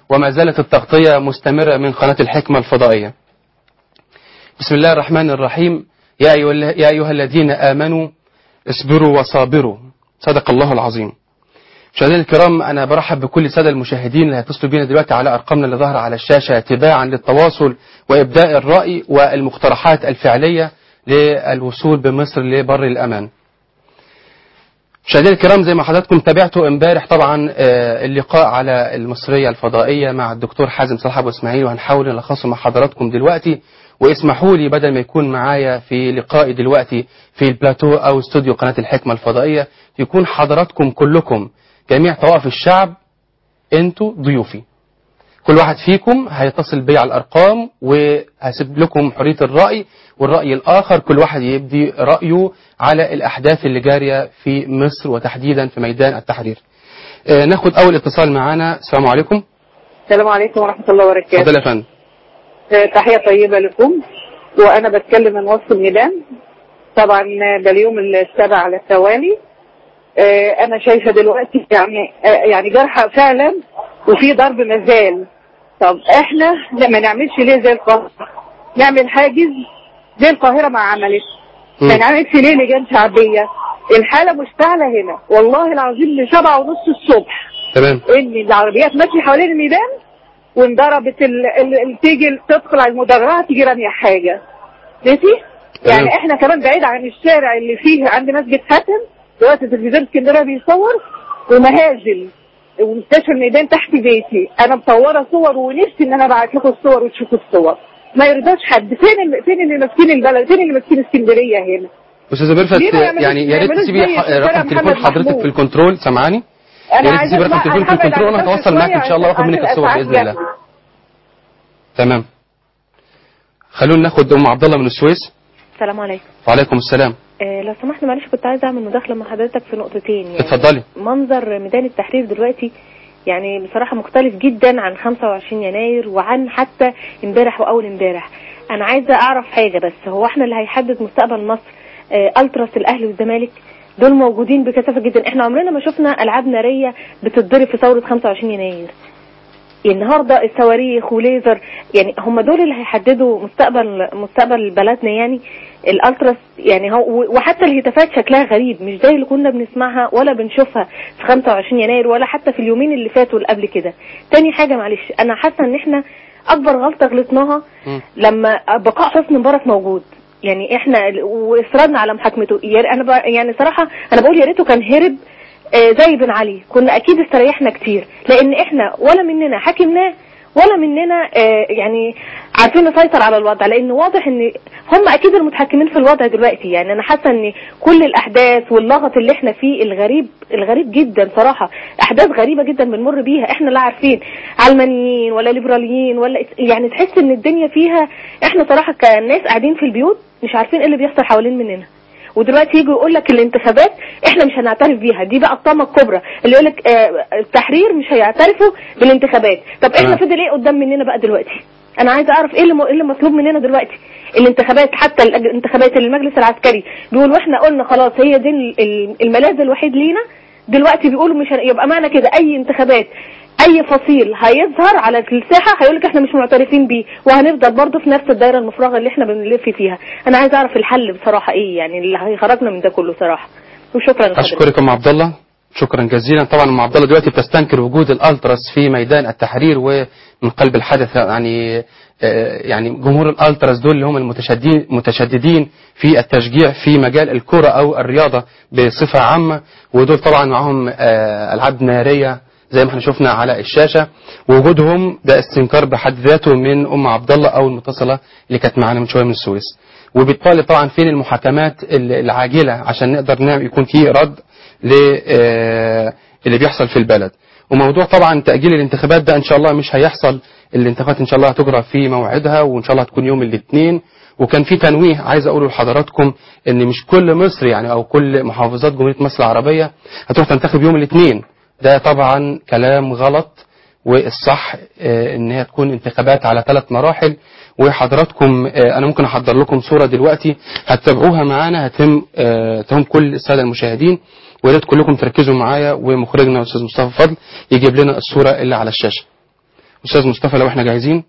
وما زالت التغطية مستمرة من قناة الحكمة الفضائية بسم الله الرحمن الرحيم يا أيها, يا أيها الذين آمنوا اصبروا وصابروا صدق الله العظيم مشاهدينا الكرام أنا برحب بكل السادة المشاهدين اللي هيتصلوا بينا دلوقتي على أرقامنا اللي ظاهرة على الشاشة تباعا للتواصل وإبداء الرأي والمقترحات الفعلية للوصول بمصر لبر الأمان مشاهدينا الكرام زي ما حضراتكم تابعتوا امبارح طبعا اللقاء على المصرية الفضائية مع الدكتور حازم صلاح أبو إسماعيل وهنحاول نلخصه مع حضراتكم دلوقتي واسمحوا لي بدل ما يكون معايا في لقائي دلوقتي في البلاتو أو استوديو قناة الحكمة الفضائية يكون حضراتكم كلكم جميع طوائف الشعب انتوا ضيوفي كل واحد فيكم هيتصل بي على الأرقام وهسيب لكم حرية الرأي والرأي الآخر كل واحد يبدي رأيه على الأحداث اللي جارية في مصر وتحديدا في ميدان التحرير آه ناخد أول اتصال معانا السلام عليكم السلام عليكم ورحمة الله وبركاته اتفضل يا فندم آه، تحية طيبة لكم وأنا بتكلم من وسط الميدان طبعا ده اليوم السابع على التوالي آه، أنا شايفة دلوقتي يعني آه، يعني جرحى فعلا وفي ضرب مازال طب احنا ما نعملش ليه زي القاهرة نعمل حاجز زي القاهرة ما عملت ما نعملش ليه لجان شعبية الحالة مشتعلة هنا والله العظيم لسبعة ونص الصبح تمام ان العربيات ماشية حوالين الميدان وانضربت ال... ال... ال... تيجي تدخل على المدرعة تيجي رامية حاجة ماشي يعني تمام. احنا كمان بعيد عن الشارع اللي فيه عند مسجد حاتم دلوقتي تلفزيون اسكندريه بيصور ومهاجل ومستشفى الميدان تحت بيتي انا مصوره صور ونفسي ان انا ابعت لكم الصور وتشوفوا الصور ما يرضاش حد فين ال... فين اللي ماسكين البلد فين اللي ماسكين اسكندريه هنا أستاذة ميرفت ليه ما يعملوش- يعني يا ريت يعملوش تسيبي زي ح- الشارع رقم تليفون محمد حضرتك محمود. في الكنترول سامعاني يا ريت عايزة تسيبي رقم أسمع- تليفون في أنا هبعد الكنترول عن وانا هتواصل معاك ان شاء الله واخد عشان منك الصور أسعد باذن الله يعني. تمام خلونا ناخد ام عبد الله من السويس السلام عليكم وعليكم السلام آه لو سمحت معلش كنت عايزه اعمل مداخله مع حضرتك في نقطتين يعني اتفضلي منظر ميدان التحرير دلوقتي يعني بصراحه مختلف جدا عن 25 يناير وعن حتى امبارح واول امبارح انا عايزه اعرف حاجه بس هو احنا اللي هيحدد مستقبل مصر آه التراس الاهلي والزمالك دول موجودين بكثافه جدا احنا عمرنا ما شفنا العاب ناريه بتتضرب في ثوره 25 يناير النهارده الصواريخ وليزر يعني هم دول اللي هيحددوا مستقبل مستقبل بلدنا يعني الالتراس يعني هو وحتى الهتافات شكلها غريب مش زي اللي كنا بنسمعها ولا بنشوفها في 25 يناير ولا حتى في اليومين اللي فاتوا اللي قبل كده تاني حاجه معلش انا حاسه ان احنا اكبر غلطه غلطناها مم. لما بقاء حسني مبارك موجود يعني احنا واصرارنا على محاكمته يا- انا ب- يعني صراحه انا بقول يا ريته كان هرب آه، زي بن علي كنا اكيد استريحنا كتير لان احنا ولا مننا حاكمناه ولا مننا آه، يعني عارفين نسيطر على الوضع لان واضح ان هم اكيد المتحكمين في الوضع دلوقتي يعني انا حاسه ان كل الاحداث واللغط اللي احنا فيه الغريب الغريب جدا صراحه احداث غريبه جدا بنمر بيها احنا لا عارفين علمانيين ولا ليبراليين ولا يعني تحس ان الدنيا فيها احنا صراحه كناس قاعدين في البيوت مش عارفين ايه اللي بيحصل حوالين مننا ودلوقتي يجي يقول لك الانتخابات احنا مش هنعترف بيها دي بقى الطامه الكبرى اللي يقول لك آه التحرير مش هيعترفوا بالانتخابات طب احنا تمام. فضل ايه قدام مننا بقى دلوقتي انا عايزه اعرف ايه اللي م- إيه اللي مطلوب مننا دلوقتي الانتخابات حتى الأج- الانتخابات المجلس العسكري بيقول واحنا قلنا خلاص هي دي ال- ال- الملاذ الوحيد لينا دلوقتي بيقولوا مش هن- يبقى معنى كده اي انتخابات اي فصيل هيظهر على الساحه هيقول لك احنا مش معترفين بيه وهنفضل برضه في نفس الدايره المفرغه اللي احنا بنلف فيها انا عايزه اعرف الحل بصراحه ايه يعني اللي هيخرجنا من ده كله صراحه وشكرا لحضرتك اشكرك ام عبد الله شكرا جزيلا طبعا ام عبد الله دلوقتي بتستنكر وجود الالتراس في ميدان التحرير ومن قلب الحدث يعني آه، يعني جمهور الالتراس دول اللي هم المتشددين متشددين في التشجيع في مجال الكره او الرياضه بصفه عامه ودول طبعا معاهم آه، العاب ناريه زي ما احنا شفنا على الشاشه ووجودهم ده استنكار بحد ذاته من ام عبد الله او المتصله اللي كانت معانا من شويه من السويس وبالتالي طبعا فين المحاكمات ال- العاجله عشان نقدر نعمل يكون في رد ل آه، اللي بيحصل في البلد وموضوع طبعا تاجيل الانتخابات ده ان شاء الله مش هيحصل الانتخابات ان شاء الله هتجرى في موعدها وان شاء الله هتكون يوم الاثنين وكان في تنويه عايز اقوله لحضراتكم ان مش كل مصر يعني او كل محافظات جمهوريه مصر العربيه هتروح تنتخب يوم الاثنين ده طبعا كلام غلط والصح آه، ان هي تكون انتخابات على ثلاث مراحل وحضراتكم آه، انا ممكن احضر لكم صوره دلوقتي هتتابعوها معانا هتهم آه، تهم كل الساده المشاهدين ويا ريت كلكم تركزوا معايا ومخرجنا الاستاذ مصطفى فضل يجيب لنا الصوره اللي على الشاشه أستاذ مصطفى لو احنا جاهزين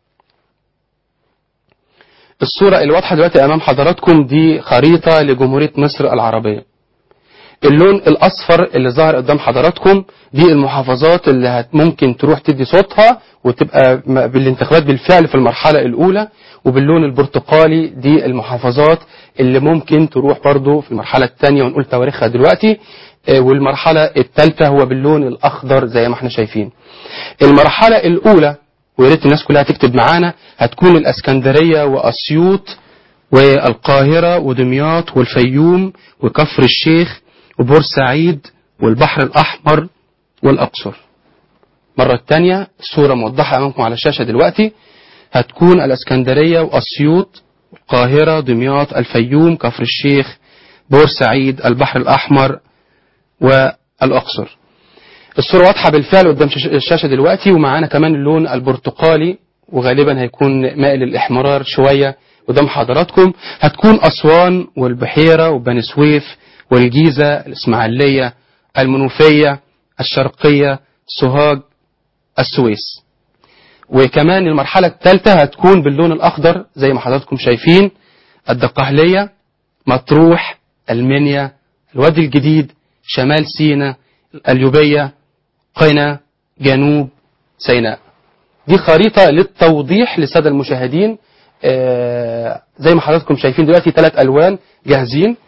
الصورة اللي واضحة دلوقتي أمام حضراتكم دي خريطة لجمهورية مصر العربية اللون الأصفر اللي ظهر قدام حضراتكم دي المحافظات اللي هت ممكن تروح تدي صوتها وتبقى م- بالانتخابات بالفعل في المرحلة الأولى وباللون البرتقالي دي المحافظات اللي ممكن تروح برضو في المرحلة الثانية ونقول تواريخها دلوقتي آه، والمرحلة الثالثة هو باللون الأخضر زي ما احنا شايفين المرحلة الأولى ويا ريت الناس كلها تكتب معانا هتكون الاسكندريه واسيوط والقاهره ودمياط والفيوم وكفر الشيخ وبورسعيد والبحر الاحمر والاقصر. مرة الثانية الصورة موضحة أمامكم على الشاشة دلوقتي هتكون الاسكندرية واسيوط القاهرة دمياط الفيوم كفر الشيخ بورسعيد البحر الأحمر والأقصر الصورة واضحة بالفعل قدام شاش- الشاشة دلوقتي ومعانا كمان اللون البرتقالي وغالبا هيكون مائل للإحمرار شوية قدام حضراتكم هتكون أسوان والبحيرة وبني سويف والجيزة الإسماعيلية المنوفية الشرقية سوهاج السويس وكمان المرحلة الثالثة هتكون باللون الأخضر زي ما حضراتكم شايفين الدقهلية مطروح المنيا الوادي الجديد شمال سيناء القليوبية قنا جنوب سيناء دي خريطة للتوضيح للسادة المشاهدين آه، زي ما حضراتكم شايفين دلوقتي ثلاث ألوان جاهزين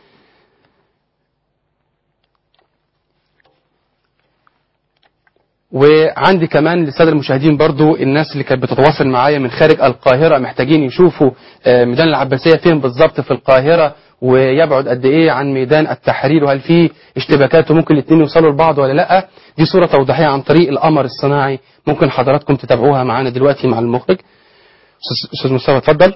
وعندي كمان للساده المشاهدين برضو الناس اللي كانت بتتواصل معايا من خارج القاهره محتاجين يشوفوا آه، ميدان العباسيه فين بالظبط في القاهره ويبعد قد ايه عن ميدان التحرير وهل في اشتباكات وممكن الاثنين يوصلوا لبعض ولا لا دي صوره توضيحيه عن طريق القمر الصناعي ممكن حضراتكم تتابعوها معانا دلوقتي مع المخرج أستاذ- استاذ مصطفى اتفضل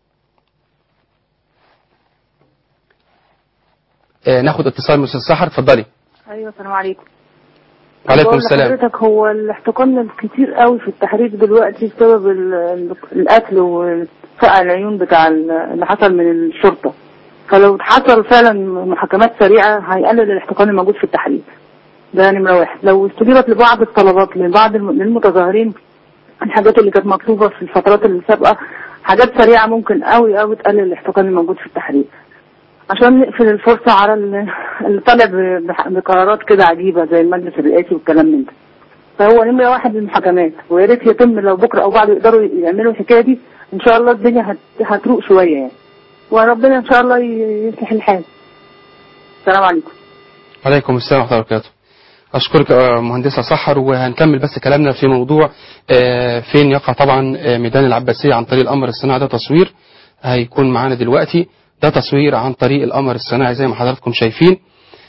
آه، ناخد اتصال من استاذ سحر اتفضلي ايوه السلام عليكم وعليكم بقول السلام لحضرتك هو الاحتقان الكتير قوي في التحرير دلوقتي بسبب ال- ال- القتل وفقع العيون بتاع ال- اللي حصل من الشرطة فلو حصل فعلا محاكمات سريعة هيقلل الاحتقان الموجود في التحرير ده نمرة واحد لو استجيبت لبعض الطلبات لبعض الم- للمتظاهرين الحاجات اللي كانت مطلوبة في الفترات السابقة حاجات سريعة ممكن قوي قوي تقلل الاحتقان الموجود في التحرير عشان نقفل الفرصة على ال- اللي طالع ب- بح- بقرارات كده عجيبة زي المجلس الرئاسي والكلام من ده فهو نمرة واحد المحاكمات ويا ريت يتم لو بكرة أو بعد يقدروا يعملوا الحكاية دي إن شاء الله الدنيا هت- هتروق شوية يعني وربنا إن شاء الله ي- يصلح الحال السلام عليكم عليكم السلام ورحمة الله وبركاته أشكرك آه، مهندسة سحر وهنكمل بس كلامنا في موضوع آه، فين يقع طبعا آه، ميدان العباسية عن طريق القمر الصناعي ده تصوير هيكون معانا دلوقتي ده تصوير عن طريق القمر الصناعي زي ما حضراتكم شايفين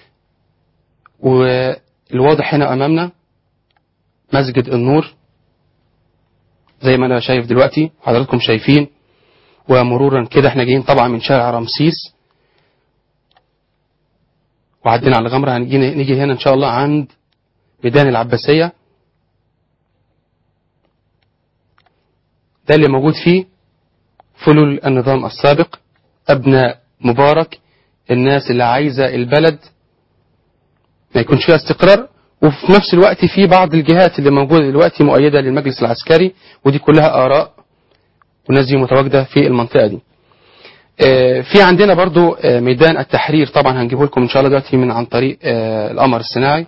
والواضح هنا أمامنا مسجد النور زي ما أنا شايف دلوقتي حضراتكم شايفين ومرورا كده احنا جايين طبعا من شارع رمسيس وعدينا على الغمرة هنيجي نيجي هنا إن شاء الله عند ميدان العباسية ده اللي موجود فيه فلول النظام السابق أبناء مبارك الناس اللي عايزة البلد ما يكونش فيها استقرار وفي نفس الوقت في بعض الجهات اللي موجودة دلوقتي مؤيدة للمجلس العسكري ودي كلها آراء وناس دي متواجدة في المنطقة دي آه، في عندنا برضو آه، ميدان التحرير طبعا هنجيبه لكم ان شاء الله دلوقتي من عن طريق آه، القمر الصناعي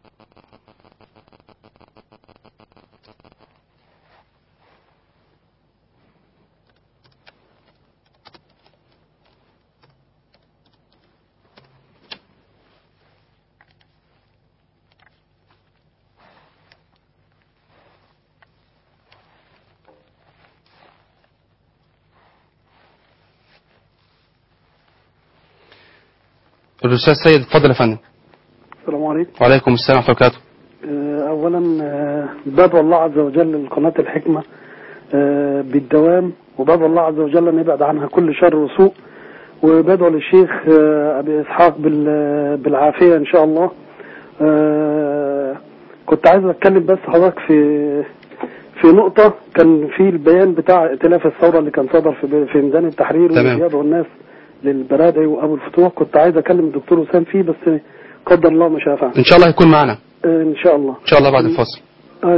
الاستاذ سيد اتفضل يا فندم السلام عليكم وعليكم السلام ورحمه الله وبركاته آه، اولا آه، بدعو الله عز وجل لقناه الحكمه آه، بالدوام وبدعو الله عز وجل ان يبعد عنها كل شر وسوء وبدعو للشيخ آه، ابي اسحاق بال- بالعافيه ان شاء الله آه، كنت عايز اتكلم بس حضرتك في في نقطة كان في البيان بتاع ائتلاف الثورة اللي كان صدر في في ميدان التحرير تمام. واللي بيدعو الناس للبرادعي وابو الفتوح كنت عايز اكلم الدكتور وسام فيه بس قدر الله ما شاء فعل ان شاء الله هيكون معنا آه، ان شاء الله ان شاء الله بعد الفاصل ايوه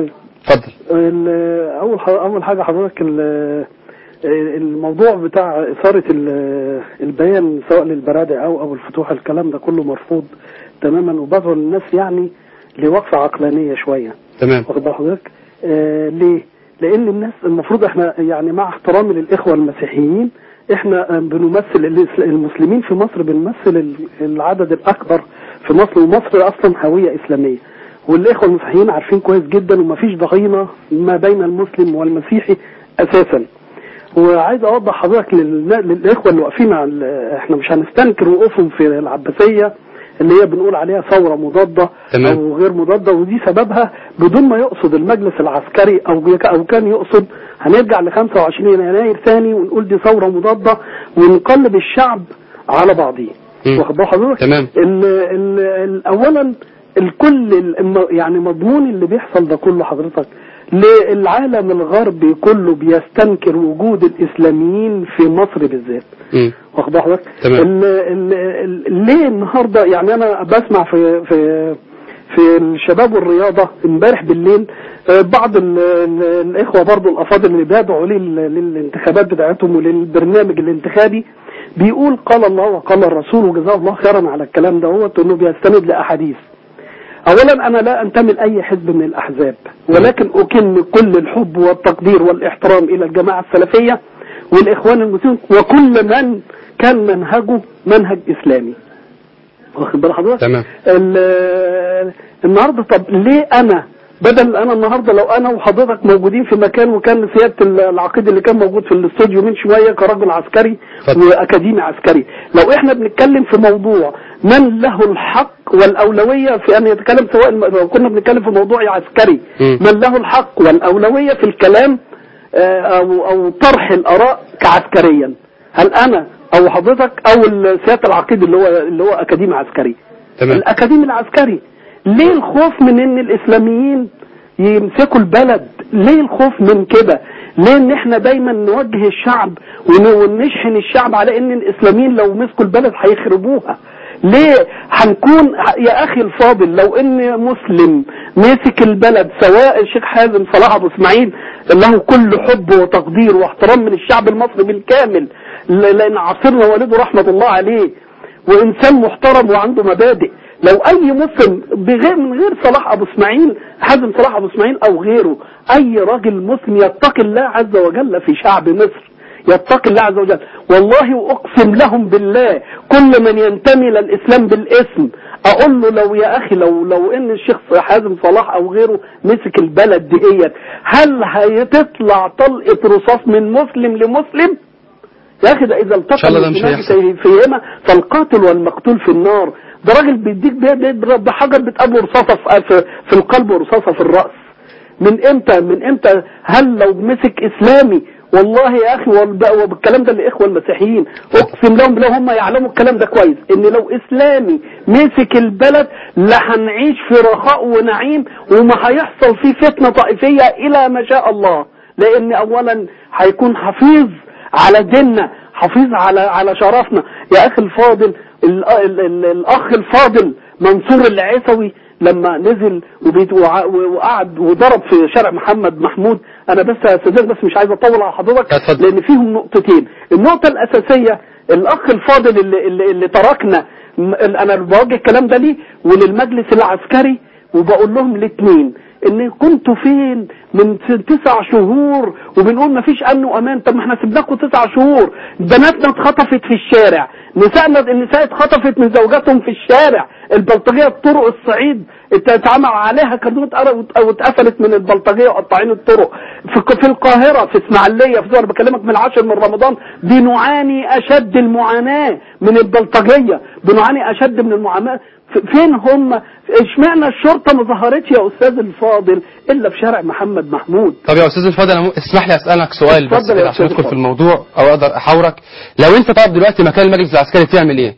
اتفضل ال- اول ح- اول حاجه حضرتك ال- الموضوع بتاع اثاره ال- البيان سواء للبرادع او او الفتوح الكلام ده كله مرفوض تماما وبدعو الناس يعني لوقفه عقلانيه شويه تمام واخد بال حضرتك آه ليه؟ لان الناس المفروض احنا يعني مع احترامي للاخوه المسيحيين احنا آه، بنمثل الإس- المسلمين في مصر بنمثل ال- العدد الاكبر في مصر ومصر اصلا هويه اسلاميه والاخوه المسيحيين عارفين كويس جدا ومفيش ضغينه ما بين المسلم والمسيحي اساسا وعايز اوضح حضرتك لل- للاخوه اللي واقفين على ال- احنا مش هنستنكر وقوفهم في العباسيه اللي هي بنقول عليها ثوره مضاده تمام. او غير مضاده ودي سببها بدون ما يقصد المجلس العسكري او او كان يقصد هنرجع ل 25 يناير ثاني ونقول دي ثوره مضاده ونقلب الشعب على بعضيه مم. واخد بال حضرتك تمام. ال ال ال اولا الكل الم- يعني مضمون اللي بيحصل ده كله حضرتك للعالم الغربي كله بيستنكر وجود الاسلاميين في مصر بالذات مم. واخد بال حضرتك تمام. ال ال ال ليه النهارده يعني انا بسمع في في في الشباب والرياضه امبارح بالليل آه، بعض ال ال الاخوه برضو الافاضل اللي بيدعوا لل- للانتخابات بتاعتهم وللبرنامج الانتخابي بيقول قال الله وقال الرسول وجزاه الله خيرا على الكلام ده هو انه بيستند لاحاديث اولا انا لا انتمي لاي حزب من الاحزاب ولكن اكن كل الحب والتقدير والاحترام الى الجماعه السلفيه والاخوان المسلمين وكل من كان منهجه منهج اسلامي واخد بال حضرتك تمام. ال- النهارده طب ليه انا بدل انا النهارده لو انا وحضرتك موجودين في مكان وكان سياده العقيد اللي كان موجود في الاستوديو من شويه كراجل عسكري اتفضل. واكاديمي عسكري لو احنا بنتكلم في موضوع من له الحق والاولويه في ان يتكلم سواء الم- لو كنا بنتكلم في موضوع عسكري مم. من له الحق والاولويه في الكلام آه، او او طرح الاراء كعسكريا هل انا او حضرتك او سياده العقيد اللي هو اللي هو اكاديمي عسكري تمام الاكاديمي العسكري ليه الخوف من ان الاسلاميين يمسكوا البلد ليه الخوف من كده ليه ان احنا دايما نوجه الشعب ون- ونشحن الشعب على ان الاسلاميين لو مسكوا البلد هيخربوها ليه هنكون يا اخي الفاضل لو ان مسلم مسك البلد سواء الشيخ حازم صلاح ابو اسماعيل له كل حب وتقدير واحترام من الشعب المصري بالكامل ل- لان عاصرنا والده رحمه الله عليه وانسان محترم وعنده مبادئ لو اي مسلم بغير من غير صلاح ابو اسماعيل حازم صلاح ابو اسماعيل او غيره اي راجل مسلم يتقي الله عز وجل في شعب مصر يتقي الله عز وجل والله واقسم لهم بالله كل من ينتمي للاسلام بالاسم اقول له لو يا اخي لو لو ان الشيخ حازم صلاح او غيره مسك البلد ديت هل هتطلع طلقه رصاص من مسلم لمسلم يا اخي ده اذا التقى شاء الله ده مش المسلمان هيحصل. في- فيهما فالقاتل والمقتول في النار ده راجل بيديك بيضرب بحجر بتقابله رصاصه في, في, في القلب ورصاصه في الراس من امتى من امتى هل لو مسك اسلامي والله يا اخي والب- وبالكلام ده للاخوه المسيحيين اقسم لهم بالله هم يعلموا الكلام ده كويس ان لو اسلامي مسك البلد لا هنعيش في رخاء ونعيم وما هيحصل فيه فتنه طائفيه الى ما شاء الله لان اولا هيكون حفيظ على ديننا حفيظ على على شرفنا يا اخي الفاضل ال ال ال الاخ الفاضل منصور العيسوي لما نزل وبيت- وع- وقعد وضرب في شارع محمد محمود انا بس يا استاذ بس مش عايز اطول على حضرتك اتفضل. لان فيهم نقطتين النقطه الاساسيه الاخ الفاضل اللي, اللي, اللي تركنا م- انا بوجه الكلام ده ليه وللمجلس العسكري وبقول لهم الاثنين ان كنتوا فين من س- تسع شهور وبنقول ما فيش امن وامان طب ما احنا سيبناكم تسع شهور بناتنا اتخطفت في الشارع نسائنا النساء اتخطفت من زوجاتهم في الشارع البلطجيه طرق الصعيد ات- اتعمل عليها كانت واتقفلت من البلطجيه وقطاعين الطرق في ق- في القاهره في اسماعيليه في انا بكلمك من العاشر من رمضان بنعاني اشد المعاناه من البلطجيه بنعاني اشد من المعاناه ف- فين هم اشمعنى الشرطه ما ظهرتش يا استاذ الفاضل الا في شارع محمد محمود طب يا استاذ الفاضل انا م- اسمح لي اسالك سؤال بس اتفضل يا كده عشان أستاذ ندخل في الفاضل. الموضوع او اقدر احاورك لو انت طب دلوقتي مكان المجلس العسكري تعمل ايه؟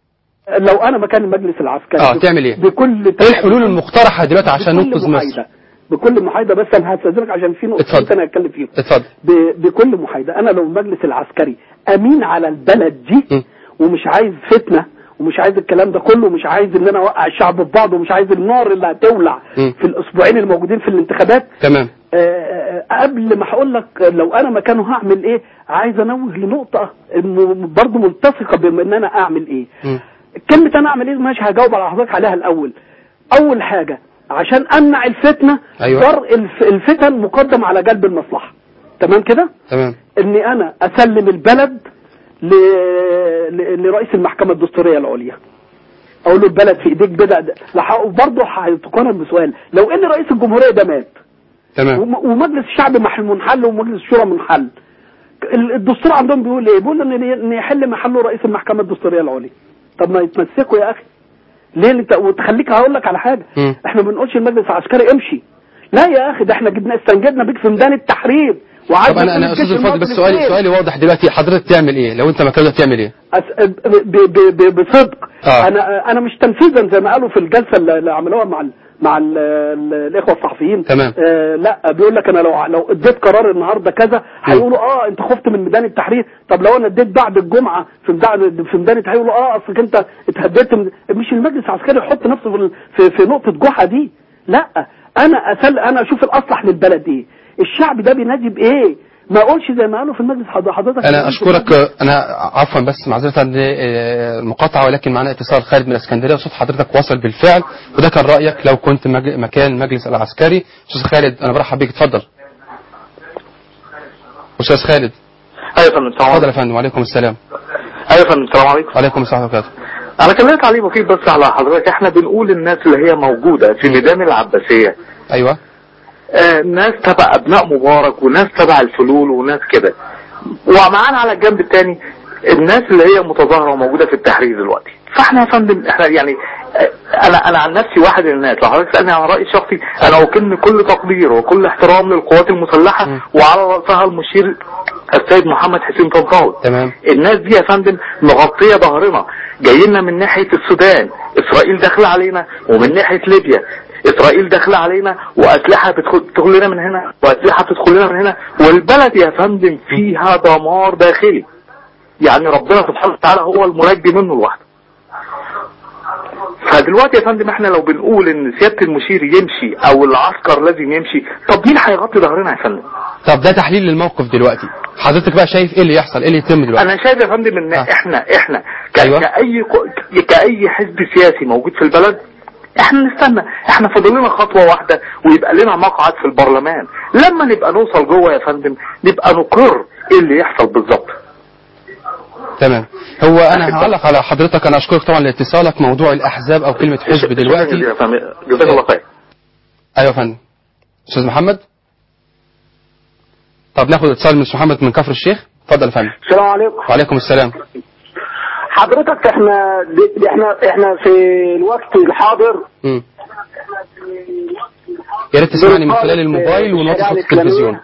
لو انا مكان المجلس العسكري اه، تعمل ايه؟ بكل ايه الحلول المقترحه دلوقتي عشان بكل ننقذ محايدة. مصر؟ بكل محايده بس انا هستاذنك عشان في نقطتين اتفضل. انا هتكلم فيهم اتفضل ب- بكل محايده انا لو المجلس العسكري امين على البلد م. دي ومش عايز فتنه ومش عايز الكلام ده كله ومش عايز ان انا اوقع الشعب في بعض ومش عايز النار اللي هتولع مم. في الاسبوعين الموجودين في الانتخابات تمام آه، آه، قبل ما هقول لك لو انا مكانه هعمل ايه عايز انوه لنقطه م- برضه ملتصقه بما ان انا اعمل ايه مم. كلمه انا اعمل ايه ماشي هجاوب على حضرتك عليها الاول اول حاجه عشان امنع الفتنه أيوة. درء الف- الفتن مقدم على جلب المصلحه تمام كده تمام اني انا اسلم البلد ل... ل... لرئيس المحكمه الدستوريه العليا اقول له البلد في ايديك بدأ برضه هتقارن بسؤال لو ان رئيس الجمهوريه ده مات تمام وم- ومجلس الشعب مح- منحل ومجلس الشورى منحل ال- الدستور عندهم بيقول ايه بيقول ان ان يحل محله رئيس المحكمه الدستوريه العليا طب ما يتمسكوا يا اخي ليه انت وتخليك هقول لك على حاجه مم. احنا ما بنقولش المجلس العسكري امشي لا يا اخي ده احنا جبنا استنجدنا بيك في ميدان التحرير طب انا انا استاذ الفاضل بس سؤالي سؤالي واضح دلوقتي حضرتك تعمل ايه لو انت مكانه تعمل ايه أس... ب... ب... ب... بصدق آه. انا انا مش تنفيذا زي ما قالوا في الجلسه اللي اللي عملوها مع ال... مع ال... ال... الاخوه الصحفيين تمام. آه لا بيقول لك انا لو لو اديت قرار النهارده كذا هيقولوا اه انت خفت من ميدان التحرير طب لو انا اديت بعد الجمعه في ميدان في ميدان التحرير يقولوا اه اصلك انت اتهددت من... مش المجلس العسكري يحط نفسه في ال- في, في نقطه جحا دي لا انا اسل انا اشوف الاصلح للبلد ايه الشعب ده بينادي بايه ما اقولش زي ما قالوا في المجلس حض- حضرتك انا اشكرك انا عفوا بس معذره المقاطعه ولكن معنا اتصال خالد من الاسكندريه وصوت حضرتك وصل بالفعل وده كان رايك لو كنت مج- مكان المجلس العسكري استاذ خالد انا برحب بيك اتفضل استاذ خالد ايوه يا فندم السلام اتفضل يا عليكم فندم وعليكم السلام ايوه يا فندم السلام عليكم وعليكم السلام ورحمه الله انا كلمت عليه بسيط بس على حضرتك احنا بنقول الناس اللي هي موجوده في ميدان العباسيه ايوه آه ناس تبع ابناء مبارك وناس تبع الفلول وناس كده ومعانا على الجنب الثاني الناس اللي هي متظاهره وموجوده في التحرير دلوقتي فاحنا يا فندم احنا يعني آه، انا انا عن نفسي واحد من الناس لو حضرتك تسالني عن رايي الشخصي انا اكن كل تقدير وكل احترام للقوات المسلحه م. وعلى راسها المشير السيد محمد حسين طنطاوي تمام الناس دي يا فندم مغطية ظهرنا جايين من ناحية السودان اسرائيل داخلة علينا ومن ناحية ليبيا اسرائيل داخلة علينا واسلحة بتدخل بتدخل لنا من هنا واسلحة بتدخل لنا من هنا والبلد يا فندم فيها دمار داخلي يعني ربنا سبحانه وتعالى هو المنجي منه لوحده فدلوقتي يا فندم احنا لو بنقول ان سيادة المشير يمشي او العسكر لازم يمشي طب مين هيغطي ظهرنا يا فندم طب ده تحليل للموقف دلوقتي حضرتك بقى شايف ايه اللي يحصل ايه اللي يتم دلوقتي انا شايف يا فندم ان آه. احنا احنا ك... أيوة. كاي ك- كاي حزب سياسي موجود في البلد احنا نستنى احنا فاضل لنا خطوه واحده ويبقى لنا مقعد في البرلمان لما نبقى نوصل جوه يا فندم نبقى نقر ايه اللي يحصل بالظبط تمام هو انا هعلق على حضرتك انا اشكرك طبعا لاتصالك موضوع الاحزاب او كلمه حزب شكراً دلوقتي جزيلاً يا فندم. جزاك الله خير ايوه يا فندم استاذ محمد طب ناخد اتصال من أستاذ محمد من كفر الشيخ اتفضل يا فندم السلام عليكم وعليكم السلام حضرتك احنا دي احنا احنا في الوقت الحاضر مم. يا ريت تسمعني من خلال الموبايل ونوطي صوت التلفزيون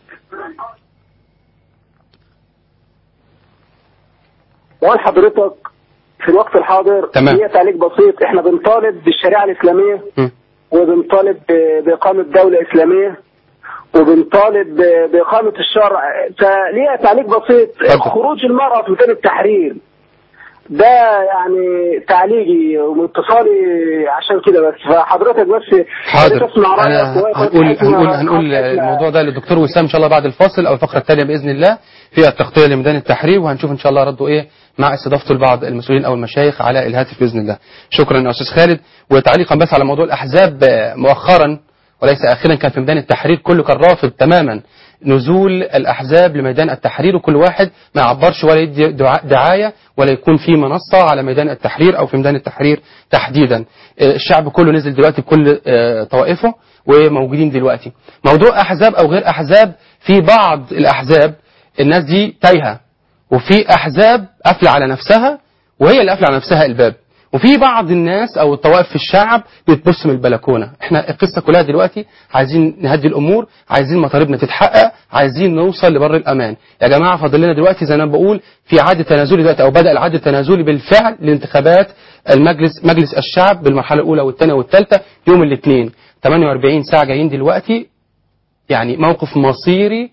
بقول حضرتك في الوقت الحاضر تمام. هي تعليق بسيط احنا بنطالب بالشريعه الاسلاميه مم. وبنطالب ب- باقامه دوله اسلاميه وبنطالب ب- باقامه الشرع فليها تعليق بسيط اتفضل. خروج المراه في ميدان التحرير ده يعني تعليقي واتصالي عشان كده بس فحضرتك بس حاضر اسمع رايك أنا وهي هنقول بتاعتنا هنقول هنقول خاصة الموضوع ده للدكتور وسام ان شاء الله بعد الفاصل او الفقره الثانيه باذن الله في التغطيه لميدان التحرير وهنشوف ان شاء الله ردوا ايه مع استضافته لبعض المسؤولين او المشايخ على الهاتف باذن الله شكرا يا استاذ خالد وتعليقا بس على موضوع الاحزاب آه، مؤخرا وليس اخيرا كان في ميدان التحرير كله كان رافض تماما نزول الاحزاب لميدان التحرير وكل واحد ما يعبرش ولا يدي دعا- دعايه ولا يكون في منصه على ميدان التحرير او في ميدان التحرير تحديدا آه، الشعب كله نزل دلوقتي بكل آه، طوائفه وموجودين دلوقتي موضوع احزاب او غير احزاب في بعض الاحزاب الناس دي تايهه وفي احزاب قافله على نفسها وهي اللي قافله على نفسها الباب وفي بعض الناس او الطوائف في الشعب بتبص من البلكونه احنا القصه كلها دلوقتي عايزين نهدي الامور عايزين مطالبنا تتحقق عايزين نوصل لبر الامان يا جماعه فاضل لنا دلوقتي زي ما أنا بقول في عد تنازلي دلوقتي او بدا العد التنازلي بالفعل لانتخابات المجلس مجلس الشعب بالمرحله الاولى والثانيه والثالثه يوم الاثنين 48 ساعه جايين دلوقتي يعني موقف مصيري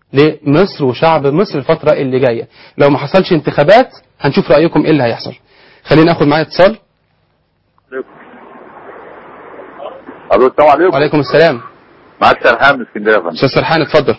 لمصر وشعب مصر الفترة اللي جاية لو ما حصلش انتخابات هنشوف رأيكم ايه اللي هيحصل خلينا ناخد معايا اتصال الو السلام عليكم وعليكم السلام معاك سرحان من اسكندريه يا فندم استاذ سرحان اتفضل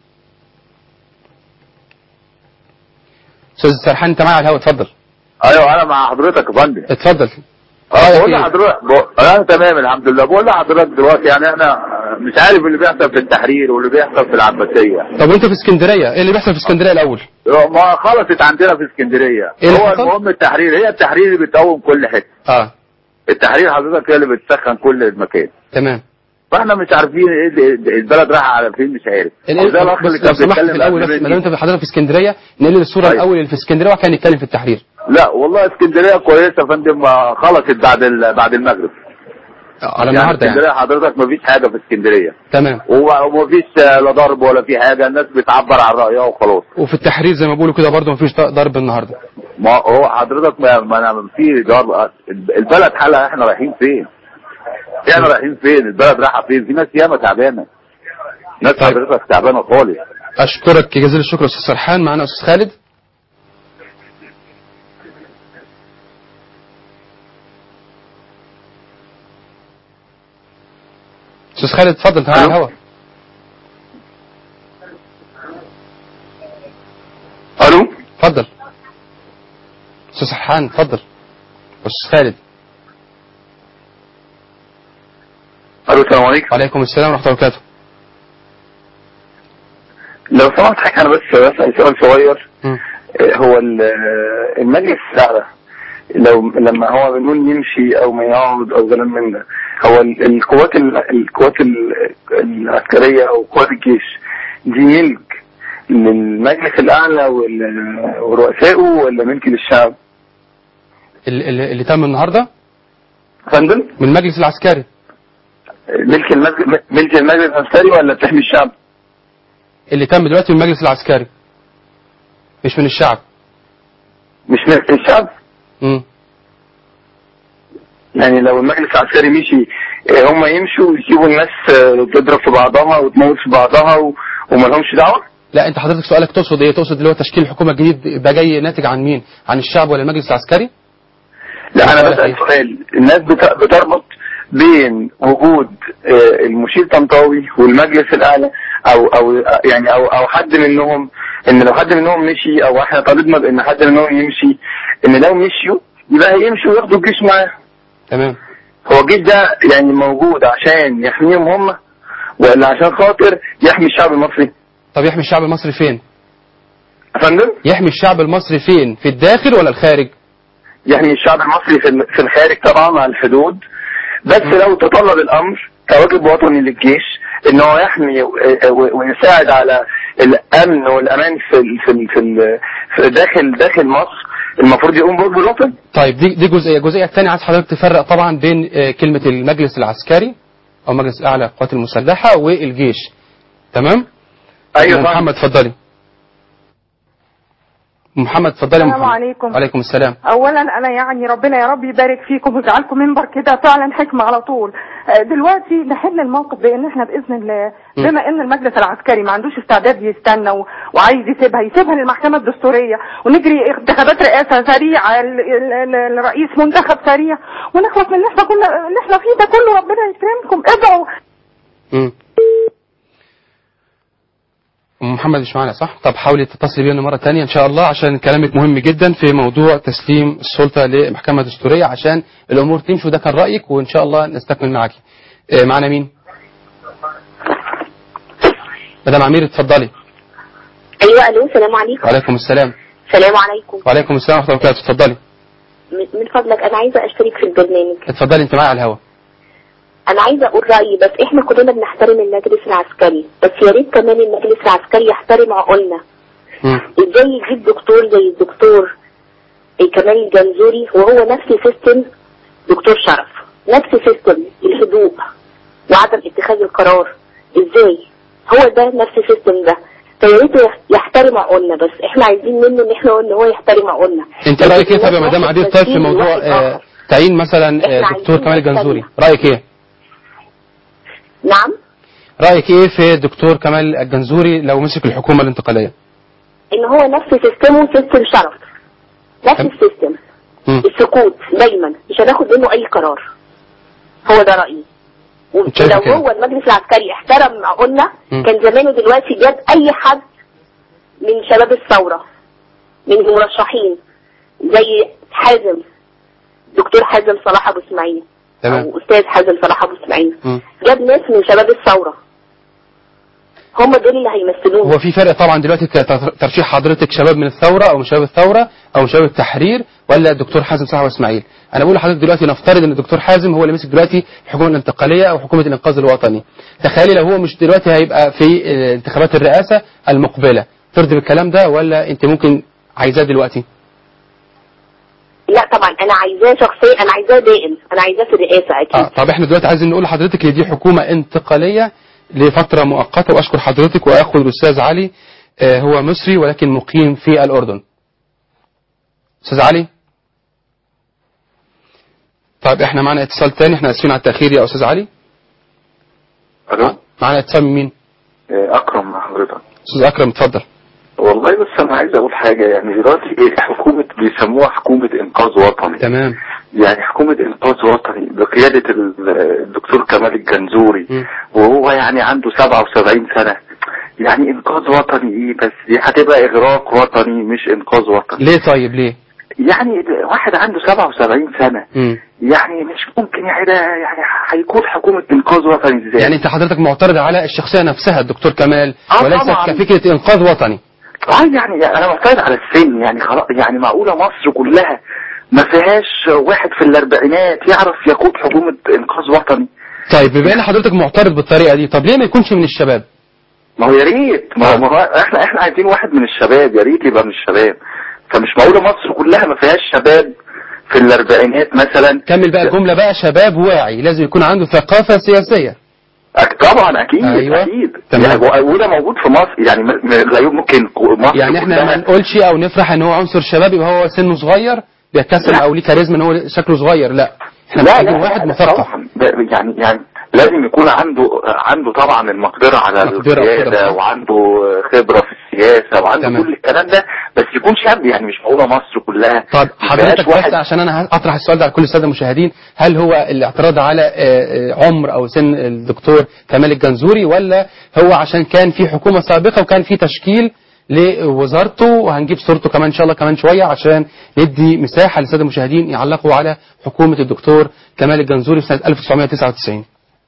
استاذ سرحان انت معايا على الهوا اتفضل ايوه انا مع حضرتك يا فندم اتفضل اه بقول إيه؟ لحضرتك بقول- انا تمام الحمد لله بقول لحضرتك دلوقتي يعني احنا مش عارف اللي بيحصل في التحرير واللي بيحصل في العباسيه طب وانت في اسكندريه ايه اللي بيحصل في اسكندريه الاول ما خلصت عندنا في اسكندريه إيه اللي هو حصل؟ المهم التحرير هي التحرير اللي بتقوم كل حته اه التحرير حضرتك هي اللي بتسخن كل مكان تمام فاحنا مش عارفين ايه اللي- البلد رايحه على فين مش عارف ال- وده الاخ اللي بس لو كان سمحت في بيتكلم الاول قبل بس ما مني. دام انت حضرتك في اسكندريه نقل الصوره طيب. الاول اللي في اسكندريه وبعد كده نتكلم في التحرير لا والله اسكندريه كويسه يا فندم آه، خلصت بعد ال- بعد المغرب على النهارده يعني اسكندريه حضرتك مفيش حاجه في اسكندريه تمام وما- ومفيش آه، لا ضرب ولا في حاجه الناس بتعبر عن رايها وخلاص وفي التحرير زي ما بيقولوا كده برضه مفيش ضرب النهارده ما هو حضرتك ما, ما انا في ضرب آه، البلد حالها احنا رايحين فين؟ احنا رايحين فين؟ البلد رايحه فين؟ في ناس ياما تعبانه ناس طيب. حضرتك تعبانه خالص اشكرك جزيل الشكر استاذ سرحان معانا استاذ خالد استاذ خالد اتفضل انت معايا على الهوا الو اتفضل استاذ سرحان اتفضل استاذ خالد الو السلام عليكم وعليكم السلام ورحمه الله وبركاته لو سمحت حضرتك انا بس بسأل سؤال صغير مم. آه، هو ال- آه، المجلس الاعلى لو لما هو بنقول يمشي او ما يقعد او كلام من ده هو ال- القوات ال- القوات ال- العسكريه او قوات الجيش دي ملك للمجلس الاعلى وال- ورؤسائه ولا ملك للشعب؟ اللي, اللي اللي تم النهارده فندم من المجلس العسكري ملك المجلس ملك المجلس العسكري ولا بتحمي الشعب؟ اللي تم دلوقتي من المجلس العسكري مش من الشعب مش ملك الشعب؟ مم. يعني لو المجلس العسكري مشي آه، هم يمشوا ويسيبوا الناس آه، تضرب في بعضها وتموت في بعضها و- وما لهمش دعوه لا انت حضرتك سؤالك تقصد ايه تقصد اللي هو تشكيل الحكومه الجديد ده جاي ناتج عن مين عن الشعب ولا المجلس العسكري لا انا سؤالك بسال إيه؟ سؤال الناس بت- بتربط بين وجود آه، المشير طنطاوي والمجلس الاعلى او او يعني او او حد منهم ان لو حد منهم مشي او احنا طالبنا بان حد منهم يمشي ان لو مشيوا يبقى هيمشوا وياخدوا الجيش معاه تمام هو الجيش ده يعني موجود عشان يحميهم هم ولا عشان خاطر يحمي الشعب المصري طب يحمي الشعب المصري فين يا فندم يحمي الشعب المصري فين في الداخل ولا الخارج يحمي الشعب المصري في ال- في الخارج طبعا على الحدود بس لو تطلب الامر كواجب وطني للجيش ان هو يحمي و- و- ويساعد على الامن والامان في ال- في ال- في, ال- في داخل داخل مصر المفروض يقوم برضه الوطن طيب دي دي جزئيه الجزئيه الثانيه عايز حضرتك تفرق طبعا بين آه، كلمه المجلس العسكري او مجلس الاعلى للقوات المسلحه والجيش تمام ايوه أم صح. محمد اتفضلي محمد اتفضلي يا السلام محمد عليكم. وعليكم السلام اولا انا يعني ربنا يا رب يبارك فيكم ويجعلكم منبر كده فعلا حكمه على طول آه، دلوقتي نحل الموقف بان احنا باذن الله م. بما ان المجلس العسكري ما عندوش استعداد يستنى و- وعايز يسيبها يسيبها للمحكمه الدستوريه ونجري انتخابات رئاسه سريعه ال- ال- ال- الرئيس منتخب سريع ونخلص من اللي احنا كنا اللي احنا فيه ده كله ربنا يكرمكم ادعوا مم. أم محمد مش معانا صح طب حاولي تتصلي بينا مرة تانية إن شاء الله عشان كلامك مهم جدا في موضوع تسليم السلطة لمحكمة دستورية عشان الأمور تمشي وده كان رأيك وإن شاء الله نستكمل معاكي آه، معانا مين مدام عمير اتفضلي ايوه الو السلام عليكم وعليكم السلام السلام عليكم وعليكم السلام ورحمة الله وبركاته اتفضلي من من فضلك انا عايزه اشترك في البرنامج اتفضلي انت معايا على الهوا انا عايزه اقول رايي بس احنا كلنا بنحترم المجلس العسكري بس يا ريت كمان المجلس العسكري يحترم عقولنا مم. ازاي يجيب دكتور زي الدكتور كمال الجنزوري وهو نفس سيستم دكتور شرف نفس سيستم الهدوء وعدم اتخاذ القرار ازاي هو ده نفس السيستم ده فيا ريت يحترم عقولنا بس احنا عايزين منه ان احنا ان هو يحترم عقولنا انت رأيك ايه طب يا مدام عديد طيب في موضوع آه، تعيين مثلا آه، إحنا دكتور عايزين كمال الجنزوري نستنى. رأيك ايه نعم رأيك ايه في الدكتور كمال الجنزوري لو مسك الحكومة الانتقالية ان هو نفس سيستمه سيستم شرف نفس تم- السيستم مم. السكوت دايما مش هناخد منه اي قرار هو ده رايي أنت شايفة ولو كده؟ هو المجلس العسكري احترم عقولنا مم. كان زمانه دلوقتي جاب اي حد من شباب الثوره من المرشحين زي حازم دكتور حازم صلاح ابو اسماعيل تمام او استاذ حازم صلاح ابو اسماعيل مم. جاب ناس من شباب الثوره هم دول اللي هيمثلوه هو في فرق طبعا دلوقتي كتر- ترشيح حضرتك شباب من الثوره او من شباب الثوره او من شباب التحرير ولا الدكتور حازم صلاح واسماعيل انا بقول لحضرتك دلوقتي نفترض ان الدكتور حازم هو اللي مسك دلوقتي الحكومه الانتقاليه او حكومه الانقاذ الوطني تخيلي لو هو مش دلوقتي هيبقى في آه، انتخابات الرئاسه المقبله ترضي بالكلام ده ولا انت ممكن عايزاه دلوقتي لا طبعا انا عايزاه شخصيا انا عايزاه دائم انا عايزاه في الرئاسه اكيد اه طب احنا دلوقتي عايزين نقول لحضرتك ان دي حكومه انتقاليه لفتره مؤقته واشكر حضرتك واخد الاستاذ علي آه، هو مصري ولكن مقيم في الاردن استاذ علي طيب احنا معنا اتصال تاني احنا اسفين على التاخير يا استاذ علي الو معنا اتصال من مين آه، اكرم مع حضرتك استاذ اكرم اتفضل والله بس انا عايز اقول حاجه يعني دلوقتي ايه حكومه بيسموها حكومه انقاذ وطني تمام يعني حكومه انقاذ وطني بقياده ال- الدكتور كمال الجنزوري مم. وهو يعني عنده 77 سنه يعني انقاذ وطني ايه بس دي هتبقى اغراق وطني مش انقاذ وطني ليه طيب ليه يعني واحد عنده 77 سنه مم. يعني مش ممكن يعني ده يعني هيكون حكومه انقاذ وطني ازاي يعني انت حضرتك معترض على الشخصيه نفسها الدكتور كمال آه وليس طبعاً. كفكره انقاذ وطني اه يعني انا معترض على السن يعني خلاص يعني معقوله مصر كلها ما فيهاش واحد في الاربعينات يعرف يقود حكومه انقاذ وطني طيب بما ان حضرتك معترض بالطريقه دي طب ليه ما يكونش من الشباب ما هو يا ريت ما هو- ما هو احنا احنا عايزين واحد من الشباب يا ريت يبقى من الشباب فمش معقوله مصر كلها ما فيهاش شباب في الاربعينات مثلا كمل بقى الجملة بقى شباب واعي لازم يكون عنده ثقافة سياسية أك- طبعا اكيد أيوة. اكيد تمام. يعني و- وده موجود في مصر يعني م- م- لا يمكن مصر يعني احنا ما كلها نقولش او نفرح ان هو عنصر شباب يبقى هو سنه صغير بيتكسم لا. او ليه كاريزما ان هو شكله صغير لا احنا لا محتاجين لا واحد لا مثقف طبعا ب- يعني يعني لازم يكون عنده عنده طبعا المقدره على مقدرة وقدرة. القياده وعنده خبره في السياسه وعنده تمام. كل الكلام ده بس يكون شاب يعني مش معقوله مصر كلها طب ما حضرتك فيهاش بس واحد عشان انا اطرح السؤال ده على كل الساده المشاهدين هل هو الاعتراض على آه، آه، عمر او سن الدكتور كمال الجنزوري ولا هو عشان كان في حكومه سابقه وكان في تشكيل لوزارته وهنجيب صورته كمان ان شاء الله كمان شويه عشان ندي مساحه للساده المشاهدين يعلقوا على حكومه الدكتور كمال الجنزوري في سنه 1999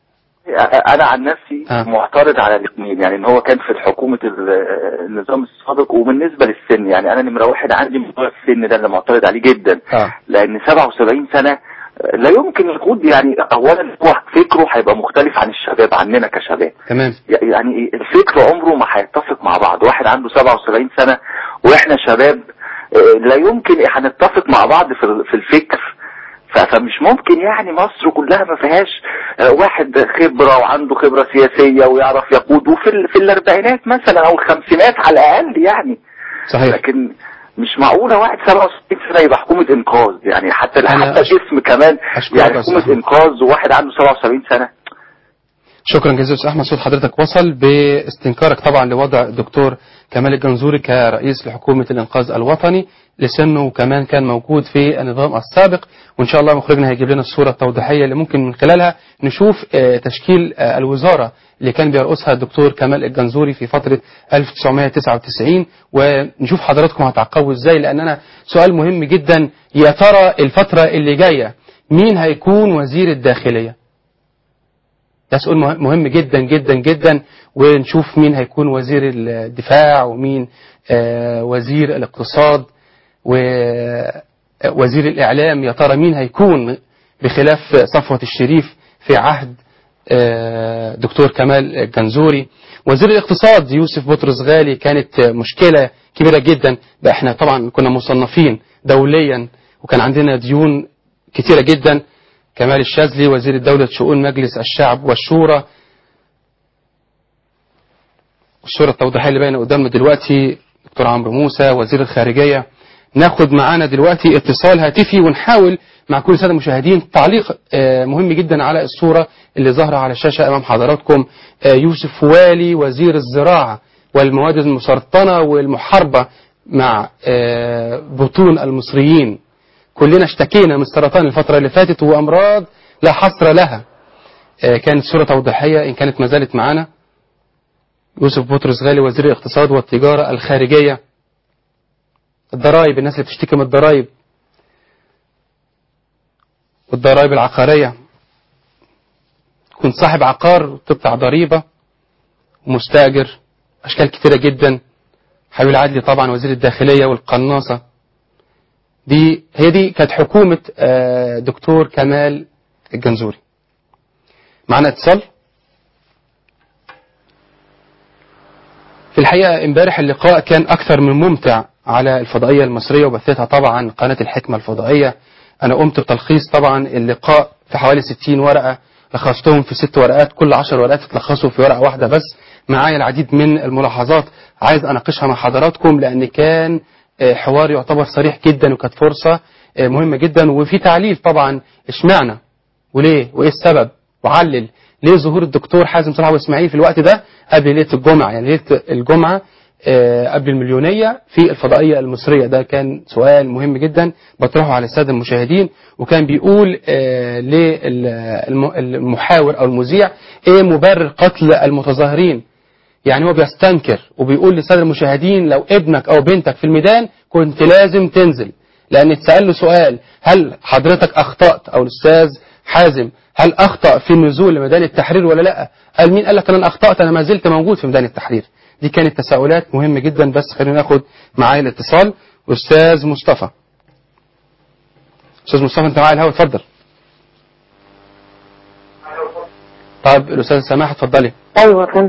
انا عن نفسي آه. معترض على الاثنين يعني ان هو كان في حكومه ال- النظام السابق وبالنسبه للسن يعني انا نمره واحد عندي موضوع السن ده اللي معترض عليه جدا اه لان 77 سنه لا يمكن يقود يعني اولا هو فكره هيبقى مختلف عن الشباب عننا كشباب تمام يعني إيه، الفكر عمره ما هيتفق مع بعض واحد عنده 77 سنة واحنا شباب آه، لا يمكن هنتفق مع بعض في ال- في الفكر ف- فمش ممكن يعني مصر كلها ما فيهاش آه، واحد خبرة وعنده خبرة سياسية ويعرف يقود وفي ال- في الاربعينات مثلا او الخمسينات على الاقل يعني صحيح لكن مش معقولة واحد 67 سنة يبقى حكومة انقاذ يعني حتى أنا حتى أش- الاسم كمان أشكرك يعني يا حكومة أستاذ. انقاذ وواحد عنده 77 سنة شكرا جزيلا استاذ احمد صوت حضرتك وصل باستنكارك طبعا لوضع الدكتور كمال الجنزوري كرئيس لحكومه الانقاذ الوطني لسنه كمان كان موجود في النظام السابق وان شاء الله مخرجنا هيجيب لنا الصوره التوضيحيه اللي ممكن من خلالها نشوف آه، تشكيل آه، الوزاره اللي كان بيرأسها الدكتور كمال الجنزوري في فتره 1999 ونشوف حضراتكم هتعقبوا ازاي لان انا سؤال مهم جدا يا ترى الفتره اللي جايه مين هيكون وزير الداخليه ده سؤال مه- مهم جدا جدا جدا ونشوف مين هيكون وزير الدفاع ومين آه، وزير الاقتصاد ووزير الإعلام يا ترى مين هيكون بخلاف صفوة الشريف في عهد آه، دكتور كمال الجنزوري وزير الاقتصاد يوسف بطرس غالي كانت مشكلة كبيرة جدا ده احنا طبعا كنا مصنفين دوليا وكان عندنا ديون كتيرة جدا كمال الشاذلي وزير الدولة شؤون مجلس الشعب والشورى الصورة التوضيحية اللي باينة قدامنا دلوقتي دكتور عمرو موسى وزير الخارجية ناخد معانا دلوقتي اتصال هاتفي ونحاول مع كل السادة المشاهدين تعليق آه، مهم جدا على الصورة اللي ظاهرة على الشاشة أمام حضراتكم آه، يوسف والي وزير الزراعة والمواد المسرطنة والمحاربة مع آه، بطون المصريين كلنا اشتكينا من السرطان الفترة اللي فاتت وأمراض لا حصر لها آه، كانت صورة توضيحية إن كانت ما زالت معانا يوسف بطرس غالي وزير الاقتصاد والتجارة الخارجية الضرائب الناس اللي بتشتكي من الضرائب والضرائب العقارية كنت صاحب عقار تدفع ضريبة ومستأجر أشكال كتيرة جدا حبيب العدلي طبعا وزير الداخلية والقناصة دي هي دي كانت حكومة آه، دكتور كمال الجنزوري معنا اتصال في الحقيقة امبارح اللقاء كان أكثر من ممتع على الفضائية المصرية وبثتها طبعا قناة الحكمة الفضائية أنا قمت بتلخيص طبعا اللقاء في حوالي 60 ورقة لخصتهم في ست ورقات كل 10 ورقات اتلخصوا في ورقة واحدة بس معايا العديد من الملاحظات عايز أناقشها مع حضراتكم لأن كان آه، حوار يعتبر صريح جدا وكانت فرصة آه، مهمة جدا وفي تعليل طبعا اشمعنى وليه وايه السبب وعلل ليه ظهور الدكتور حازم صلاح واسماعيل في الوقت ده قبل ليله الجمعه يعني ليله الجمعه آه، قبل المليونيه في الفضائيه المصريه ده كان سؤال مهم جدا بطرحه على الساده المشاهدين وكان بيقول آه، للمحاور او المذيع ايه مبرر قتل المتظاهرين يعني هو بيستنكر وبيقول للساده المشاهدين لو ابنك او بنتك في الميدان كنت لازم تنزل لان اتسال له سؤال هل حضرتك اخطات او الاستاذ حازم هل اخطا في النزول لميدان التحرير ولا لا قال مين قال لك انا اخطات انا ما زلت موجود في ميدان التحرير دي كانت تساؤلات مهمه جدا بس خلينا ناخد معايا الاتصال استاذ مصطفى استاذ مصطفى انت معايا الهوا اتفضل طيب الاستاذ سماح اتفضلي ايوه كان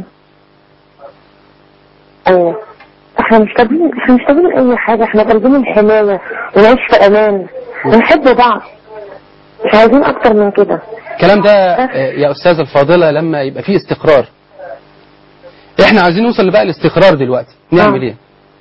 ايوه احنا مش طالبين احنا مش طالبين اي حاجه احنا طالبين الحمايه ونعيش في امان ونحب بعض مش عايزين اكتر من كده الكلام ده آه، يا استاذه الفاضله لما يبقى فيه استقرار احنا عايزين نوصل بقى الاستقرار دلوقتي نعمل ايه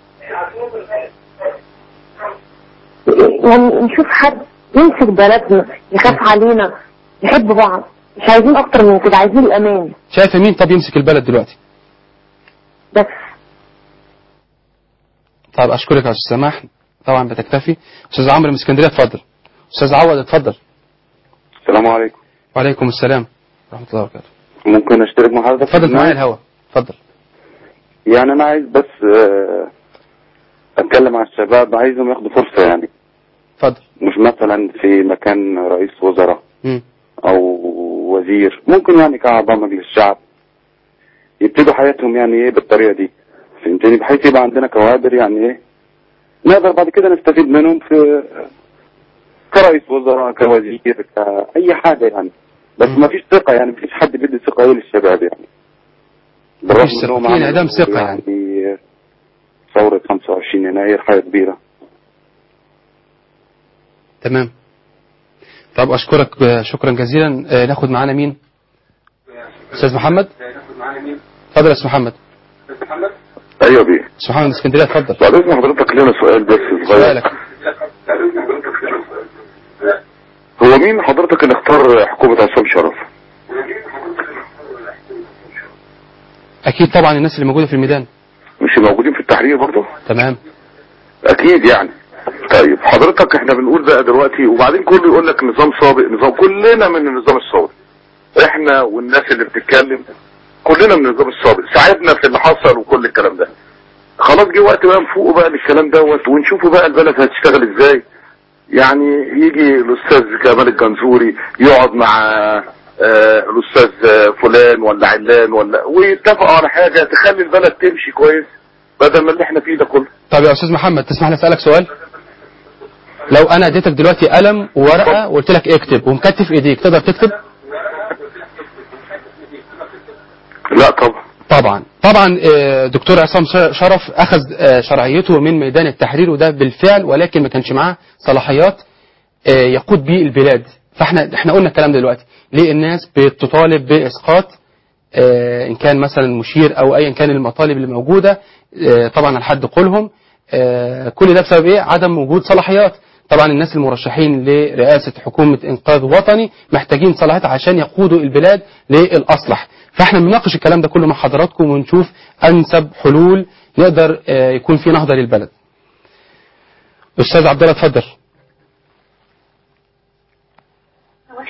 يعني نشوف حد يمسك بلدنا يخاف علينا يحب بعض مش عايزين اكتر من كده عايزين الامان شايفه مين طب يمسك البلد دلوقتي بس طيب اشكرك يا استاذ سماح طبعا بتكتفي استاذ عمرو من اسكندريه اتفضل استاذ عوض اتفضل السلام عليكم وعليكم السلام ورحمه الله وبركاته ممكن اشترك مع حضرتك اتفضل معايا الهوا اتفضل يعني انا عايز بس آه، اتكلم على الشباب عايزهم ياخدوا فرصة يعني اتفضل مش مثلا في مكان رئيس وزراء مم. او وزير ممكن يعني كأعضاء مجلس الشعب يبتدوا حياتهم يعني ايه بالطريقة دي فهمتني بحيث يبقى عندنا كوادر يعني ايه نقدر بعد كده نستفيد منهم في كرئيس وزراء كوزير كأي حاجة يعني بس ما فيش ثقة يعني ما فيش حد بيدي ثقة ايه للشباب يعني بالرغم مفيش ثقة. إنهم في عملوا انعدام ثقة يعني. يعني ثورة 25 يناير حاجة كبيرة تمام طب اشكرك ب- شكرا جزيلا آه، ناخد معانا مين استاذ محمد اتفضل يا استاذ محمد ايوه بيه استاذ محمد من اسكندريه اتفضل بعد اذن حضرتك لنا سؤال بس صغير سؤالك هو مين حضرتك اللي اختار حكومة عصام شرف؟ اكيد طبعا الناس اللي موجوده في الميدان مش موجودين في التحرير برضه؟ تمام اكيد يعني طيب حضرتك احنا بنقول بقى دلوقتي وبعدين كله يقول لك نظام سابق نظام كلنا من النظام السابق احنا والناس اللي بتتكلم كلنا من النظام السابق ساعدنا في اللي حصل وكل الكلام ده خلاص جه وقت بقى نفوقوا بقى للكلام دوت ونشوفوا بقى البلد هتشتغل ازاي يعني يجي الاستاذ كمال الجنزوري يقعد مع آه الاستاذ آه، فلان ولا علان ولا ويتفقوا على حاجه تخلي البلد تمشي كويس بدل ما اللي احنا فيه ده كله طب يا استاذ محمد تسمح لي اسالك سؤال لو انا اديتك دلوقتي قلم وورقه وقلت لك اكتب ومكتف ايديك تقدر تكتب لا طبعا طبعا طبعا آه، دكتور عصام ش- شرف اخذ آه، شرعيته من ميدان التحرير وده بالفعل ولكن ما كانش معاه صلاحيات آه، يقود بيه البلاد فاحنا احنا قلنا الكلام ده دلوقتي ليه الناس بتطالب باسقاط آه، ان كان مثلا مشير او ايا كان المطالب اللي موجوده آه، طبعا على حد قولهم آه، كل ده بسبب ايه عدم وجود صلاحيات طبعا الناس المرشحين لرئاسة حكومة إنقاذ وطني محتاجين صلاحيات عشان يقودوا البلاد للأصلح فاحنا بنناقش الكلام ده كله مع حضراتكم ونشوف أنسب حلول نقدر آه، يكون في نهضة للبلد أستاذ عبد الله اتفضل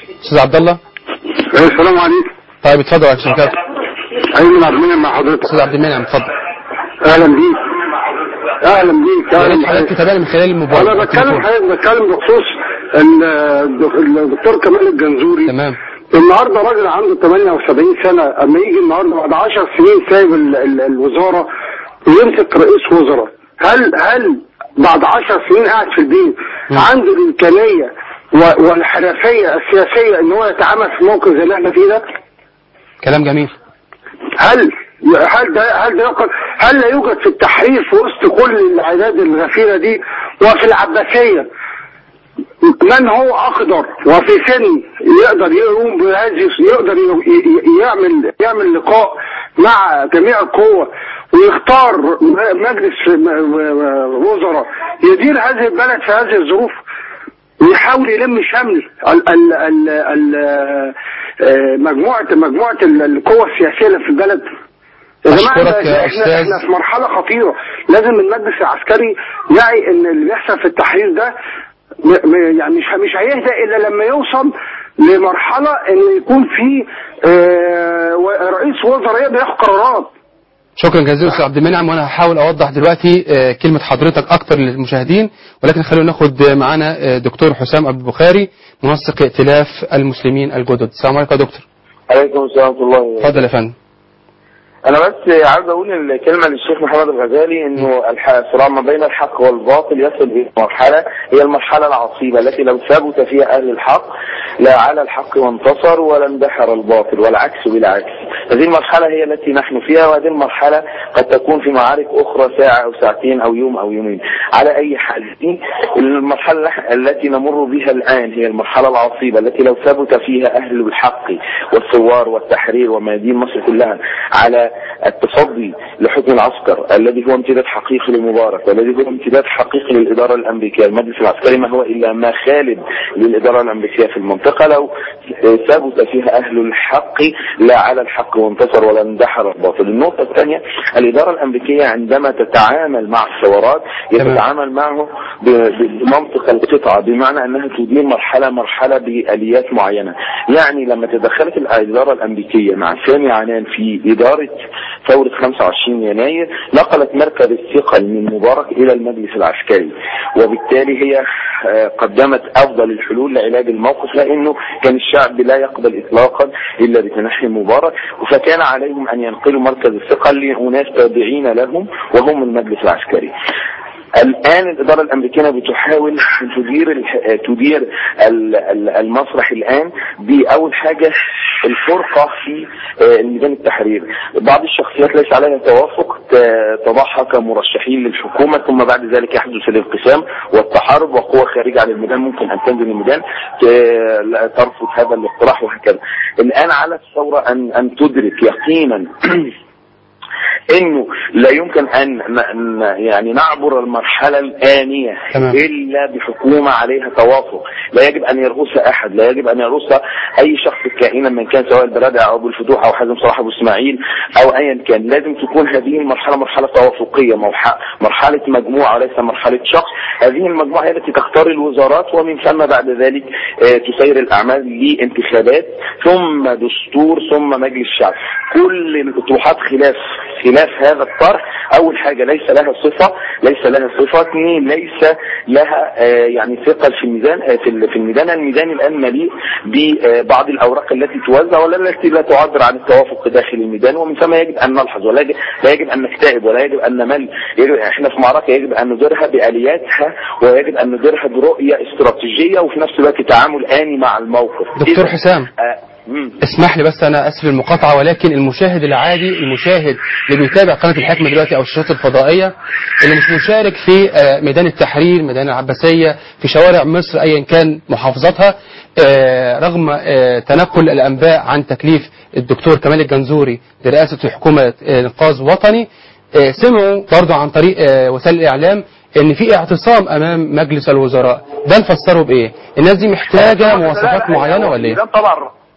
استاذ عبد الله السلام عليكم طيب اتفضل يا شركات ايمن عبد المنعم مع حضرتك استاذ عبد المنعم اتفضل اهلا بيك اهلا بيك يا اهلا ريت حضرتك بيك تتابعني من خلال الموبايل انا بتكلم حضرتك بتكلم بخصوص ال- الدكتور كمال الجنزوري تمام النهارده راجل عنده 78 سنه اما يجي النهارده بعد 10 سنين سايب ال- ال- الوزاره ويمسك رئيس وزراء هل هل بعد 10 سنين قاعد في البيت عنده الامكانيه و- والحرفيه السياسيه ان هو يتعامل في موقف زي اللي احنا فيه ده؟ كلام جميل هل هل ده هل ده يوجد هل لا يوجد في التحرير في وسط كل الاعداد الغفيره دي وفي العباسيه من هو اقدر وفي سن يقدر يقوم بهذه يقدر ي- ي- يعمل يعمل لقاء مع جميع القوى ويختار م- مجلس م- و- وزراء يدير هذه البلد في هذه الظروف ويحاول يلم شمل ال ال ال ال آه، مجموعة مجموعة ال- القوى السياسية اللي في البلد يا جماعة أشكرك ده- يا احنا أستاذ. احنا في مرحلة خطيرة لازم المجلس العسكري يعي ان اللي بيحصل في التحرير ده م- م- يعني مش مش هيهدى الا لما يوصل لمرحلة ان يكون في آه، و- رئيس وزراء يقدر ياخد قرارات شكرا جزيلا استاذ عبد المنعم وانا هحاول اوضح دلوقتي آه، كلمه حضرتك اكتر للمشاهدين ولكن خلونا ناخد آه، معانا آه، دكتور حسام ابو البخاري منسق ائتلاف المسلمين الجدد السلام عليكم يا دكتور عليكم السلام ورحمة الله اتفضل يا فندم أنا بس عاوز أقول الكلمة للشيخ محمد الغزالي إنه الح- الصراع ما بين الحق والباطل يصل إلى مرحلة هي المرحلة العصيبة التي لو ثبت فيها أهل الحق لا على الحق وانتصر ولا اندحر الباطل والعكس بالعكس هذه المرحلة هي التي نحن فيها وهذه المرحلة قد تكون في معارك أخرى ساعة أو ساعتين أو يوم أو يومين على أي حال دي المرحلة التي نمر بها الآن هي المرحلة العصيبة التي لو ثبت فيها أهل الحق والثوار والتحرير وميادين مصر كلها على التصدي لحكم العسكر الذي هو امتداد حقيقي لمبارك والذي هو امتداد حقيقي للإدارة الأمريكية المجلس العسكري ما هو إلا ما خالد للإدارة الأمريكية في المنطقة لو ثبت فيها أهل الحق لا على الحق وانتصر ولا اندحر الباطل النقطة الثانية الإدارة الأمريكية عندما تتعامل مع الثورات تتعامل معه ب- ب- بمنطق القطعة بمعنى أنها تدير مرحلة مرحلة بآليات معينة يعني لما تدخلت الإدارة الأمريكية مع سامي عنان في إدارة ثورة 25 يناير نقلت مركز الثقل من مبارك إلى المجلس العسكري وبالتالي هي آه، قدمت أفضل الحلول لعلاج الموقف لأنه كان الشعب لا يقبل إطلاقا إلا بتنحي مبارك فكان عليهم أن ينقلوا مركز الثقل لأناس تابعين لهم وهم المجلس العسكري الآن الإدارة الأمريكية بتحاول أن تدير الح- تدير ال- ال- المسرح الآن بأول حاجة الفرقة في آه، ميدان التحرير بعض الشخصيات ليس عليها توافق ت- تضعها كمرشحين للحكومة ثم بعد ذلك يحدث الانقسام والتحارب وقوة خارجة عن الميدان ممكن أن تنزل الميدان ت- لا ترفض هذا الاقتراح وهكذا الآن على الثورة أن أن تدرك يقينا انه لا يمكن ان ن- ن- يعني نعبر المرحله الانيه تمام. الا بحكومه عليها توافق لا يجب ان يرغسها احد لا يجب ان يرغسها اي شخص كائنا من كان سواء البرادع او ابو الفتوح او حازم صلاح ابو اسماعيل او ايا كان لازم تكون هذه المرحله مرحله توافقيه موح- مرحله مجموعه وليس مرحله شخص هذه المجموعه هي التي تختار الوزارات ومن ثم بعد ذلك آه، تسير الاعمال لانتخابات ثم دستور ثم مجلس الشعب كل الاطروحات خلاف خلاف هذا الطرح اول حاجه ليس لها صفه ليس لها صفه اثنين ليس لها آه، يعني ثقل في الميزان آه، في ال- في الميدان الميدان الان مليء ببعض الاوراق التي توزع ولا التي لا تعبر عن التوافق داخل الميدان ومن ثم يجب ان نلحظ ولا يجب لا يجب ان نكتئب ولا يجب ان نمل يجب احنا في معركه يجب ان نديرها بالياتها ويجب ان نديرها برؤيه استراتيجيه وفي نفس الوقت تعامل اني مع الموقف دكتور إذا- حسام آه، مم. اسمح لي بس انا اسف المقاطعه ولكن المشاهد العادي المشاهد اللي بيتابع قناه الحكمه دلوقتي او الشاشات الفضائيه اللي مش مشارك في آه، ميدان التحرير ميدان العباسيه في شوارع مصر ايا كان محافظاتها آه، رغم آه، تنقل الانباء عن تكليف الدكتور كمال الجنزوري لرئاسه حكومه آه، انقاذ وطني آه، سمعوا برضه عن طريق آه، وسائل الاعلام ان في اعتصام امام مجلس الوزراء ده نفسره بايه الناس دي محتاجه مواصفات معينه ولا ايه الميدان طبعا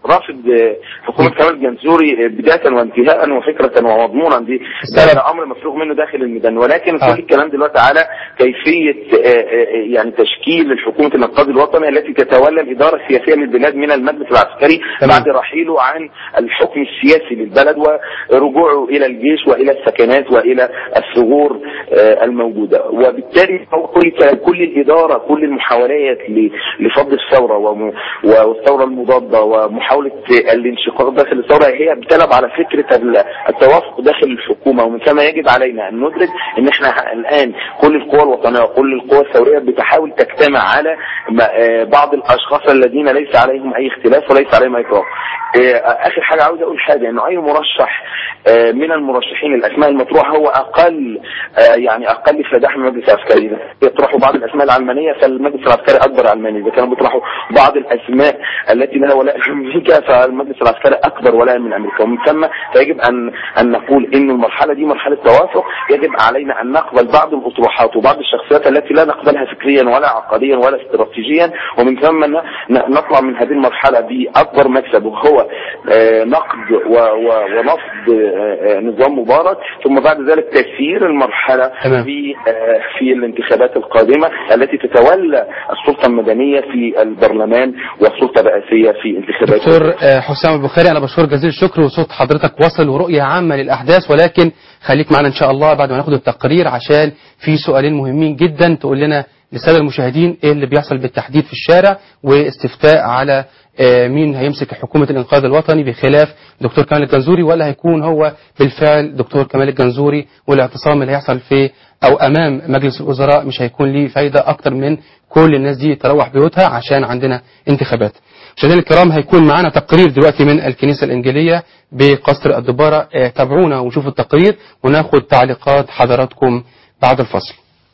رافض آه، حكومه كمال الجنزوري آه، بدايه وانتهاء وفكره ومضمونا دي ده, ده امر مفروغ منه داخل الميدان ولكن كل الكلام دلوقتي على كيفيه آه، آه، يعني تشكيل الحكومه الانقاذ الوطني التي تتولى الاداره السياسيه للبلاد من المجلس العسكري بعد رحيله عن الحكم السياسي للبلد ورجوعه الى الجيش والى السكنات والى الثغور آه، الموجوده وبالتالي هو كل كل الاداره كل المحاولات ل- لفض الثوره وم- والثوره المضاده ومحاوله الانشقاق داخل الثوره هي بتلعب على فكره ال- التوافق داخل الحكومه ومن ثم يجب علينا ان ندرك ان احنا الان كل القوى الوطنيه وكل القوى الثوريه بتحاول تجتمع على م- آه، بعض الاشخاص الذين ليس عليهم اي اختلاف وليس عليهم اي اكراه. آه، اخر حاجه عاوز اقول حاجه انه اي مرشح آه، من المرشحين الاسماء المطروحه هو اقل آه، يعني اقل فداح من المجلس العسكري إذا يطرحوا بعض الاسماء العلمانيه فالمجلس العسكري اكبر علماني اذا كانوا بيطرحوا بعض الاسماء التي لها ولاء في امريكا فالمجلس العسكري اكبر ولاء من امريكا ومن ثم فيجب ان ان نقول ان المرحله دي مرحله توافق يجب علينا ان نقبل بعض الاطروحات وبعض الشخصيات التي لا نقبلها فكريا ولا عقديا ولا استراتيجيا ومن ثم ن- ن- نطلع من هذه المرحله باكبر مكسب وهو آه، نقد و- و- ونفض آه، آه، نظام مبارك ثم بعد ذلك تسيير المرحله تمام. في آه، في الانتخابات القادمه التي تتولى السلطه المدنيه في البرلمان والسلطه الرئاسيه في انتخابات دكتور آه، حسام البخاري انا بشكرك جزيل الشكر وصوت حضرتك وصل ورؤيه عامه للاحداث ولكن خليك معنا ان شاء الله بعد ما ناخد التقرير عشان في سؤالين مهمين جدا تقول لنا للساده المشاهدين ايه اللي بيحصل بالتحديد في الشارع واستفتاء على آه، مين هيمسك حكومه الانقاذ الوطني بخلاف دكتور كمال الجنزوري ولا هيكون هو بالفعل دكتور كمال الجنزوري والاعتصام اللي هيحصل في او امام مجلس الوزراء مش هيكون ليه فايده اكتر من كل الناس دي تروح بيوتها عشان عندنا انتخابات مشاهدينا الكرام هيكون معانا تقرير دلوقتي من الكنيسة الإنجيلية بقصر الدبارة آه، تابعونا وشوفوا التقرير وناخد تعليقات حضراتكم بعد الفصل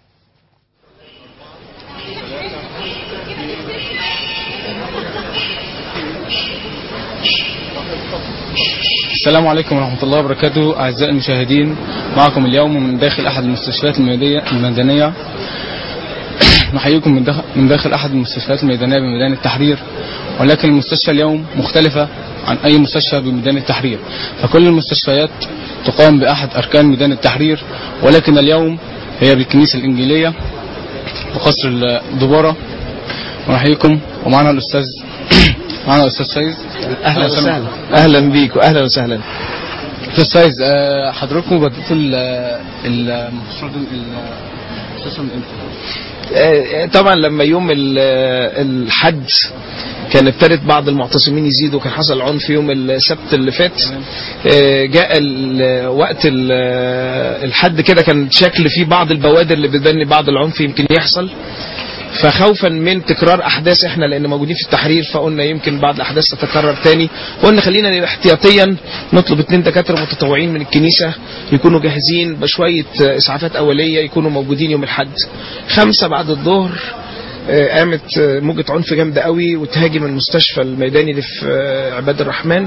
السلام عليكم ورحمة الله وبركاته أعزائي المشاهدين معكم اليوم من داخل أحد المستشفيات الميدانية المدنية نحييكم من داخل, من داخل أحد المستشفيات الميدانية بميدان التحرير ولكن المستشفى اليوم مختلفة عن أي مستشفى بميدان التحرير فكل المستشفيات تقام بأحد أركان ميدان التحرير ولكن اليوم هي بالكنيسة الإنجيلية وقصر الدبارة ونحييكم ومعنا الأستاذ معنا الأستاذ فايز اهلا وسهلا اهلا بيك واهلا وسهلا استاذ فايز آه، حضراتكم بدأتوا ال- المشروع ده المستشفى من امتى؟ آه، طبعا لما يوم ال- الحد كان ابتدت بعض المعتصمين يزيدوا كان حصل عنف يوم السبت اللي فات آه، جاء ال- وقت ال- الحد كده كان شكل فيه بعض البوادر اللي بتبني بعض العنف يمكن يحصل فخوفا من تكرار احداث احنا لان موجودين في التحرير فقلنا يمكن بعض الاحداث تتكرر تاني قلنا خلينا احتياطيا نطلب اتنين دكاتره متطوعين من الكنيسه يكونوا جاهزين بشويه اسعافات اوليه يكونوا موجودين يوم الاحد خمسة بعد الظهر آه، قامت آه، موجة عنف جامدة قوي وتهاجم المستشفى الميداني اللي في آه، عباد الرحمن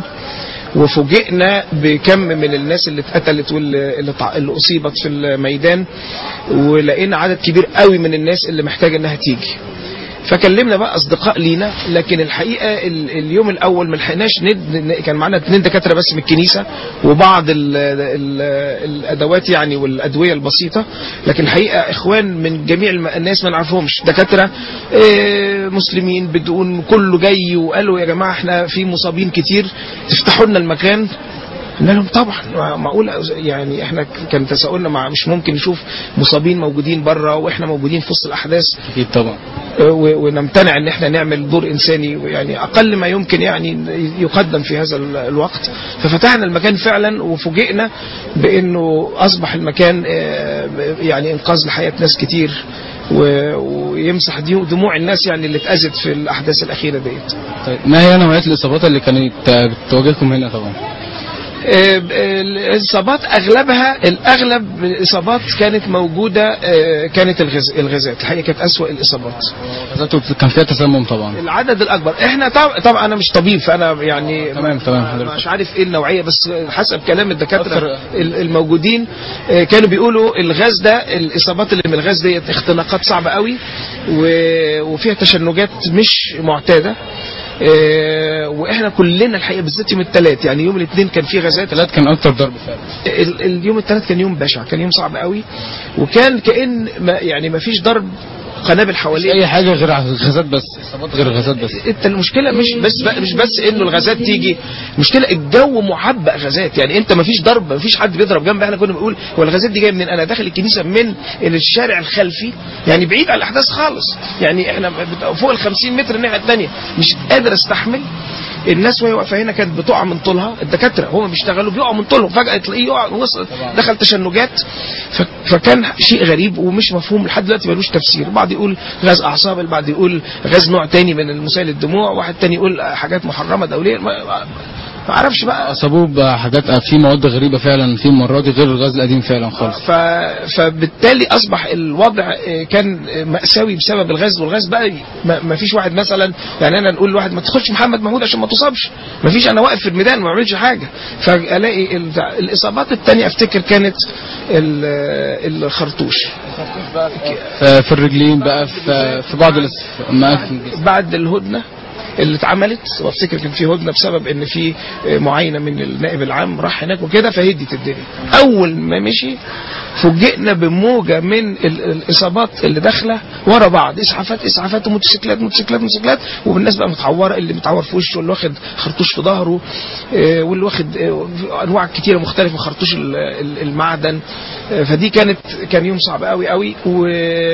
وفوجئنا بكم من الناس اللي اتقتلت واللي اللي تع- اللي اصيبت في الميدان ولقينا عدد كبير قوي من الناس اللي محتاجه انها تيجي فكلمنا بقى اصدقاء لينا لكن الحقيقه ال- اليوم الاول ما لحقناش ند... ن- كان معانا اثنين دكاتره بس من الكنيسه وبعض ال... ال... الادوات يعني والادويه البسيطه لكن الحقيقه اخوان من جميع الم- الناس ما نعرفهمش دكاتره آه، مسلمين بدون كله جاي وقالوا يا جماعه احنا في مصابين كتير تفتحوا لنا المكان قلنا لهم طبعا معقول يعني احنا كان تساؤلنا مع مش ممكن نشوف مصابين موجودين بره واحنا موجودين في وسط الاحداث اكيد طبعا و- ونمتنع ان احنا نعمل دور انساني يعني اقل ما يمكن يعني يقدم في هذا ال- الوقت ففتحنا المكان فعلا وفوجئنا بانه اصبح المكان آه، يعني انقاذ لحياه ناس كتير و- ويمسح دي- دموع الناس يعني اللي اتاذت في الاحداث الاخيره ديت طيب ما هي نوعية الإصابات اللي كانت آه، بتواجهكم هنا طبعا؟ آه، الاصابات اغلبها الاغلب الاصابات كانت موجوده آه، كانت الغاز الغازات الحقيقه كانت اسوا الاصابات غازات كان فيها تسمم طبعا العدد الاكبر احنا طبعا طبعا انا مش طبيب فانا يعني تمام تمام حضرتك مش عارف ايه النوعيه بس حسب كلام الدكاتره ال- الموجودين آه، كانوا بيقولوا الغاز ده الاصابات اللي من الغاز ديت اختناقات صعبه قوي و- وفيها تشنجات مش معتاده آه، واحنا كلنا الحقيقه بالذات يوم الثلاث يعني يوم الاثنين كان في غازات الثلاث كان اكتر ضرب فعلا ال- اليوم الثلاث كان يوم بشع كان يوم صعب قوي وكان كان ما يعني ما فيش ضرب قنابل مش حواليه اي حاجه غير غازات بس اصابات غير غازات بس انت المشكله مش بس مش بس انه الغازات تيجي المشكله الجو معبأ غازات يعني انت ما فيش ضرب ما فيش حد بيضرب جنب احنا كنا بنقول هو الغازات دي جايه منين انا داخل الكنيسه من الشارع الخلفي يعني بعيد عن الاحداث خالص يعني احنا بت- فوق ال 50 متر الناحيه الثانيه مش قادر استحمل الناس وهي واقفه هنا كانت بتقع من طولها الدكاتره هم بيشتغلوا بيقعوا من طولهم فجاه تلاقيه يقع وصل دخل تشنجات ف- فكان شيء غريب ومش مفهوم لحد دلوقتي ملوش تفسير بعض يقول غاز اعصاب البعض يقول غاز نوع تاني من المسيل الدموع واحد تاني يقول حاجات محرمه دوليا ما ما- ما اعرفش بقى اصابوه بحاجات في مواد غريبه فعلا في المره دي غير الغاز القديم فعلا خالص ف... فبالتالي اصبح الوضع آه، كان آه، مأساوي بسبب الغاز والغاز بقى ما ما فيش واحد مثلا يعني انا نقول لواحد ما تدخلش محمد محمود عشان ما تصابش ما فيش انا واقف في الميدان ما بعملش حاجه فالاقي ال... الاصابات الثانيه افتكر كانت ال... آه، الخرطوش ف- في الرجلين بقى في, في بعض الاماكن بعد الهدنه اللي اتعملت وافتكر كان في هدنه بسبب ان في معاينه من النائب العام راح هناك وكده فهدت الدنيا اول ما مشي فوجئنا بموجه من ال- الاصابات اللي داخله ورا بعض اسعافات اسعافات وموتوسيكلات موتوسيكلات موتوسيكلات والناس بقى متعوره اللي متعور في وشه واللي واخد خرطوش في ظهره آه، واللي واخد آه، انواع كتيره مختلفه من خرطوش ال- ال- المعدن آه، فدي كانت كان يوم صعب قوي قوي و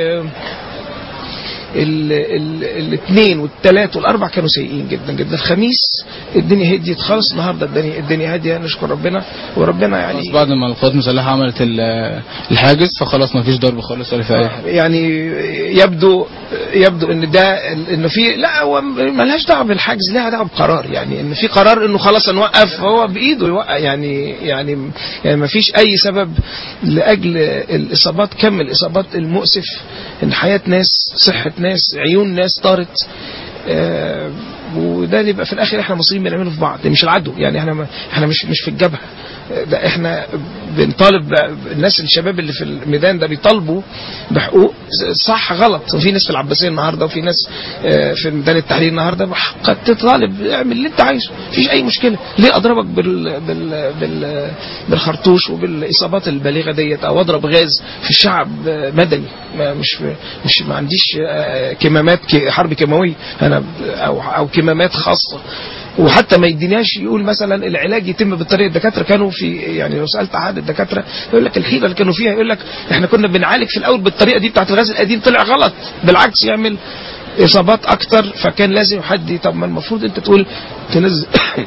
الاثنين والثلاث والاربع كانوا سيئين جدا جدا الخميس الدنيا هديت خالص النهارده الدنيا الدنيا هاديه نشكر ربنا وربنا خلاص يعني بعد ما القوات المسلحه عملت ال- الحاجز فخلاص ما فيش ضرب خالص ولا في اي حاجه يعني يبدو يبدو ان ده انه في لا هو ملهاش دعوه بالحجز لها دعوه بقرار يعني ان في قرار انه خلاص نوقف هو بايده يوقف يعني يعني يعني ما فيش اي سبب لاجل الاصابات كم الاصابات المؤسف ان حياه ناس صحه ناس عيون ناس طارت آه، وده اللي يبقى في الاخر احنا مصريين بنعمله في بعض مش العدو يعني احنا ما احنا مش مش في الجبهه ده احنا بنطالب ب- الناس الشباب اللي في الميدان ده بيطالبوا بحقوق صح غلط وفي ناس في العباسيه النهارده وفي ناس آه، في ميدان التحرير النهارده قد تطالب اعمل اللي انت عايزه مفيش اي مشكله ليه اضربك بال بال بال بالخرطوش وبالاصابات البالغه ديت او اضرب غاز في الشعب آه، مدني ما مش مش ما عنديش آه، كمامات ك- حرب كيماويه انا ب- او او كمامات خاصه وحتى ما يديناش يقول مثلا العلاج يتم بالطريقه الدكاتره كانوا في يعني لو سالت احد الدكاتره يقول لك الحيله اللي كانوا فيها يقول لك احنا كنا بنعالج في الاول بالطريقه دي بتاعت الغاز القديم طلع غلط بالعكس يعمل اصابات اكتر فكان لازم حد طب ما المفروض انت تقول تنزل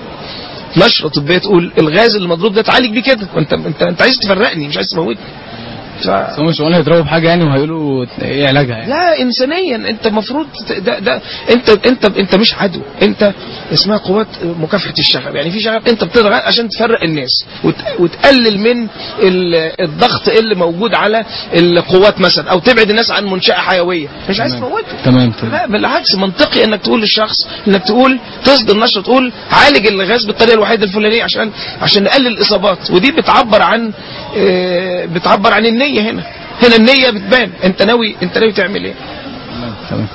نشره طبيه تقول الغاز اللي مضروب ده تعالج بيه كده وانت انت انت عايز تفرقني مش عايز تموتني ف... بس هم مش هيقولوا هيضربوا بحاجه يعني وهيقولوا ايه علاجها يعني لا انسانيا انت المفروض ده ده انت انت انت مش عدو انت اسمها قوات مكافحه الشغب يعني في شغب انت بتضغط عشان تفرق الناس وت- وتقلل من ال- الضغط اللي موجود على القوات مثلا او تبعد الناس عن منشاه حيويه مش عايز تمام. تموته تمام تمام لا بالعكس منطقي انك تقول للشخص انك تقول تصدر نشره تقول عالج الغاز بالطريقه الوحيده الفلانيه عشان عشان نقلل الاصابات ودي بتعبر عن آه، بتعبر عن النيه هنا هنا النيه بتبان انت ناوي انت ناوي تعمل ايه تمام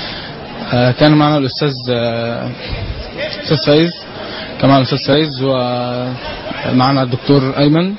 آه كان معنا الاستاذ آه، استاذ فايز كان معنا الاستاذ فايز ومعنا الدكتور ايمن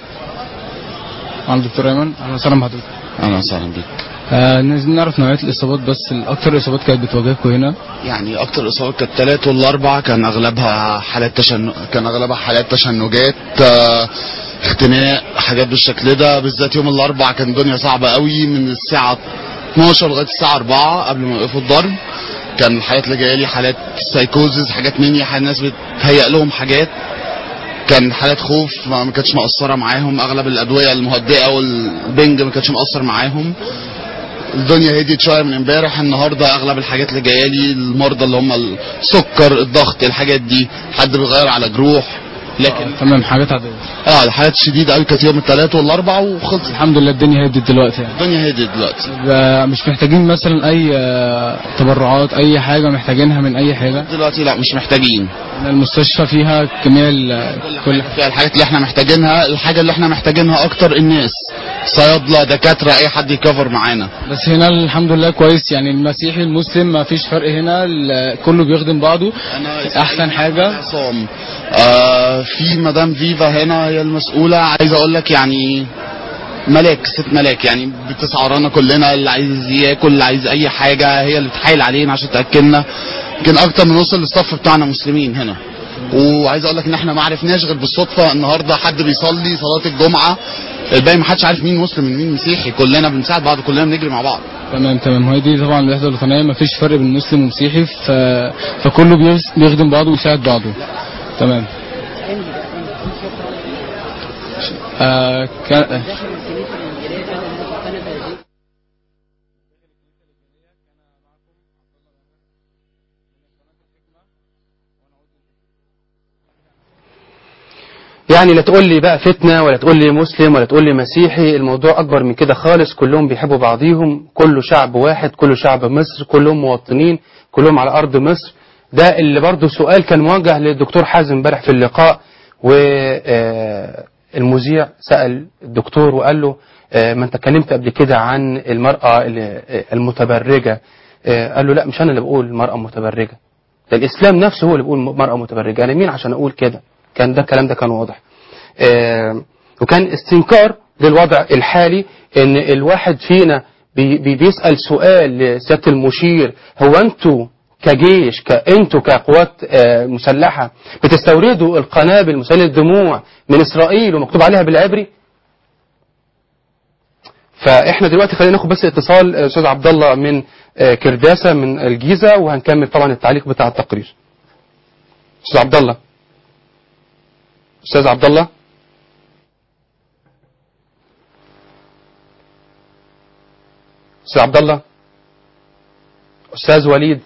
معنا الدكتور ايمن اهلا وسهلا بحضرتك اهلا وسهلا بيك آه عايزين نعرف نوعيه الاصابات بس الاكثر الاصابات كانت بتواجهكم هنا يعني اكتر اصابات كانت الثلاث والاربع كان اغلبها حالات تشنج كان اغلبها حالات تشنجات آه، اختناق حاجات بالشكل ده بالذات يوم الاربع كان الدنيا صعبه قوي من الساعه 12 لغايه الساعه 4 قبل ما يوقفوا الضرب كان الحالات اللي جايه لي حالات سايكوزز حاجات مني حال الناس بتهيأ لهم حاجات كان حالات خوف ما ما كانتش مقصره معاهم اغلب الادويه المهدئه والبنج ما كانتش مقصر معاهم الدنيا هديت شويه من امبارح النهارده اغلب الحاجات اللي جايه لي المرضى اللي هم السكر الضغط الحاجات دي حد بيغير على جروح لكن تمام حاجات عاديه اه الحالات الشديده قوي كانت يوم الثلاث والاربع وخلص الحمد لله الدنيا هدت دلوقتي يعني الدنيا هدت دلوقتي ب- مش محتاجين مثلا اي آه، تبرعات اي حاجه محتاجينها من اي حاجه دلوقتي لا مش محتاجين المستشفى فيها جميع ال- كل فيها الحاجات اللي احنا محتاجينها الحاجه اللي احنا محتاجينها اكتر الناس صيادله دكاتره اي حد يكفر معانا بس هنا الحمد لله كويس يعني المسيحي المسلم ما فيش فرق هنا ال- كله بيخدم بعضه احسن حاجه عصام آه في مدام فيفا هنا هي المسؤوله عايز اقول لك يعني ملاك ست ملاك يعني بتسعى ورانا كلنا اللي عايز ياكل اللي عايز اي حاجه هي اللي بتحايل علينا عشان تاكلنا يمكن اكتر من نص الاستاف بتاعنا مسلمين هنا وعايز اقول لك ان احنا ما عرفناش غير بالصدفه النهارده حد بيصلي صلاه الجمعه الباقي ما حدش عارف مين مسلم من مين مسيحي كلنا بنساعد بعض كلنا بنجري مع بعض تمام تمام هي دي طبعا الوحده الوطنيه ما فيش فرق بين مسلم ومسيحي ف... فكله بيس- بيخدم بعضه ويساعد بعضه تمام آه كان... يعني لا تقول لي بقى فتنة ولا تقول لي مسلم ولا تقول لي مسيحي الموضوع أكبر من كده خالص كلهم بيحبوا بعضيهم كله شعب واحد كله شعب مصر كلهم مواطنين كلهم على أرض مصر ده اللي برضه سؤال كان موجه للدكتور حازم امبارح في اللقاء والمذيع سأل الدكتور وقال له آه، ما انت اتكلمت قبل كده عن المرأة ال- آه، المتبرجة آه، قال له لا مش أنا اللي بقول المرأة متبرجة ده الإسلام نفسه هو اللي بيقول مرأة متبرجة أنا مين عشان أقول كده كان ده الكلام ده كان واضح آه، وكان استنكار للوضع الحالي ان الواحد فينا بي بي بيسأل سؤال لسيادة المشير هو انتوا كجيش كانتوا كقوات آه، مسلحة بتستوردوا القنابل مسيلة الدموع من اسرائيل ومكتوب عليها بالعبري فاحنا دلوقتي خلينا ناخد بس اتصال آه، استاذ عبد الله من آه، كرداسة من الجيزة وهنكمل طبعا التعليق بتاع التقرير استاذ عبد الله استاذ عبد الله استاذ عبد الله استاذ وليد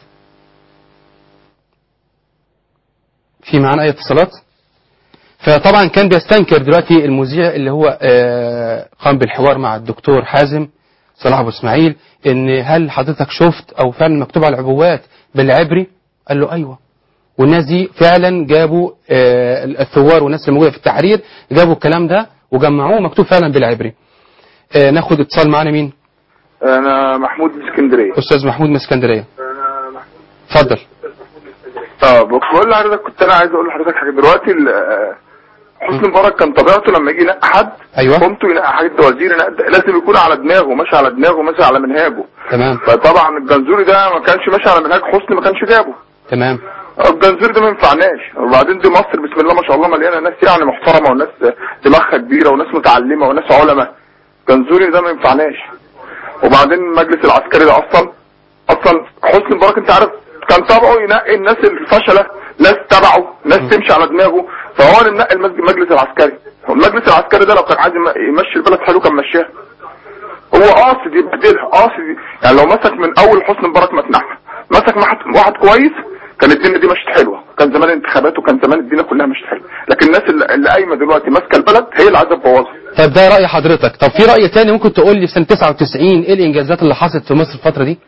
في معانا اي اتصالات فطبعا كان بيستنكر دلوقتي المذيع اللي هو آه، قام بالحوار مع الدكتور حازم صلاح ابو اسماعيل ان هل حضرتك شفت او فعلا مكتوب على العبوات بالعبري قال له ايوه والناس دي فعلا جابوا آه، الثوار والناس اللي موجوده في التحرير جابوا الكلام ده وجمعوه مكتوب فعلا بالعبري آه، ناخد اتصال معانا مين انا محمود من اسكندريه استاذ محمود من اسكندريه اتفضل اه بقول لحضرتك كنت انا عايز اقول لحضرتك حاجه دلوقتي ال- آه، حسني مبارك كان طبيعته لما يجي ينقي حد ايوه قمته ينقي حد وزير ينقي لازم يكون على دماغه ماشي على دماغه ماشي على منهاجه تمام فطبعا الجنزوري ده ما كانش ماشي على منهاج حسني ما كانش جابه تمام الجنزوري ده ما ينفعناش وبعدين دي مصر بسم الله ما شاء الله مليانه ناس يعني محترمه وناس دماغها كبيره وناس متعلمه وناس علماء جنزوري ده ما ينفعناش وبعدين المجلس العسكري ده اصلا اصلا حسني مبارك انت عارف كان طبعه ينقي الناس الفشله ناس تبعه ناس تمشي على دماغه فهو اللي منقي المج- المجلس العسكري المجلس العسكري ده لو كان عايز يم- يمشي البلد حلو كان مشيها هو قاصد يبهدلها قاصد ي- يعني لو مسك من اول حسني مبارك ما تنحى مسك واحد واحد كويس كان الدنيا دي مشت حلوه كان زمان انتخابات وكان زمان الدنيا كلها مشت حلوه لكن الناس اللي اللي قايمه دلوقتي ماسكه البلد هي اللي عايزه تبوظها طب ده رأي حضرتك طب في رأي تاني ممكن تقول لي في سنة 99 ايه الانجازات اللي حصلت في مصر الفترة دي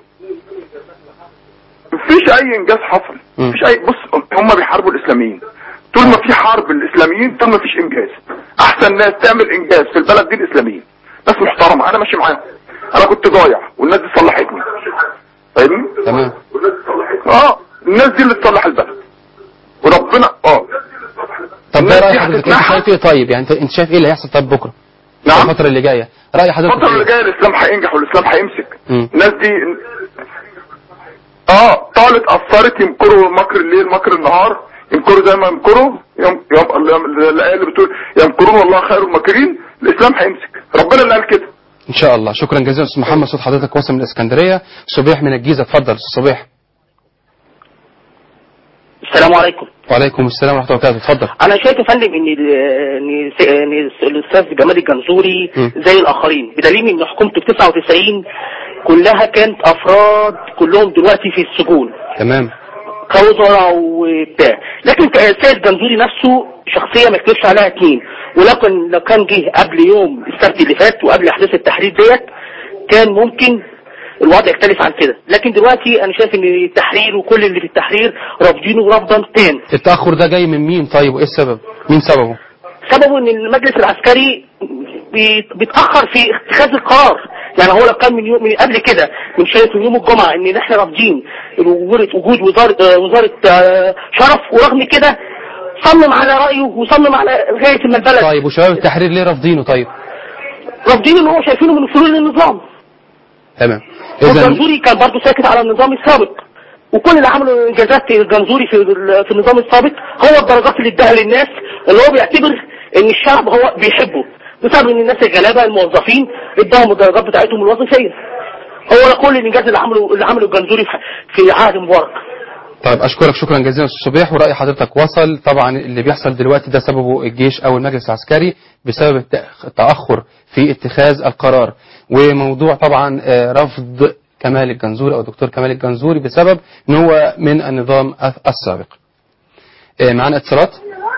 مفيش اي انجاز حصل مفيش اي بص هم بيحاربوا الاسلاميين طول ما في حرب الاسلاميين طول ما فيش انجاز احسن ناس تعمل انجاز في البلد دي الاسلاميين ناس محترمه انا ماشي معاهم انا كنت ضايع والناس دي صلحتني فاهمني تمام اه الناس دي اللي تصلح البلد وربنا اه طب ده الناس رأي دي حضرتك انت هتتنحى. شايف ايه طيب يعني انت انت شايف ايه اللي هيحصل طب بكرة نعم الفترة اللي جاية رأي حضرتك الفترة اللي ايه جاية الاسلام هينجح والاسلام هيمسك مم. الناس دي اه طالت اثرت يمكروا مكر الليل مكر النهار يمكروا زي ما يمكروا يم... يم... الايه اللي بتقول يمكرون والله خير الماكرين الاسلام هيمسك ربنا اللي قال كده ان شاء الله شكرا جزيلا استاذ محمد صوت حضرتك واصل من الاسكندرية صبيح من الجيزة اتفضل استاذ صبيح السلام عليكم وعليكم السلام ورحمة الله وبركاته اتفضل انا شايف يا فندم ان ال- ان س- ان الاستاذ جمال الجنزوري م. زي الاخرين بدليل ان حكومته في 99 كلها كانت افراد كلهم دلوقتي في السجون تمام كوزراء وبتاع لكن السيد جنزوري نفسه شخصيه ما يختلفش عليها اتنين ولكن لو كان جه قبل يوم السبت اللي فات وقبل احداث التحرير ديت كان ممكن الوضع يختلف عن كده لكن دلوقتي انا شايف ان التحرير وكل اللي في التحرير رافضينه رفضا تام التأخر ده جاي من مين طيب وإيه السبب مين سببه سببه ان المجلس العسكري بي- بيتاخر في اتخاذ القرار يعني هو لو كان من يوم من قبل كده من شايف من يوم الجمعه ان احنا رافضين وجود وجود وزاره آه، وزاره آه، شرف ورغم كده صمم على رايه وصمم على غايه ما البلد طيب وشباب التحرير ليه رافضينه طيب رافضين ان هو شايفينه من فلول النظام تمام إذا والجنزوري كان برضه ساكت على النظام السابق وكل اللي عمله انجازات الجنزوري في ال- في النظام السابق هو الدرجات اللي اداها للناس اللي هو بيعتبر ان الشعب هو بيحبه بسبب ان الناس الغلابه الموظفين اداهم الدرجات بتاعتهم الوظيفيه هو ده كل الانجاز اللي عمله اللي عمله الجنزوري في- في عهد مبارك طيب أشكرك شكرا جزيلا أستاذ صبيح ورأي حضرتك وصل طبعا اللي بيحصل دلوقتي ده سببه الجيش أو المجلس العسكري بسبب التأخ- التأخر في اتخاذ القرار وموضوع طبعا آه، رفض كمال الجنزوري أو دكتور كمال الجنزوري بسبب ان هو من النظام السابق آه، معانا اتصالات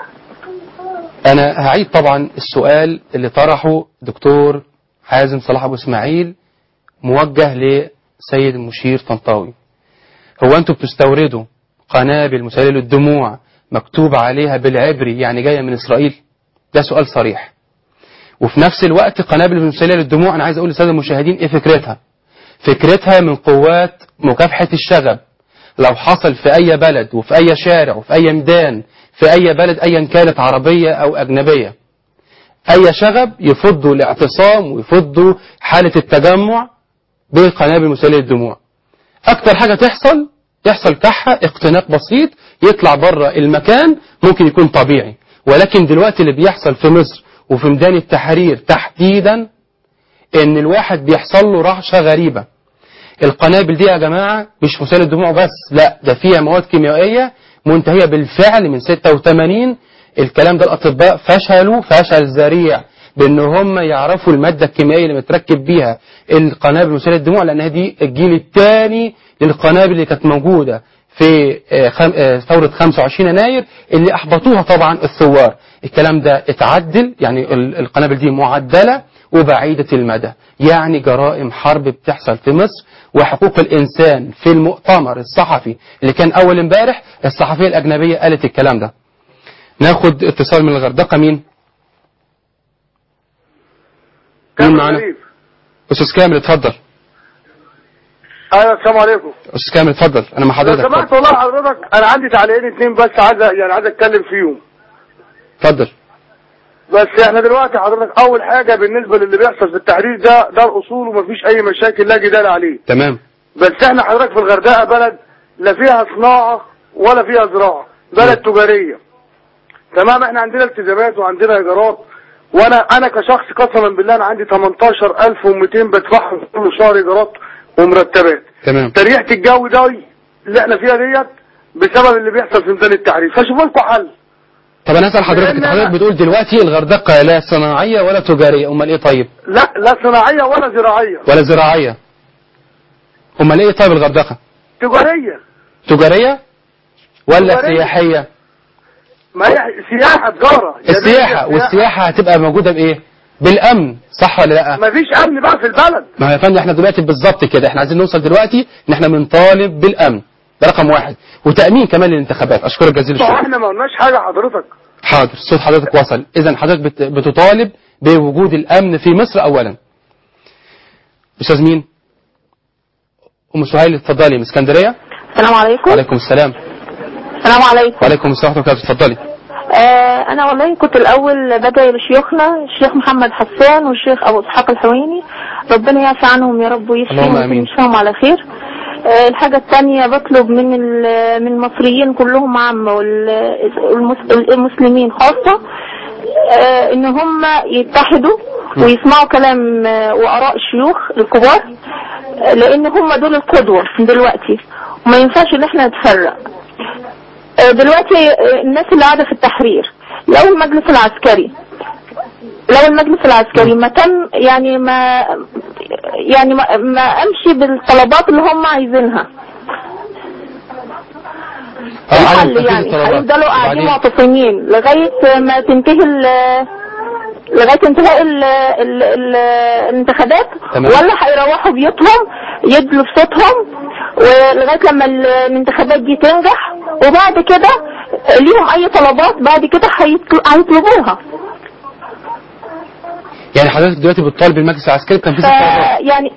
أنا هعيد طبعا السؤال اللي طرحه دكتور حازم صلاح أبو إسماعيل موجه لسيد المشير طنطاوي هو أنتوا بتستوردوا قنابل مسيلة للدموع مكتوب عليها بالعبري يعني جاية من إسرائيل ده سؤال صريح وفي نفس الوقت قنابل مسيلة للدموع أنا عايز أقول للسادة المشاهدين إيه فكرتها فكرتها من قوات مكافحة الشغب لو حصل في أي بلد وفي أي شارع وفي أي ميدان في أي بلد أيا كانت عربية أو أجنبية أي شغب يفضوا الاعتصام ويفضوا حالة التجمع بقنابل مسيلة للدموع أكتر حاجة تحصل يحصل كحة اختناق بسيط يطلع بره المكان ممكن يكون طبيعي ولكن دلوقتي اللي بيحصل في مصر وفي ميدان التحرير تحديدا ان الواحد بيحصل له رعشة غريبة القنابل دي يا جماعة مش مسيلة دموع بس لا ده فيها مواد كيميائية منتهية بالفعل من 86 الكلام ده الأطباء فشلوا فشل ذريع بان هم يعرفوا المادة الكيميائية اللي متركب بيها القنابل مسيلة الدموع لأنها دي الجيل الثاني للقنابل اللي كانت موجودة في آه، خم- آه، ثورة 25 يناير اللي أحبطوها طبعا الثوار الكلام ده اتعدل يعني ال- القنابل دي معدلة وبعيدة المدى يعني جرائم حرب بتحصل في مصر وحقوق الإنسان في المؤتمر الصحفي اللي كان أول امبارح الصحفية الأجنبية قالت الكلام ده ناخد اتصال من الغردقة مين مين معانا أستاذ كامل اتفضل ايوه السلام عليكم أستاذ كامل اتفضل أنا مع لو حضرتك سمحت اتفضل. والله حضرتك انا عندي تعليقين اتنين بس عايز يعني عايز اتكلم فيهم اتفضل بس احنا دلوقتي حضرتك اول حاجه بالنسبه للي بيحصل في التحرير ده ده الاصول ومفيش اي مشاكل لا جدال عليه تمام بس احنا حضرتك في الغردقه بلد لا فيها صناعه ولا فيها زراعه بلد تجاريه تمام احنا عندنا التزامات وعندنا ايجارات وانا انا كشخص قسما بالله انا عندي 18200 بدفعهم كل شهر ايجارات ومرتبات تمام تريحة الجو ده اللي احنا فيها ديت بسبب اللي بيحصل في ميدان التحرير فشوفوا لكم حل طب أنا أسأل حضرتك لأن حضرتك أنا- بتقول دلوقتي الغردقة لا صناعية ولا تجارية أمال إيه طيب لا لا صناعيه ولا زراعيه ولا زراعية أمال إيه طيب الغردقة تجاريه تجارية ولا تجارية. سياحية ما هي سياحه تجاره يا السياحة بنتي والسياحة هتبقى موجودة بإيه بالأمن صح ولا لا ما فيش امن بقى في البلد ما هو يا فندم احنا دلوقتي بالظبط كده احنا عايزين نوصل دلوقتي ان احنا بنطالب بالامن ده رقم واحد وتامين كمان للانتخابات اشكرك جزيل ما هو الشكر احنا ما قلناش حاجه حضرتك حاضر صوت حضرتك وصل اذا حضرتك بت- بتطالب بوجود الامن في مصر اولا استاذ مين ام سهيل اتفضلي من اسكندريه السلام عليكم وعليكم السلام السلام عليكم وعليكم السلام ورحمه الله اتفضلي آه انا والله كنت الاول بدعي لشيوخنا الشيخ محمد حسان والشيخ ابو اسحاق الحويني ربنا يعفى عنهم يا رب اللهم ويشفيهم آمين. ويشفيهم على خير آه الحاجة الثانية بطلب من ال- من المصريين كلهم عامة والمسلمين خاصة آه ان هم يتحدوا ويسمعوا كلام آه، واراء الشيوخ الكبار آه، لان هم دول القدوة دلوقتي وما ينفعش ان احنا نتفرق آه، دلوقتي آه، الناس اللي قاعدة في التحرير لو المجلس العسكري لو المجلس العسكري ما تم يعني ما يعني ما, ما امشي بالطلبات اللي هم عايزينها عدم الحل تنفيذ يعني الطلبات. هيفضلوا قاعدين وبعدين؟ معتصمين لغايه ما تنتهي ال- لغايه انتهاء ال ال ال الانتخابات تمام. ولا هيروحوا بيوتهم يدلوا في صوتهم ولغايه لما ال- الانتخابات دي تنجح وبعد كده ليهم اي طلبات بعد كده هيطل- هيطلبوها يعني حضرتك دلوقتي بتطالب المجلس العسكري بتنفيذ الطلبات يعني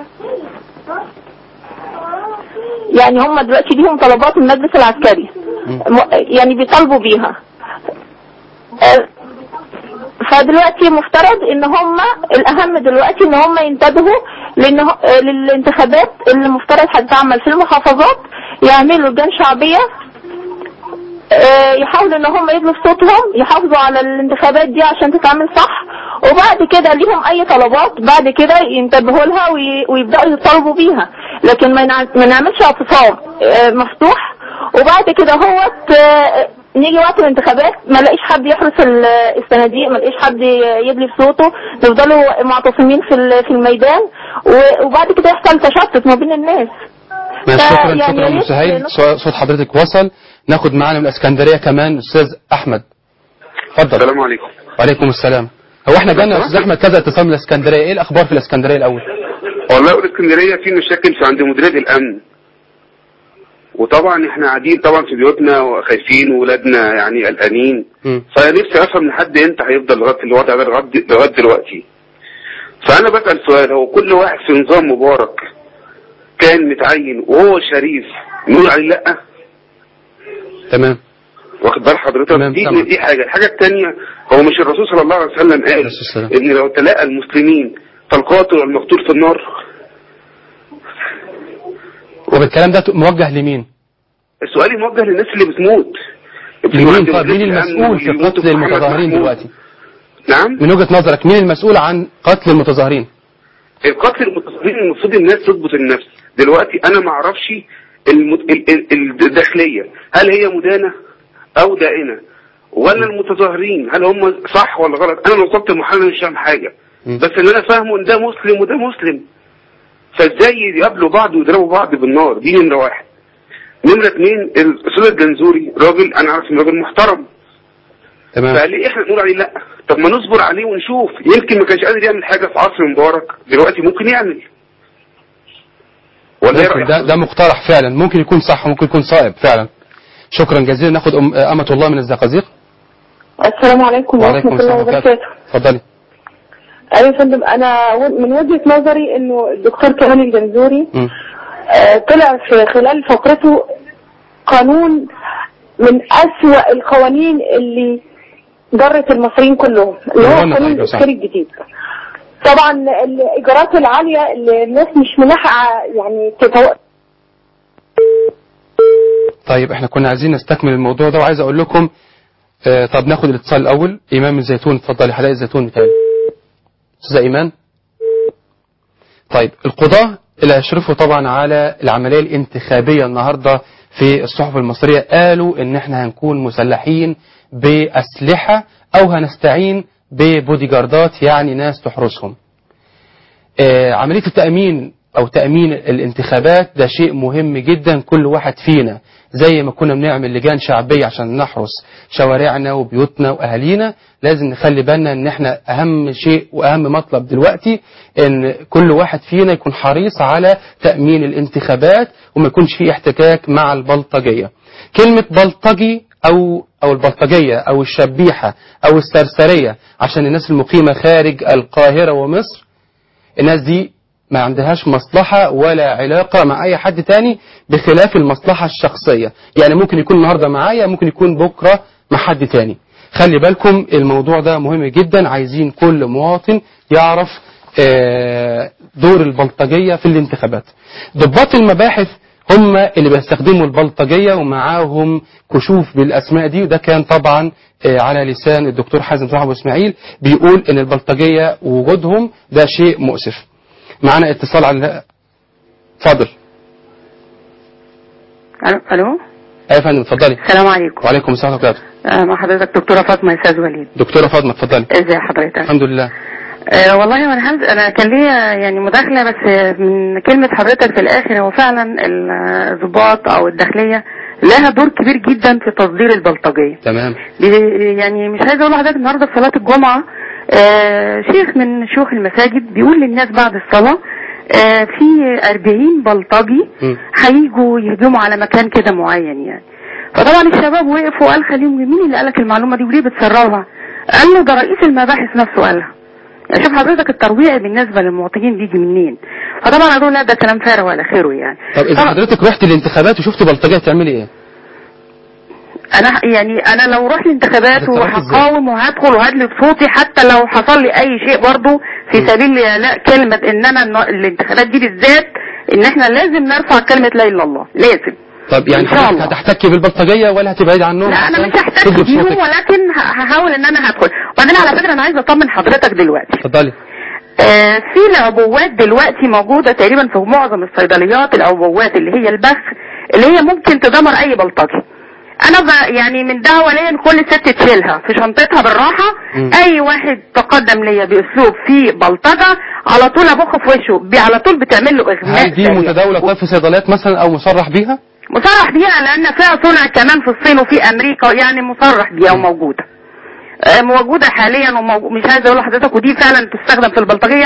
يعني هم دلوقتي ليهم طلبات من المجلس العسكري م- يعني بيطالبوا بيها آه، فدلوقتي مفترض ان هم الاهم دلوقتي ان هم ينتبهوا لان ه- آه، للانتخابات اللي مفترض هتتعمل في المحافظات يعملوا لجان شعبيه آه، يحاولوا ان هم يدلوا في صوتهم يحافظوا على الانتخابات دي عشان تتعمل صح وبعد كده ليهم اي طلبات بعد كده ينتبهوا لها وي- ويبداوا يطالبوا بيها لكن ما نع- ما نعملش اعتصام آه، مفتوح وبعد كده هو نيجي وقت الانتخابات ما لاقيش حد يحرس ال- الصناديق ما لاقيش حد يدلي في صوته نفضلوا معتصمين في ال- في الميدان و- وبعد كده يحصل تشتت ما بين الناس ماشي، شكرا يعني شكرا يا ام ريت سهيل نص- سو- صوت حضرتك وصل ناخد معانا من الاسكندريه كمان استاذ احمد اتفضل السلام عليكم وعليكم السلام هو احنا جالنا يا استاذ احمد كذا اتصال من الاسكندريه ايه الاخبار في الاسكندريه الاول والله الاسكندريه في مشاكل في عند مديريه الامن وطبعا احنا قاعدين طبعا في بيوتنا وخايفين وولادنا يعني قلقانين مم. فنفسي افهم لحد امتى هيفضل لغايه الوضع ده لغايه لغاية دلوقتي فانا بسال سؤال هو كل واحد في نظام مبارك كان متعين وهو شريف نقول عليه لا تمام واخد بال حضرتك دي سامع. دي حاجه الحاجه الثانيه هو مش الرسول صلى الله عليه وسلم قال ان لو تلاقى المسلمين فالقاتل والمقتول في النار وبالكلام ده موجه لمين السؤال موجه للناس اللي بتموت لمين طب مين المسؤول في قتل المتظاهرين دلوقتي نعم من وجهه نظرك مين المسؤول عن قتل المتظاهرين القتل المتظاهرين المفروض الناس تضبط النفس دلوقتي انا ما اعرفش المت... ال... ال... الداخليه هل هي مدانه او دائنه ولا المتظاهرين هل هم صح ولا غلط انا وصلت لمرحله مش فاهم حاجه بس اللي انا فاهمه ان ده مسلم وده مسلم فازاي يقابلوا بعض ويضربوا بعض بالنار دي نمره واحد نمره اثنين الاستاذ الجنزوري راجل انا عارف انه راجل محترم تمام فليه احنا نقول عليه لا طب ما نصبر عليه ونشوف يمكن ما كانش قادر يعمل حاجه في عصر مبارك دلوقتي ممكن يعمل ولا ايه ممكن رايك ده ده مقترح فعلا ممكن يكون صح وممكن يكون صائب فعلا شكرا جزيلا ناخد أم أمة الله من الزقازيق السلام عليكم وعليكم ورحمة الله السلام وبركاته وبركاته اتفضلي أيوة يا فندم أنا و- من وجهة نظري إنه الدكتور كمال الجنزوري مم. آه، طلع في خلال فقرته قانون من أسوأ القوانين اللي ضرت المصريين كلهم اللي هو قانون قانون أيوة صح. الإسكان الجديد طبعا الإيجارات العالية اللي الناس مش ملاحقة يعني تتو... طيب احنا كنا عايزين نستكمل الموضوع ده وعايز اقول لكم اه طب ناخد الاتصال الاول ايمان من الزيتون اتفضلي حدائق الزيتون بتاعي استاذه ايمان طيب القضاة اللي هيشرفوا طبعا على العملية الانتخابية النهاردة في الصحف المصرية قالوا ان احنا هنكون مسلحين بأسلحة او هنستعين ببودي جاردات يعني ناس تحرسهم آه، عملية التأمين أو تأمين الانتخابات ده شيء مهم جدا كل واحد فينا زي ما كنا بنعمل لجان شعبية عشان نحرس شوارعنا وبيوتنا وأهالينا لازم نخلي بالنا إن إحنا أهم شيء وأهم مطلب دلوقتي إن كل واحد فينا يكون حريص على تأمين الانتخابات وما يكونش فيه احتكاك مع البلطجية كلمة بلطجي أو أو البلطجية أو الشبيحة أو السرسرية عشان الناس المقيمة خارج القاهرة ومصر الناس دي ما عندهاش مصلحة ولا علاقة مع أي حد تاني بخلاف المصلحة الشخصية يعني ممكن يكون النهاردة معايا ممكن يكون بكرة مع حد تاني خلي بالكم الموضوع ده مهم جدا عايزين كل مواطن يعرف آه، دور البلطجية في الانتخابات ضباط المباحث هم اللي بيستخدموا البلطجية ومعاهم كشوف بالأسماء دي وده كان طبعا آه، على لسان الدكتور حازم صاحب اسماعيل بيقول ان البلطجية وجودهم ده شيء مؤسف معانا اتصال على اتفضل الو الو ايوه يا فندم اتفضلي السلام عليكم وعليكم السلام ورحمه الله وبركاته. آه، مع حضرتك دكتوره فاطمه استاذ وليد دكتوره فاطمه اتفضلي ازي حضرتك الحمد لله آه والله وانا همز... انا كان ليا يعني مداخله بس من كلمه حضرتك في الاخر هو فعلا الضباط او الداخليه لها دور كبير جدا في تصدير البلطجيه تمام بي- يعني مش عايزه اقول لحضرتك النهارده في صلاه الجمعه آه شيخ من شيوخ المساجد بيقول للناس بعد الصلاه آه في 40 بلطجي مم. هيجوا يهجموا على مكان كده معين يعني فطبعا الشباب وقفوا وقال خليهم مين اللي قالك المعلومه دي وليه بتسربها؟ قال له ده رئيس المباحث نفسه قالها يعني شوف حضرتك الترويع بالنسبه للمواطنين بيجي منين فطبعا قالوا لا ده كلام فارغ ولا خيره يعني طب اذا حضرتك رحت الانتخابات وشفت بلطجيه تعملي ايه؟ انا يعني انا لو رحت الانتخابات هتتصرفي إزاي؟ وهقاوم وهدخل وهدلب صوتي حتى لو حصل لي اي شيء برضه في سبيل لا كلمه ان انا الن- الانتخابات دي بالذات ان احنا لازم نرفع كلمه لا اله الا الله لازم طب يعني إن شاء حضرتك الله. هتحتكي بالبلطجيه ولا هتبعدي عنهم؟ لا انا عشان مش هحتاج تدلب بيهم صوتك؟ ولكن ه- هحاول ان انا هدخل وبعدين على فكره انا عايزه اطمن حضرتك دلوقتي اتفضلي آه، في العبوات دلوقتي موجودة تقريبا في معظم الصيدليات العبوات اللي هي البخ اللي هي ممكن تدمر اي بلطجي انا ب... يعني من دعوة ليا لكل ست تشيلها في شنطتها بالراحة مم. اي واحد تقدم ليا باسلوب فيه بلطجة على طول ابخ في وشه بي- على طول بتعمل له اغماء هل دي سريع. متداوله طيب في صيدليات مثلا او مصرح بيها؟ مصرح بيها لان فيها صنع كمان في الصين وفي امريكا يعني مصرح بيها وموجوده آه، موجوده حاليا وموجود مش عايزه اقول لحضرتك ودي فعلا تستخدم في البلطجيه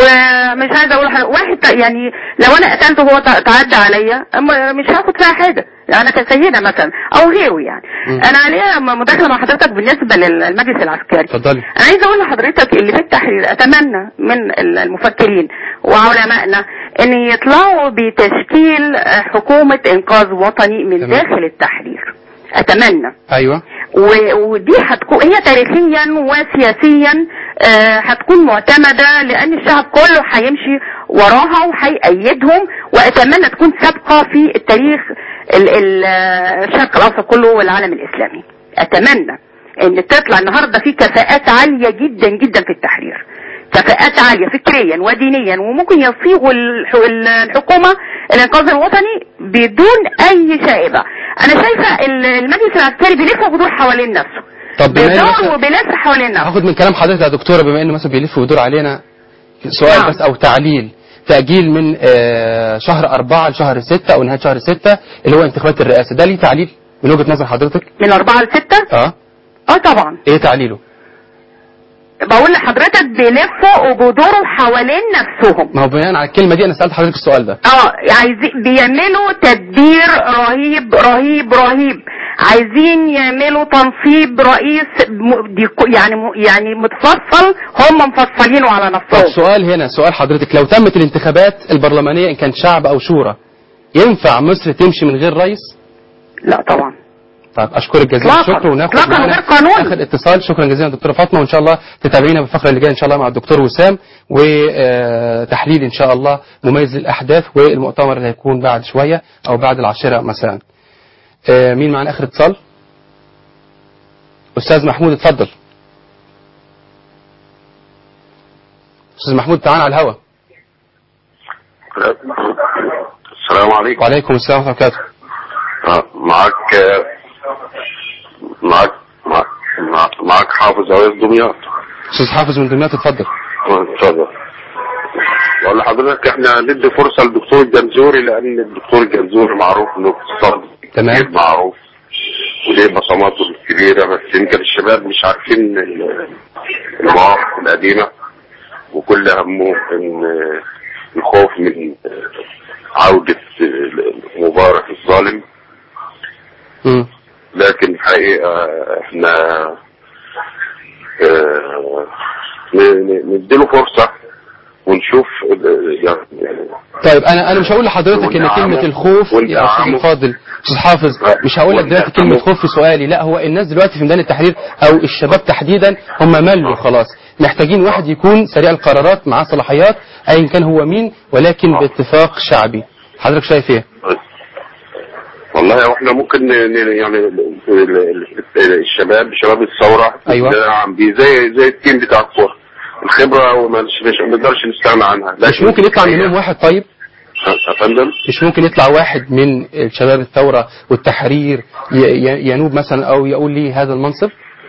ومش عايزه اقول لحضرتك واحد ت- يعني لو انا قتلته وهو ت- تعدى عليا أما مش هاخد فيها حاجه يعني انا كسيده مثلا او غيره يعني مم. انا عليها م- مداخله مع حضرتك بالنسبه للمجلس العسكري اتفضلي انا عايزه اقول لحضرتك اللي في التحرير اتمنى من المفكرين وعلمائنا ان يطلعوا بتشكيل حكومه انقاذ وطني من تمام. داخل التحرير اتمنى ايوه و- ودي هتكون هي تاريخيا وسياسيا آه، هتكون معتمدة لأن الشعب كله هيمشي وراها وهيأيدهم وأتمنى تكون سابقة في التاريخ ال- ال- الشرق الأوسط كله والعالم الإسلامي أتمنى إن تطلع النهاردة في كفاءات عالية جدا جدا في التحرير كفاءات عالية فكريا ودينيا وممكن يصيغوا الح- الحكومة الإنقاذ الوطني بدون أي شائبة أنا شايفة ال- المجلس العسكري بيلف وبيدور حوالين نفسه طب بما إن بيدور مثلا- وبيلف حوالين نفسه هاخد من كلام حضرتك يا دكتوره بما انه مثلا بيلف ويدور علينا سؤال نعم. بس او تعليل تأجيل من آه، شهر أربعة لشهر ستة أو نهاية شهر ستة اللي هو انتخابات الرئاسة ده ليه تعليل من وجهة نظر حضرتك؟ من أربعة لستة اه اه طبعا ايه تعليله؟ بقول لحضرتك بيلفوا وبيدوروا حوالين نفسهم ما هو بناء على الكلمة دي أنا سألت حضرتك السؤال ده اه عايزين بيعملوا تدبير رهيب رهيب رهيب عايزين يعملوا تنصيب رئيس م- دي كو- يعني م- يعني متفصل هم مفصلينه على طب نفسهم سؤال هنا سؤال حضرتك لو تمت الانتخابات البرلمانية إن كان شعب أو شورى ينفع مصر تمشي من غير رئيس؟ لا طبعا طيب اشكرك جزيلا إطلاقاً. الشكر وناخد إطلاقاً معانا غير قانوني. اخر اتصال شكرا جزيلا دكتوره فاطمه وان شاء الله تتابعينا بالفقره اللي جايه ان شاء الله مع الدكتور وسام وتحليل ان شاء الله مميز للاحداث والمؤتمر اللي هيكون بعد شويه او بعد العاشره مساء آه، مين معانا اخر اتصال استاذ محمود اتفضل استاذ محمود تعالى على الهواء السلام عليكم وعليكم السلام ورحمه الله وبركاته آه، معك آه، معك معك معك- معك حافظ عويس دمياط استاذ حافظ من دمياط اتفضل آه، اتفضل بقول لحضرتك احنا ندي فرصة للدكتور الجنزوري لان الدكتور الجنزوري معروف انه اقتصاد تمام معروف وليه بصماته الكبيرة بس يمكن الشباب مش عارفين ال- المواقف القديمة وكل همه ان الخوف من عودة مبارك الظالم مم. لكن الحقيقة احنا اه، ن- ن- نديله فرصة ونشوف ال- يعني طيب انا انا مش هقول لحضرتك ان والدعامة- كلمه الخوف يا استاذ والدعامة. الفاضل استاذ حافظ مش هقول لك دلوقتي كلمه خوف في سؤالي لا هو الناس دلوقتي في ميدان التحرير او الشباب تحديدا هم ملوا خلاص محتاجين واحد يكون سريع القرارات معاه صلاحيات ايا كان هو مين ولكن باتفاق شعبي حضرتك شايف ايه؟ والله احنا ممكن ن- ن- يعني ال- ال- ال- الشباب شباب الثورة أيوة. ندعم بيه زي زي التيم بتاع الكورة الخبرة وما مش مش- ما نقدرش نستغنى عنها مش ممكن يطلع منهم واحد طيب يا فندم مش ممكن يطلع واحد من شباب الثوره والتحرير ي- ي- ينوب مثلا او يقول لي هذا المنصب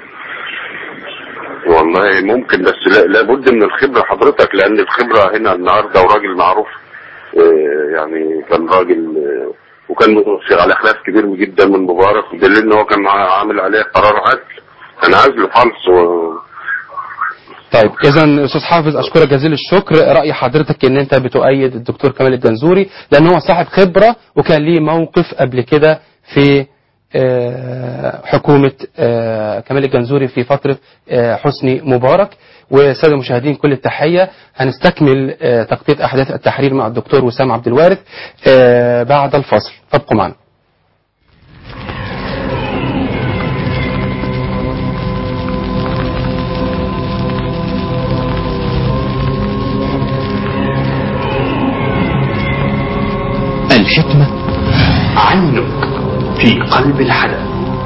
والله ممكن بس لا- لابد من الخبرة حضرتك لأن الخبرة هنا النهاردة وراجل معروف آه، يعني كان راجل آه، وكان متوفي على خلاف كبير جدا من مبارك بدليل ان هو كان عامل عليه قرار عزل كان عزل خالص و... طيب اذا استاذ حافظ اشكرك جزيل الشكر راي حضرتك ان انت بتؤيد الدكتور كمال الجنزوري لان هو صاحب خبره وكان ليه موقف قبل كده في آه، حكومه آه، كمال الجنزوري في فتره آه، حسني مبارك والساده المشاهدين كل التحيه هنستكمل آه، تغطيه احداث التحرير مع الدكتور وسام عبد الوارث آه، بعد الفاصل فابقوا معنا الحكمة عينك في قلب الحدث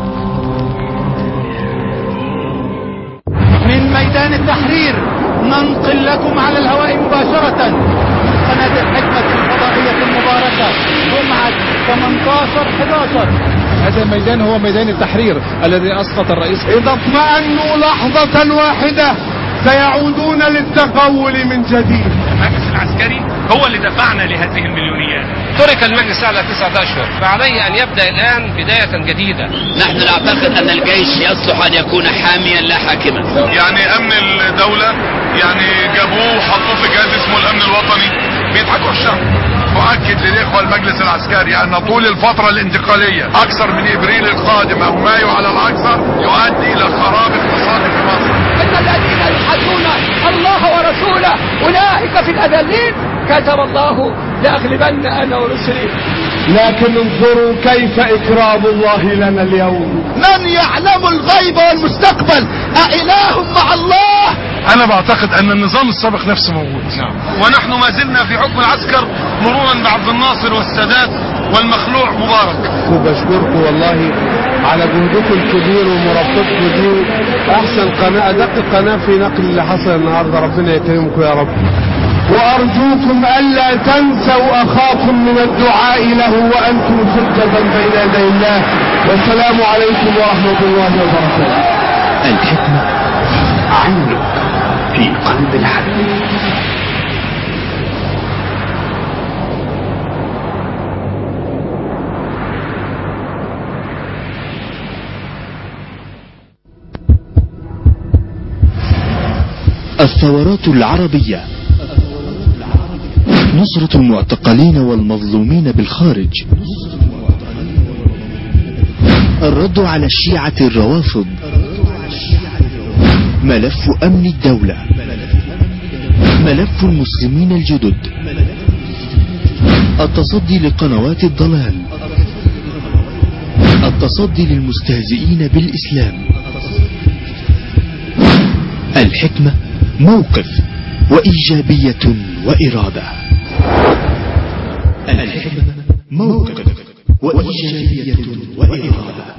من ميدان التحرير ننقل لكم على الهواء مباشرة قناة الحكمة الفضائية المباركة جمعة 18 11 هذا الميدان هو ميدان التحرير الذي اسقط الرئيس إذا اطمأنوا لحظة واحدة سيعودون للتقول من جديد المجلس العسكري هو اللي دفعنا لهذه المليونيات ترك المجلس على تسعة أشهر فعليه أن يبدأ الآن بداية جديدة نحن نعتقد أن الجيش يصلح أن يكون حاميا لا حاكما يعني امن الدولة يعني جابوه وحطوه في جهاز اسمه الامن الوطني بيضحكوا على الشعب أؤكد للإخوة المجلس العسكري أن طول الفترة الانتقالية أكثر من إبريل القادم أو مايو على الأكثر يؤدي إلى خراب اقتصادي في مصر إن الذين يحدون الله ورسوله أولئك في الأذلين كتب الله لأغلبن أنا ورسلي لكن انظروا كيف إكرام الله لنا اليوم من يعلم الغيب والمستقبل أإله مع الله أنا بعتقد أن النظام السابق نفسه موجود نعم. ونحن ما زلنا في حكم العسكر مرورا بعبد الناصر والسادات والمخلوع مبارك وبشكركم والله على جهدكم الكبير ومرافقتكم دي احسن قناه ادق قناه في نقل اللي حصل النهارده ربنا يكرمكم يا رب وارجوكم الا تنسوا اخاكم من الدعاء له وانتم سجدا بين يدي الله والسلام عليكم ورحمه الله وبركاته الحكمة عينك في قلب الحدث الثورات العربية نصرة المعتقلين والمظلومين بالخارج الرد على الشيعة الروافض ملف أمن الدولة ملف المسلمين الجدد التصدي لقنوات الضلال التصدي للمستهزئين بالإسلام الحكمة موقف وإيجابية وإرادة الحكمة موقف وإيجابية وإرادة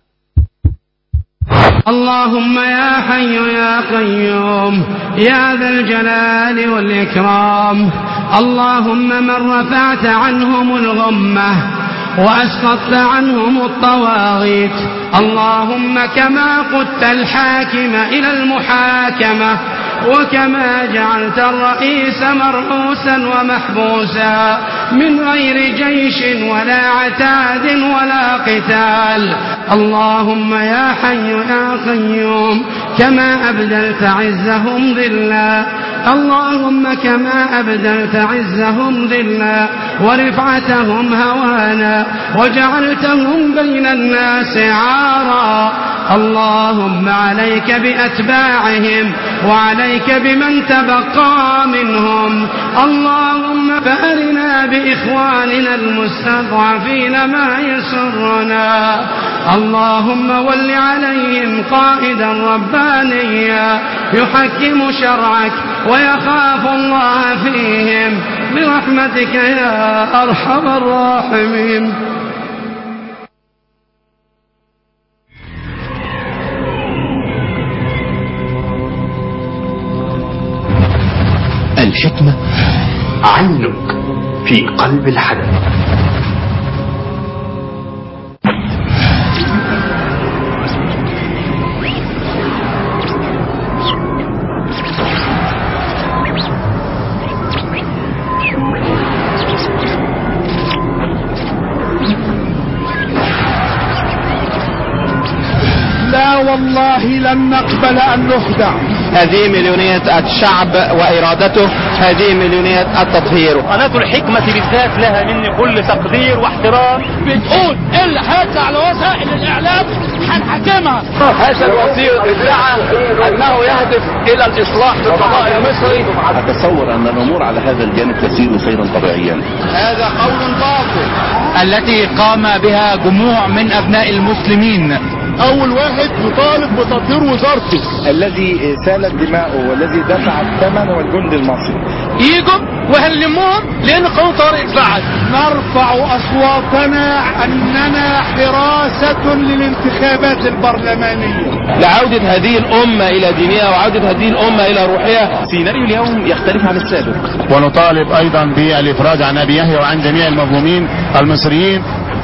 اللهم يا حي يا قيوم يا ذا الجلال والإكرام اللهم من رفعت عنهم الغمة وأسقطت عنهم الطواغيت اللهم كما قدت الحاكم إلى المحاكمة وكما جعلت الرئيس مرؤوسا ومحبوسا من غير جيش ولا عتاد ولا قتال اللهم يا حي يا قيوم كما أبدلت عزهم ذلا اللهم كما أبدلت عزهم ذلا ورفعتهم هوانا وجعلتهم بين الناس عارا اللهم عليك بأتباعهم وعليك بمن تبقى منهم اللهم فأرنا بإخواننا المستضعفين ما يسرنا اللهم ول عليهم قائدا ربانيا يحكم شرعك ويخاف الله فيهم برحمتك يا أرحم الراحمين الحكمة عينك في قلب الحدث والله لن نقبل أن نخدع هذه مليونية الشعب وإرادته هذه مليونية التطهير قناة الحكمة بالذات لها مني كل تقدير واحترام بتقول اللي هيطلع على وسائل الإعلام هنحاكمها هذا الوزير ادعى أنه يهدف إلى الإصلاح في القضاء المصري أتصور أن الأمور على هذا الجانب تسير سيرا طبيعيا هذا قول باطل التي قام بها جموع من أبناء المسلمين أول واحد يطالب بتطهير وزارته الذي سالت دماؤه والذي دفع الثمن هو الجند المصري يجوا وهنلموهم لأن قانون طارئ اتفعل نرفع أصواتنا أننا حراسة للانتخابات البرلمانية لعودة هذه الأمة إلى دينها وعودة هذه الأمة إلى روحها سيناريو اليوم يختلف عن السابق ونطالب أيضا بالإفراج عن أبي يحيى وعن جميع المظلومين المصريين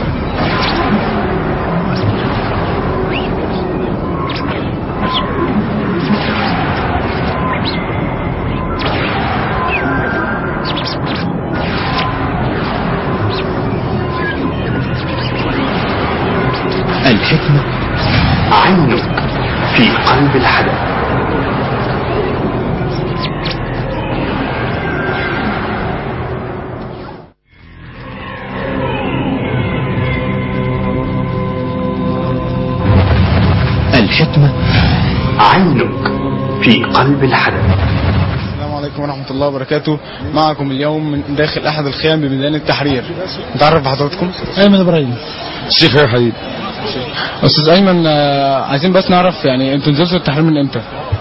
الحكمة عنك في قلب الحدث الحكمة عنك في قلب الحدث السلام عليكم ورحمة الله وبركاته معكم اليوم من داخل أحد الخيام بميدان التحرير نتعرف بحضراتكم أيمن إبراهيم الشيخ يا حبيب أستاذ أيمن آه، عايزين بس نعرف يعني أنتوا نزلتوا التحرير من إمتى؟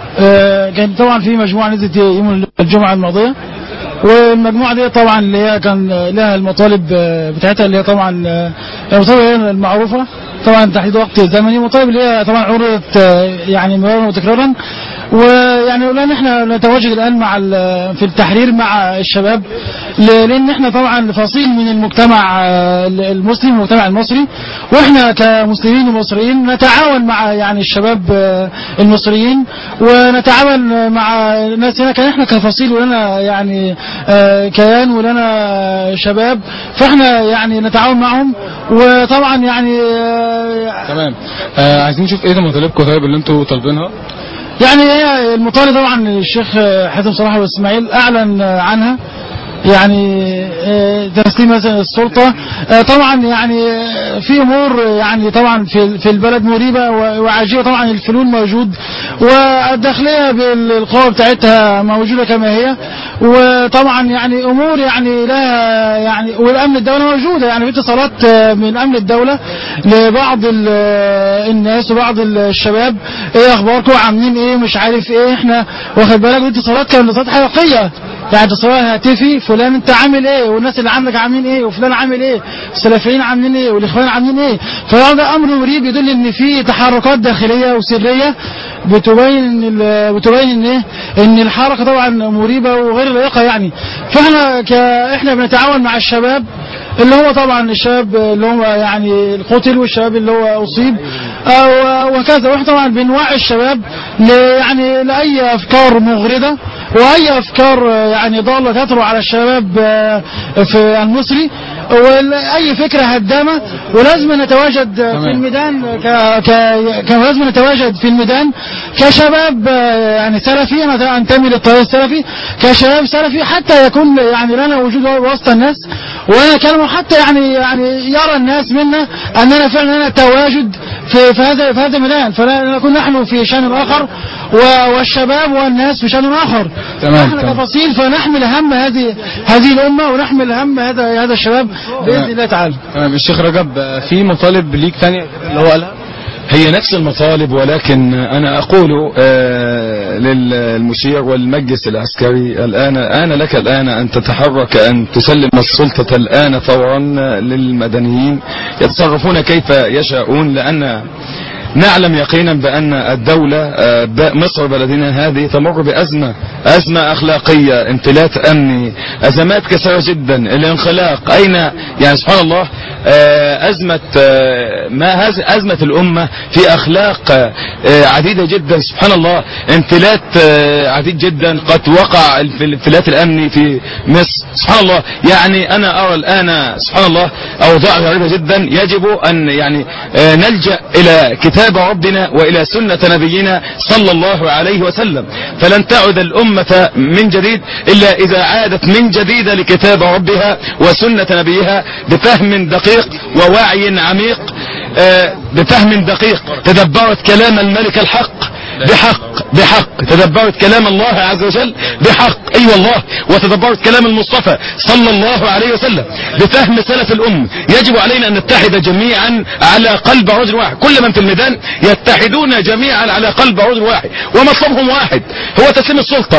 آه، كان طبعا في مجموعة نزلت يوم الجمعة الماضية والمجموعة دي طبعا اللي هي كان لها المطالب آه، بتاعتها اللي هي طبعا آه، المطالب هي المعروفة طبعا تحديد وقت زمني مطالب اللي هي طبعا عرضت آه، يعني مرارا وتكرارا ويعني لان احنا نتواجد الان مع ال- في التحرير مع الشباب ل- لان احنا طبعا فصيل من المجتمع آه، المسلم المجتمع المصري واحنا كمسلمين ومصريين نتعاون مع يعني الشباب آه، المصريين ونتعاون مع الناس هنا كان احنا كفصيل ولنا يعني آه، كيان ولنا شباب فاحنا يعني نتعاون معهم وطبعا يعني آه، تمام آه عايزين نشوف إيه مطالبكم طيب اللي أنتوا طالبينها يعني هي المطالب طبعا الشيخ حاتم صلاح واسماعيل اعلن عنها يعني آه، تسليم مثلا السلطة آه، طبعا يعني آه، في امور يعني طبعا في في البلد مريبة و- وعاجلة طبعا الفلول موجود والداخلية بالقوة بتاعتها موجودة كما هي وطبعا يعني امور يعني لها يعني والامن الدولة موجودة يعني في اتصالات آه، من امن الدولة لبعض ال- الناس وبعض الشباب ايه اخباركم عاملين ايه مش عارف ايه احنا واخد بالك دي اتصالات كانت اتصالات حقيقية يعني اتصال هاتفي فلان انت عامل ايه والناس اللي عندك عاملين ايه وفلان عامل ايه السلفيين عاملين ايه والاخوان عاملين ايه فهذا امر مريب يدل ان في تحركات داخليه وسريه بتبين ان ال- بتبين ان ايه ان الحركه طبعا مريبه وغير لائقه يعني فاحنا ك احنا بنتعاون مع الشباب اللي هو طبعا الشباب اللي هو يعني القتل والشباب اللي هو اصيب آه، وهكذا واحنا طبعا بنوعي الشباب ل- يعني لاي افكار مغرضه واي افكار آه، يعني ضاله تطرو على الشباب آه، في المصري واي فكره هدامه ولازم نتواجد آه، في الميدان ك... ك... كان لازم نتواجد في الميدان كشباب آه، يعني سلفي انا انتمي للتيار السلفي كشباب سلفي حتى يكون يعني لنا وجود وسط الناس وانا كلمه حتى يعني يعني يرى الناس منا اننا فعلا لنا تواجد في في هذا في هذا الميدان فلا نكون نحن في شان اخر و- والشباب والناس في شان اخر تمام، نحن تمام. كفصيل فنحمل هم هذه هذه الامه ونحمل هم هذا هذا الشباب باذن الله تعالى تمام الشيخ رجب آه، في مطالب ليك تانية غير اللي هو قالها هي نفس المطالب ولكن أنا أقول آه، للمشير والمجلس العسكري الآن آن لك الآن أن تتحرك أن تسلم السلطة الآن فورا للمدنيين يتصرفون كيف يشاءون لأن نعلم يقينا بأن الدولة آه، ب- مصر بلدنا هذه تمر بأزمة أزمة أخلاقية انفلات أمني أزمات كثيرة جدا الانخلاق أين يعني سبحان الله آه، أزمة آه، ما هذه أزمة الأمة في أخلاق آه، عديدة جدا سبحان الله انفلات آه، عديد جدا قد وقع الف- الانفلات الأمني في مصر سبحان الله يعني أنا أرى الآن سبحان الله أوضاع غريبة جدا يجب أن يعني آه، نلجأ إلى كتاب كتاب ربنا وإلى سنة نبينا صلى الله عليه وسلم فلن تعد الأمة من جديد إلا إذا عادت من جديد لكتاب ربها وسنة نبيها بفهم دقيق ووعي عميق آه، بفهم دقيق تدبرت كلام الملك الحق بحق بحق تدبرت كلام الله عز وجل بحق اي أيوة والله وتدبرت كلام المصطفى صلى الله عليه وسلم بفهم سلف الام يجب علينا ان نتحد جميعا على قلب رجل واحد كل من في الميدان يتحدون جميعا على قلب رجل واحد ومطلبهم واحد هو تسليم السلطة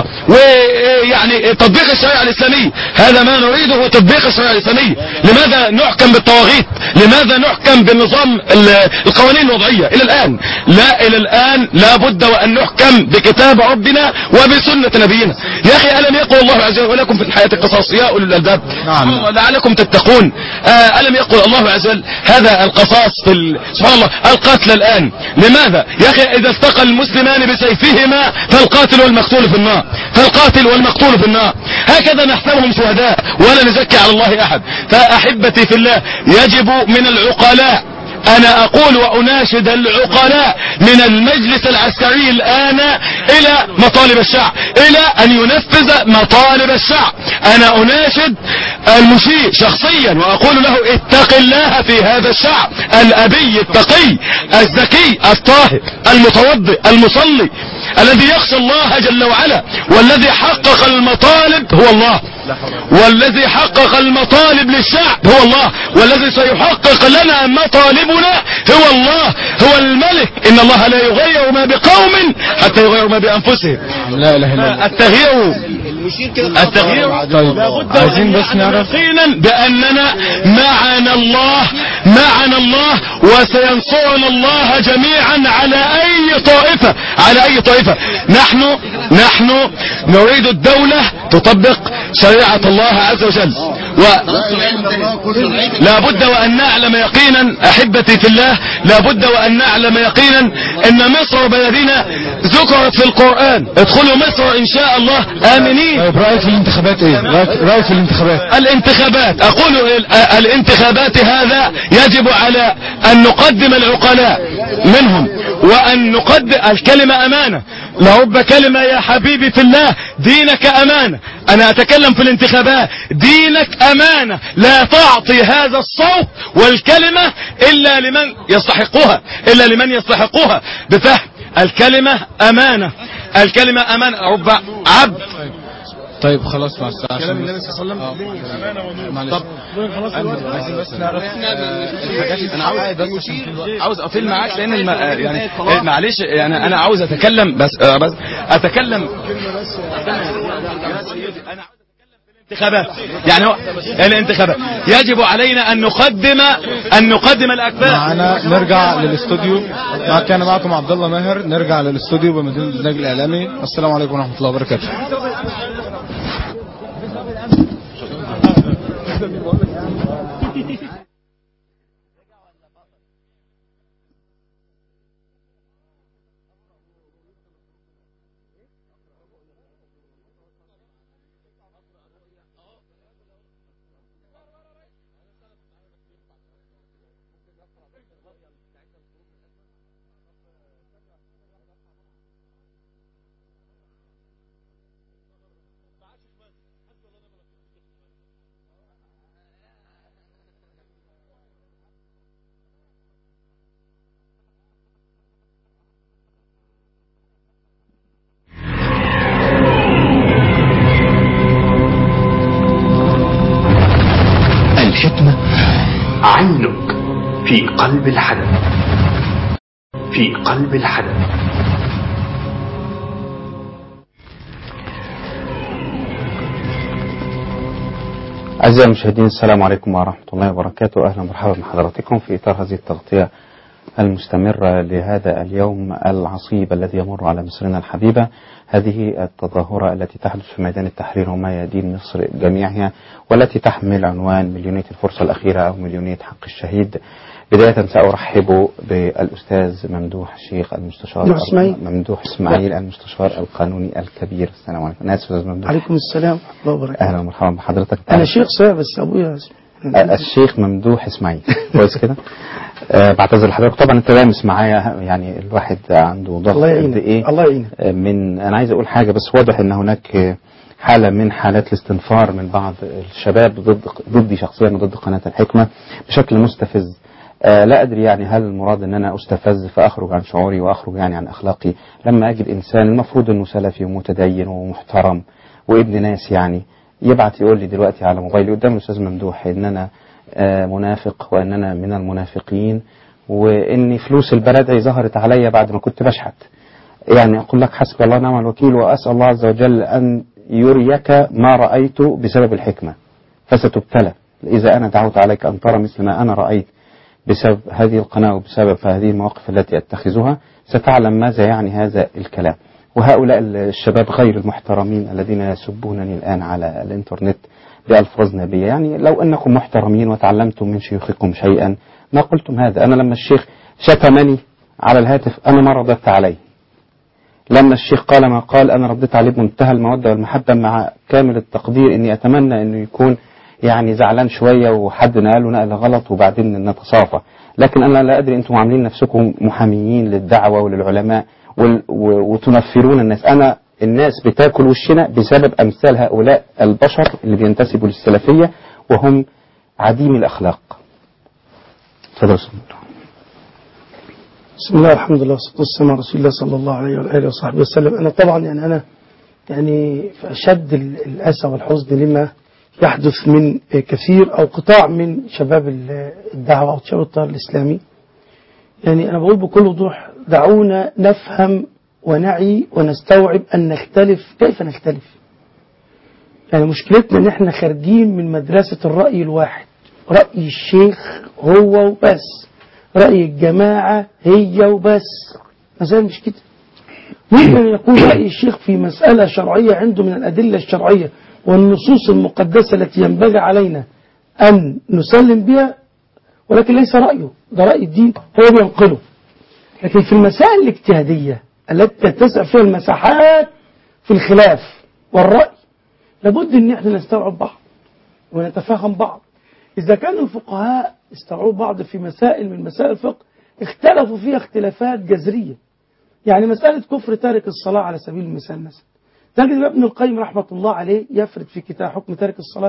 ويعني تطبيق الشريعة الاسلامية هذا ما نريده تطبيق الشريعة الاسلامية لماذا نحكم بالطواغيت لماذا نحكم بالنظام ال- القوانين الوضعية الى الان لا الى الان لابد وان نحكم بكتاب ربنا وبسنة نبينا يا اخي الم يقول الله عز وجل ولكم في الحياة قصاص يا اولي الالباب نعم. لعلكم تتقون آه الم يقول الله عز وجل هذا القصاص في ال... سبحان الله القتل الان لماذا يا اخي اذا التقى المسلمان بسيفهما فالقاتل والمقتول في النار فالقاتل والمقتول في النار هكذا نحسبهم شهداء ولا نزكي على الله احد فاحبتي في الله يجب من العقلاء انا اقول واناشد العقلاء من المجلس العسكري الان الى مطالب الشعب الى ان ينفذ مطالب الشعب انا اناشد المشير شخصيا واقول له اتق الله في هذا الشعب الابي التقي الذكي الطاهر المتوضئ المصلي الذي يخشى الله جل وعلا والذي حقق المطالب هو الله والذي حقق المطالب للشعب هو الله والذي سيحقق لنا مطالبنا هو الله هو الملك إن الله لا يغير ما بقوم حتى يغيروا ما بأنفسهم لا اله الا الله التغيير التغيير طيب عايزين بس نعرف يقينا بأننا معنا الله معنا الله وسينصرنا الله جميعا على أي طائفة على أي طائفة نحن نحن نريد الدولة تطبق شريعة الله عز وجل و لا بد وأن نعلم يقينا أحبتي في الله لا بد وأن نعلم يقينا أن مصر بلدنا ذكرت في القرآن ادخلوا مصر إن شاء الله آمنين طيب رايك في الانتخابات ايه رايك رايك في الانتخابات الانتخابات اقول ال- الانتخابات هذا يجب على ان نقدم العقلاء منهم وان نقدم الكلمة امانة لرب كلمة يا حبيبي في الله دينك امانة انا اتكلم في الانتخابات دينك امانة لا تعطي هذا الصوت والكلمة الا لمن يستحقها الا لمن يستحقها بفهم الكلمة امانة الكلمة امانة رب عبد طيب خلاص مع الساعة كلام عشان النبي بس- صلى الله عليه وسلم آه، معلش طب أنا عايزين بس نعرف الحاجات انا عاوز بس عشان في الوقت. عاوز اطيل معاك لان الم... يعني آه، معلش يعني انا عاوز اتكلم بس آه، بس اتكلم الانتخابات يعني هو الانتخابات يجب علينا ان نقدم ان نقدم الاكفاء معنا نرجع للاستوديو مع كان معكم عبد الله ماهر نرجع للاستوديو بمدينة النجل الاعلامي السلام عليكم ورحمة الله وبركاته الحكمة عينك في قلب الحدث في قلب الحدث أعزائي المشاهدين السلام عليكم ورحمة الله وبركاته أهلا ومرحبا بحضراتكم في إطار هذه التغطية المستمرة لهذا اليوم العصيب الذي يمر على مصرنا الحبيبة هذه التظاهرة التي تحدث في ميدان التحرير وما يدين مصر جميعها والتي تحمل عنوان مليونية الفرصة الأخيرة أو مليونية حق الشهيد بداية سأرحب بالأستاذ ممدوح الشيخ المستشار ممدوح إسماعيل. ممدوح إسماعيل المستشار القانوني الكبير السلام عليكم أنا آسف أستاذ ممدوح عليكم السلام ورحمة الله وبركاته أهلا ومرحبا بحضرتك أنا شيخ صحيح بس أبويا الشيخ ممدوح اسماعيل كويس كده آه بعتذر لحضرتك طبعا انت لامس معايا يعني الواحد عنده ضغط الله قد يعينك. ايه الله يعينك. آه، من انا عايز اقول حاجه بس واضح ان هناك آه، حاله من حالات الاستنفار من بعض الشباب ضد ضدي شخصيا وضد قناه الحكمه بشكل مستفز آه لا ادري يعني هل المراد ان انا استفز فاخرج عن شعوري واخرج يعني عن اخلاقي لما اجد انسان المفروض انه سلفي ومتدين ومحترم وابن ناس يعني يبعت يقول لي دلوقتي على موبايلي قدام الاستاذ ممدوح ان انا آه، منافق وان انا من المنافقين وان فلوس البلد هي ظهرت عليا بعد ما كنت بشحت يعني اقول لك حسبي الله ونعم الوكيل واسال الله عز وجل ان يريك ما رايت بسبب الحكمه فستبتلى اذا انا دعوت عليك ان ترى مثل ما انا رايت بسبب هذه القناه وبسبب هذه المواقف التي اتخذها ستعلم ماذا يعني هذا الكلام وهؤلاء الشباب غير المحترمين الذين يسبونني الآن على الإنترنت بألفاظ نبية يعني لو أنكم محترمين وتعلمتم من شيوخكم شيئا ما قلتم هذا أنا لما الشيخ شتمني على الهاتف أنا ما رددت عليه لما الشيخ قال ما قال أنا رديت عليه بمنتهى المودة والمحبة مع كامل التقدير إني أتمنى إنه يكون يعني زعلان شوية وحد نقله نقل غلط وبعدين نتصافى لكن أنا لا أدري أنتم عاملين نفسكم محاميين للدعوة وللعلماء وال- و- وتنفرون الناس أنا الناس بتاكل وشنا بسبب أمثال هؤلاء البشر اللي بينتسبوا للسلفية وهم عديم الأخلاق تفضل يا أستاذ ممدوح. بسم الله الحمد لله والصلاة والسلام على رسول الله صلى الله عليه وآله وصحبه وسلم أنا طبعا يعني أنا يعني في أشد ال- الأسى والحزن لما يحدث من كثير أو قطاع من شباب ال- الدعوة أو شباب التيار الإسلامي يعني أنا بقول بكل وضوح دعونا نفهم ونعي ونستوعب أن نختلف كيف نختلف يعني مشكلتنا ان احنا خارجين من مدرسة الرأي الواحد رأي الشيخ هو وبس رأي الجماعة هي وبس مثلا مش كده ممكن أن يكون رأي الشيخ في مسألة شرعية عنده من الأدلة الشرعية والنصوص المقدسة التي ينبغي علينا أن نسلم بها ولكن ليس رأيه ده رأي الدين هو بينقله لكن في المسائل الاجتهادية التي تتسع فيها المساحات في الخلاف والرأي لابد ان احنا نستوعب بعض ونتفاهم بعض اذا كان الفقهاء استوعبوا بعض في مسائل من مسائل الفقه اختلفوا فيها اختلافات جذريه يعني مساله كفر تارك الصلاه على سبيل المثال مثلا تجد ابن القيم رحمه الله عليه يفرد في كتاب حكم تارك الصلاه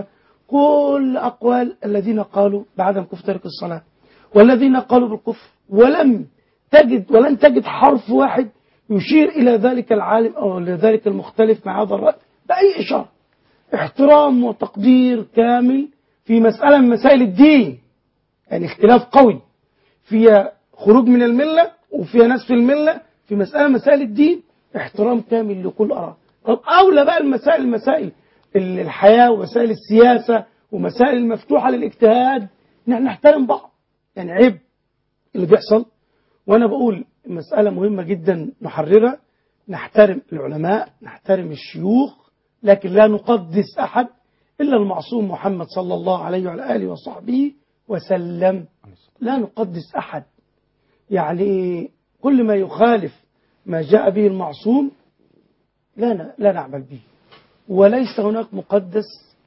كل اقوال الذين قالوا بعدم كفر تارك الصلاه والذين قالوا بالكفر ولم تجد ولن تجد حرف واحد يشير الى ذلك العالم او لذلك المختلف مع هذا الراي باي اشاره احترام وتقدير كامل في مسألة من مسائل الدين يعني اختلاف قوي فيها خروج من الملة وفيها ناس في الملة في مسألة مسائل الدين احترام كامل لكل آراء طب أولى بقى المسائل المسائل الحياة ومسائل السياسة ومسائل المفتوحة للاجتهاد ان احنا نحترم بعض يعني عيب اللي بيحصل وانا بقول مسألة مهمة جدا نحررها نحترم العلماء نحترم الشيوخ لكن لا نقدس أحد إلا المعصوم محمد صلى الله عليه وعلى آله وصحبه وسلم لا نقدس أحد يعني كل ما يخالف ما جاء به المعصوم لا ن- لا نعمل به وليس هناك مقدس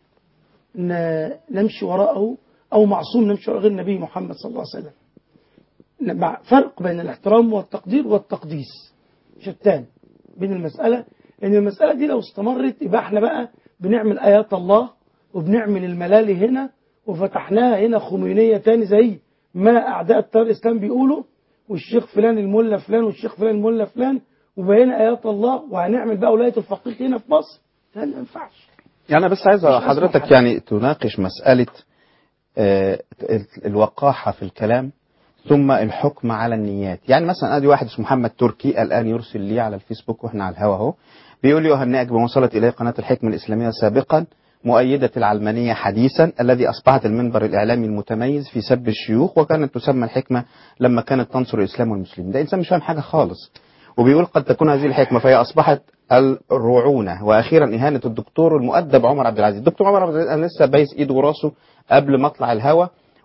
ن- نمشي وراءه أو معصوم نمشي وراء غير النبي محمد صلى الله عليه وسلم مع فرق بين الاحترام والتقدير والتقديس شتان بين المسألة لأن المسألة دي لو استمرت يبقى احنا بقى بنعمل آيات الله وبنعمل الملالي هنا وفتحناها هنا خمينية تاني زي ما أعداء التيار الإسلام بيقولوا والشيخ فلان الملا فلان والشيخ فلان الملا فلان وبقينا آيات الله وهنعمل بقى ولاية الفقيه هنا في مصر لا ما ينفعش يعني أنا بس عايز مش أسمع حضرتك حاجة. يعني تناقش مسألة آه، ال- الوقاحة في الكلام ثم الحكم على النيات يعني مثلا ادي واحد اسمه محمد تركي الان يرسل لي على الفيسبوك واحنا على الهوا اهو بيقول لي اهنئك بما وصلت اليه قناه الحكمه الاسلاميه سابقا مؤيدة العلمانية حديثا الذي أصبحت المنبر الإعلامي المتميز في سب الشيوخ وكانت تسمى الحكمة لما كانت تنصر الإسلام والمسلمين ده إنسان مش فاهم حاجة خالص وبيقول قد تكون هذه الحكمة فهي أصبحت الرعونة وأخيرا إهانة الدكتور المؤدب عمر عبد العزيز الدكتور عمر عبد العزيز أنا لسه بايس إيده وراسه قبل ما أطلع الهوا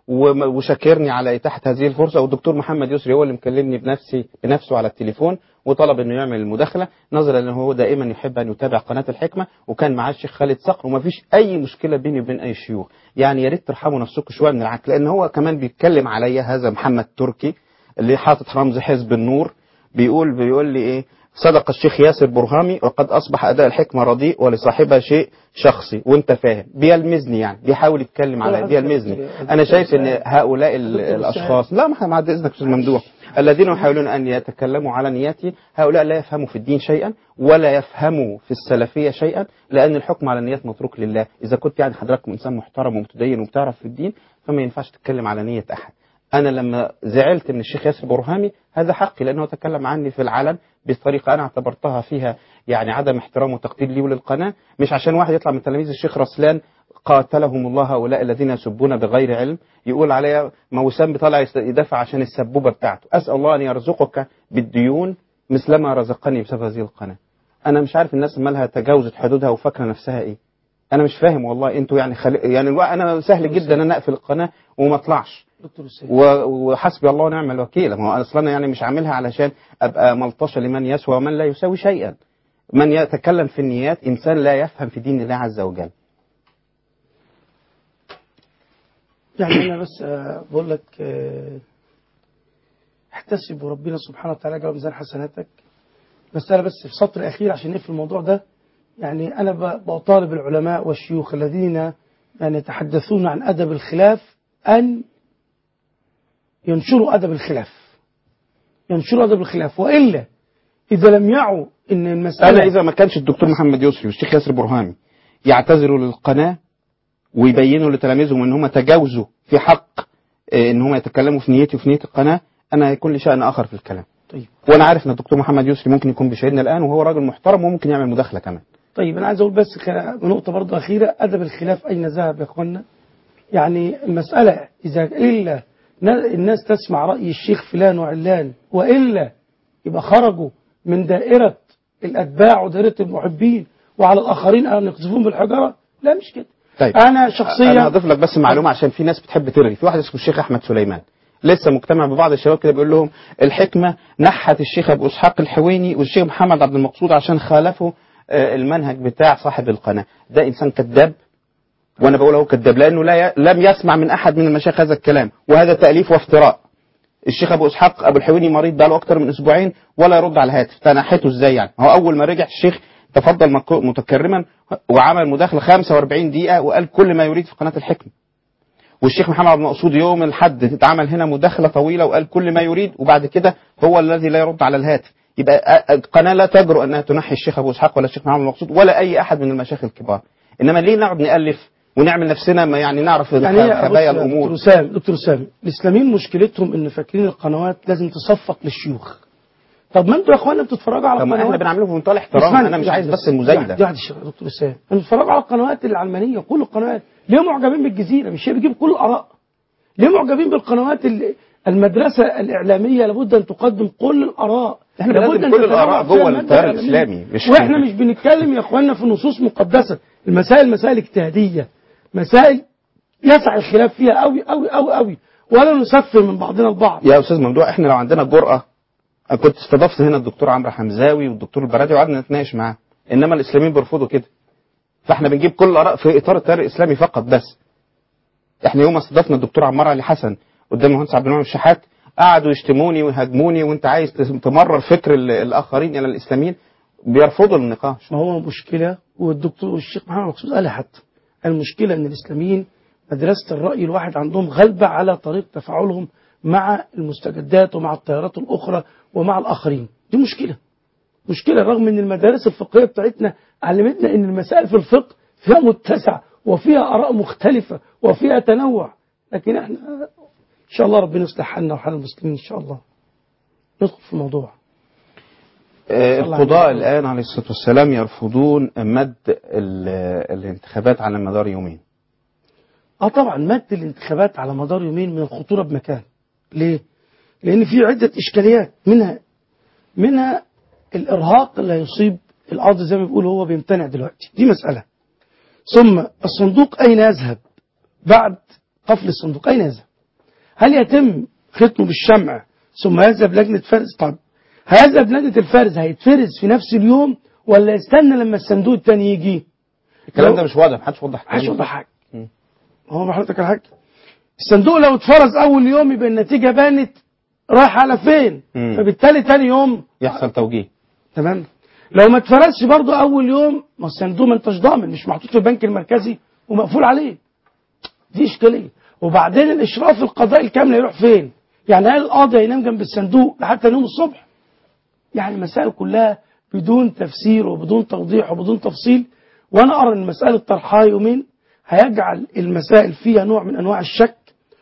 وم- وشاكرني على اتاحه هذه الفرصه والدكتور محمد يسري هو اللي مكلمني بنفسي بنفسه على التليفون وطلب انه يعمل المداخله نظرا انه هو دائما يحب ان يتابع قناه الحكمه وكان معاه الشيخ خالد صقر وما فيش اي مشكله بيني وبين اي شيوخ يعني يا ريت ترحموا نفسكم شويه من العك لان هو كمان بيتكلم عليا هذا محمد تركي اللي حاطط رمز حزب النور بيقول بيقول لي ايه صدق الشيخ ياسر برهامي وقد اصبح اداء الحكمه رديء ولصاحبها شيء شخصي وانت فاهم بيلمزني يعني بيحاول يتكلم على بيلمزني انا شايف ان هؤلاء ال- الاشخاص لا ما بعد اذنك استاذ ممدوح الذين يحاولون ان يتكلموا على نياتي هؤلاء لا يفهموا في الدين شيئا ولا يفهموا في السلفيه شيئا لان الحكم على النيات متروك لله اذا كنت يعني حضرتك انسان محترم ومتدين وبتعرف في الدين فما ينفعش تتكلم على نيه احد انا لما زعلت من الشيخ ياسر برهامي هذا حقي لانه تكلم عني في العلن بطريقه انا اعتبرتها فيها يعني عدم احترام وتقدير لي وللقناه مش عشان واحد يطلع من تلاميذ الشيخ رسلان قاتلهم الله هؤلاء الذين يسبون بغير علم يقول عليا ما وسام بيطلع يست- يدافع عشان السبوبه بتاعته اسال الله ان يرزقك بالديون مثلما رزقني بسبب هذه القناه انا مش عارف الناس مالها تجاوزت حدودها وفاكره نفسها ايه انا مش فاهم والله انتوا يعني خل... يعني الوا- انا سهل جدا ان انا اقفل القناه وما اطلعش دكتور السيد و- وحسبي الله ونعم الوكيل ما هو اصلا انا يعني مش عاملها علشان ابقى ملطشه لمن يسوى ومن لا يساوي شيئا من يتكلم في النيات انسان لا يفهم في دين الله عز وجل يعني أنا بس آه، بقول لك آه، احتسب وربنا سبحانه وتعالى جواب ميزان حسناتك بس أنا بس في سطر أخير عشان نقفل الموضوع ده يعني أنا ب- بطالب العلماء والشيوخ الذين يعني يتحدثون عن أدب الخلاف أن ينشروا أدب الخلاف ينشروا أدب الخلاف وإلا إذا لم يعوا إن المسألة انا اذا ما كانش الدكتور محمد يسري والشيخ ياسر برهامي يعتذروا للقناه ويبينوا لتلاميذهم ان هم تجاوزوا في حق آه، ان هم يتكلموا في نيتي وفي نيه القناه انا هيكون لي شان اخر في الكلام طيب وانا عارف ان الدكتور محمد يسري ممكن يكون بيشاهدنا الان وهو راجل محترم وممكن يعمل مداخله كمان طيب أنا عايز أقول بس خ- نقطة برضه أخيرة أدب الخلاف أين ذهب يا إخوانا يعني المسألة إذا إلا ن- الناس تسمع رأي الشيخ فلان وعلان وإلا يبقى خرجوا من دائرة الأتباع ودائرة المحبين وعلى الآخرين أن يقذفون بالحجرة لا مش كده طيب أنا شخصيا انا هضيف لك بس معلومه عشان في ناس بتحب ترغي في واحد اسمه الشيخ احمد سليمان لسه مجتمع ببعض الشباب كده بيقول لهم الحكمه نحت الشيخ ابو اسحاق الحويني والشيخ محمد عبد المقصود عشان خالفوا آه، المنهج بتاع صاحب القناه ده انسان كذاب وانا بقول اهو كذاب لانه لا ي... لم يسمع من احد من المشايخ هذا الكلام وهذا تاليف وافتراء الشيخ ابو اسحاق ابو الحويني مريض بقاله اكتر من اسبوعين ولا يرد على الهاتف تنحته ازاي يعني هو اول ما رجع الشيخ تفضل مك- متكرما وعمل مداخله 45 دقيقه وقال كل ما يريد في قناه الحكمه والشيخ محمد عبد المقصود يوم الحد اتعمل هنا مداخله طويله وقال كل ما يريد وبعد كده هو الذي لا يرد على الهاتف يبقى أ- القناه لا تجرؤ انها تنحي الشيخ ابو اسحاق ولا الشيخ محمد عبد المقصود ولا اي احد من المشايخ الكبار انما ليه نقعد نالف ونعمل نفسنا ما يعني نعرف يعني هي بص خبايا يا الامور دكتور سام دكتور سام الاسلاميين مشكلتهم ان فاكرين القنوات لازم تصفق للشيوخ طب ما انتوا يا اخوانا بتتفرجوا على طب ما القنوات احنا بنعمله بمنتهى الاحترام اسمعني، انا مش دي عايز واحدة بس المزايده دي واحدة يا دكتور سام انتوا بتتفرجوا على القنوات العلمانيه كل القنوات ليه معجبين بالجزيره مش هي بتجيب كل الاراء ليه معجبين بالقنوات ال- المدرسه الاعلاميه لابد ان تقدم كل الاراء احنا لابد بنقدم أن كل تتنوع الآراء فيها جوه المادة التيار الإعلامية. الإسلامي، مش- واحنا مش بنتكلم يا اخوانا في نصوص مقدسه المسائل مسائل اجتهاديه مسائل يسع الخلاف فيها قوي قوي قوي قوي ولا نسفر من بعضنا البعض يا استاذ ممدوح احنا لو عندنا جرأة أنا كنت استضفت هنا الدكتور عمرو حمزاوي والدكتور البرادي وقعدنا نتناقش معاه انما الاسلاميين بيرفضوا كده فاحنا بنجيب كل الاراء في اطار التيار الاسلامي فقط بس احنا يوم ما استضفنا الدكتور عمار علي حسن قدام المهندس عبد المنعم الشحات قعدوا يشتموني ويهاجموني وانت عايز تمرر فكر ال- الاخرين الى الاسلاميين بيرفضوا النقاش ما هو مشكلة والدكتور والشيخ محمد مقصود قالها حتى المشكلة ان الاسلاميين مدرسة الرأي الواحد عندهم غلبة على طريقة تفاعلهم مع المستجدات ومع التيارات الأخرى ومع الآخرين دي مشكلة مشكلة رغم ان المدارس الفقهية بتاعتنا علمتنا ان المسائل في الفقه فيها متسع وفيها آراء مختلفة وفيها تنوع لكن احنا ان شاء الله ربنا يصلح حالنا وحال المسلمين ان شاء الله ندخل في الموضوع آه، صلى الله القضاء عليه وسلم. الآن عليه الصلاة والسلام يرفضون مد ال- الانتخابات على مدار يومين اه طبعا مد الانتخابات على مدار يومين من الخطوره بمكان ليه لان في عده اشكاليات منها منها الارهاق اللي هيصيب القاضي زي ما بيقول هو بيمتنع دلوقتي دي مساله ثم الصندوق اين يذهب بعد قفل الصندوق اين يذهب هل يتم ختمه بالشمع ثم يذهب لجنة فرز طب هيذهب لجنة الفرز هيتفرز في نفس اليوم ولا يستنى لما الصندوق التاني يجي الكلام لو- ده مش واضح محدش وضح محدش وضح حاجة هو حضرتك الحاج الصندوق لو اتفرز اول يوم يبقى النتيجة بانت رايحة على فين مم. فبالتالي تاني يوم يحصل توجيه تمام لو ما اتفرزش برضه اول يوم ما الصندوق ما انتش ضامن مش محطوط في البنك المركزي ومقفول عليه دي اشكاليه وبعدين الاشراف القضائي الكامل يروح فين يعني هل القاضي هينام جنب الصندوق لحتى يوم الصبح يعني مسائل كلها بدون تفسير وبدون توضيح وبدون تفصيل وانا ارى ان مساله طرحها يومين هيجعل المسائل فيها نوع من انواع الشك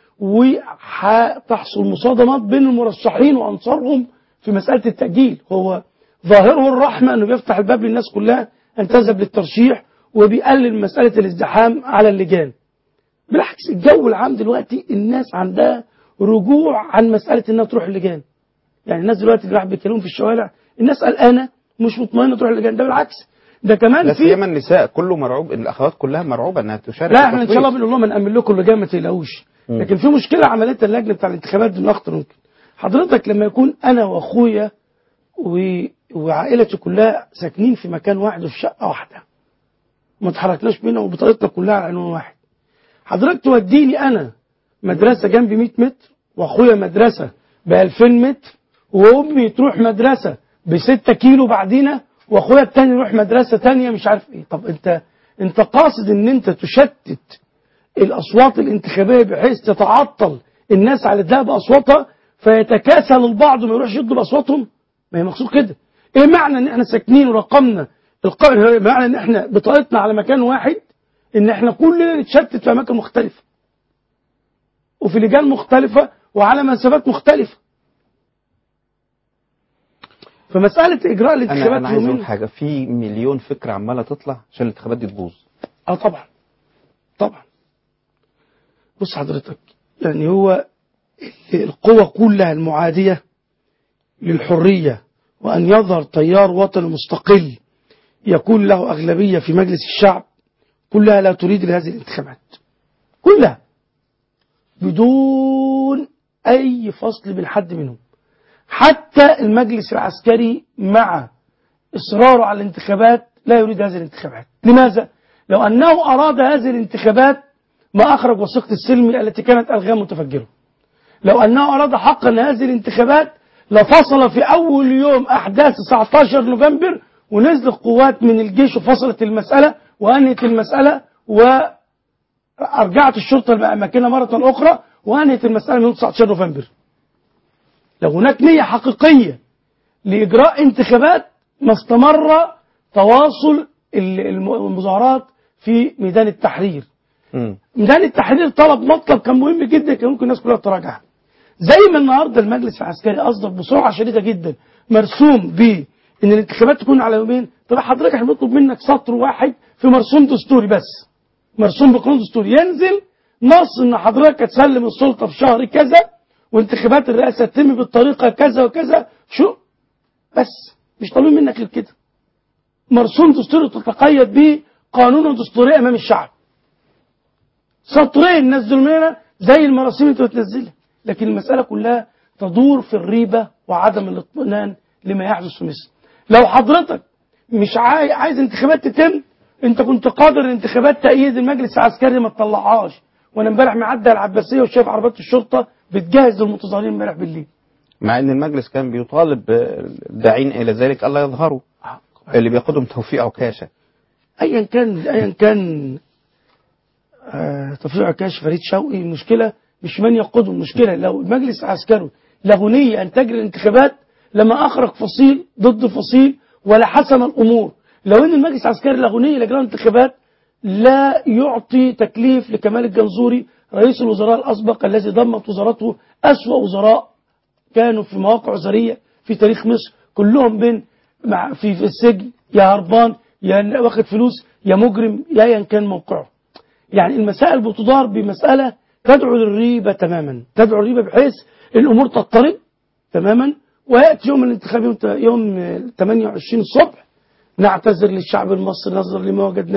وهتحصل مصادمات بين المرشحين وانصارهم في مساله التاجيل هو ظاهره الرحمه انه بيفتح الباب للناس كلها ان تذهب للترشيح وبيقلل مساله الازدحام على اللجان بالعكس الجو العام دلوقتي الناس عندها رجوع عن مساله انها تروح اللجان يعني الناس دلوقتي اللي راح بيتكلموا في الشوارع الناس قلقانه مش مطمئنه تروح اللجان ده بالعكس ده كمان لا في سيما النساء كله مرعوب الاخوات كلها مرعوبه انها تشارك لا في احنا ان شاء الله التصويت. بنقول لهم نأمن لكم اللجان ما تقلقوش مم. لكن في مشكله عملتها اللجنه بتاع الانتخابات دي من اخطر ممكن حضرتك لما يكون انا واخويا و... وعائلتي كلها ساكنين في مكان واحد وفي شقه واحده ما تحركناش بينا وبطاقتنا كلها على عنوان واحد حضرتك توديني انا مدرسه جنبي 100 متر واخويا مدرسه ب 2000 متر وامي تروح مدرسه ب 6 كيلو بعدينا واخويا التاني يروح مدرسه تانية مش عارف ايه طب انت انت قاصد ان انت تشتت الاصوات الانتخابيه بحيث تتعطل الناس على الادلاء باصواتها فيتكاسل البعض وما يروحش يدوا باصواتهم ما هي مقصود كده ايه معنى ان احنا ساكنين ورقمنا الق... معنى ان احنا بطاقتنا على مكان واحد ان احنا كلنا نتشتت في اماكن مختلفه وفي لجان مختلفه وعلى مسافات مختلفه فمساله اجراء انا الانتخابات انا عايز اقول يومين حاجه في مليون فكره عماله تطلع عشان الانتخابات دي تبوظ اه طبعا طبعا بص حضرتك يعني هو القوى كلها المعادية للحرية وأن يظهر تيار وطني مستقل يكون له أغلبية في مجلس الشعب كلها لا تريد لهذه الانتخابات كلها بدون أي فصل بين حد منهم حتى المجلس العسكري مع إصراره على الانتخابات لا يريد هذه الانتخابات لماذا؟ لو أنه أراد هذه الانتخابات ما أخرج وثيقة السلم التي كانت ألغام متفجرة لو أنه أراد حقا هذه الانتخابات لفصل في أول يوم أحداث 19 نوفمبر ونزل قوات من الجيش وفصلت المسألة وأنهت المسألة وأرجعت الشرطة لأماكنها مرة أخرى وأنهت المسألة من 19 نوفمبر لو هناك نية حقيقية لإجراء انتخابات ما استمر تواصل المظاهرات في ميدان التحرير ميدان التحرير طلب مطلب كان مهم جدا كان ممكن الناس كلها تراجعها زي ما النهارده المجلس العسكري اصدر بسرعه شديده جدا مرسوم ب ان الانتخابات تكون على يومين طب حضرتك احنا بنطلب منك سطر واحد في مرسوم دستوري بس مرسوم بقانون دستوري ينزل نص ان حضرتك هتسلم السلطه في شهر كذا وانتخابات الرئاسه تتم بالطريقه كذا وكذا شو بس مش طالبين منك غير كده مرسوم دستوري تتقيد به قانون دستوري امام الشعب سطرين نزلوا مننا زي المراسيم انت بتنزلها لكن المسألة كلها تدور في الريبة وعدم الاطمئنان لما يحدث في مصر لو حضرتك مش عاي... عايز انتخابات تتم انت كنت قادر الانتخابات تأييد المجلس العسكري ما تطلعهاش وانا امبارح معدي العباسية وشايف عربيات الشرطة بتجهز للمتظاهرين امبارح بالليل مع ان المجلس كان بيطالب الداعين الى ذلك الا يظهروا اللي بياخدهم توفيق عكاشه ايا كان ايا كان آه توفيق عكاشه فريد شوقي المشكله مش من يقودهم المشكله لو المجلس العسكري له نيه ان تجري الانتخابات لما اخرج فصيل ضد فصيل ولا حسم الامور لو ان المجلس العسكري له نيه لاجراء الانتخابات لا يعطي تكليف لكمال الجنزوري رئيس الوزراء الاسبق الذي ضمت وزارته اسوا وزراء كانوا في مواقع وزاريه في تاريخ مصر كلهم بين مع في, في السجن يا هربان يا واخد فلوس يا مجرم يا ايا كان موقعه يعني المسائل بتدار بمساله تدعو للريبه تماما تدعو للريبه بحيث الامور تضطرب تماما وياتي يوم الانتخاب يوم, يوم 28 الصبح نعتذر للشعب المصري نظرا لما وجدناه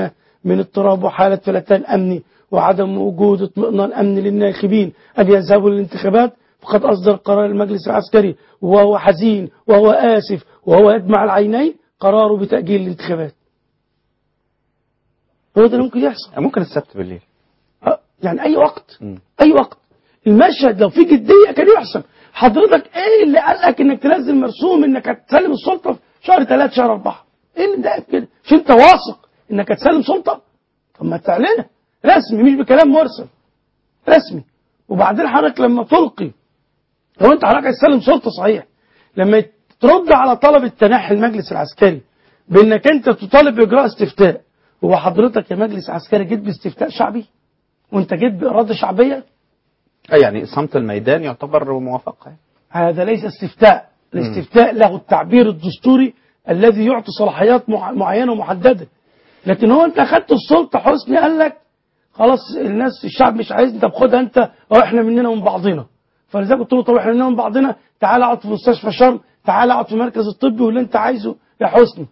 من اضطراب وحالة فلتان أمني وعدم وجود اطمئنان أمني للناخبين أن يذهبوا للانتخابات فقد أصدر قرار المجلس العسكري وهو حزين وهو آسف وهو يدمع العينين قراره بتأجيل الانتخابات هو ده اللي ممكن يحصل ممكن السبت بالليل أه، يعني أي وقت أي وقت المشهد لو في جدية كان يحصل حضرتك ايه اللي قال لك انك تنزل مرسوم انك هتسلم السلطة في شهر ثلاثة شهر أربعة ايه اللي مضايقك كده مش انت واثق انك هتسلم سلطة طب ما تعلنها رسمي مش بكلام مرسل رسمي وبعدين حضرتك لما تلقي لو انت حضرتك هتسلم سلطة صحيح لما ترد على طلب التنحي المجلس العسكري بانك انت تطالب باجراء استفتاء هو حضرتك يا مجلس عسكري جيت باستفتاء شعبي وانت جيت باراده شعبيه أي يعني صمت الميدان يعتبر موافقة هذا ليس استفتاء الاستفتاء له التعبير الدستوري الذي يعطي صلاحيات مع- معينه ومحدده لكن هو انت اخدت السلطه حسني قال لك خلاص الناس الشعب مش عايزني طب خدها انت او احنا مننا ومن بعضنا فلذلك قلت له طب احنا مننا ومن بعضنا تعال اقعد في مستشفى شرم تعال اقعد في المركز الطبي واللي انت عايزه يا حسني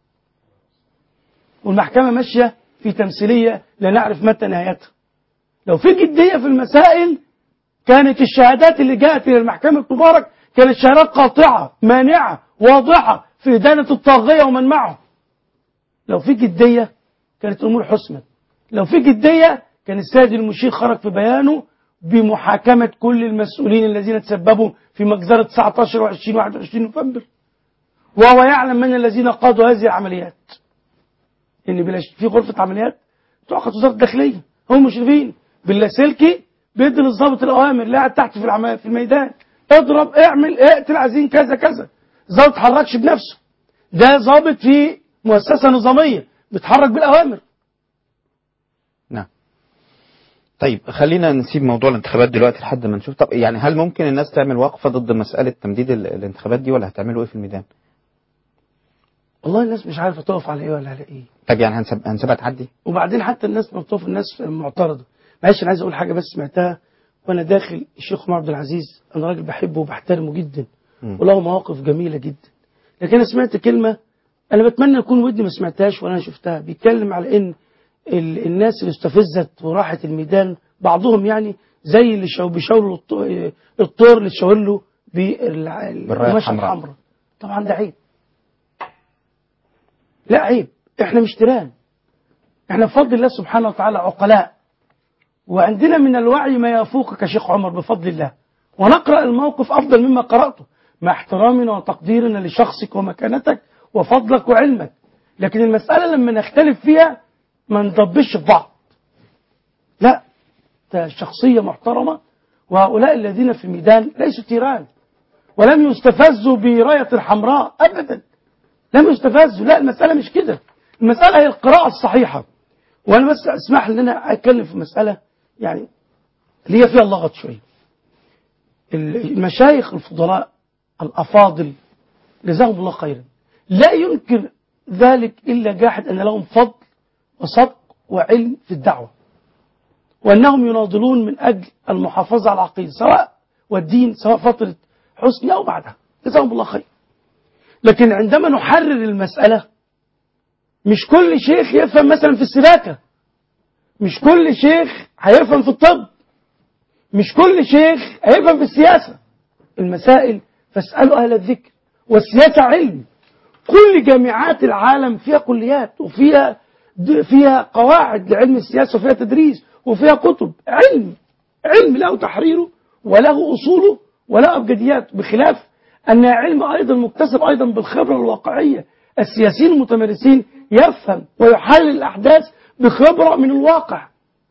والمحكمه ماشيه في تمثيليه لا نعرف متى نهايتها لو في جديه في المسائل كانت الشهادات اللي جاءت الى المحكمه مبارك كانت شهادات قاطعه مانعه واضحه في ادانه الطاغيه ومن معه لو في جديه كانت الامور حسمت لو في جديه كان السيد المشير خرج في بيانه بمحاكمه كل المسؤولين الذين تسببوا في مجزره 19 و20 و21 نوفمبر وهو يعلم من الذين قادوا هذه العمليات ان بلا ش- في غرفه عمليات تعقد وزاره الداخليه هم مشرفين باللاسلكي بيدي للضابط الاوامر اللي قاعد تحت في العمل في الميدان اضرب اعمل اقتل عايزين كذا كذا الضابط ما اتحركش بنفسه ده ضابط في مؤسسه نظاميه بيتحرك بالاوامر نعم طيب خلينا نسيب موضوع الانتخابات دلوقتي لحد ما نشوف طب يعني هل ممكن الناس تعمل وقفة ضد مسألة تمديد ال- الانتخابات دي ولا هتعملوا ايه في الميدان؟ والله الناس مش عارفه تقف على ايه ولا على ايه طب يعني هنسيب هنسيبها تعدي؟ وبعدين حتى الناس بتقف الناس معترضه معلش انا عايز اقول حاجه بس سمعتها وانا داخل الشيخ عمر عبد العزيز انا راجل بحبه وبحترمه جدا مم. وله مواقف جميله جدا لكن انا سمعت كلمه انا بتمنى يكون ودني ما سمعتهاش ولا انا شفتها بيتكلم على ان ال- الناس اللي استفزت وراحت الميدان بعضهم يعني زي اللي شو بيشاوروا الط- الطور اللي تشاور له بالراية بالقماشه الحمراء. الحمراء طبعا ده عيب لا عيب احنا مش تيران احنا بفضل الله سبحانه وتعالى عقلاء وعندنا من الوعي ما يفوقك يا شيخ عمر بفضل الله ونقرأ الموقف أفضل مما قرأته مع احترامنا وتقديرنا لشخصك ومكانتك وفضلك وعلمك لكن المسألة لما نختلف فيها ما نضبش في بعض لا ده شخصية محترمة وهؤلاء الذين في الميدان ليسوا تيران ولم يستفزوا براية الحمراء أبدا لم يستفزوا لا المسألة مش كده المسألة هي القراءة الصحيحة وأنا بس اسمح لي ان أنا أتكلم في مسألة يعني اللي هي فيها لغط شوية المشايخ الفضلاء الأفاضل جزاهم الله خيرا لا ينكر ذلك إلا جاحد أن لهم فضل وصدق وعلم في الدعوة وأنهم يناضلون من أجل المحافظة على العقيدة سواء والدين سواء فترة حسني أو بعدها جزاهم الله خير لكن عندما نحرر المسألة مش كل شيخ يفهم مثلا في السباكة مش كل شيخ هيفهم في الطب مش كل شيخ هيفهم في السياسة المسائل فاسألوا أهل الذكر والسياسة علم كل جامعات العالم فيها كليات وفيها فيها قواعد لعلم السياسة وفيها تدريس وفيها كتب علم علم له تحريره وله أصوله وله أبجديات بخلاف أن علم أيضا مكتسب أيضا بالخبرة الواقعية السياسيين المتمارسين يفهم ويحلل الأحداث بخبرة من الواقع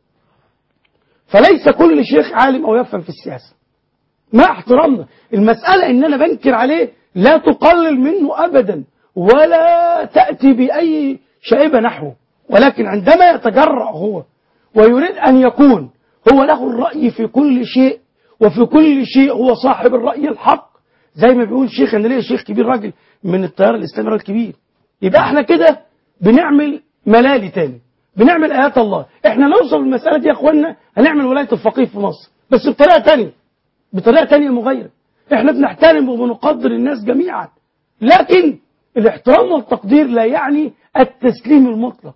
فليس كل شيخ عالم أو يفهم في السياسة مع احترامنا المسألة إن أنا بنكر عليه لا تقلل منه أبدا ولا تأتي بأي شائبة نحوه ولكن عندما يتجرأ هو ويريد أن يكون هو له الرأي في كل شيء وفي كل شيء هو صاحب الرأي الحق زي ما بيقول شيخ أنا ليا شيخ كبير راجل من التيار الإسلامي راجل كبير يبقى احنا كده بنعمل ملالي تاني بنعمل آيات الله احنا نوصل للمسألة دي يا اخوانا هنعمل ولاية الفقيه في مصر بس بطريقة تانية بطريقة تانية مغايرة احنا بنحترم وبنقدر الناس جميعا لكن الاحترام والتقدير لا يعني التسليم المطلق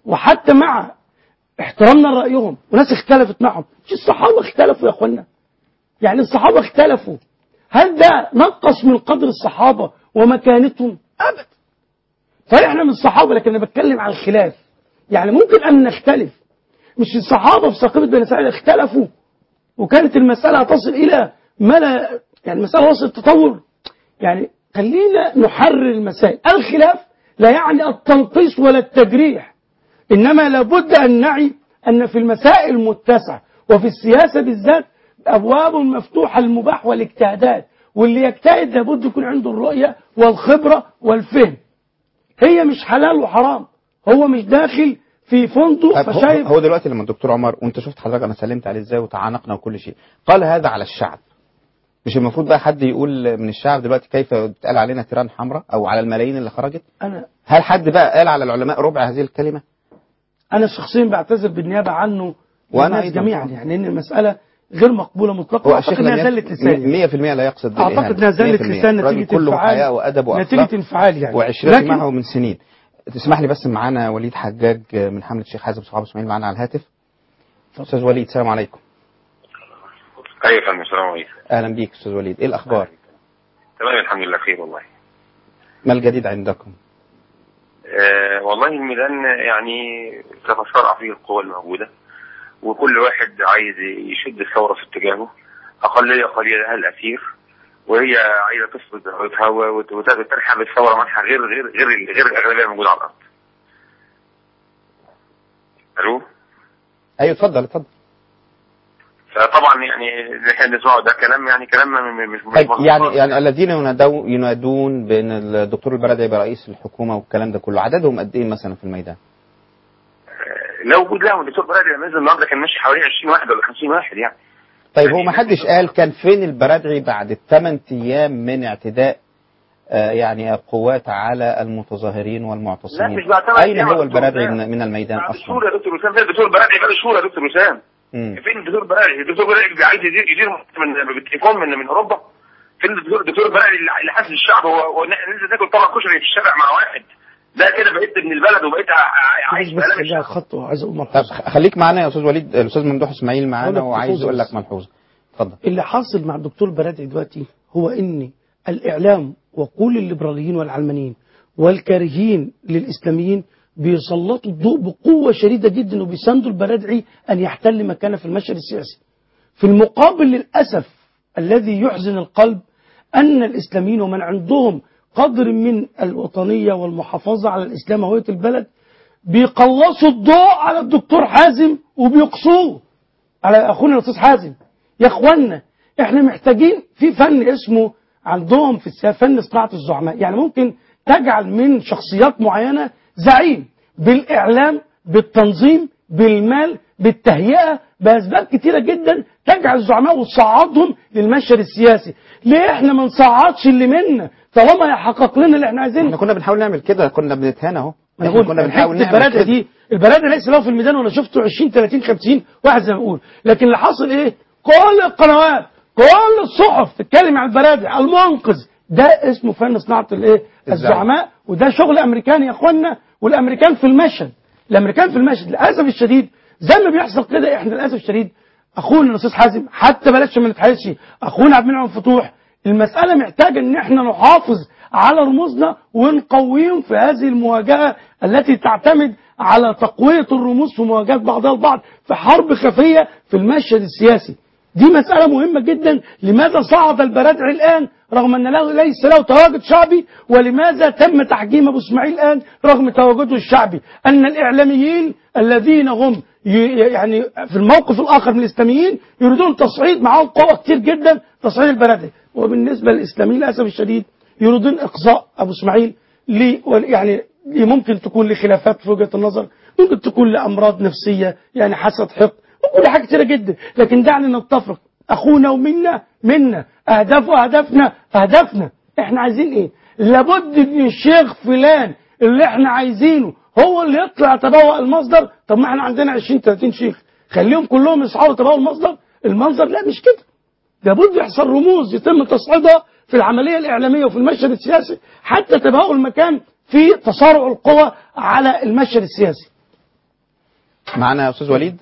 وحتى مع احترامنا لرأيهم وناس اختلفت معهم مش الصحابة اختلفوا يا اخوانا يعني الصحابة اختلفوا هل ده نقص من قدر الصحابة ومكانتهم أبدا فإحنا من الصحابة لكن أنا بتكلم عن الخلاف يعني ممكن أن نختلف مش الصحابة في سقيفة بني سعيد اختلفوا وكانت المسألة تصل إلى ما لا يعني المسألة وصلت تطور يعني خلينا نحرر المسائل الخلاف لا يعني التنقيص ولا التجريح إنما لابد أن نعي أن في المسائل المتسعة وفي السياسة بالذات أبواب مفتوحة للمباح والاجتهادات واللي يجتهد لابد يكون عنده الرؤية والخبرة والفهم هي مش حلال وحرام هو مش داخل في فندق طيب هو, فشايف هو دلوقتي لما الدكتور عمر وانت شفت حضرتك انا سلمت عليه ازاي وتعانقنا وكل شيء قال هذا على الشعب مش المفروض بقى حد يقول من الشعب دلوقتي كيف بتقال علينا تيران حمراء او على الملايين اللي خرجت أنا هل حد بقى قال على العلماء ربع هذه الكلمه أنا شخصيا بعتذر بالنيابة عنه وأنا والناس أيضاً جميعا طبعاً. يعني إن المسألة غير مقبولة مطلقا هو وأعتقد الشيخ إنها لم زلة لسان 100% لا يقصد أعتقد بالإهانة. إنها زلة 100%. لسان الراجل نتيجة كله انفعال حياء وادب واخلاق نتيجة انفعال يعني وعشرتي لكن- معه من سنين تسمح لي بس معانا وليد حجاج من حمله الشيخ حازم صحابه اسماعيل معانا على الهاتف استاذ وليد السلام عليكم ايوه يا فندم السلام عليكم اهلا بيك استاذ وليد ايه الاخبار تمام الحمد لله خير والله ما الجديد عندكم آه والله الميدان يعني تتصارع فيه القوى الموجودة وكل واحد عايز يشد الثورة في اتجاهه أقلية قليلة لها الأسير وهي عايزة تفرض رأيتها وت- وترحب الثورة منحى غير غير غير غير الأغلبية الموجودة على الأرض. ألو؟ ايوه اتفضل اتفضل فطبعا يعني اللي احنا بنسمعه ده كلام يعني كلام م- مش مش طيب مظبوط يعني خالص. يعني الذين ينادون ينادون بان الدكتور البلدي يبقى رئيس الحكومه والكلام ده كله عددهم قد ايه مثلا في الميدان؟ لو وجود لهم الدكتور بلدي لما نزل النهارده كان ماشي حوالي 20 واحد ولا 50 واحد يعني طيب هو ما حدش قال كان فين البرادعي بعد الثمان ايام من اعتداء آه، يعني القوات على المتظاهرين والمعتصمين لا، مش بعد ثمان اين أيام هو يا دكتور البرادعي وسام. من من الميدان بعد اصلا شهور يا دكتور وسام فين الدكتور بلدي بقى شهور يا دكتور وسام مم. فين الدكتور بلدي الدكتور بلدي عايز يدير يدير من بالتليفون من من اوروبا فين الدكتور الدكتور بلدي اللي اللي حاسس الشعب هو هو ننزل ناكل طبق كشري في الشارع مع واحد ده كده بقيت ابن البلد وبقيت ع- ع- عايش بس بألم رجع الخط وعايز اقول طب ملحوظه خليك معانا يا استاذ وليد الاستاذ ممدوح اسماعيل أقول معانا لك وعايز ملحوظة يقول لك بس. ملحوظه اتفضل اللي حاصل مع الدكتور برادعي دلوقتي هو ان الاعلام وكل الليبراليين والعلمانيين والكارهين للاسلاميين بيسلطوا الضوء بقوه شديده جدا وبيساندوا البرادعي ان يحتل مكانه في المشهد السياسي. في المقابل للاسف الذي يحزن القلب ان الاسلاميين ومن عندهم قدر من الوطنيه والمحافظه على الاسلام وهويه البلد بيقلصوا الضوء على الدكتور حازم وبيقصوه على اخونا الاستاذ حازم يا اخوانا احنا محتاجين في فن اسمه عندهم في السياسه فن صناعه الزعماء يعني ممكن تجعل من شخصيات معينه زعيم بالاعلام بالتنظيم بالمال بالتهيئه باسباب كتيره جدا تجعل الزعماء وتصعدهم للمشهد السياسي ليه احنا ما نصعدش اللي منا طالما يحقق لنا اللي احنا عايزينه احنا كنا بنحاول نعمل كده كنا بنتهان اهو انا احنا بقول كنا بنحاول حته نعمل البرادة كده دي البرادة ليس له في الميدان ولا شفته 20 30 50 واحد زي ما بقول لكن اللي حاصل ايه كل القنوات كل الصحف تتكلم عن البرادة المنقذ ده اسمه فن صناعة الايه الزعماء وده شغل امريكاني يا اخوانا والامريكان في المشهد الامريكان في المشهد للاسف الشديد زي ما بيحصل كده احنا للاسف الشديد اخونا الاستاذ حازم حتى بلاش ما نتحدثش اخونا عبد المنعم فتوح المسألة محتاجة ان احنا نحافظ على رموزنا ونقويهم في هذه المواجهة التي تعتمد على تقوية الرموز في مواجهة بعضها البعض في حرب خفية في المشهد السياسي دي مسألة مهمة جدا لماذا صعد البرادعي الآن رغم أن له ليس له تواجد شعبي ولماذا تم تحجيم أبو إسماعيل الآن رغم تواجده الشعبي أن الإعلاميين الذين هم ي- يعني في الموقف الآخر من الإسلاميين يريدون تصعيد معهم قوة كتير جدا تصعيد البرادعي وبالنسبة للإسلاميين للأسف الشديد يريدون إقصاء أبو إسماعيل لي يعني لي ممكن تكون لخلافات في وجهة النظر ممكن تكون لأمراض نفسية يعني حسد حقد وكل حاجة كتيرة جدا لكن دعنا نتفق أخونا ومنا منا أهدافه أهدافنا أهدافنا إحنا عايزين إيه لابد إن الشيخ فلان اللي إحنا عايزينه هو اللي يطلع يتبوأ المصدر طب ما إحنا عندنا 20 30 شيخ خليهم كلهم يصعدوا يتبوأوا المصدر المنظر لا مش كده لابد يحصل رموز يتم تصعيدها في العملية الإعلامية وفي المشهد السياسي حتى تبقوا المكان في تصارع القوى على المشهد السياسي معنا يا استاذ وليد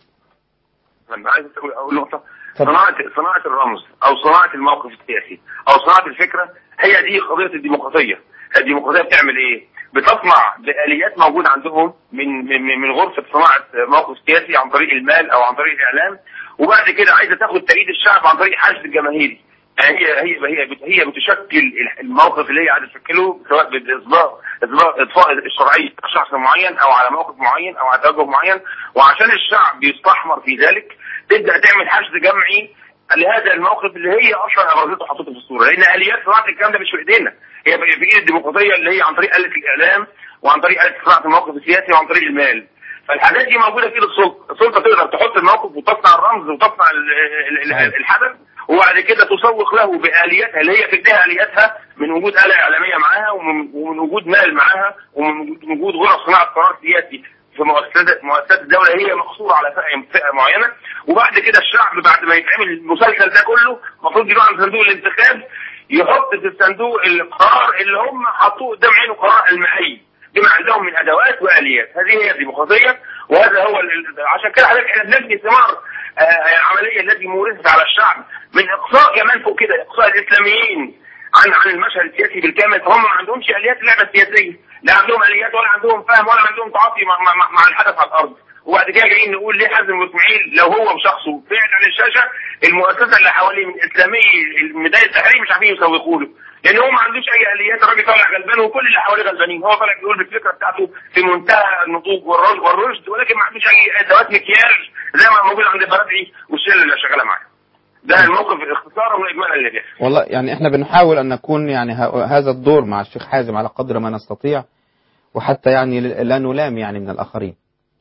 انا عايز اقول اول نقطه صناعه صناعه الرمز او صناعه الموقف السياسي او صناعه الفكره هي دي قضيه الديمقراطيه الديمقراطيه بتعمل ايه بتصنع باليات موجوده عندهم من من من غرفه صناعه موقف سياسي عن طريق المال او عن طريق الاعلام وبعد كده عايزه تاخد تأييد الشعب عن طريق حشد الجماهيري يعني هي هي هي بت- هي بتشكل الموقف اللي هي عايزه تشكله سواء باصدار اصدار اطفاء الشرعيه على شخص معين او على موقف معين او على توجه معين وعشان الشعب يستحمر في ذلك تبدا تعمل حشد جمعي لهذا الموقف اللي هي اصلا ابرزته وحطته في الصوره لان اليات صناعه الكلام ده مش في ايدينا هي في في ايد الديمقراطيه اللي هي عن طريق اله الاعلام وعن طريق اله صناعه الموقف السياسي وعن طريق المال فالحاجات دي موجوده في ايد السلطه، السلطه تقدر تحط الموقف وتصنع الرمز وتصنع ال- ال- ال- الحدث وبعد كده تسوق له بالياتها اللي هي في ايديها الياتها من وجود اله اعلاميه معاها ومن, ومن وجود مال معاها ومن وجود غرف صناعه قرار سياسي في مؤسسات مؤسسات الدوله هي مقصوره على فئه فئه معينه وبعد كده الشعب بعد ما يتعمل المسلسل ده كله المفروض يروح عند صندوق الانتخاب يحط في الصندوق القرار اللي هم حطوه قدام عينه قرار المعي بما عندهم من ادوات واليات هذه هي الديمقراطيه وهذا هو ال- ال- عشان كده حضرتك احنا بنبني ثمار آه، العمليه التي مورست على الشعب من اقصاء كمان فوق كده اقصاء الاسلاميين عن عن المشهد السياسي بالكامل فهم ما عندهمش اليات اللعبه السياسيه لا عندهم اليات ولا عندهم فهم ولا عندهم تعاطي مع, مع, مع الحدث على الارض وبعد كده جايين نقول ليه حازم واسماعيل لو هو بشخصه بعد عن الشاشه المؤسسه اللي حواليه من اسلامي الميدان التحرير مش عارفين يسوقوا له لان هو ما عندوش اي اليات الراجل طالع غلبان وكل اللي حواليه غلبانين هو طالع بيقول بالفكره بتاعته في منتهى النضوج والرشد والرشد ولكن ما عندوش اي ادوات مكياج زي ما موجود عند البرادعي والشله اللي شغاله معاه ده الموقف اختصارا واجمالا اللي بيحصل والله يعني احنا بنحاول ان نكون يعني ه- هذا الدور مع الشيخ حازم على قدر ما نستطيع وحتى يعني ل- لا نلام يعني من الاخرين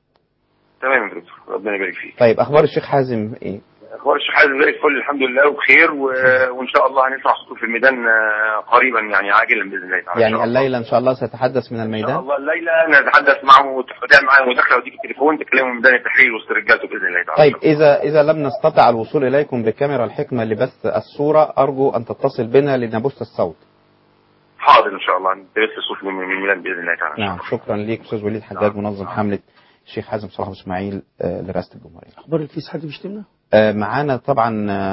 تمام يا دكتور ربنا يبارك فيك طيب اخبار الشيخ حازم ايه اخبار الشيخ حازم زي الفل الحمد لله وبخير و... وان شاء الله هنسمع صوته في الميدان آه، قريبا يعني عاجلا باذن الله تعالى يعني الليله ان شاء الله سيتحدث من ان شاء الميدان الله الليله نتحدث معه وتعمل معاه مداخله وديك التليفون تكلمه من ميدان التحرير وسط رجالته باذن الله تعالى طيب اذا اذا لم نستطع الوصول اليكم بكاميرا الحكمه لبث الصوره ارجو ان تتصل بنا لنبث الصوت حاضر ان شاء الله نتبث الصوت من من ميلان باذن الله تعالى نعم شكرا ليك استاذ وليد حداد منظم حمله الشيخ حازم صلاح أبو اسماعيل آه، لرئاسه الجمهوريه اخبار الفيس حد بيشتمنا آه، معانا طبعا آه،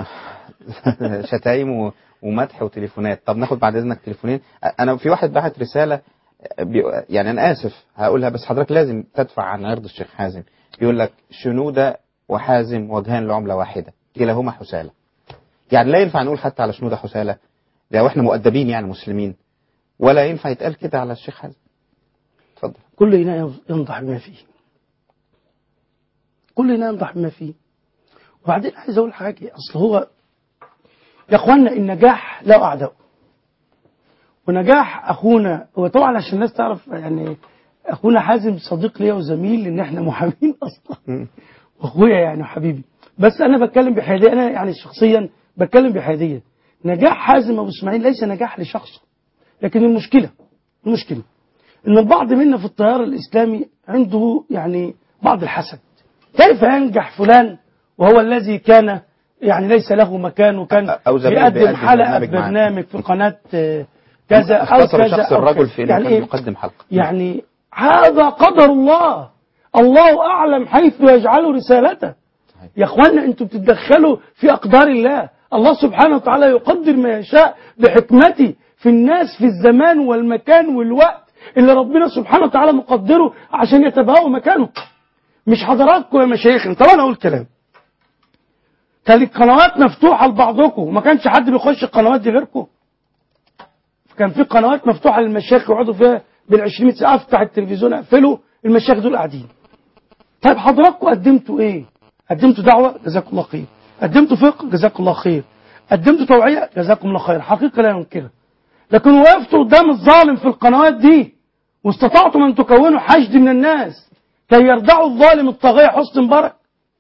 شتايم و- ومدح وتليفونات طب ناخد بعد اذنك تليفونين آه، انا في واحد بعت رساله آه، بي- يعني انا اسف هقولها بس حضرتك لازم تدفع عن عرض الشيخ حازم يقول لك شنوده وحازم وجهان لعمله واحده كلاهما حساله يعني لا ينفع نقول حتى على شنوده حساله ده واحنا مؤدبين يعني مسلمين ولا ينفع يتقال كده على الشيخ حازم اتفضل كل إناء ينضح بما فيه كل إناء ينضح بما فيه وبعدين عايز أقول حاجة أصل هو يا أخوانا النجاح له أعداء ونجاح أخونا هو طبعا عشان الناس تعرف يعني أخونا حازم صديق ليا وزميل لأن إحنا محامين أصلا وأخويا يعني حبيبي بس أنا بتكلم بحيادية أنا يعني شخصيا بتكلم بحيادية نجاح حازم أبو إسماعيل ليس نجاح لشخصه لكن المشكلة المشكلة ان البعض منا في التيار الاسلامي عنده يعني بعض الحسد كيف ينجح فلان وهو الذي كان يعني ليس له مكان وكان أو زميل بيقدم بيقدم حلقه برنامج معاه. برنامج في قناه آه، كذا او اختصر كذا شخص أو الرجل كذا. في انه يعني كان إيه؟ يقدم حلقه يعني هذا قدر الله الله اعلم حيث يجعل رسالته يا اخوانا انتوا بتتدخلوا في اقدار الله الله سبحانه وتعالى يقدر ما يشاء بحكمته في الناس في الزمان والمكان والوقت اللي ربنا سبحانه وتعالى مقدره عشان يتباهوا مكانه مش حضراتكم يا مشايخ طب انا اقول كلام كان القنوات مفتوحه لبعضكم وما كانش حد بيخش القنوات دي غيركم كان في قنوات مفتوحه للمشايخ يقعدوا فيها بال20 ساعه افتح التلفزيون اقفله المشايخ دول قاعدين طيب حضراتكم قدمتوا ايه قدمتوا دعوه جزاكم الله خير قدمتوا فقه جزاكم الله خير قدمتوا توعيه جزاكم الله خير حقيقه لا ينكرها لكن وقفتوا قدام الظالم في القنوات دي واستطعتم ان تكونوا حشد من الناس كي يردعوا الظالم الطاغيه حسن مبارك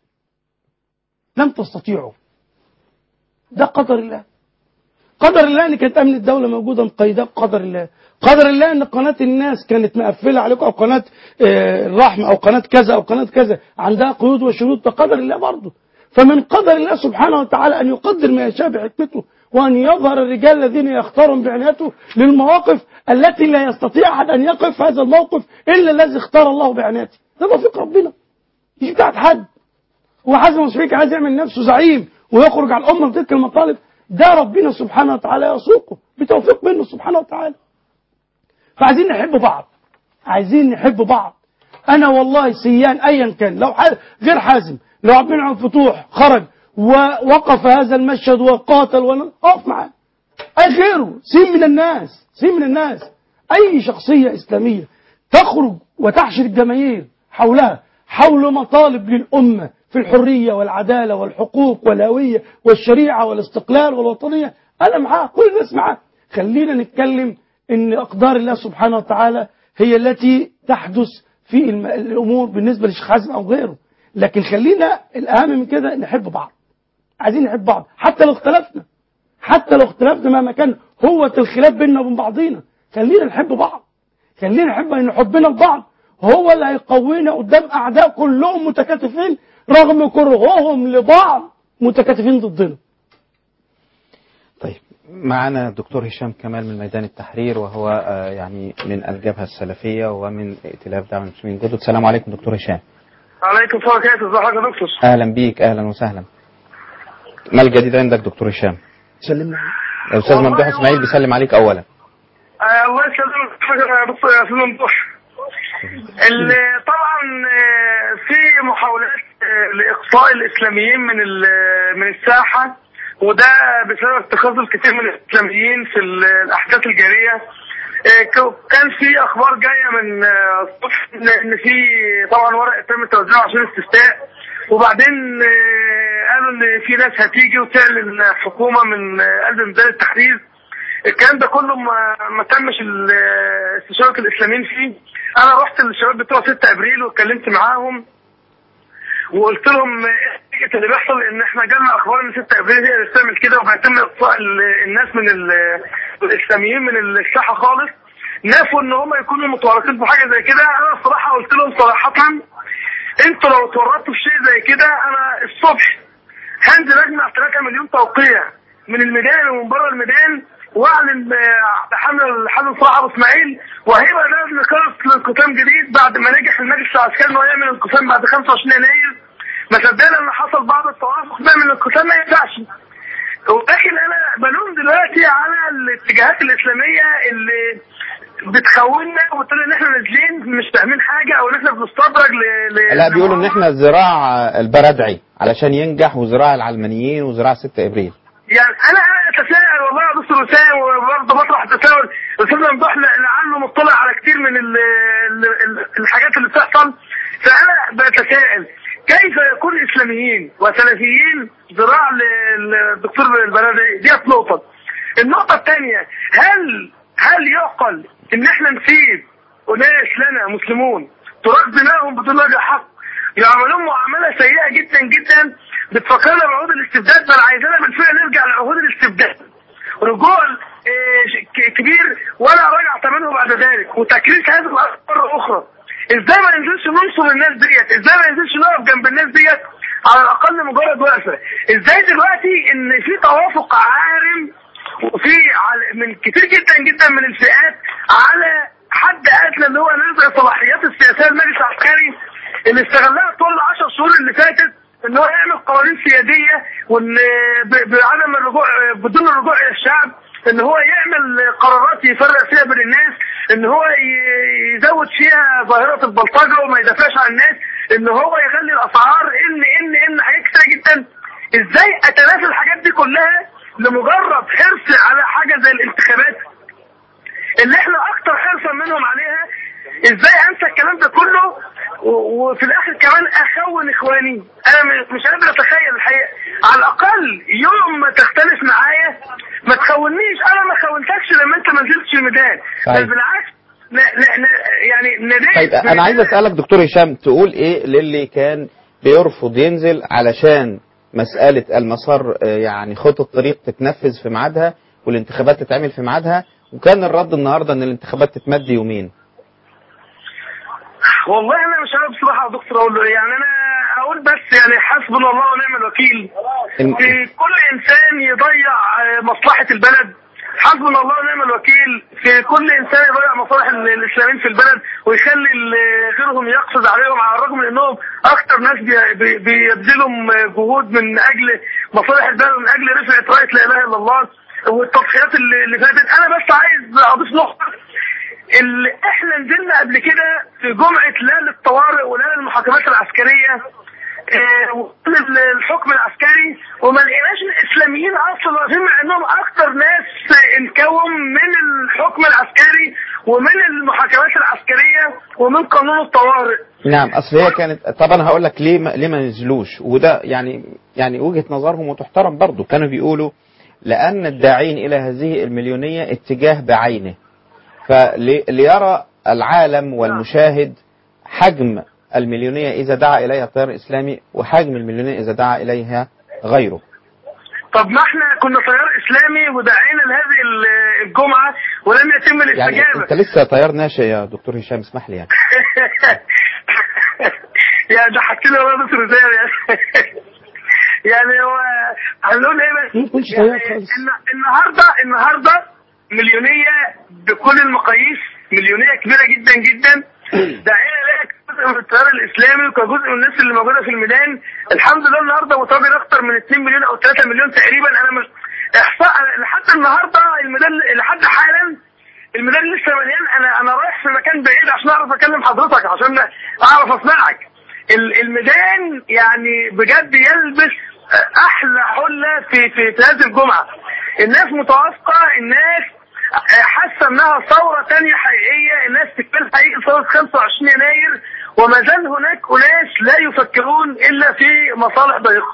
لم تستطيعوا ده قدر الله قدر الله ان كانت امن الدوله موجوده مقيده بقدر الله قدر الله ان قناه الناس كانت مقفله عليكم او قناه آه، الرحمه او قناه كذا او قناه كذا عندها قيود وشروط ده قدر الله برضه فمن قدر الله سبحانه وتعالى ان يقدر ما يشاء بحكمته وان يظهر الرجال الذين يختارون بعنايته للمواقف التي لا يستطيع احد ان يقف هذا الموقف الا الذي اختار الله بعنايته ده توفيق ربنا مش بتاعت حد هو حازم مشفيك عايز يعمل نفسه زعيم ويخرج على الامه بتلك المطالب ده ربنا سبحانه وتعالى يسوقه بتوفيق منه سبحانه وتعالى فعايزين نحب بعض عايزين نحب بعض انا والله سيان ايا كان لو ح- غير حازم لو عبد المنعم فتوح خرج ووقف هذا المشهد وقاتل ون- اقف معاه اي غيره سين من الناس سين من الناس اي شخصيه اسلاميه تخرج وتحشر الجماهير حولها حول مطالب للامه في الحريه والعداله والحقوق والهويه والشريعه والاستقلال والوطنيه انا معاه كل الناس معاه خلينا نتكلم ان اقدار الله سبحانه وتعالى هي التي تحدث في الم- الامور بالنسبه للشيخ حازم او غيره لكن خلينا الاهم من كده نحب بعض عايزين نحب بعض حتى لو اختلفنا حتى لو اختلفنا مهما كان هو الخلاف بيننا وبين بعضينا خلينا نحب بعض خلينا نحب ان حبنا لبعض هو اللي هيقوينا قدام اعداء كلهم متكاتفين رغم كرههم لبعض متكاتفين ضدنا معنا الدكتور هشام كمال من ميدان التحرير وهو آه، يعني من الجبهة السلفية ومن ائتلاف دعم المسلمين جدد السلام عليكم دكتور هشام عليكم السلام ورحمة الله ازي حضرتك يا دكتور أهلا بيك أهلا وسهلا ما الجديد عندك دكتور هشام سلمنا الأستاذ ممدوح إسماعيل بيسلم عليك أولا آه، الله يسلمك يا دكتور يا استاذ ممدوح ال- طبعا آه، في محاولات آه، لاقصاء الاسلاميين من ال- من الساحه وده بسبب اتخاذ الكثير من الاسلاميين في ال- الاحداث الجاريه آه، ك- كان في اخبار جايه من آه، الصبح ان إن في طبعا ورق تم توزيعه عشان استفتاء وبعدين آه، قالوا ان في ناس هتيجي وتعلن حكومه من آه، قلب ميدان التحرير الكلام ده كله ما, ما تمش ال- استشارة الاسلاميين فيه انا رحت للشباب بتوع 6 ابريل واتكلمت معاهم وقلت لهم ايه النتيجة اللي بيحصل ان احنا جالنا اخبار ان 6 ابريل هي اللي بتعمل كده وهيتم اقصاء ال- الناس من ال- الاسلاميين من الساحه خالص نافوا ان هم يكونوا متورطين في حاجه زي كده انا الصراحه قلت لهم صراحه انتوا لو اتورطتوا في شيء زي كده انا الصبح هنزل اجمع 3 مليون توقيع من الميدان ومن بره الميدان واعلن آه، بحمله الحازم صلاح ابو اسماعيل وهيبقى ده نقاش لانقسام جديد بعد ما نجح المجلس العسكري ان هو يعمل انقسام بعد 25 يناير ما صدقنا ان حصل بعض التوافق نعمل الانقسام ما ينفعش ولكن انا بلوم دلوقتي على الاتجاهات الاسلاميه اللي بتخوننا وبتقول ان احنا نازلين مش فاهمين حاجه او ان احنا بنستدرج ل... ل... لا بيقولوا إن إحنا ذراع البردعي علشان ينجح وذراع العلمانيين وذراع 6 إبريل يعني انا انا اتساءل والله يا دكتور وسام وبرضه بطرح تساؤل الاستاذ ممدوح لعله مطلع على كتير من ال ال ال الحاجات اللي بتحصل فانا بتساءل كيف يكون الاسلاميين وسلفيين ذراع ل- للدكتور البلدي ديت نقطه النقطه الثانيه هل هل يعقل ان احنا نسيب اناس لنا مسلمون تراق دماءهم بدون وجه حق يعملون معامله سيئه جدا جدا بتفكرنا بعهود الاستبداد بل عايزانا بالفعل نرجع لعهود الاستبداد رجوع آه، ش- ك- كبير ولا رجع ثمنه بعد ذلك وتكريس هذه الارض مره اخرى ازاي ما ننزلش ننصر الناس ديت ازاي ما ننزلش نقف جنب الناس ديت على الاقل مجرد وقفه ازاي دلوقتي ان في توافق عارم وفي على- من كتير جدا جدا من الفئات على حد ادنى اللي هو نزع الصلاحيات السياسيه للمجلس العسكري اللي استغلها طول العشر شهور اللي فاتت ان هو يعمل قوانين سياديه وان ب- بعدم الرجوع بدون الرجوع الى الشعب ان هو يعمل قرارات يفرق فيها بين الناس ان هو ي- يزود فيها ظاهره البلطجه وما يدافعش عن الناس ان هو يغلي الاسعار ان ان ان حاجات كتير جدا ازاي اتنافى الحاجات دي كلها لمجرد حرص على حاجه زي الانتخابات اللي احنا اكتر حرصا منهم عليها ازاي انسى الكلام ده كله و- وفي الاخر كمان اخون اخواني انا م- مش قادر اتخيل الحقيقه على الاقل يوم ما تختلف معايا ما تخونيش انا ما خونتكش لما انت ما نزلتش الميدان طيب. بل بالعكس ن ن ن يعني نديت طيب أنا عايز أسألك دكتور هشام تقول إيه للي كان بيرفض ينزل علشان مسألة المسار آه، يعني خطة الطريق تتنفذ في ميعادها والانتخابات تتعمل في ميعادها وكان الرد النهارده ان الانتخابات تتمد يومين والله انا مش عارف بصراحه يا دكتور اقول له إيه. يعني انا اقول بس يعني حسبنا الله ونعم الوكيل إن- في كل انسان يضيع آه، مصلحه البلد حسبنا الله ونعم الوكيل في كل انسان يضيع مصالح ال- الاسلاميين في البلد ويخلي ال- غيرهم يقصد عليهم على الرغم من انهم اكثر ناس بي- بي- بيبذلوا جهود من اجل مصالح البلد ومن اجل رفعه رايه لا اله الا الله والتضحيات اللي اللي فاتت انا بس عايز اضيف نقطه اللي احنا نزلنا قبل كده في جمعه لا للطوارئ ولا للمحاكمات العسكريه آه، وقبل الحكم العسكري وما لقيناش الاسلاميين اصلا واقفين مع انهم اكتر ناس انكوم من الحكم العسكري ومن المحاكمات العسكريه ومن قانون الطوارئ نعم اصل هي كانت طب انا هقول لك ليه ما ليه ما نزلوش وده يعني يعني وجهه نظرهم وتحترم برضه كانوا بيقولوا لان الداعين الى هذه المليونيه اتجاه بعينه فليرى العالم والمشاهد حجم المليونيه اذا دعا اليها التيار الاسلامي وحجم المليونيه اذا دعا اليها غيره طب ما احنا كنا تيار اسلامي ودعينا لهذه ال- الجمعه ولم يتم يعني الاستجابه انت لسه تيار ناشئ يا دكتور هشام اسمح لي يعني يعني ضحكتني والله دكتور رسالة يعني يعني هو هنقول ايه بس يعني الن- النهارده النهارده مليونيه بكل المقاييس مليونيه كبيره جدا جدا داعيه لها كجزء من التيار الاسلامي وكجزء من الناس اللي موجوده في الميدان الحمد لله النهارده متواجد اكتر من 2 مليون او 3 مليون تقريبا انا مش احصاء لحد النهارده الميدان لحد حالا الميدان لسه مليان انا انا رايح في مكان بعيد عشان اعرف اكلم حضرتك عشان اعرف اسمعك ال- الميدان يعني بجد يلبس احلى حله في في في هذه الجمعه الناس متوافقه الناس حاسه انها ثوره تانية حقيقيه الناس تكمل حقيقه ثوره 25 يناير وما زال هناك اناس لا يفكرون الا في مصالح ضيقه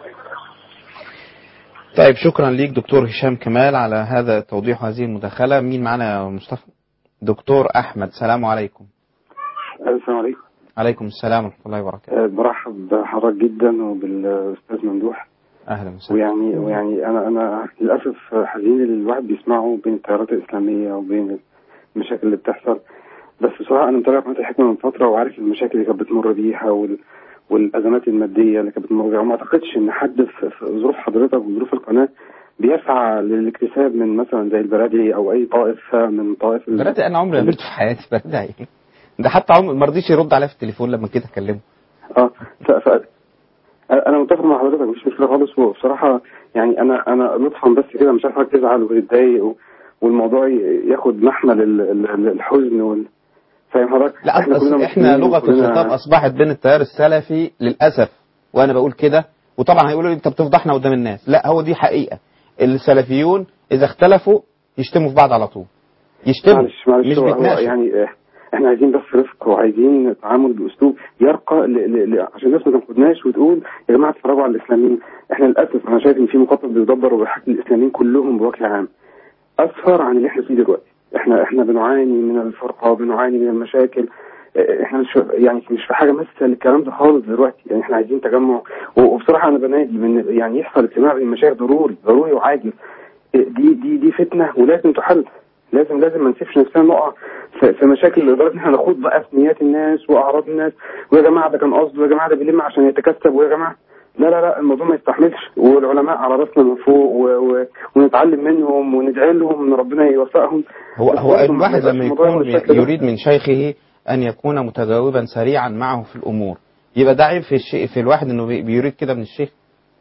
طيب شكرا ليك دكتور هشام كمال على هذا توضيح هذه المداخله مين معنا يا مصطفى دكتور احمد سلام عليكم السلام عليكم عليكم السلام ورحمه الله وبركاته أه، برحب بحضرتك جدا وبالاستاذ ممدوح اهلا وسهلا ويعني ويعني انا انا للاسف حزين اللي الواحد بيسمعه بين التيارات الاسلاميه وبين المشاكل اللي بتحصل بس بصراحه انا متابع قناه الحكمه من فتره وعارف المشاكل اللي كانت بتمر بيها وال والازمات الماديه اللي كانت بتمر بيها وما اعتقدش ان حد في في ظروف حضرتك وظروف القناه بيسعى للاكتساب من مثلا زي البرادعي او اي طائفه من طوائف ال- برادة انا عمري ما قابلته في حياتي برادة ايه ده حتى عمري ما رضيش يرد عليا في التليفون لما كده اكلمه اه ف... ف... انا متفق مع حضرتك مفيش مشكله خالص وبصراحه يعني انا انا لطفا بس كده مش عارف حضرتك تزعل وتتضايق و... والموضوع ي- ياخد محمل ال... ال... الحزن وال فاهم حضرتك؟ لا اصل كلنا احنا مسلمين لغه وكلنا- الخطاب اصبحت بين التيار السلفي للاسف وانا بقول كده وطبعا هيقولوا لي انت بتفضحنا قدام الناس لا هو دي حقيقه السلفيون اذا اختلفوا يشتموا في بعض على طول يشتموا معلش معلش مش هو- هو بيتناقشوا يعني آه، احنا عايزين بس رفق وعايزين تعامل باسلوب يرقى ل... ل... ل... عشان الناس ما تاخدناش وتقول يا جماعه اتفرجوا على الاسلاميين احنا للاسف انا شايف ان في مخطط بيدبر وبيحكي الاسلاميين كلهم بوجه عام اسفر عن اللي احنا فيه دلوقتي احنا احنا بنعاني من الفرقه بنعاني من المشاكل اه، احنا مش يعني مش في حاجه مثل الكلام ده خالص دلوقتي يعني احنا عايزين تجمع و- وبصراحه انا بنادي من يعني يحصل اجتماع بين المشايخ ضروري ضروري وعاجل اه، دي دي دي فتنه ولازم تحل لازم لازم ما نسيبش نفسنا نقع في, في مشاكل لدرجه ان احنا نخوض بقى في نيات الناس واعراض الناس ويا جماعه ده كان قصده ويا جماعه ده بيلم عشان يتكسب ويا جماعه لا لا لا الموضوع ما يستحملش والعلماء على راسنا من فوق و... و... ونتعلم منهم وندعي لهم ان ربنا يوفقهم هو بس هو برضه الواحد ما لما يبقاش الموضوع يكون بالشكل ده. يريد من شيخه ان يكون متجاوبا سريعا معه في الامور يبقى ده عيب في الشيء في الواحد انه بي- بيريد كده من الشيخ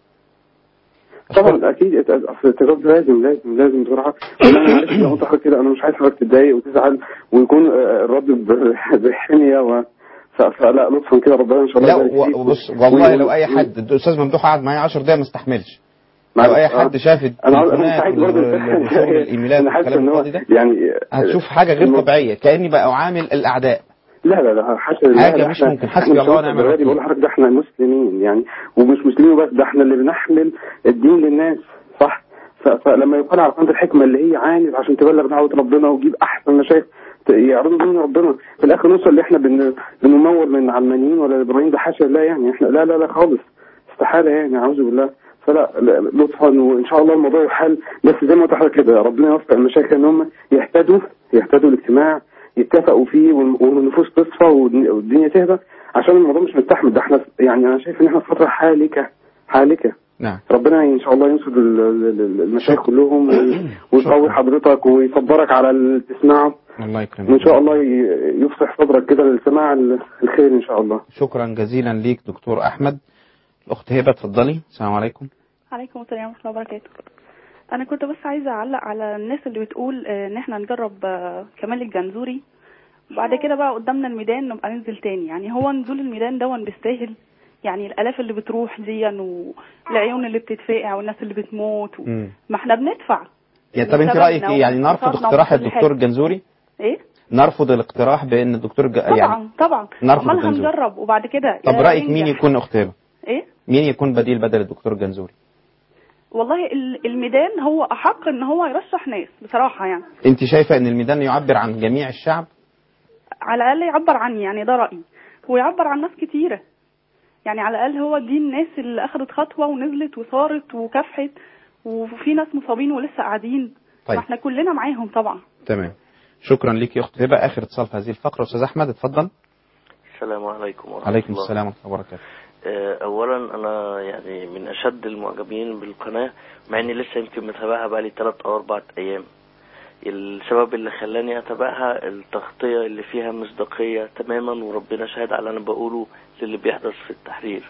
طبعا اكيد اصل التجاوب لازم لازم لازم بصراحه وإن انا عارف لو انت حضرتك كده انا مش عايز حضرتك تتضايق وتزعل ويكون آه، الرد ب- بحميه و ف- فلا لطفا كده ربنا ان شاء الله لا يبارك فيك. و- بص والله و- لو اي و- حد الاستاذ ممدوح قعد معايا 10 دقايق ما استحملش معلش، لو اي آه. حد شاف انا عاوز- انا التليفونات سعيد برضه وال- وشغل الايميلات انا حاسس والكلام ان هو الفاضي ده يعني هتشوف حاجه غير طبيعيه كاني بقى اعامل الاعداء لا لا لا حاشا حاجة لا، مش إحنا- ممكن. إحنا حسبي مش الله هنوصل ونعم للدرجة دي. الوكيل. بقول لحضرتك ده احنا مسلمين يعني ومش مسلمين بس ده احنا اللي بنحمل الدين للناس صح ف- فلما يقال على قناه الحكمه اللي هي عاند عشان تبلغ دعوه ربنا وتجيب احسن مشايخ ت- يعرضوا دين ربنا في الاخر نوصل اللي احنا بن بنمول من علمانيين ولا ابراهيم ده حاشا لا يعني احنا لا لا لا خالص استحاله يعني اعوذ بالله فلا لا، لطفا وان شاء الله الموضوع يحل بس زي ما قلت لحضرتك كده ربنا يوفق المشايخ ان هم يهتدوا يهتدوا الاجتماع يتفقوا فيه والم- والنفوس تصفى والدن- والدنيا تهدى عشان الموضوع مش مستحمل ده احنا يعني انا شايف ان احنا في فتره حالكه حالكه نعم ربنا ان شاء الله ينصر ال- ال- ال- المشايخ كلهم وي- ويقوي حضرتك ويصبرك على اللي تسمعه الله يكرمك وان شاء الله ي- يفسح صدرك كده للسماع ال- الخير ان شاء الله شكرا جزيلا ليك دكتور احمد الاخت هبه اتفضلي السلام عليكم عليكم السلام ورحمة الله وبركاته أنا كنت بس عايزة أعلق على الناس اللي بتقول آه، إن إحنا نجرب آه، كمال الجنزوري وبعد كده بقى قدامنا الميدان نبقى ننزل تاني يعني هو نزول الميدان دون بيستاهل يعني الآلاف اللي بتروح دي والعيون اللي بتتفقع والناس اللي بتموت و... مم. ما إحنا بندفع يعني طب انت بسببنا رايك ايه يعني نرفض وباقتصادنا اقتراح وكل الدكتور حاجة. الجنزوري إيه؟ نرفض الاقتراح بان الدكتور ج... طبعا يعني طبعا نرفض أمال الجنزوري. هنجرب وبعد كده طب يا رايك ينجح. مين يكون اخت هبه إيه؟ مين يكون بديل بدل الدكتور الجنزوري والله ال- الميدان هو أحق إن هو يرشح ناس بصراحة يعني انت شايفه ان الميدان يعبر عن جميع الشعب على الاقل يعبر عني يعني ده رايي ويعبر عن ناس كتيره يعني على الاقل هو دي الناس اللي اخذت خطوه ونزلت وصارت وكافحت وفي ناس مصابين ولسه قاعدين طيب. ما احنا كلنا معاهم طبعا تمام شكرا ليك يا اخت هبه اخر اتصال في هذه الفقره استاذ احمد اتفضل السلام عليكم ورحمة عليكم الله السلام ورحمه الله وبركاته آه، أولا أنا يعني من أشد المعجبين بالقناة مع إني لسه يمكن متابعها بقالي تلات أو أربع أيام السبب اللي خلاني أتابعها التغطية اللي فيها مصداقية تماما وربنا شاهد على اللي أنا بقوله للي بيحدث في التحرير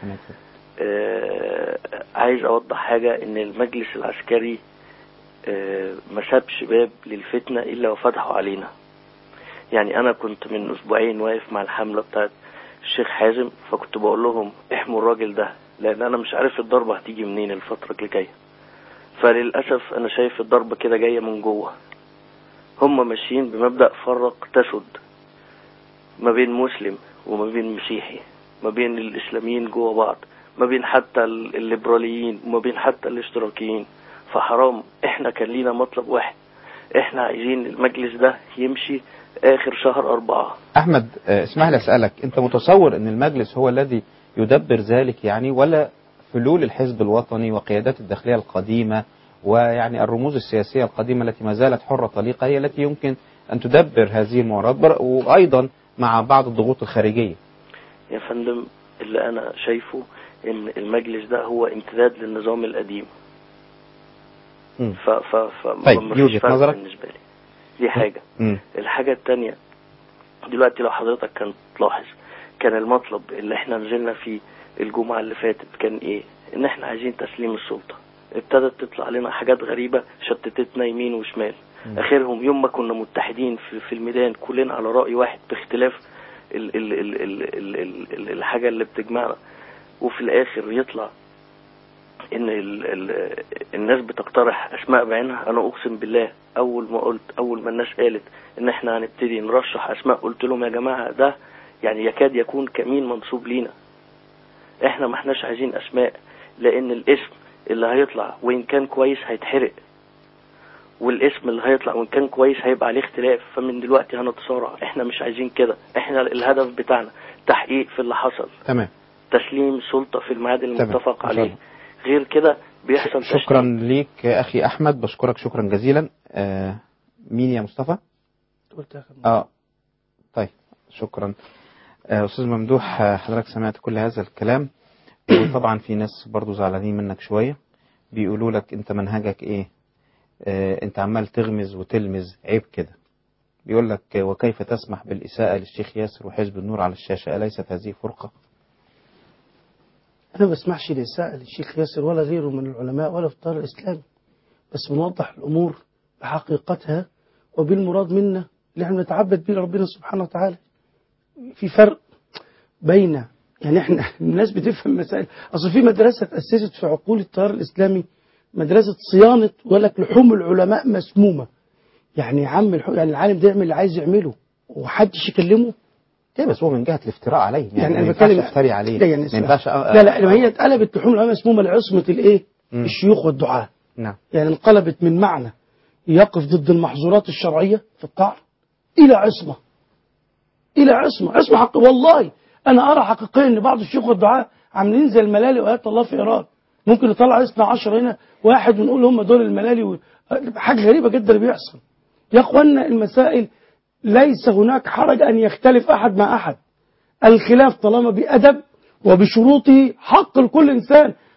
آه، عايز أوضح حاجة إن المجلس العسكري آه، ما سابش باب للفتنة إلا وفتحوا علينا يعني أنا كنت من أسبوعين واقف مع الحملة بتاعت الشيخ حازم فكنت بقول لهم احموا الراجل ده لأن أنا مش عارف الضربة هتيجي منين الفترة اللي جاية فللأسف أنا شايف الضربة كده جاية من جوه هم ماشيين بمبدأ فرق تسد ما بين مسلم وما بين مسيحي ما بين الإسلاميين جوه بعض ما بين حتى ال- الليبراليين وما بين حتى الاشتراكيين فحرام احنا كان لينا مطلب واحد احنا عايزين المجلس ده يمشي آخر شهر أربعة احمد آه، اسمح لي اسالك انت متصور ان المجلس هو الذي يدبر ذلك يعني ولا فلول الحزب الوطني وقيادات الداخليه القديمه ويعني الرموز السياسيه القديمه التي ما زالت حره طليقه هي التي يمكن ان تدبر هذه المعارضات بر- وايضا مع بعض الضغوط الخارجيه يا فندم اللي أنا شايفه إن المجلس ده هو امتداد للنظام القديم مم. ف ف ف طيب، مفيش دي وجهة فرق نظرك؟ بالنسبة لي دي حاجة مم. الحاجة التانية دلوقتي لو حضرتك كان تلاحظ كان المطلب اللي احنا نزلنا فيه الجمعة اللي فاتت كان ايه ان احنا عايزين تسليم السلطة ابتدت تطلع لنا حاجات غريبة شتتتنا يمين وشمال مم. اخرهم يوم ما كنا متحدين في, في الميدان كلنا على رأي واحد باختلاف ال ال ال ال ال ال ال الحاجة اللي بتجمعنا وفي الاخر يطلع ان ال ال الناس بتقترح اسماء بعينها انا اقسم بالله اول ما قلت اول ما الناس قالت ان احنا هنبتدي نرشح اسماء قلت لهم يا جماعه ده يعني يكاد يكون كمين منصوب لينا احنا ما احناش عايزين اسماء لان الاسم اللي هيطلع وان كان كويس هيتحرق والاسم اللي هيطلع وان كان كويس هيبقى عليه اختلاف فمن دلوقتي هنتصارع احنا مش عايزين كده احنا الهدف بتاعنا تحقيق في اللي حصل تمام تسليم سلطة في الميعاد تمام. المتفق إن شاء عليه الله. غير كده بيحصل شكرا ليك يا اخي احمد بشكرك شكرا جزيلا آه مين يا مصطفى قلت آخر اه طيب شكرا آه استاذ ممدوح آه، حضرتك سمعت كل هذا الكلام وطبعا في ناس برضو زعلانين منك شويه بيقولوا لك انت منهجك ايه آه انت عمال تغمز وتلمز عيب كده بيقول لك آه، وكيف تسمح بالإساءة للشيخ ياسر وحزب النور على الشاشة أليست هذه فرقة أنا ما بسمعش الإساءة للشيخ ياسر ولا غيره من العلماء ولا في الطار الإسلامي بس بنوضح الأمور بحقيقتها وبالمراد منا اللي احنا نتعبد به ربنا سبحانه وتعالى في فرق بين يعني احنا الناس بتفهم مسائل اصل في مدرسه تاسست في عقول التيار الاسلامي مدرسه صيانه ولك لحوم العلماء مسمومه يعني يا عم الح- يعني العالم ده يعمل اللي عايز يعمله ومحدش يكلمه ايه بس هو من جهة الافتراء عليه يعني, يعني ما انا ينفعش بتكلم افتري عليه لا يعني ما اسمع. ينفعش أ- لا لا لما هي اتقلبت لحوم العلماء مسمومه لعصمه الايه مم. الشيوخ والدعاه نعم يعني انقلبت من معنى يقف ضد المحظورات الشرعية في الطعن إلى عصمة إلى عصمة عصمة حق والله أنا أرى حقيقيا أن بعض الشيوخ والدعاة عاملين زي الملالي وآيات الله في إيران ممكن يطلع اثنا عشر هنا واحد ونقول هم دول الملالي و... حاجة غريبة جدا اللي بيحصل يا أخوانا المسائل ليس هناك حرج أن يختلف أحد مع أحد الخلاف طالما بأدب وبشروطه حق لكل إنسان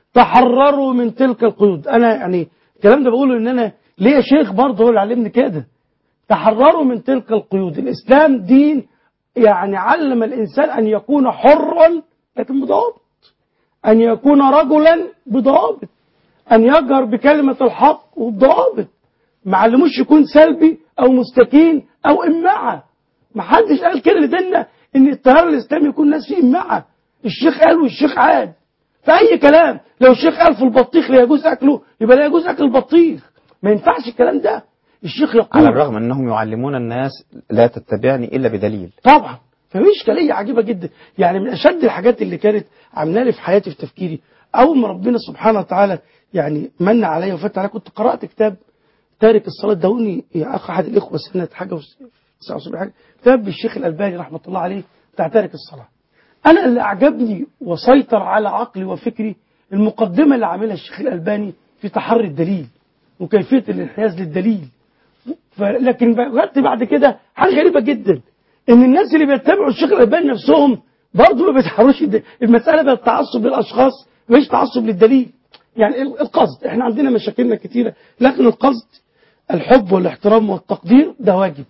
تحرروا من تلك القيود انا يعني الكلام ده بقوله ان انا ليا شيخ برضه هو اللي علمني كده تحرروا من تلك القيود الاسلام دين يعني علم الانسان ان يكون حرا لكن بضابط ان يكون رجلا بضابط ان يجهر بكلمه الحق وبضابط ما علموش يكون سلبي او مستكين او امعه ما حدش قال كده لدينا ان التيار الاسلامي يكون ناس فيه امعه الشيخ قال والشيخ عاد فاي كلام لو الشيخ قال في البطيخ لا يجوز اكله يبقى لا يجوز اكل البطيخ ما ينفعش الكلام ده الشيخ يقول على الرغم انهم يعلمون الناس لا تتبعني الا بدليل طبعا ففي اشكاليه عجيبه جدا يعني من اشد الحاجات اللي كانت عامله لي في حياتي في تفكيري اول ما ربنا سبحانه وتعالى يعني من عليا وفتح عليا كنت قرات كتاب تارك الصلاه داوني يا اخ احد الاخوه سنه حاجه و 79 حاجه كتاب الشيخ الالباني رحمه الله عليه بتاع تارك الصلاه انا اللي اعجبني وسيطر على عقلي وفكري المقدمه اللي عاملها الشيخ الالباني في تحري الدليل وكيفيه الانحياز للدليل ف- لكن وجدت بعد كده حاجه غريبه جدا ان الناس اللي بيتبعوا الشيخ الالباني نفسهم برضه ما بيتحروش الد- المساله بقت تعصب للاشخاص مش تعصب للدليل يعني ال- القصد احنا عندنا مشاكلنا كتيره لكن القصد الحب والاحترام والتقدير ده واجب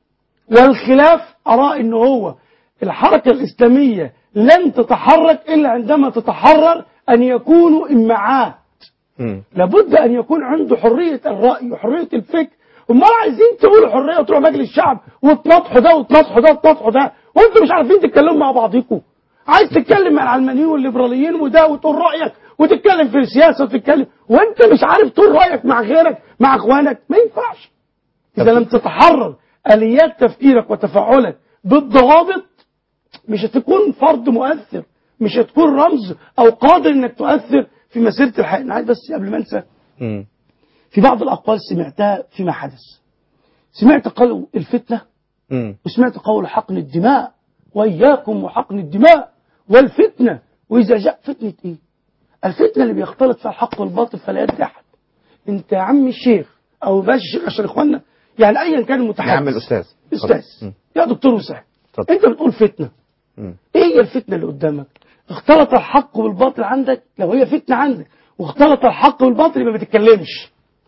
والخلاف أرى أنه هو الحركة الإسلامية لن تتحرك إلا عندما تتحرر أن يكونوا إمعات لابد أن يكون عنده حرية الرأي وحرية الفكر امال عايزين تقولوا حرية وتروحوا مجلس الشعب وتناطحوا ده وتناطحوا ده وتناطحوا ده وانتوا مش عارفين تتكلموا مع بعضكم عايز تتكلم مع العلمانيين والليبراليين وده وتقول رأيك وتتكلم في السياسة وتتكلم وانت مش عارف تقول رأيك مع غيرك مع اخوانك ما ينفعش إذا لم تتحرر آليات تفكيرك وتفاعلك بالضوابط مش هتكون فرد مؤثر مش هتكون رمز أو قادر إنك تؤثر في مسيرة الحياة أنا عايز بس قبل ما أنسى مم. في بعض الأقوال سمعتها فيما حدث سمعت قول الفتنة مم. وسمعت قول حقن الدماء وإياكم وحقن الدماء والفتنة وإذا جاء فتنة إيه الفتنة اللي بيختلط فيها الحق والباطل فلا يدري أحد أنت يا عم الشيخ أو باش الشيخ عشان إخواننا يعني أيا كان المتحدث يا عم الأستاذ أستاذ مم. يا دكتور وسام اتفضل. أنت بتقول فتنة مم. ايه هي الفتنه اللي قدامك اختلط الحق بالباطل عندك لو هي فتنه عندك واختلط الحق بالباطل يبقى ما تتكلمش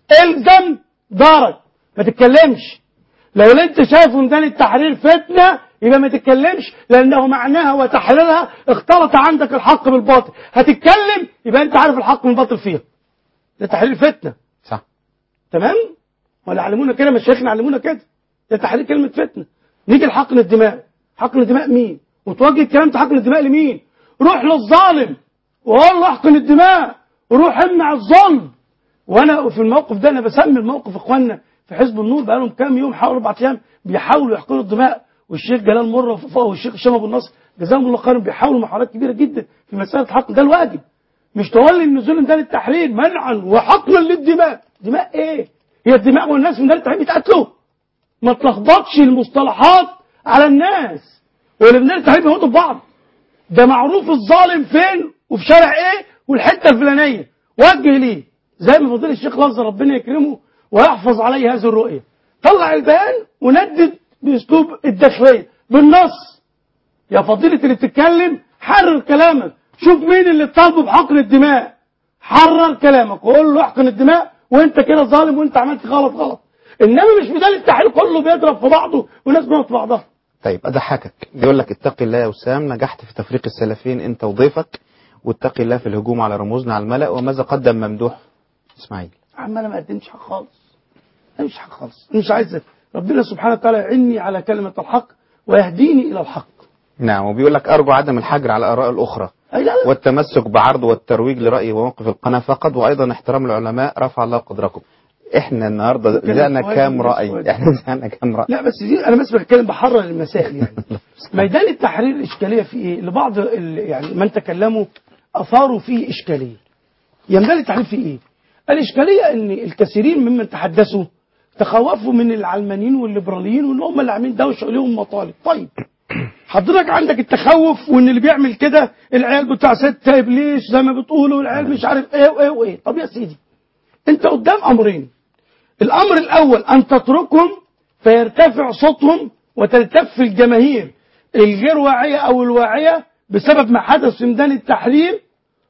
الزم دارك ما تتكلمش لو انت شايف ميدان التحرير فتنه يبقى ما تتكلمش لانه معناها وتحريرها اختلط عندك الحق بالباطل هتتكلم يبقى انت عارف الحق من الباطل فيها ده تحرير فتنه صح تمام ولا علمونا كده مشايخنا علمونا كده ده تحرير كلمه فتنه نيجي لحقن الدماء حقن الدماء مين وتوجه الكلام في حقن الدماء لمين روح للظالم وقول له احقن الدماء وروح امنع الظلم وانا في الموقف ده انا بسمي الموقف اخواننا في حزب النور بقالهم كام يوم حوالي اربع ايام بيحاولوا يحقنوا الدماء والشيخ جلال مره والشيخ هشام ابو النصر جزاهم الله خيرا بيحاولوا محاولات كبيره جدا في مساله الحقن ده الواجب مش تولي النزول من دار التحرير منعا وحقنا للدماء دماء ايه هي الدماء والناس من دار التحرير بيتقتلوا ما تلخبطش المصطلحات على الناس واللي من دار التحرير بيموتوا ببعض ده معروف الظالم فين وفي شارع ايه والحته الفلانيه وجه ليه زي ما فضيل الشيخ لفظ ربنا يكرمه ويحفظ عليه هذه الرؤيه طلع البيان وندد باسلوب الداخليه بالنص يا فضيله اللي بتتكلم حرر كلامك شوف مين اللي طالبه بحقن الدماء حرر كلامك وقول له احقن الدماء وانت كده ظالم وانت عملت غلط غلط انما مش بدال التحرير كله بيضرب في بعضه والناس بتضرب في بعضها طيب اضحكك بيقول لك اتقي الله يا وسام نجحت في تفريق السلفيين انت وضيفك واتقي الله في الهجوم على رموزنا على الملأ وماذا قدم ممدوح اسماعيل عم انا ما قدمتش حق خالص انا مش حق خالص مش عايز ربنا سبحانه وتعالى يعني على كلمه الحق ويهديني الى الحق نعم وبيقول لك ارجو عدم الحجر على الاراء الاخرى أي لا لا والتمسك بعرض والترويج لرأي وموقف القناة فقط وأيضا احترام العلماء رفع الله قدركم احنا النهارده كده جاءنا سؤال كام وده رأي سؤال. احنا جاءنا كام رأي لا بس دي انا بس بتكلم بحرر المسائل يعني ميدان التحرير الاشكاليه في ايه لبعض ال- يعني من تكلموا اثاروا فيه اشكاليه يا ميدان التحرير في ايه الاشكاليه ان الكثيرين ممن تحدثوا تخوفوا من العلمانيين والليبراليين وان هم اللي عاملين دوشه وليهم مطالب طيب حضرتك عندك التخوف وان اللي بيعمل كده العيال بتاع ستة ابليس زي ما بتقولوا العيال مش عارف ايه وايه وايه طب يا سيدي انت قدام امرين الامر الاول ان تتركهم فيرتفع صوتهم وتلتف الجماهير الغير واعيه او الواعيه بسبب ما حدث في ميدان التحرير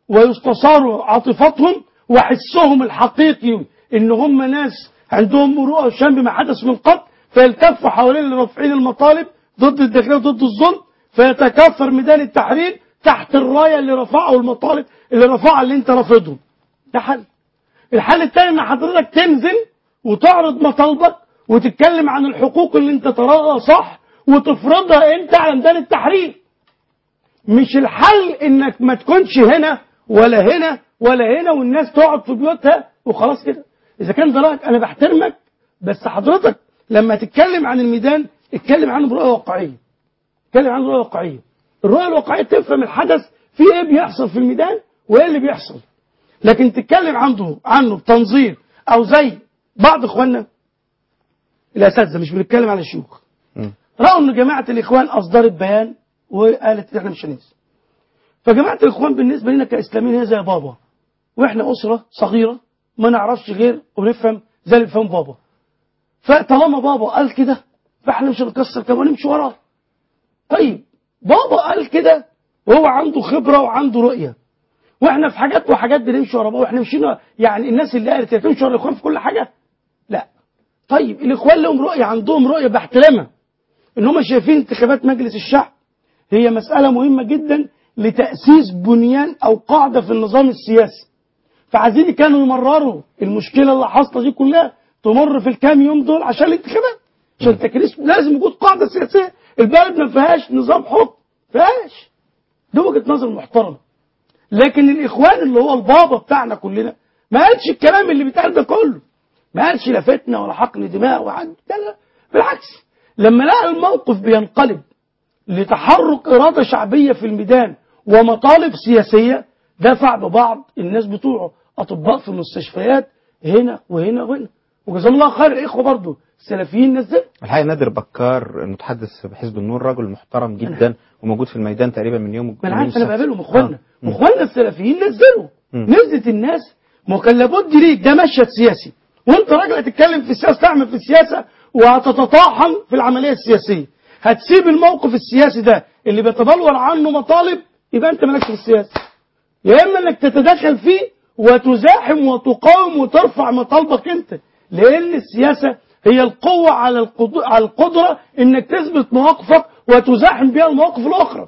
ويستثار عاطفتهم وحسهم الحقيقي ان هم ناس عندهم مروءه وشم بما حدث من قبل فيلتفوا حوالين رافعين المطالب ضد الداخليه وضد الظلم فيتكاثر ميدان التحرير تحت الرايه اللي رفعه المطالب اللي رفعها اللي انت رافضهم ده حل الحل الثاني ان حضرتك تنزل وتعرض مطالبك وتتكلم عن الحقوق اللي انت تراها صح وتفرضها انت على ميدان التحرير مش الحل انك ما تكونش هنا ولا هنا ولا هنا والناس تقعد في بيوتها وخلاص كده اذا كان ده رايك انا بحترمك بس حضرتك لما تتكلم عن الميدان اتكلم عنه برؤيه واقعيه اتكلم عنه برؤيه واقعيه الرؤيه الواقعيه تفهم الحدث في ايه بيحصل في الميدان وايه اللي بيحصل لكن تتكلم عنه عنه بتنظير او زي بعض اخواننا الاساتذه مش بنتكلم عن الشيوخ راوا ان جماعه الاخوان اصدرت بيان وقالت احنا مش هننزل فجماعه الاخوان بالنسبه لنا كاسلاميين هي زي بابا واحنا اسره صغيره ما نعرفش غير ونفهم زي اللي بيفهم بابا فطالما بابا قال كده فاحنا مش هنكسر كمان نمشي وراه طيب بابا قال كده وهو عنده خبره وعنده رؤيه واحنا في حاجات وحاجات بنمشي ورا بابا واحنا مشينا يعني الناس اللي قالت هي تمشي ورا الاخوان في كل حاجه لا طيب الاخوان لهم رؤيه عندهم رؤيه باحترامها ان هم شايفين انتخابات مجلس الشعب هي مساله مهمه جدا لتاسيس بنيان او قاعده في النظام السياسي فعايزين كانوا يمرروا المشكله اللي حاصله دي كلها تمر في الكام يوم دول عشان الانتخابات عشان تكريس لازم وجود قاعده سياسيه البلد ما فيهاش نظام حكم فيهاش دي وجهه نظر محترمه لكن الاخوان اللي هو البابا بتاعنا كلنا ما قالش الكلام اللي بيتقال ده كله ما قالش لا فتنه ولا حقن دماء وعد لا لا بالعكس لما لقى الموقف بينقلب لتحرك اراده شعبيه في الميدان ومطالب سياسيه دفع ببعض الناس بتوعه اطباء في المستشفيات هنا وهنا وهنا وجزاه الله خير الاخوه برضه السلفيين نزلوا الحقيقه نادر بكار متحدث بحزب النور رجل محترم جدا وموجود في الميدان تقريبا من يوم ما انا من عارف يوم انا السبت. بقابلهم اخواننا آه. اخواننا السلفيين نزلوا مم. نزلت الناس ما هو كان لابد ليك ده مشهد سياسي وانت راجل هتتكلم في السياسه تعمل في السياسه وهتتطاحن في العمليه السياسيه هتسيب الموقف السياسي ده اللي بيتبلور عنه مطالب يبقى انت مالكش في السياسه يا اما انك تتدخل فيه وتزاحم وتقاوم وترفع مطالبك انت لان السياسه هي القوه على القدر- على القدره انك تثبت مواقفك وتزاحم بها المواقف الاخرى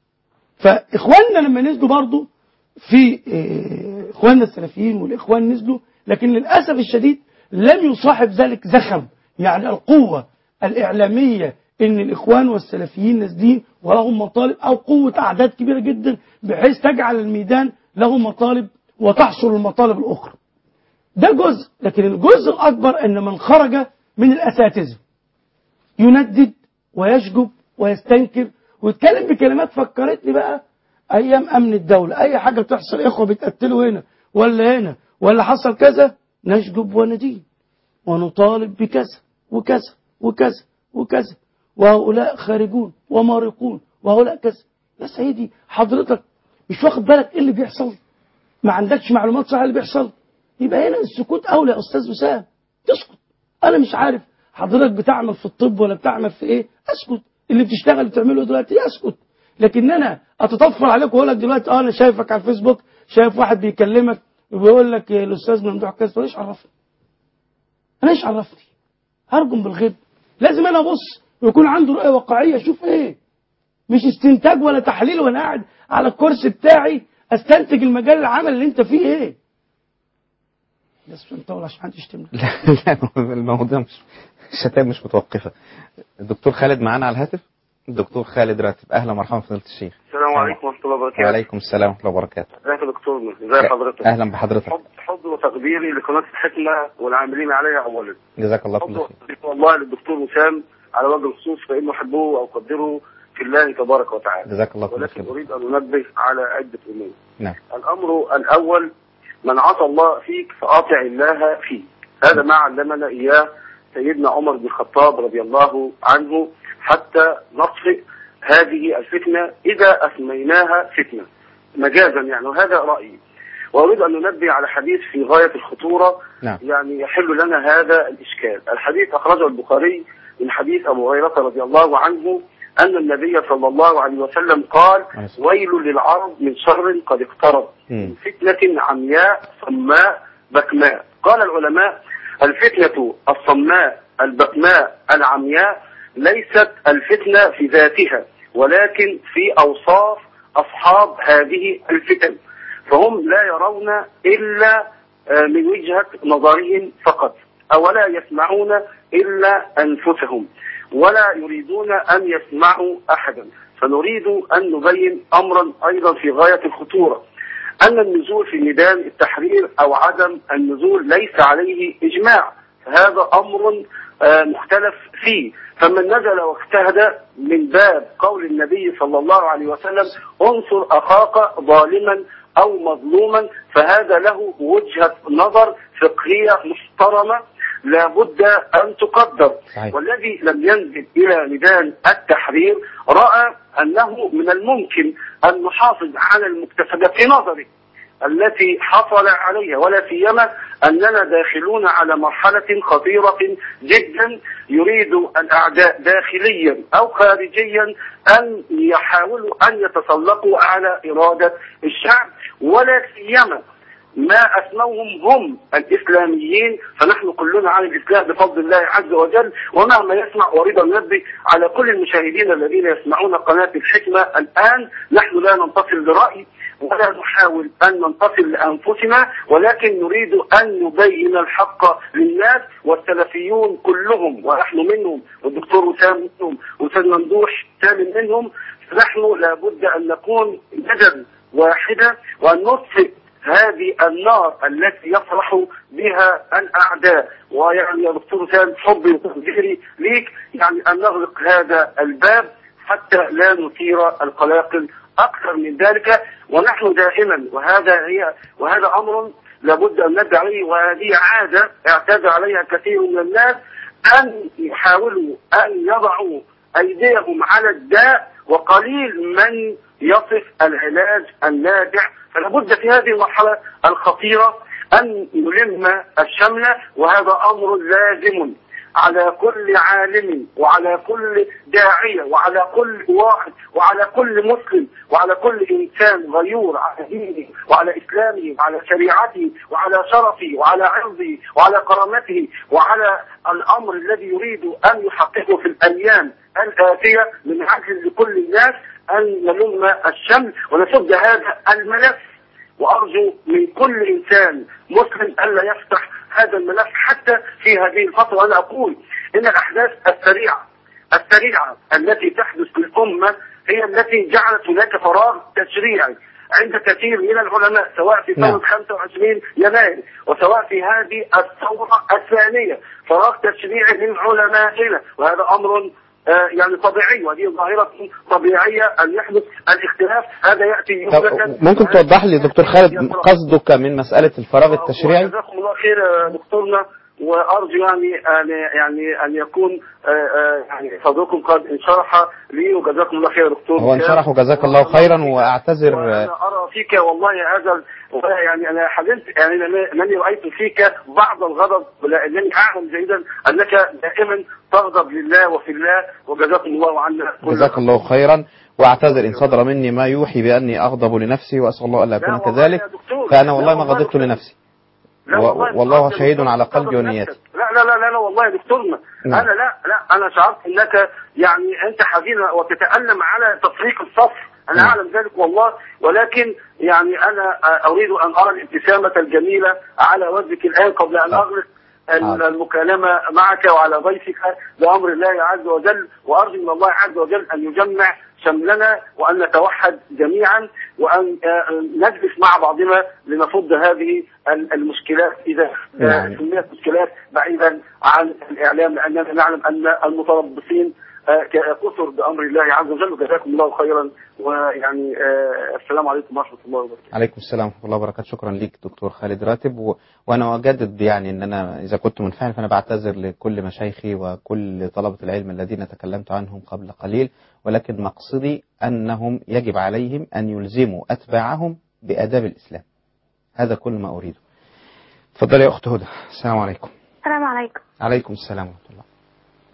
فاخواننا لما نزلوا برضو في آه، اخواننا السلفيين والاخوان نزلوا لكن للاسف الشديد لم يصاحب ذلك زخم يعني القوه الاعلاميه ان الاخوان والسلفيين نازلين ولهم مطالب او قوه اعداد كبيره جدا بحيث تجعل الميدان له مطالب وتحصل المطالب الاخرى ده جزء لكن الجزء الاكبر ان من خرج من الاساتذه يندد ويشجب ويستنكر ويتكلم بكلمات فكرتني بقى ايام امن الدوله اي حاجه بتحصل اخوه بيتقتلوا هنا ولا هنا ولا حصل كذا نشجب وندين ونطالب بكذا وكذا وكذا وكذا وهؤلاء خارجون ومارقون وهؤلاء كذا يا سيدي حضرتك مش واخد بالك ايه اللي بيحصل ما عندكش معلومات صح اللي بيحصل يبقى هنا السكوت اولى يا استاذ وسام تسكت انا مش عارف حضرتك بتعمل في الطب ولا بتعمل في ايه اسكت اللي بتشتغل بتعمله دلوقتي اسكت لكن انا اتطفل عليك واقول لك دلوقتي اه انا شايفك على الفيسبوك شايف واحد بيكلمك وبيقول لك يا الاستاذ ممدوح كذا ايش عرفني انا ايش عرفني هرجم بالغيب لازم انا ابص ويكون عنده رؤيه واقعيه اشوف ايه مش استنتاج ولا تحليل وانا قاعد على الكرسي بتاعي استنتج المجال العمل اللي انت فيه ايه بس مش هنطول عشان محدش يشتمنا لا لا الموضوع مش الشتائم مش متوقفة الدكتور خالد معانا على الهاتف الدكتور خالد راتب اهلا ومرحبا فضيلة الشيخ السلام عليكم ورحمة الله وبركاته. وعليكم السلام ورحمة الله وبركاته ازيك يا دكتور ازي حضرتك؟ اهلا بحضرتك حب حب وتقديري لقناة الحكمة والعاملين عليها أولا. جزاك الله حب كل خير وتقديري والله للدكتور وسام على وجه الخصوص فإنه أحبه وأقدره في الله تبارك وتعالى. جزاك الله كل ولكن خير أريد أن أنبه على عدة أمور. نعم الأمر الأول من عصى الله فيك فأطع الله فيه. هذا ما علمنا إياه سيدنا عمر بن الخطاب رضي الله عنه حتى نطفئ هذه الفتنة إذا أسميناها فتنة مجازا يعني وهذا رأيي وأريد أن ننبه على حديث في غاية الخطورة نعم. يعني يحل لنا هذا الإشكال الحديث أخرجه البخاري من حديث أبو هريرة رضي الله عنه أن النبي صلى الله عليه وسلم قال ويل للعرب من شر قد اقترب مم. فتنة عمياء صماء بكماء قال العلماء الفتنة الصماء البكماء العمياء ليست الفتنة في ذاتها ولكن في أوصاف أصحاب هذه الفتن فهم لا يرون إلا آه، من وجهة نظرهم فقط أو لا يسمعون إلا أنفسهم ولا يريدون أن يسمعوا أحدا فنريد أن نبين أمرا أيضا في غاية الخطورة أن النزول في ميدان التحرير أو عدم النزول ليس عليه إجماع هذا أمر آه، مختلف فيه فمن نزل واجتهد من باب قول النبي صلى الله عليه وسلم انصر أخاك ظالما أو مظلوما فهذا له وجهة نظر فقهية محترمة لابد أن تقدر صحيح. والذي لم ينزل إلى ميدان التحرير رأى أنه من الممكن أن نحافظ على المكتسبات في نظري التي حصل عليها ولا سيما أننا داخلون على مرحلة خطيرة جدا يريد الأعداء داخليا أو خارجيا أن يحاولوا أن يتسلقوا على إرادة الشعب ولا سيما ما أسموهم هم الإسلاميين فنحن كلنا على الإسلام بفضل الله عز وجل ومهما يسمع أريد أن ننبه على كل المشاهدين الذين يسمعون قناة الحكمة الآن نحن لا ننتصر لرأي ولا نحاول أن ننتصر لأنفسنا ولكن نريد أن نبين الحق للناس والسلفيون كلهم ونحن منهم والدكتور وسام منهم وأستاذ ممدوح ثامن منهم فنحن لابد أن نكون يدا واحدة وأن نطفئ هذه النار التي يفرح بها الأعداء ويعني يا دكتور وسام حبي وتقديري ليك يعني أن نغلق هذا الباب حتى لا نثير القلاقل أكثر من ذلك ونحن دائما وهذا هي وهذا أمر لابد أن ندعي عليه وهذه عادة اعتاد عليها كثير من الناس أن يحاولوا أن يضعوا أيديهم على الداء وقليل من يصف العلاج الناجع فلا بد في هذه المرحلة الخطيرة أن نلم الشمل وهذا أمر لازم على كل عالم وعلى كل داعية وعلى كل واحد وعلى كل مسلم وعلى كل إنسان غيور على دينه وعلى إسلامه وعلى شريعته وعلى شرفه وعلى عرضه وعلى كرامته وعلى الأمر الذي يريد أن يحققه في الأيام الآتية من عجل لكل الناس أن نلم الشمل ونسد هذا الملف وأرجو من كل إنسان مسلم ألا يفتح هذا الملف حتى في هذه الفترة وأنا أقول إن الأحداث السريعة السريعة التي تحدث للأمة هي التي جعلت هناك فراغ تشريعي عند كثير من العلماء سواء في ثورة 25 يناير وسواء في هذه الثورة الثانية فراغ تشريعي من علمائنا وهذا أمر آه، يعني طبيعي وهذه ظاهرة طبيعية أن يحدث الاختلاف هذا يأتي طب يوجد ممكن توضح لي دكتور خالد قصدك من مسألة الفراغ التشريعي جزاكم الله خير يا دكتورنا وارجو يعني ان يعني ان يكون آه، آه، يعني صدركم قد انشرح لي وجزاكم الله خير يا دكتور هو انشرح وجزاك الله خيرا واعتذر انا ارى فيك والله هذا ال- يعني انا حزنت يعني أنا- انني رايت فيك بعض الغضب لانني اعلم جيدا انك دائما تغضب لله وفي الله وجزاكم الله عنا كل جزاك الله خيرا واعتذر ان صدر مني ما يوحي باني اغضب لنفسي واسال الله الا اكون كذلك فانا والله ما غضبت لنفسي لا و- والله والله مش شهيد قصدي على مش قلبي قصدي ونيتي لا لا لا لا, لا والله يا دكتورنا نعم. انا لا لا انا شعرت انك يعني انت حزين وتتالم على تفريق الصف انا نعم. اعلم ذلك والله ولكن يعني انا اريد ان ارى الابتسامه الجميله على وجهك الان قبل ان اغلق ال- المكالمة معك وعلى ضيفك بأمر الله عز وجل وأرجو من الله عز وجل أن يجمع شملنا وأن نتوحد جميعا وأن آه، نجلس مع بعضنا لنفض هذه ال- المشكلات إذا آه، نعم. سميت مشكلات بعيدا عن الإعلام لأننا نعلم أن المتربصين آه، كثر بأمر الله عز وجل وجزاكم الله خيرا ويعني آه، السلام عليكم ورحمة الله وبركاته عليكم السلام ورحمه الله وبركاته شكرا ليك دكتور خالد راتب و... وانا اجدد يعني ان انا اذا كنت منفعل فانا بعتذر لكل مشايخي وكل طلبه العلم الذين تكلمت عنهم قبل قليل ولكن مقصدي انهم يجب عليهم ان يلزموا اتباعهم باداب الاسلام هذا كل ما اريده تفضلي يا اخت هدى السلام عليكم السلام عليكم عليكم السلام ورحمه الله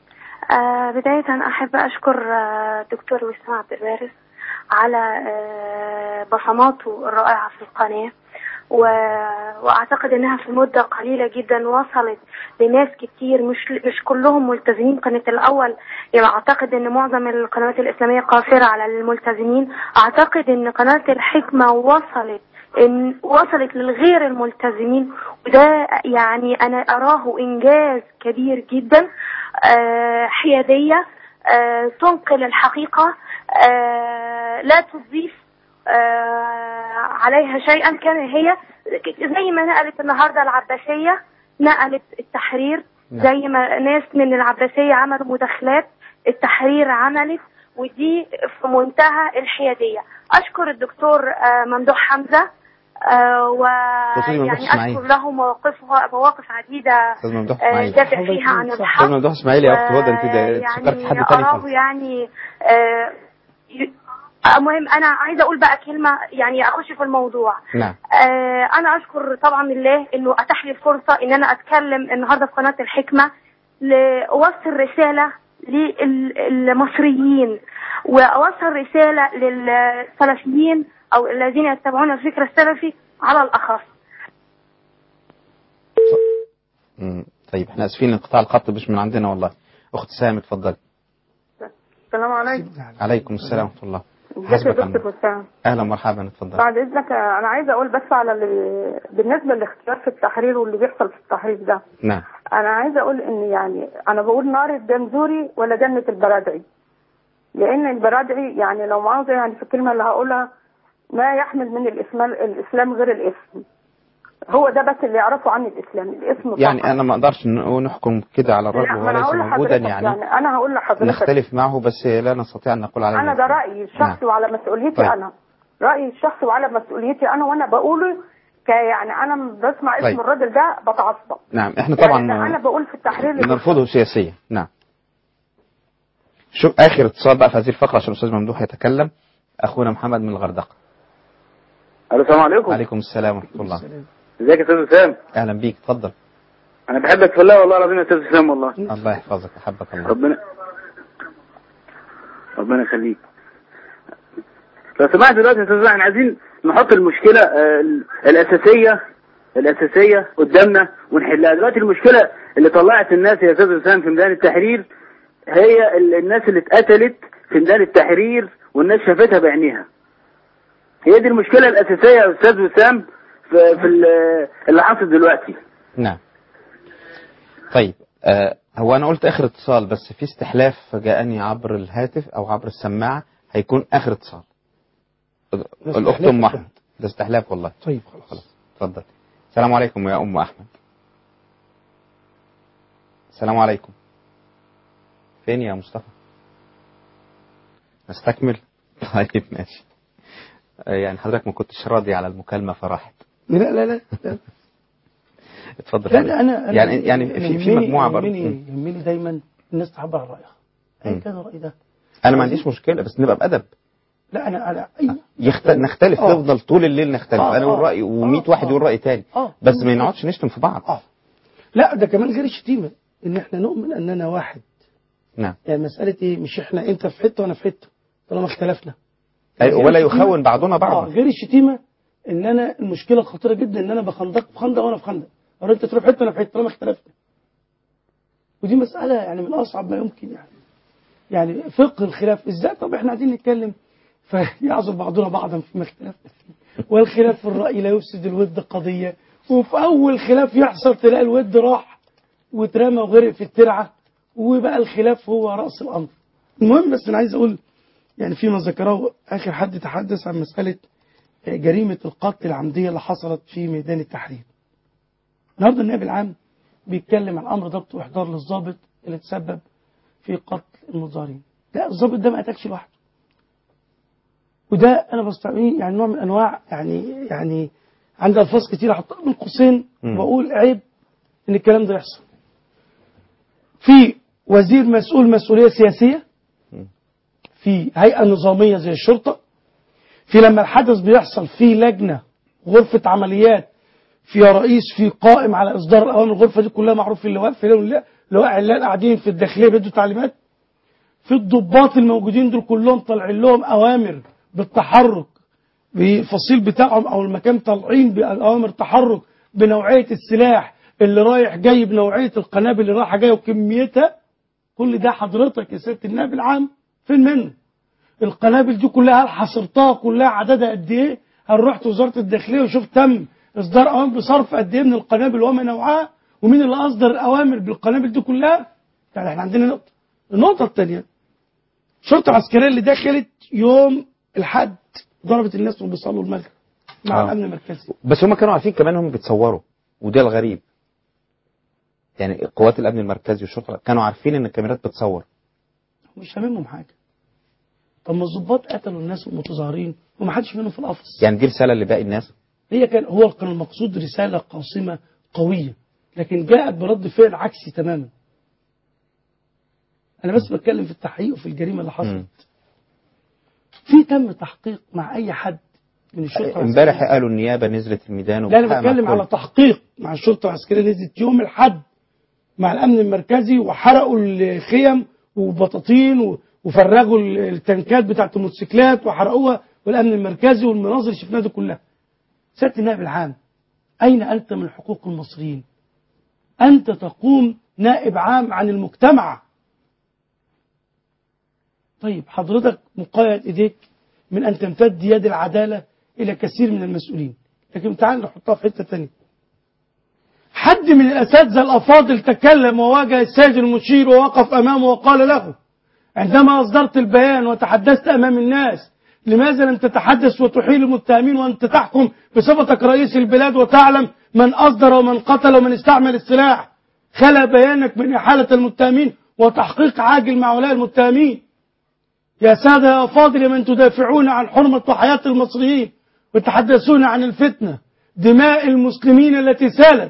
آه بداية أحب أشكر آه دكتور وسام عبد الوارث على آه بصماته الرائعة في القناة و... وأعتقد إنها في مدة قليلة جدا وصلت لناس كتير مش مش كلهم ملتزمين كانت الأول يعني أعتقد إن معظم القنوات الإسلامية قاصرة على الملتزمين أعتقد إن قناة الحكمة وصلت إن وصلت للغير الملتزمين وده يعني أنا أراه إنجاز كبير جدا آه، حيادية آه، تنقل الحقيقة آه، لا تضيف آه، عليها شيئا كان هي زي ما نقلت النهارده العباسية نقلت التحرير زي ما ناس من العباسية عملوا مداخلات التحرير عملت ودي في منتهى الحيادية أشكر الدكتور آه، ممدوح حمزة آه، دكتور ممدوح ويعني إسماعيل. أشكر له مواقفه مواقف عديدة استاذ ممدوح آه، اسماعيل دافع فيها عن الحق استاذ ممدوح اسماعيل يا اخت هدى انت ده- افتكرت يعني حد تاني أراه خالص يعني آه، ي- آه، مهم أنا عايزة أقول بقى كلمة يعني أخش في الموضوع نعم آه، أنا أشكر طبعا الله إنه أتاح لي الفرصة إن أنا أتكلم النهاردة في قناة الحكمة لأوصل رسالة للمصريين وأوصل رسالة للسلفيين أو الذين يتبعون الفكر السلفي على الأخص مم. طيب احنا اسفين انقطاع الخط مش من عندنا والله اخت سام اتفضلي السلام عليكم عليكم السلام ورحمه الله ازيك يا حسبك الله دكتور وسام اهلا ومرحبا اتفضل بعد اذنك انا عايزه اقول بس على اللي بالنسبه للاختيار في التحرير واللي بيحصل في التحرير ده نعم انا عايزه اقول ان يعني انا بقول نار الجنزوري ولا جنه البرادعي لان البرادعي يعني لو مؤاخذه يعني في الكلمه اللي هقولها ما يحمل من الاسلام الاسلام غير الاسم هو ده بس اللي يعرفه عن الاسلام الاسم فقط. يعني انا ما اقدرش ن- نحكم كده على الرجل لا، ما وهو انا ليس هقول موجودا لحضرتك يعني, يعني انا هقول لحضرتك نختلف معه بس لا نستطيع ان نقول عليه انا ده رايي الشخصي وعلى مسؤوليتي طيب. انا رايي الشخصي وعلى مسؤوليتي انا وانا بقوله ك يعني انا بسمع اسم طيب. الراجل ده بتعصب نعم احنا يعني طبعا ده انا بقول في التحرير اللي نرفضه سياسيا نعم شوف اخر اتصال بقى في هذه الفقره عشان الاستاذ ممدوح يتكلم اخونا محمد من الغردقه الو السلام عليكم عليكم السلام ورحمه الله ازيك يا استاذ وسام اهلا بيك اتفضل انا بحبك في الله والله العظيم يا استاذ وسام والله الله يحفظك احبك الله ربنا ربنا يخليك لو سمحت دلوقتي يا استاذ وسام، احنا عايزين نحط المشكله آه، ال- الاساسيه الاساسيه قدامنا ونحلها دلوقتي المشكله اللي طلعت الناس يا استاذ وسام في ميدان التحرير هي ال- الناس اللي اتقتلت في ميدان التحرير والناس شافتها بعينيها هي دي المشكله الاساسيه يا استاذ وسام في, في ال- اللي حاصل دلوقتي نعم طيب آه هو انا قلت اخر اتصال بس في استحلاف جاءني عبر الهاتف او عبر السماعه هيكون اخر اتصال الاخت استحلاف ام يا احمد ده استحلاف والله طيب خلاص اتفضل السلام عليكم يا ام احمد السلام عليكم فين يا مصطفى نستكمل طيب ماشي آه، يعني حضرتك ما كنتش راضي على المكالمة فراحت لا لا لا, لا. اتفضل لا حضرتك. ده انا أنا يعني يعني في في يهمني- مجموعة برضه يهمني مم. يهمني دايما الناس تعبر عن رايها ايا مم. كان الراي ده انا ما عنديش مشكلة بس نبقى بأدب لا انا انا أي يخت... نختلف آه. نفضل طول الليل نختلف آه، انا اقول آه. رأي و100 واحد يقول رأي تاني آه. بس ما نقعدش نشتم في بعض لا ده كمان غير الشتيمه ان احنا نؤمن اننا واحد نعم يعني مساله ايه مش احنا انت في حته وانا في حته طالما اختلفنا أي- غير ولا الشتيمة- يخون بعضنا اه بعضا غير الشتيمه ان انا المشكله خطيره جدا ان انا بخندق في خندق وانا في خندق او انت تروح في حته وانا في حته طالما اختلفنا ودي مساله يعني من اصعب ما يمكن يعني يعني فقه الخلاف ازاي طب احنا قاعدين نتكلم فيعذر بعضنا بعضا فيما اختلفنا فيه والخلاف في الراي لا يفسد الود قضيه وفي اول خلاف يحصل تلاقي الود راح واترمى وغرق في الترعه وبقى الخلاف هو راس الامر المهم بس انا عايز اقول يعني فيما ذكره اخر حد تحدث عن مساله جريمه القتل العمديه اللي حصلت في ميدان التحرير النهارده النائب العام بيتكلم عن امر ضبط واحضار للضابط اللي تسبب في قتل المتظاهرين لا الضابط ده ما قتلش لوحده وده انا بستعمل يعني نوع من انواع يعني يعني عندي الفاظ كتير احطها من قوسين مم. واقول عيب ان الكلام ده يحصل في وزير مسؤول مسؤوليه سياسيه في هيئه نظاميه زي الشرطه في لما الحدث بيحصل في لجنه غرفه عمليات في رئيس في قائم على اصدار الاوامر الغرفه دي كلها معروف في اللواء في اللواء لواء علان قاعدين في الداخليه بيدوا تعليمات في الضباط الموجودين دول كلهم طالعين لهم اوامر بالتحرك بالفصيل بتاعهم او المكان طالعين باوامر تحرك بنوعيه السلاح اللي رايح جاي بنوعيه القنابل اللي رايحه جايه وكميتها كل ده حضرتك يا سياده النائب العام فين منه؟ القنابل دي كلها هل حصرتها كلها عددها قد ايه؟ هل رحت وزاره الداخليه وشفت تم اصدار اوامر بصرف قد ايه من القنابل وما نوعها؟ ومين اللي اصدر الاوامر بالقنابل دي كلها؟ يعني احنا عندنا نقطه. النقطه الثانيه الشرطه العسكريه اللي دخلت يوم الحد ضربت الناس وهم بيصلوا المغرب مع آه. الامن المركزي بس هم كانوا عارفين كمان هم بيتصوروا وده الغريب يعني قوات الامن المركزي والشرطه كانوا عارفين ان الكاميرات بتصور مش هاممهم حاجه طب ما الظباط قتلوا الناس المتظاهرين وما حدش منهم في القفص يعني دي رساله لباقي الناس هي كان هو كان المقصود رساله قاصمه قويه لكن جاءت برد فعل عكسي تماما انا بس بتكلم في التحقيق وفي الجريمه اللي حصلت في تم تحقيق مع اي حد من الشرطه امبارح العسكرية. قالوا النيابه نزلت الميدان لا انا وبتحقق مع بتكلم على الكل. تحقيق مع الشرطه العسكريه نزلت يوم الحد مع الامن المركزي وحرقوا الخيم وبطاطين و- وفرغوا ال- التنكات بتاعت الموتوسيكلات وحرقوها والامن المركزي والمناظر اللي شفناها دي كلها. سياده النائب العام اين انت من حقوق المصريين؟ انت تقوم نائب عام عن المجتمع. طيب حضرتك مقيد ايديك من ان تمتد يد العداله الى كثير من المسؤولين. لكن تعال نحطها في حته ثانيه. حد من الاساتذه الافاضل تكلم وواجه السيد المشير ووقف امامه وقال له عندما اصدرت البيان وتحدثت امام الناس لماذا لم تتحدث وتحيل المتهمين وانت تحكم بصفتك رئيس البلاد وتعلم من اصدر ومن قتل ومن استعمل السلاح خلى بيانك من احاله المتهمين وتحقيق عاجل مع هؤلاء المتهمين يا ساده يا فاضل يا من تدافعون عن حرمه وحياه المصريين وتحدثون عن الفتنه دماء المسلمين التي سالت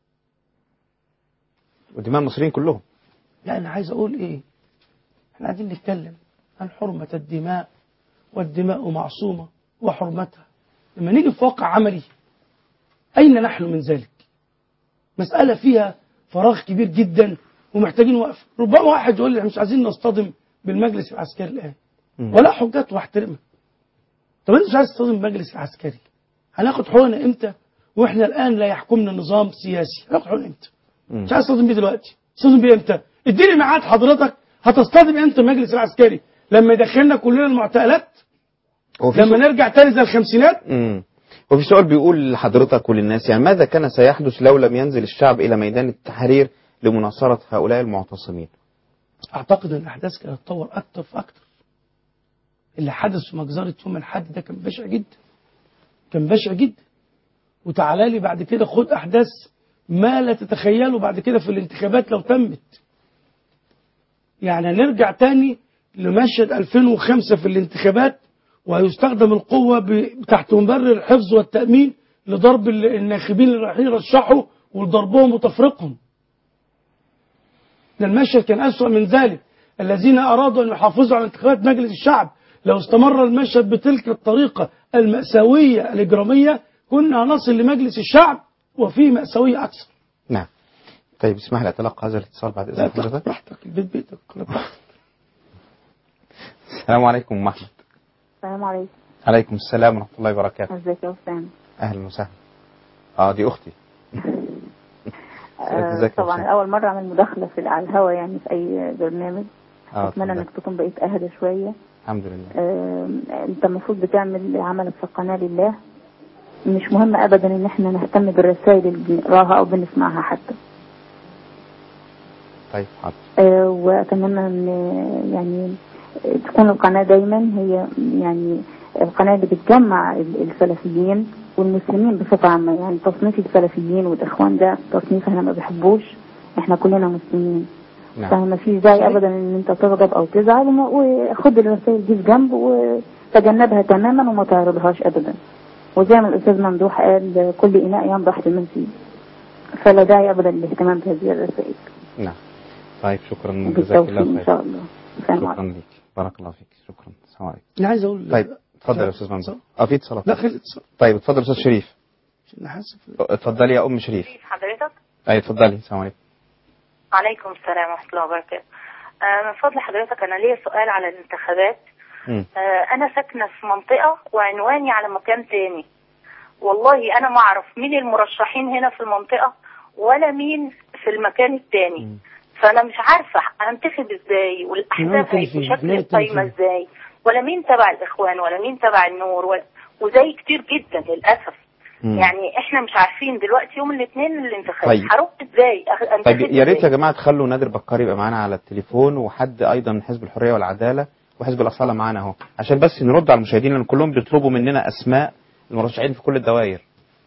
ودماء المصريين كلهم لا انا عايز اقول ايه احنا قاعدين نتكلم عن حرمة الدماء والدماء معصومة وحرمتها لما نيجي في واقع عملي اين نحن من ذلك مسألة فيها فراغ كبير جدا ومحتاجين وقف ربما واحد يقول لي احنا مش عايزين نصطدم بالمجلس العسكري الان ولا حجات واحترمها طب انت مش عايز تصطدم بالمجلس العسكري هناخد حقوقنا امتى واحنا الان لا يحكمنا نظام سياسي هناخد حقوقنا امتى مش عايز تصطدم بيه دلوقتي تصطدم بيه امتى اديني ميعاد حضرتك هتصطدم امتى المجلس العسكري لما يدخلنا كلنا المعتقلات هو في لما سؤال- نرجع تاني زي الخمسينات مم. وفي سؤال بيقول لحضرتك وللناس يعني ماذا كان سيحدث لو لم ينزل الشعب إلى ميدان التحرير لمناصرة هؤلاء المعتصمين اعتقد ان الاحداث كانت تتطور اكتر فاكتر اللي حدث في مجزرة يوم الحد ده كان بشع جدا كان بشع جدا وتعالى لي بعد كده خد احداث ما لا تتخيله بعد كده في الانتخابات لو تمت يعني نرجع تاني لمشهد 2005 في الانتخابات وهيستخدم القوة ب- تحت مبرر الحفظ والتأمين لضرب ال- الناخبين اللي رايحين يرشحوا ولضربهم وتفريقهم ده المشهد كان أسوأ من ذلك الذين أرادوا أن يحافظوا على انتخابات مجلس الشعب لو استمر المشهد بتلك الطريقة المأساوية الإجرامية كنا نصل لمجلس الشعب وفيه مأساوية أكثر نعم طيب اسمح لي أتلقى هذا الاتصال بعد إذن حضرتك براحتك البيت بيتك السلام عليكم أم أحمد السلام عليكم عليكم السلام ورحمة الله وبركاته ازيك يا وسام أهلا وسهلا اه دي أختي آه، ازيك يا طبعا وسام؟ اول مره اعمل مداخله في على الهوا يعني في اي برنامج اه اتمنى اتفضل. انك تكون بقيت اهدى شويه الحمد لله آه، انت المفروض بتعمل عملك في القناه لله مش مهم ابدا ان احنا نهتم بالرسائل اللي بنقراها او بنسمعها حتى طيب حاضر آه، واتمنى ان يعني تكون القناه دايما هي يعني القناه اللي بتجمع ال- السلفيين والمسلمين بصفه عامه يعني تصنيف السلفيين والاخوان ده تصنيف احنا ما بحبوش احنا كلنا مسلمين نعم فما فيش داعي ابدا ان انت تغضب او تزعل وما- وخد الرسائل دي في جنب وتجنبها تماما وما تعرضهاش ابدا وزي ما الاستاذ ممدوح قال كل اناء ينضح بمن فيه فلا داعي ابدا للاهتمام بهذه الرسائل نعم طيب شكرا جزاك بالتوفيق الله ان خير شاء الله السلام شكرا عليكم لك بارك الله فيك شكرا السلام عليكم أنا عايز أقول طيب اتفضل يا استاذ ممدوح اه في اتصالات لا خير اتصال طيب اتفضل استاذ شريف عشان حاسس اتفضلي يا ام شريف حضرتك اي اتفضلي السلام عليكم عليكم السلام ورحمة الله وبركاته آه، من فضل حضرتك أنا ليا سؤال على الانتخابات مم. آه، أنا ساكنة في منطقة وعنواني على مكان تاني والله أنا ما أعرف مين المرشحين هنا في المنطقة ولا مين في المكان التاني فأنا مش عارفة أنتخب إزاي والأحزاب عنوان هيبقوا تليفون، شكل عنوان القايمة تليفون. إزاي ولا مين تبع الإخوان ولا مين تبع النور ولا وزي كتير جدا للأسف مم. يعني احنا مش عارفين دلوقتي يوم الاثنين الانتخابات طيب. هروح ازاي أخ- انتخب طيب يا ريت يا إزاي؟ جماعه تخلوا نادر بكار يبقى معانا على التليفون وحد ايضا من حزب الحريه والعداله وحزب الاصاله معانا اهو عشان بس نرد على المشاهدين لان كلهم بيطلبوا مننا اسماء المرشحين في كل الدوائر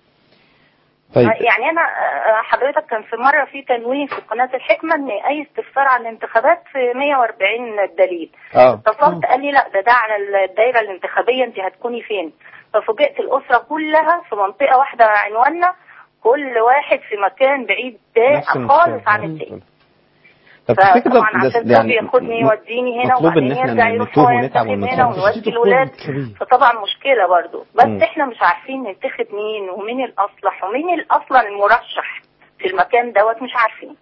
طيب يعني انا آه، حضرتك كان في مره في تنويه في قناه الحكمه ان اي استفسار عن الانتخابات في 140 دليل اه اتصلت قال لي لا ده ده على الدايره الانتخابيه انت هتكوني فين ففوجئت الاسره كلها في منطقه واحده عنواننا كل واحد في مكان بعيد نفس ده المشكلة. خالص عن التاني طب تفتكر ده فطبعا ده- عشان ده زوجي ياخدني يوديني هنا مطلوب ان وبعدين احنا يرجع يروح نتوه هو ونتعب ينتخب هنا ونتعب ونودي الولاد فطبعا مشكله برضو بس مم. احنا مش عارفين ننتخب مين ومين الاصلح ومين ال- اصلا المرشح في المكان دوت مش عارفين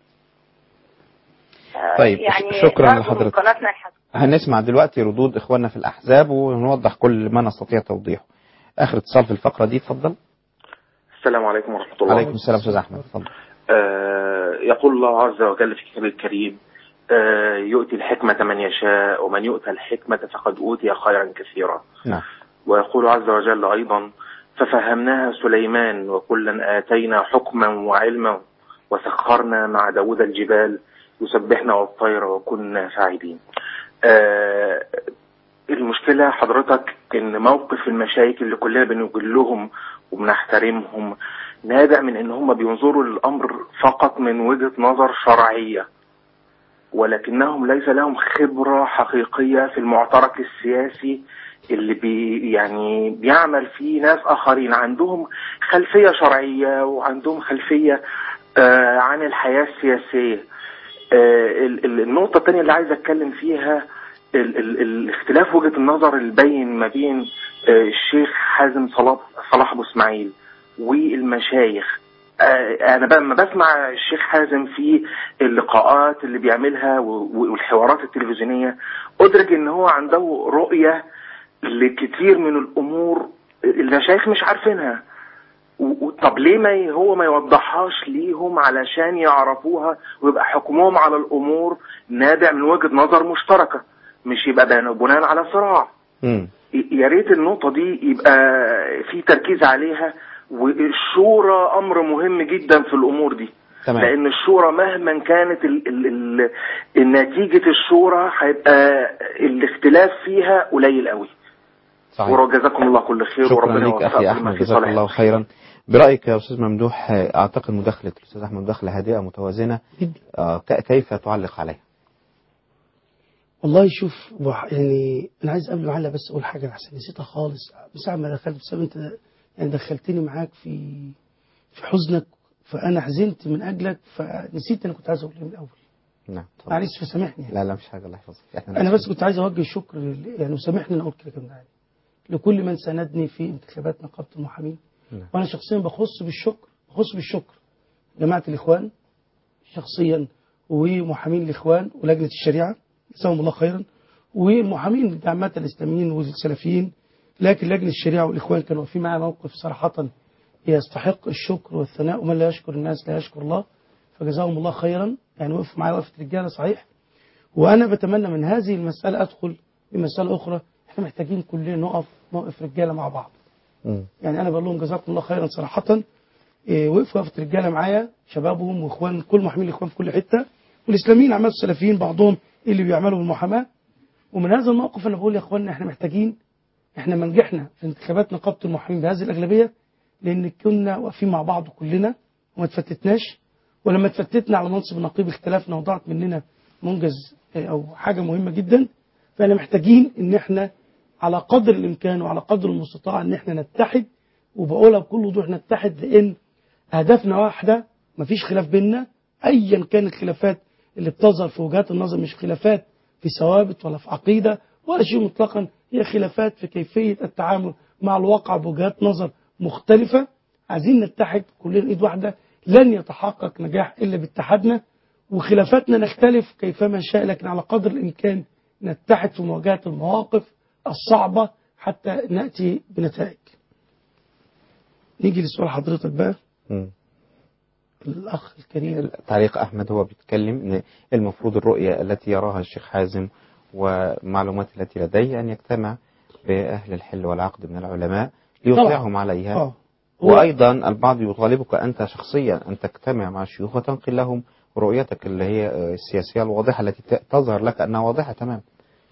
آه، طيب، يعني شكراً نرجو من لحضرتك. قناتنا الحسنة هنسمع دلوقتي ردود اخواننا في الاحزاب ونوضح كل ما نستطيع توضيحه اخر اتصال في الفقره دي اتفضل السلام عليكم ورحمة الله عليكم السلام استاذ احمد اتفضل آه يقول الله عز وجل في كتابه الكريم آه يؤتي الحكمة من يشاء ومن يؤتى الحكمة فقد أوتي خيرا كثيرا نعم ويقول عز وجل أيضا ففهمناها سليمان وكلا آتينا حكما وعلما وسخرنا مع داود الجبال يسبحنا والطير وكنا فاعلين آه المشكلة حضرتك ان موقف المشايخ اللي كلنا بنجلهم وبنحترمهم نابع من ان هم بينظروا للامر فقط من وجهة نظر شرعية ولكنهم ليس لهم خبرة حقيقية في المعترك السياسي اللي بي يعني بيعمل فيه ناس اخرين عندهم خلفية شرعية وعندهم خلفية آه عن الحياة السياسية آه ال- ال- النقطة الثانية اللي عايز اتكلم فيها ال ال الاختلاف وجهة النظر البين ما بين آه الشيخ حازم صلاح صلاح ابو اسماعيل والمشايخ آه انا بقى لما بسمع الشيخ حازم في اللقاءات اللي بيعملها و- و- والحوارات التلفزيونية ادرك ان هو عنده رؤية لكثير من الامور المشايخ مش عارفينها و- و- طب ليه ما ي- هو ما يوضحهاش ليهم علشان يعرفوها ويبقى حكمهم على الامور نابع من وجهة نظر مشتركة مش يبقى بنا- بناء على صراع مم. ي- يا ريت النقطة دي يبقى في تركيز عليها والشورى أمر مهم جدا في الأمور دي تمام. لأن الشورى مهما كانت ال ال ال النتيجة الشورى هيبقى الاختلاف فيها قليل قوي صحيح. وجزاكم الله كل خير شكرا وربنا لك اخي يوفقكم لما احمد في جزاك صالح الله خيرا برايك يا استاذ ممدوح آه، اعتقد مداخله الاستاذ احمد مداخله هادئه متوازنه آه، ك- كيف تعلق عليها والله شوف وح- يعني انا عايز قبل ما اعلق بس اقول حاجه احسن نسيتها خالص من ساعه ما دخلت بسبب انت يعني دخلتني معاك في في حزنك فانا حزنت من اجلك فنسيت انا كنت عايز اقول ايه من الاول نعم معلش فسامحني يعني. لا لا مش حاجه الله يحفظك احنا انا بس كنت عايز اوجه الشكر ل- يعني وسامحني ان اقول كده كمان يعني لكل من ساندني في انتخابات نقابه المحامين نعم. وانا شخصيا بخص بالشكر بخص بالشكر جماعه الاخوان شخصيا ومحامين الاخوان ولجنه الشريعه جزاهم الله خيرا والمحامين عامه الاسلاميين والسلفيين لكن لجنه الشريعه والاخوان كانوا واقفين معايا موقف صراحه يستحق الشكر والثناء ومن لا يشكر الناس لا يشكر الله فجزاهم الله خيرا يعني وقفوا معايا وقفه رجاله صحيح وانا بتمنى من هذه المساله ادخل بمساله اخرى احنا محتاجين كلنا نقف موقف رجاله مع بعض مم. يعني انا بقول لهم جزاكم الله خيرا صراحه إيه، وقفوا وقفه رجاله معايا شبابهم واخوان كل محامين الاخوان في كل حته والاسلاميين عامه السلفيين بعضهم اللي بيعملوا بالمحاماه ومن هذا الموقف انا بقول يا اخواننا احنا محتاجين احنا ما نجحنا في انتخابات نقابه المحامين بهذه الاغلبيه لان كنا واقفين مع بعض كلنا وما تفتتناش ولما تفتتنا على منصب النقيب اختلفنا وضاعت مننا منجز آه، او حاجه مهمه جدا فاحنا محتاجين ان احنا على قدر الامكان وعلى قدر المستطاع ان احنا نتحد وبقولها بكل وضوح نتحد لان اهدافنا واحده مفيش خلاف بيننا ايا كان الخلافات اللي بتظهر في وجهات النظر مش خلافات في ثوابت ولا في عقيده ولا شيء مطلقا هي خلافات في كيفيه التعامل مع الواقع بوجهات نظر مختلفه عايزين نتحد كلنا ايد واحده لن يتحقق نجاح الا باتحادنا وخلافاتنا نختلف كيفما شاء لكن على قدر الامكان نتحد في مواجهه المواقف الصعبه حتى ناتي بنتائج. نيجي لسؤال حضرتك بقى مم. الاخ الكريم تعليق أحمد هو بيتكلم إن المفروض الرؤية التي يراها الشيخ حازم والمعلومات التي لديه أن يجتمع بأهل الحل والعقد من العلماء ليطلعهم عليها آه. وأيضا البعض يطالبك أنت شخصيا أن تجتمع مع الشيوخ وتنقل لهم رؤيتك اللي هي آه، السياسية الواضحة التي ت- تظهر لك أنها واضحة تمام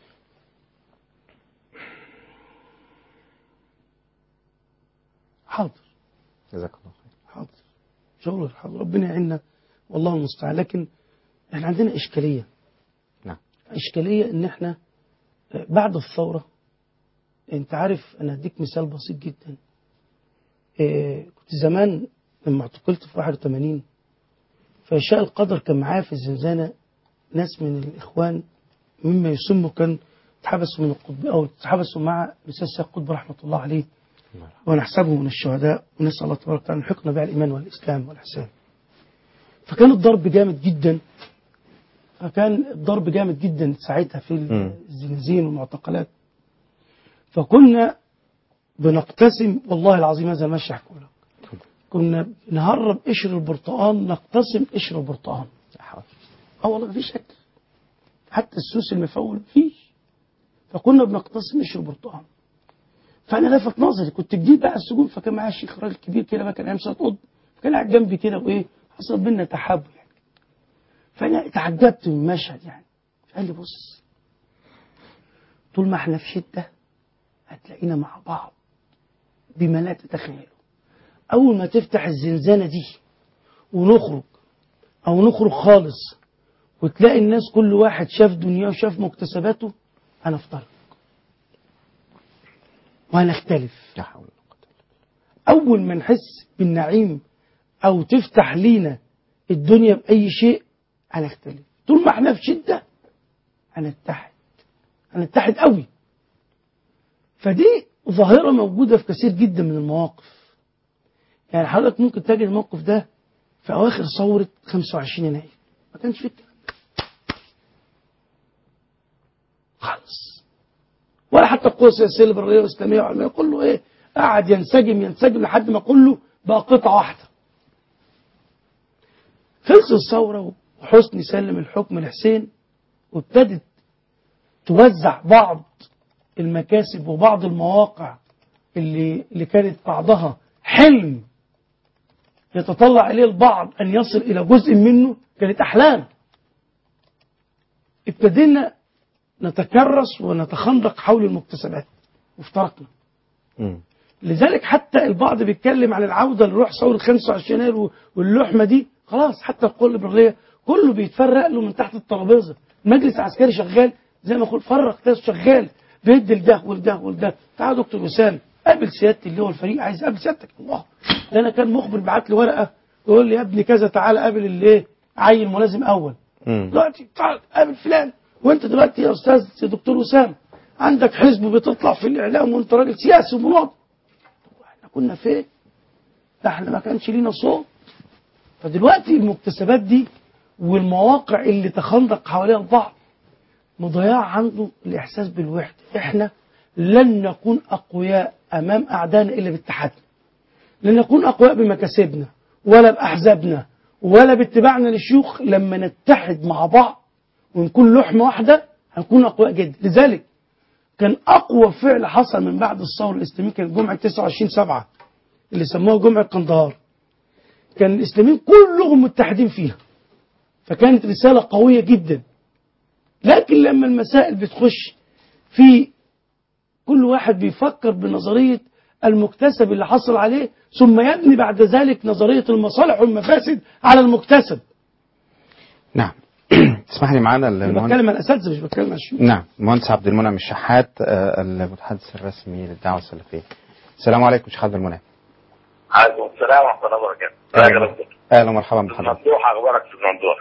حاضر جزاك الله خير حاضر شغل حاضر ربنا يعيننا والله المستعان لكن احنا عندنا اشكاليه نعم اشكاليه ان احنا آه، بعد الثوره انت عارف انا اديك مثال بسيط جدا آه، كنت زمان لما اعتقلت في 81 فيشاء القدر كان معايا في الزنزانه ناس من الاخوان مما يسموا كان اتحبسوا من القطب او اتحبسوا مع الاستاذ سيد قطب رحمه الله عليه ونحسبه من الشهداء ونسال الله تبارك وتعالى ان يحقنا بها الايمان والاسلام والاحسان. فكان الضرب جامد جدا فكان الضرب جامد جدا ساعتها في الزنازين والمعتقلات فكنا بنقتسم والله العظيم هذا ماشي احكي لك كنا نهرب قشر البرتقال نقتسم قشر البرتقال اه والله مفيش اكل حتى السوس المفول مفيش فكنا بنقتسم قشر البرتقال فانا لفت نظري كنت جديد بقى على السجون فكان معايا شيخ راجل كبير كده بقى كان ايام سنه قطب فكان قاعد جنبي كده وايه حصل بينا تحاب يعني فانا تعجبت من المشهد يعني قال لي بص طول ما احنا في شده هتلاقينا مع بعض بما لا تتخيلوا اول ما تفتح الزنزانه دي ونخرج او نخرج خالص وتلاقي الناس كل واحد شاف دنياه وشاف مكتسباته هنفترق وهنختلف أول ما نحس بالنعيم أو تفتح لينا الدنيا بأي شيء هنختلف طول ما احنا في شدة هنتحد هنتحد قوي فدي ظاهرة موجودة في كثير جدا من المواقف يعني حضرتك ممكن تجد الموقف ده في أواخر ثورة 25 يناير ما كانش فيه الكلام ده. خالص ولا حتى القوى السياسيه الليبراليه والاسلاميه والعلمانيه كله ايه قعد ينسجم ينسجم لحد ما كله بقى قطعه واحده. خلص الثوره وحسني سلم الحكم لحسين وابتدت توزع بعض المكاسب وبعض المواقع اللي اللي كانت بعضها حلم يتطلع اليه البعض ان يصل الى جزء منه كانت احلام. ابتدينا نتكرس ونتخندق حول المكتسبات وافترقنا لذلك حتى البعض بيتكلم عن العوده لروح ثوره 25 يناير واللحمه دي خلاص حتى القوى الليبراليه كله بيتفرق له من تحت الترابيزه المجلس العسكري شغال زي ما اقول فرق ناس شغال بيدي لده ولده ولده تعال يا دكتور وسام قابل سيادتي اللي هو الفريق عايز قابل سيادتك الله ده انا كان مخبر بعت لي ورقه يقول لي يا ابني كذا تعالى قابل اللي ايه عين ملازم اول دلوقتي تعال قابل فلان وانت دلوقتي يا استاذ يا دكتور وسام عندك حزب بتطلع في الاعلام وانت راجل سياسي ومناضل احنا كنا فين؟ ده احنا ما كانش لينا صوت فدلوقتي المكتسبات دي والمواقع اللي تخندق حواليها البعض مضيعة عنده الإحساس بالوحدة إحنا لن نكون أقوياء أمام أعدائنا إلا باتحادنا لن نكون أقوياء بمكاسبنا ولا بأحزابنا ولا باتباعنا للشيوخ لما نتحد مع بعض ونكون لحمة واحدة هنكون أقوياء جدا لذلك كان أقوى فعل حصل من بعد الثورة الإسلامية كان جمعة 29 سبعة اللي سموها جمعة قندهار كان الإسلاميين كلهم متحدين فيها فكانت رسالة قوية جدا لكن لما المسائل بتخش في كل واحد بيفكر بنظرية المكتسب اللي حصل عليه ثم يبني بعد ذلك نظرية المصالح والمفاسد على المكتسب نعم تسمح لي معانا أنا المهندس بتكلم عن الأساتذة مش بتكلم عن الشيوخ نعم المهندس عبد المنعم الشحات آه، المتحدث الرسمي للدعوة السلفية السلام عليكم شيخ عبد المنعم عليكم السلام ورحمة الله وبركاته. ازيك يا دكتور؟ اهلا ومرحبا بحضرتك ممدوح اخبارك في الممدوح؟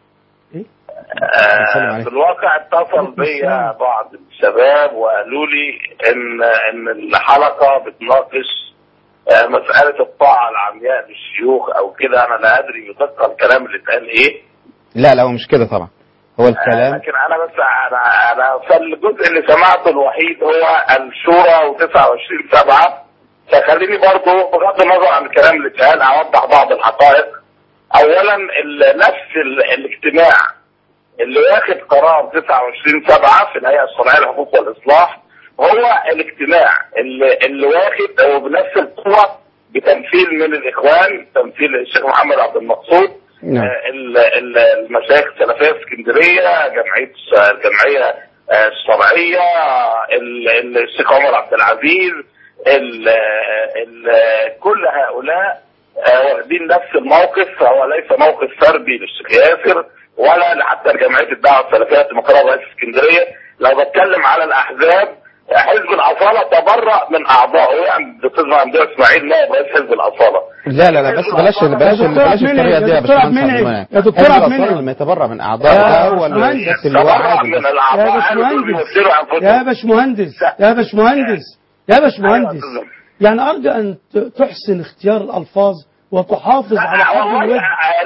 السلام آه عليكم. في الواقع اتصل بيا بعض الشباب وقالوا لي ان ان الحلقة بتناقش آه، مساله الطاعه العمياء للشيوخ او كده انا لا ادري بدقه الكلام اللي اتقال ايه لا لا هو مش كده طبعا هو الكلام لكن انا بس انا انا فالجزء اللي سمعته الوحيد هو الشورى و29 سبعة فخليني برضو بغض النظر عن الكلام اللي اتقال اوضح بعض الحقائق اولا ال- نفس ال- الاجتماع اللي واخد قرار 29 سبعة في الهيئة الشرعية للحقوق والإصلاح هو الاجتماع اللي, اللي واخد هو بنفس القوة بتمثيل من الإخوان تمثيل الشيخ محمد عبد المقصود نعم. آه، ال- ال- المشايخ السلفية في اسكندرية جمعية الجمعية آه، الشرعية ال- ال- الشيخ عمر عبد العزيز ال- ال- كل هؤلاء آه، واخدين نفس الموقف هو ليس موقف فردي للشيخ ياسر ولا حتى جمعيه الدعوه السلفيه في مقر رئيس اسكندريه لو بتكلم على الاحزاب آه، حزب الاصاله تبرأ من اعضائه يعني الاستاذ ممدوح اسماعيل نائب رئيس حزب الاصاله لا لا لا بس بلاش بلاش يا دكتور بلاش عبد الطريقه المنعم، دي يا يا دكتور عبد باشمهندس المنعم، عبد يا دكتور المنعم. عبد حزب الأطفال المنعم. لما يتبرع من اعضائه ده هو اللي باشمهندس. الست اللي هو عادي من يا الاعضاء باشمهندس يا باشمهندس يا باشمهندس يا باشمهندس يعني ارجو ان ت- تحسن اختيار الالفاظ وتحافظ على حبل الود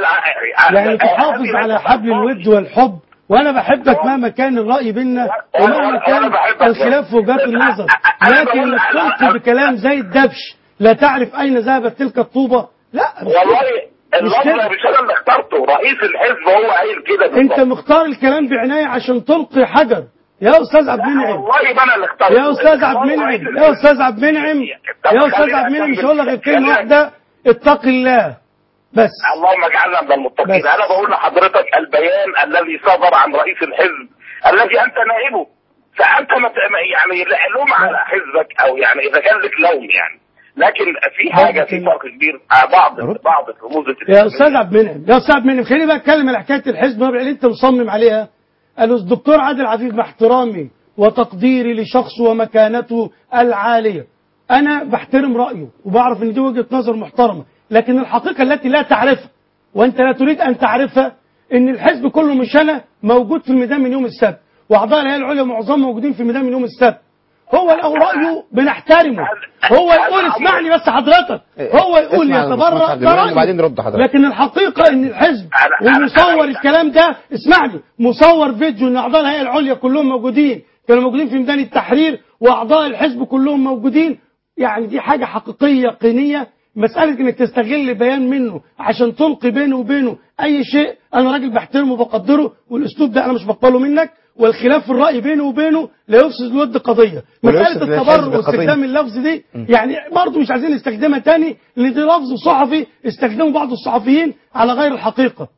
يعني تحافظ على حبل الود والحب وانا بحبك مهما كان الراي بيننا ومهما كان الخلاف في وجهات النظر لكن انك تلقي بكلام زي الدبش لا تعرف اين ذهبت تلك الطوبه لا مش والله كده. مش اللفظ كده. مش انا اللي اخترته رئيس الحزب هو قايل كده انت بالظبط. مختار الكلام بعنايه عشان تلقي حجر يا استاذ عبد المنعم والله ما انا اللي اخترته يا استاذ عبد المنعم يا استاذ عبد المنعم يا استاذ عبد المنعم مش هقول لك غير كلمه واحده اتق الله بس اللهم اجعلنا من المتقين بس. انا بقول لحضرتك البيان الذي صدر عن رئيس الحزب الذي انت نائبه فانت ما ت- ما- يعني لا لوم على حزبك او يعني اذا كان لك لوم يعني لكن في حاجه في فرق كبير آه، بعض بعض الرموز يا استاذ عبد المنعم يا استاذ عبد المنعم خليني بقى اتكلم على حكايه الحزب اللي انت مصمم عليها قالوا الدكتور عادل عفيف مع احترامي وتقديري لشخصه ومكانته العاليه انا بحترم رايه وبعرف ان دي وجهه نظر محترمه لكن الحقيقه التي لا تعرفها وانت لا تريد ان تعرفها ان الحزب كله مش انا موجود في الميدان من يوم السبت واعضاء الهيئه العليا معظمهم موجودين في الميدان من يوم السبت هو له رايه بنحترمه هو يقول اسمعني بس حضرتك هو يقول اسمع يا يتبرأ باشمهندس عبد ده المنعم رأيه. وبعدين رد حضرتك لكن الحقيقة ان الحزب ومصور الكلام ده اسمعني مصور فيديو ان اعضاء الهيئة العليا كلهم موجودين كانوا موجودين في ميدان التحرير واعضاء الحزب كلهم موجودين يعني دي حاجة حقيقية يقينية مسألة انك تستغل بيان منه عشان تلقي بينه وبينه اي شيء انا راجل بحترمه وبقدره والاسلوب ده انا مش بقبله منك والخلاف في الرأي بينه وبينه لا يفسد الود قضية ولا مسألة يفسد التبرع للحزب قضية. واستخدام اللفظ دي يعني برضه مش عايزين نستخدمها تاني لان دي لفظ صحفي استخدمه بعض الصحفيين على غير الحقيقة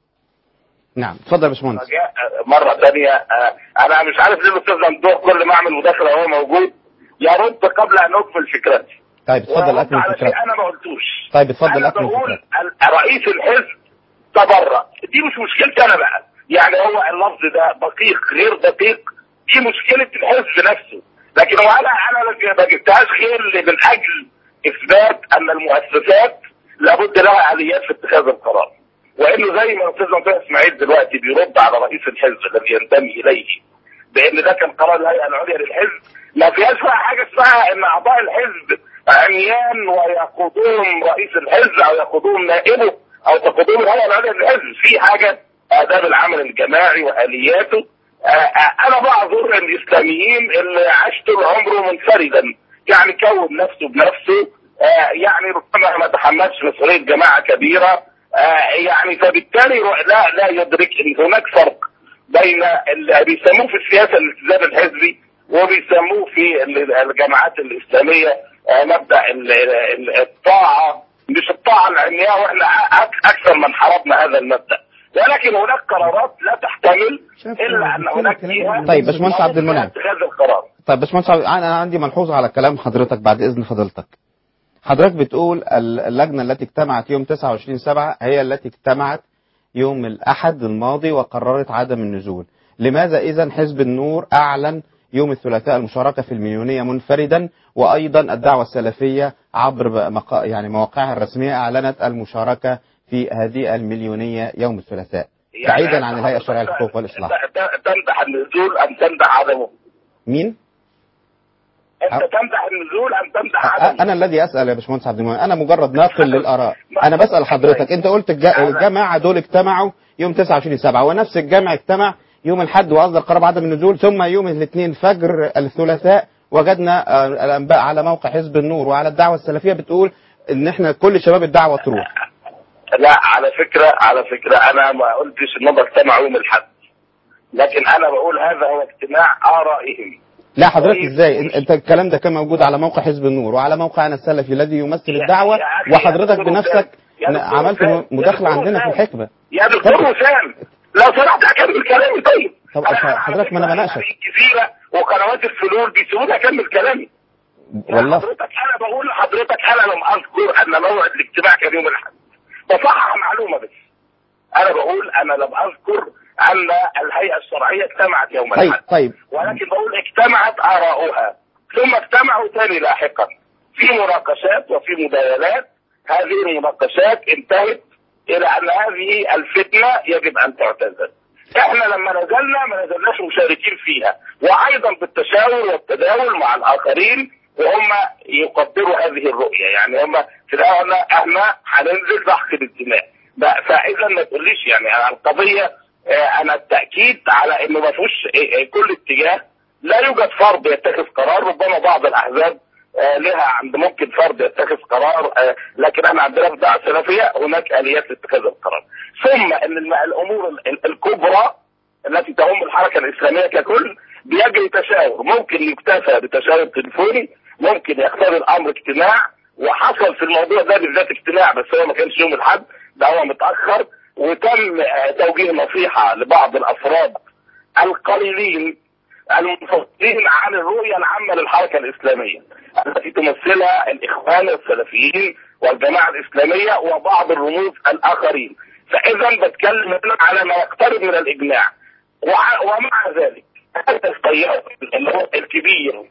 نعم اتفضل يا باشمهندس جاء مرة ثانية آه، أنا مش عارف ليه الأستاذ ممدوح كل ما أعمل مداخلة وهو موجود يرد قبل أن أكمل فكرتي طيب اتفضل ويرد اكمل على فكرتك شيء أنا ما قلتوش طيب اتفضل أنا اكمل بقول فكرتك ال- رئيس الحزب تبرأ دي مش مشكلتي أنا بقى يعني هو اللفظ ده دقيق غير دقيق دي مشكلة الحزب نفسه لكن هو أنا أنا ما جبتهاش غير من أجل إثبات أن المؤسسات لابد لها آليات في اتخاذ القرار وانه زي ما الاستاذ ممدوح اسماعيل دلوقتي بيرد على رئيس الحزب الذي ينتمي اليه بان ده كان قرار الهيئه العليا للحزب ما فيهاش بقى حاجه اسمها ان اعضاء الحزب عميان ويقودهم رئيس الحزب او يقودهم نائبه او تقودهم الهيئه العليا للحزب في حاجه آداب العمل الجماعي والياته آه، آه، انا بعذر الاسلاميين اللي عاش طول عمره منفردا يعني كون نفسه بنفسه آه، يعني ربما ما تحملش مسؤوليه جماعه كبيره آه، يعني فبالتالي لا لا يدرك ان هناك فرق بين اللي بيسموه في السياسه الالتزام الحزبي وبيسموه في ال- الجماعات الاسلاميه آه، مبدا ال- ال- الطاعه مش الطاعه العمياء واحنا أك- اكثر من حاربنا هذا المبدا ولكن هناك قرارات لا تحتمل الا ان هناك فيها طيب باشمهندس عبد المنعم اتخاذ القرار طيب باشمهندس عبد- انا عندي ملحوظه على كلام حضرتك بعد اذن فضيلتك حضرتك بتقول ال- اللجنه التي اجتمعت يوم 29 7 هي التي اجتمعت يوم الاحد الماضي وقررت عدم النزول لماذا اذا حزب النور اعلن يوم الثلاثاء المشاركه في المليونيه منفردا وايضا الدعوه السلفيه عبر ب- مقا يعني مواقعها الرسميه اعلنت المشاركه في هذه المليونيه يوم الثلاثاء بعيدا عن الهيئه الشرعيه للحقوق والاصلاح ت- تمدح النزول ام تمدح عدمه مين انت تمدح النزول ام تمدح عدم انا الذي اسال يا باشمهندس عبد المنعم انا مجرد ناقل للاراء انا بسال حضرتك انت قلت الج- الجماعه دول اجتمعوا يوم 29 7 ونفس الجمع اجتمع يوم الاحد واصدر قرار بعدم النزول ثم يوم الاثنين فجر الثلاثاء وجدنا آه، الانباء على موقع حزب النور وعلى الدعوه السلفيه بتقول ان احنا كل شباب الدعوه تروح لا على فكرة على فكرة أنا ما قلتش إنهم اجتمعوا يوم الحد لكن أنا بقول هذا هو اجتماع آرائهم لا حضرتك ازاي إن- انت الكلام ده كان موجود على موقع حزب النور وعلى موقع انا السلفي الذي يمثل الدعوه يا أخي، وحضرتك يا دكتور بنفسك وسام، يا دكتور عملت وسام، يا مداخله دكتور عندنا في وسام. الحكمه يا دكتور وسام لو سمحت أكمل كلامي طيب طب حضرتك ما انا بناقشك الجزيرة وقنوات الفلول بيسيبوني أكمل كلامي والله حضرتك أنا بقول لحضرتك أنا لم أذكر أن موعد الاجتماع كان يوم الأحد بصحح معلومة بس أنا بقول أنا لم أذكر أن الهيئة الشرعية اجتمعت يوم طيب الأحد طيب ولكن بقول اجتمعت آراؤها ثم اجتمعوا تاني لاحقا في مناقشات وفي مداولات هذه المناقشات انتهت إلى أن هذه الفتنة يجب أن تعتزل احنا لما نزلنا ما نزلناش مشاركين فيها وايضا بالتشاور والتداول مع الاخرين وهم يقدروا هذه الرؤيه يعني هم في الاول احنا هننزل ضحك الدماء ب- فاذا ما تقوليش يعني أنا القضيه آه، انا التاكيد على انه ما فيهوش آه، آه، كل اتجاه لا يوجد فرد يتخذ قرار ربما بعض الاحزاب آه، لها عند ممكن فرد يتخذ قرار آه، لكن احنا عندنا في الدعوه السلفيه هناك اليات لاتخاذ القرار ثم ان الم- الامور ال- ال- الكبرى التي تهم الحركه الاسلاميه ككل بيجري تشاور ممكن يكتفى بتشاور تليفوني ممكن يقتضي الامر اجتماع وحصل في الموضوع ده بالذات اجتماع بس هو ما كانش يوم الاحد ده هو متاخر وتم آه، توجيه نصيحه لبعض الافراد القليلين المنفصلين عن الرؤيه العامه للحركه الاسلاميه التي تمثلها الاخوان السلفيين والجماعه الاسلاميه وبعض الرموز الاخرين فاذا بتكلم هنا على ما يقترب من الاجماع وع- ومع ذلك هذا التيار اللي هو الكبير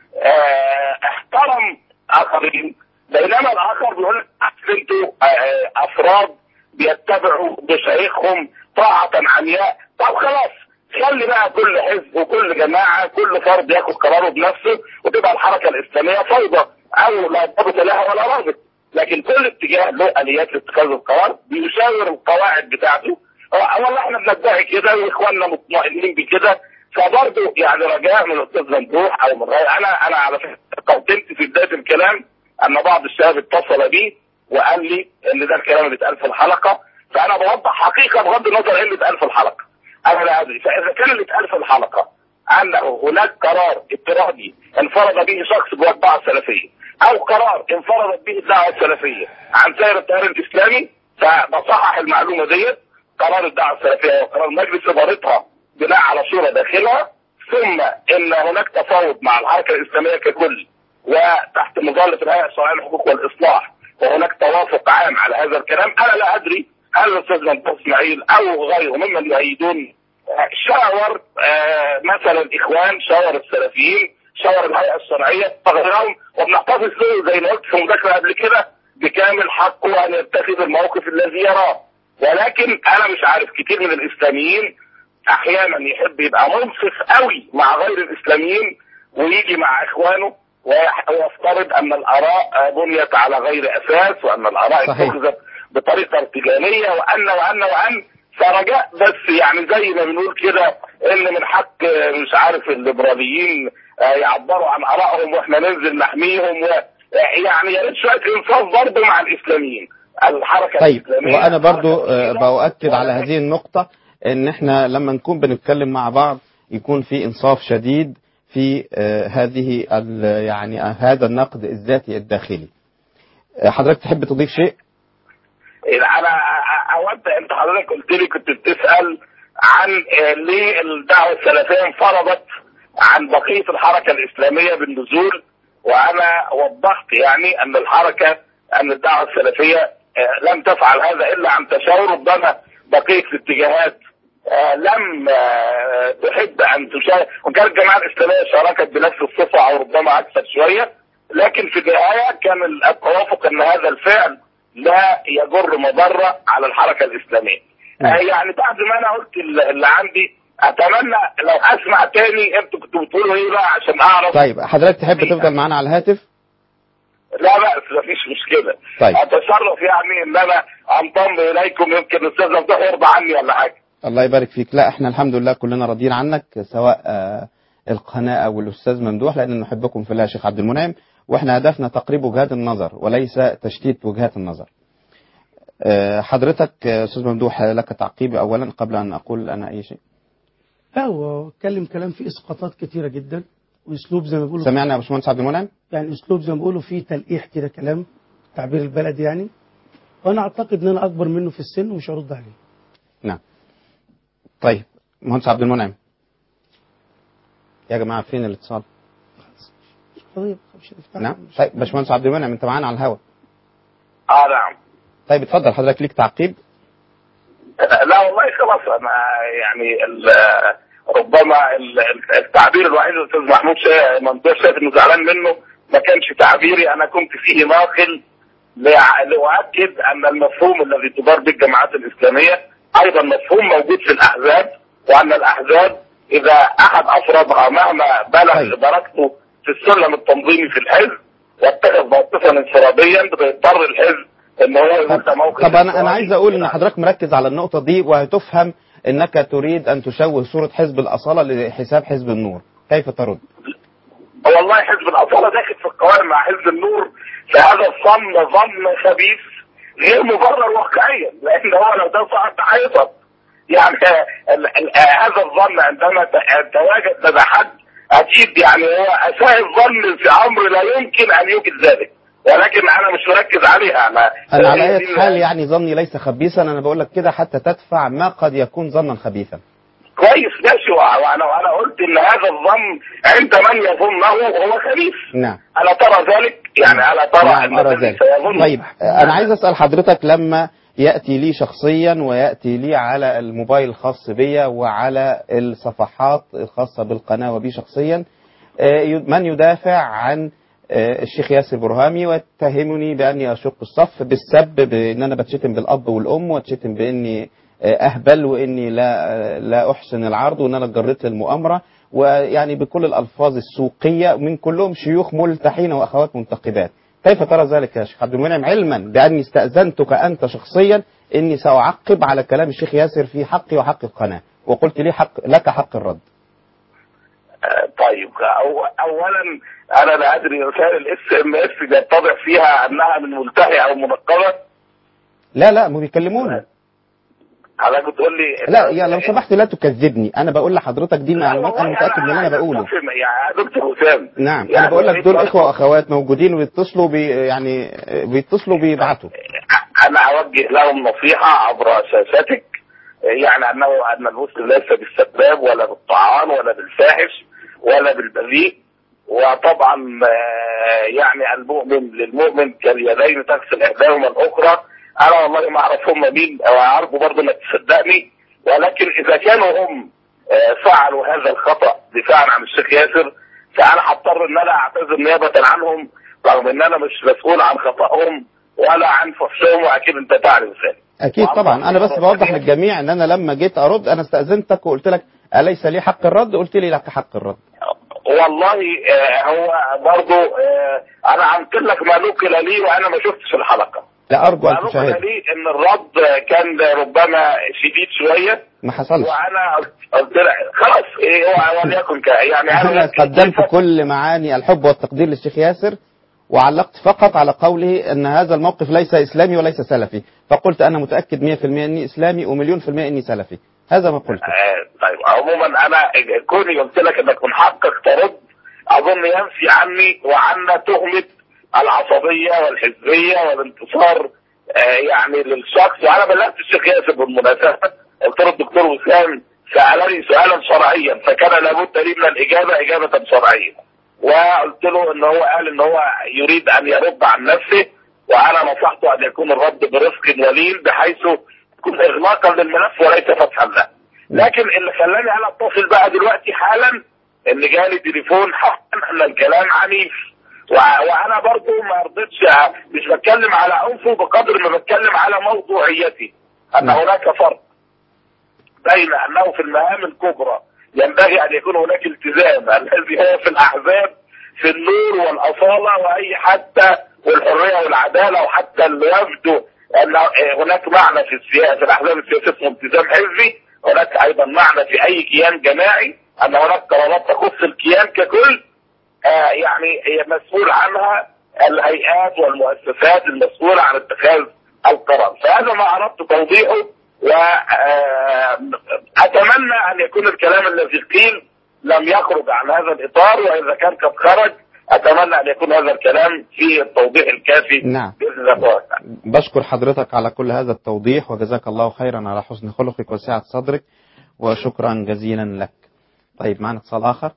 آه، احترم اخرين بينما الاخر بيقول لك أصل انتوا آه، افراد بيتبعوا مشايخهم طاعة عمياء طب خلاص خلي بقى كل حزب وكل جماعة كل فرد ياخد قراره بنفسه وتبقى الحركة الإسلامية فوضى أو لا ضابط لها ولا رابط لكن كل اتجاه له آليات لاتخاذ القرار بيشاور القواعد بتاعته آه، والله احنا بندعي كده واخواننا مطمئنين بكده فبرضه يعني رجاء من الاستاذ ممدوح او من غير انا انا على فكره قدمت في بدايه الكلام ان بعض الشباب اتصل بي وقال لي ان ده الكلام اللي اتقال في الحلقه فانا بوضح حقيقه بغض النظر ايه اللي اتقال في الحلقه انا لا ادري فاذا كان اللي اتقال في الحلقه انه هناك قرار اضطراري انفرد به شخص جوه الدعوه السلفيه او قرار انفردت به الدعوه السلفيه عن سير التيار الاسلامي فبصحح المعلومه ديت قرار الدعوه السلفيه وقرار مجلس ادارتها بناء على صوره داخلها ثم ان هناك تفاوض مع الحركه الاسلاميه ككل وتحت مظله الهيئه الشرعيه للحقوق والاصلاح وهناك توافق عام على هذا الكلام انا لا ادري هل الاستاذ ممدوح اسماعيل او غيره ممن يؤيدون آه، شاور آه، مثلا الاخوان شاور السلفيين شاور الهيئه الشرعيه وغيرهم وبنحتفظ له زي ما قلت في مذاكره قبل كده بكامل حقه ان يتخذ الموقف الذي يراه ولكن انا مش عارف كتير من الاسلاميين احيانا يحب يبقى منصف قوي مع غير الاسلاميين ويجي مع اخوانه ويح- ويفترض ان الاراء آه، بنيت على غير اساس وان الاراء صحيح. اتخذت بطريقه ارتجاليه وان وان وان فرجاء بس يعني زي ما بنقول كده ان من حق آه، مش عارف الليبراليين آه، يعبروا عن ارائهم واحنا ننزل نحميهم و آه، يعني يا ريت شويه انصاف برضه مع الاسلاميين الحركه طيب الاسلاميه وانا برضو آه، بأؤكد على هذه النقطة ان احنا لما نكون بنتكلم مع بعض يكون في انصاف شديد في آه، هذه ال- يعني آه، هذا النقد الذاتي الداخلي آه، حضرتك تحب تضيف شيء انا اود انت حضرتك قلت لي كنت بتسال عن آه، ليه الدعوه السلفيه انفرضت عن بقيه الحركه الاسلاميه بالنزول وانا وضحت يعني ان الحركه ان الدعوه السلفيه آه، لم تفعل هذا الا عن تشاور ربما بقيه الاتجاهات آه، لم آه، تحب ان تشارك وكانت الجماعه الاسلاميه شاركت بنفس الصفه او ربما اكثر شويه لكن في النهايه كان التوافق ان هذا الفعل لا يجر مضره على الحركه الاسلاميه. آه، يعني بعد ما انا قلت ال- اللي عندي اتمنى لو اسمع تاني انتوا كنتوا بتقولوا ايه بقى عشان اعرف طيب حضرتك تحب تفضل معانا على الهاتف لا بأس مفيش مشكله طيب. اتصرف يعني ان انا انضم اليكم يمكن الاستاذ ممدوح يرضى عني ولا حاجه الله يبارك فيك لا احنا الحمد لله كلنا راضيين عنك سواء آه، القناة او الاستاذ ممدوح لان نحبكم في الله يا شيخ عبد المنعم واحنا هدفنا تقريب وجهات النظر وليس تشتيت وجهات النظر آه، حضرتك آه، استاذ ممدوح لك تعقيب اولا قبل ان اقول انا اي شيء لا هو اتكلم كلام فيه اسقاطات كتيره جدا واسلوب زي ما بيقولوا سمعنا يا باشمهندس عبد المنعم يعني اسلوب زي ما بيقولوا فيه تلقيح كده كلام تعبير البلد يعني وانا اعتقد ان انا اكبر منه في السن ومش هرد عليه نعم طيب مهندس عبد المنعم يا جماعه فين الاتصال طيب مش هنفتح نعم طيب باشمهندس عبد المنعم انت معانا على الهواء اه نعم طيب اتفضل حضرتك ليك تعقيب لا والله خلاص انا يعني ال- ربما ال- التعبير الوحيد اللي الاستاذ محمود شا- ممدوح شايف انه زعلان منه ما كانش تعبيري انا كنت فيه ناقل لع- لاؤكد ان المفهوم الذي تدار به الجماعات الاسلاميه ايضا مفهوم موجود في الاحزاب وان الاحزاب اذا احد افرادها مهما بلغ درجته في السلم التنظيمي في الحزب واتخذ موقفا انفراديا بيضطر الحزب ان هو يقول ده موقف طب انا انا انفرادي. عايز اقول ان حضرتك مركز على النقطه دي وهتفهم انك تريد ان تشوه صوره حزب الاصاله لحساب حزب النور كيف ترد والله حزب الأصالة داخل في القوائم مع حزب النور فهذا الظن ظن خبيث غير مبرر واقعيا لأن هو لو ده صعد هيصب يعني ال- ال- هذا الظن عندما ت- تواجد لدى حد أكيد يعني هو أساء الظن في أمر لا يمكن أن يوجد ذلك ولكن أنا مش مركز عليها أنا انا على هي اي دي- حال يعني ظني ليس خبيثا انا بقول لك كده حتى تدفع ما قد يكون ظنا خبيثا كويس ماشي وأنا وأنا قلت إن هذا الظن عند من يظنه هو خبيث نعم ألا ترى ذلك؟ يعني ألا ترى نعم أن أرى الذي ذلك سيظن طيب أنا عايز أسأل حضرتك لما يأتي لي شخصيا ويأتي لي على الموبايل الخاص بي وعلى الصفحات الخاصة بالقناة وبي شخصيا آه، ي- من يدافع عن آه، الشيخ ياسر برهامي واتهمني بأني أشق الصف بالسب بأن أنا بتشتم بالأب والأم واتشتم بأني آه، أهبل وإني لا آه، لا أحسن العرض وإن أنا اتجريت للمؤامرة ويعني بكل الألفاظ السوقية من كلهم شيوخ ملتحين وأخوات منتقبات كيف ترى ذلك يا شيخ عبد المنعم علما بأني استأذنتك أنت شخصيا إني سأعقب على كلام الشيخ ياسر في حقي وحق القناة وقلت لي حق لك حق الرد طيب أو اولا انا لا ادري رسائل الاس ام اس بيتضح فيها انها من ملتحي او منقبه لا لا ما بيكلموني حضرتك بتقول لي لا يا لو سمحت لا تكذبني أنا بقول لحضرتك دي معلومات أنا متأكد من اللي أنا بقوله أفهم يا دكتور وسام نعم يعني أنا بقول لك دول إيه إخوة وأخوات موجودين وبيتصلوا بي يعني بيتصلوا بيبعتوا انا اوجه لهم نصيحه عبر شاشتك يعني انه ان المسلم ليس بالسباب ولا بالطعان ولا بالفاحش ولا بالبذيء وطبعا آه، يعني المؤمن للمؤمن كاليدين تغسل احداهما الاخرى انا والله ما اعرف هم مين او اعرفه برضه انك تصدقني ولكن اذا كانوا هم آه، فعلوا هذا الخطا دفاعا عن الشيخ ياسر فانا هضطر ان انا اعتذر نيابه عنهم رغم ان انا مش مسؤول عن خطاهم ولا عن فحشهم واكيد انت تعرف ذلك أكيد طبعا أنا بس بوضح للجميع إن أنا لما جيت أرد أنا استأذنتك وقلت لك أليس لي حق الرد قلت لي لك حق الرد والله آه، هو برضه آه، انا هنقل لك ما نقل لي وانا ما شفتش الحلقه لا أرجو ما أن نقل تشاهد لي ان الرد كان ربما شديد شويه ما حصلش وانا قلت لك خلاص إيه هو وليكن ك- يعني أنا انا قدمت كل معاني الحب والتقدير للشيخ ياسر وعلقت فقط على قوله أن هذا الموقف ليس إسلامي وليس سلفي فقلت أنا متأكد 100% أني إسلامي ومليون في المية أني سلفي هذا ما قلت آه، طيب عموما انا كوني قلت لك انك من حقك ترد اظن ينفي عني وعنا تهمه العصبيه والحزبيه والانتصار آه، يعني للشخص وانا بلغت الشيخ ياسر بالمناسبه قلت له الدكتور وسام سالني سؤالا شرعيا فكان لابد لي من الاجابه اجابه شرعيه وقلت له ان هو قال ان هو يريد ان يرد عن نفسه وانا نصحته ان يكون الرد برفق ولين بحيث يكون اغلاقا للملف وليس فتحا له لكن اللي خلاني انا اتصل بقى دلوقتي حالا ان جالي تليفون حقا ان الكلام عنيف وع- وانا برضو ما رضيتش أ- مش بتكلم على عنفه بقدر ما بتكلم على موضوعيتي ان هناك فرق بين انه في المهام الكبرى ينبغي ان يكون هناك التزام الذي هو في الاحزاب في النور والاصاله واي حتى والحريه والعداله وحتى اللي يبدو ان هناك معنى في السياسه في الاحزاب السياسيه اسمه التزام حزبي هناك ايضا معنى في اي كيان جماعي ان هناك قرارات تخص الكيان ككل آه يعني هي مسؤول عنها الهيئات والمؤسسات المسؤوله عن اتخاذ القرار فهذا ما اردت توضيحه واتمنى ان يكون الكلام الذي قيل لم يخرج عن هذا الاطار واذا كان قد خرج اتمنى ان يكون هذا الكلام في التوضيح الكافي نعم باذن الله تعالى. بشكر حضرتك على كل هذا التوضيح وجزاك الله خيرا على حسن خلقك وسعة صدرك وشكرا جزيلا لك طيب معنا اتصال آخر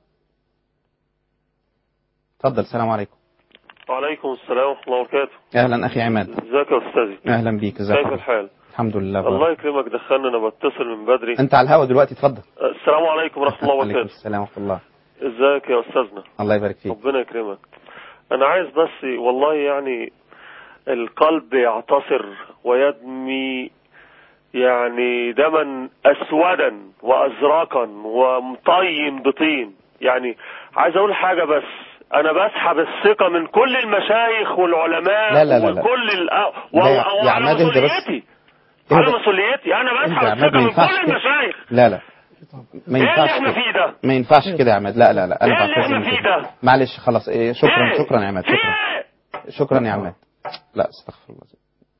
تفضل السلام عليكم وعليكم السلام ورحمة الله وبركاته أهلا أخي عماد ازيك يا أستاذي أهلا بيك ازيك كيف حضرتك؟ الحال الحمد لله الله بارك. يكرمك دخلنا أنا بتصل من بدري أنت على الهوا دلوقتي اتفضل السلام عليكم ورحمة الله عليكم وبركاته السلام ورحمة الله ازيك يا أستاذنا الله يبارك فيك ربنا يكرمك أنا عايز بس والله يعني القلب يعتصر ويدمي يعني دما أسودا وأزرقا ومطين بطين يعني عايز أقول حاجة بس أنا بسحب الثقة من كل المشايخ والعلماء لا لا لا لا. وكل ال... لا وعلى يا- يا وعلى عماد اهدى بس. مسؤوليتي على اهدى. مسؤوليتي أنا اهدى بسحب يا عماد، الثقة ما من ينفعش كل كده. المشايخ لا لا ما إيه اللي ينفعش إحنا كده فيه ده؟ ما ينفعش كده يا عماد لا لا لا انا إيه اللي بعتذر إحنا من فيه كده. ده؟ معلش خلاص إيه شكرا إيه؟ شكرا يا عماد شكرا شكرا يا عماد لا استغفر الله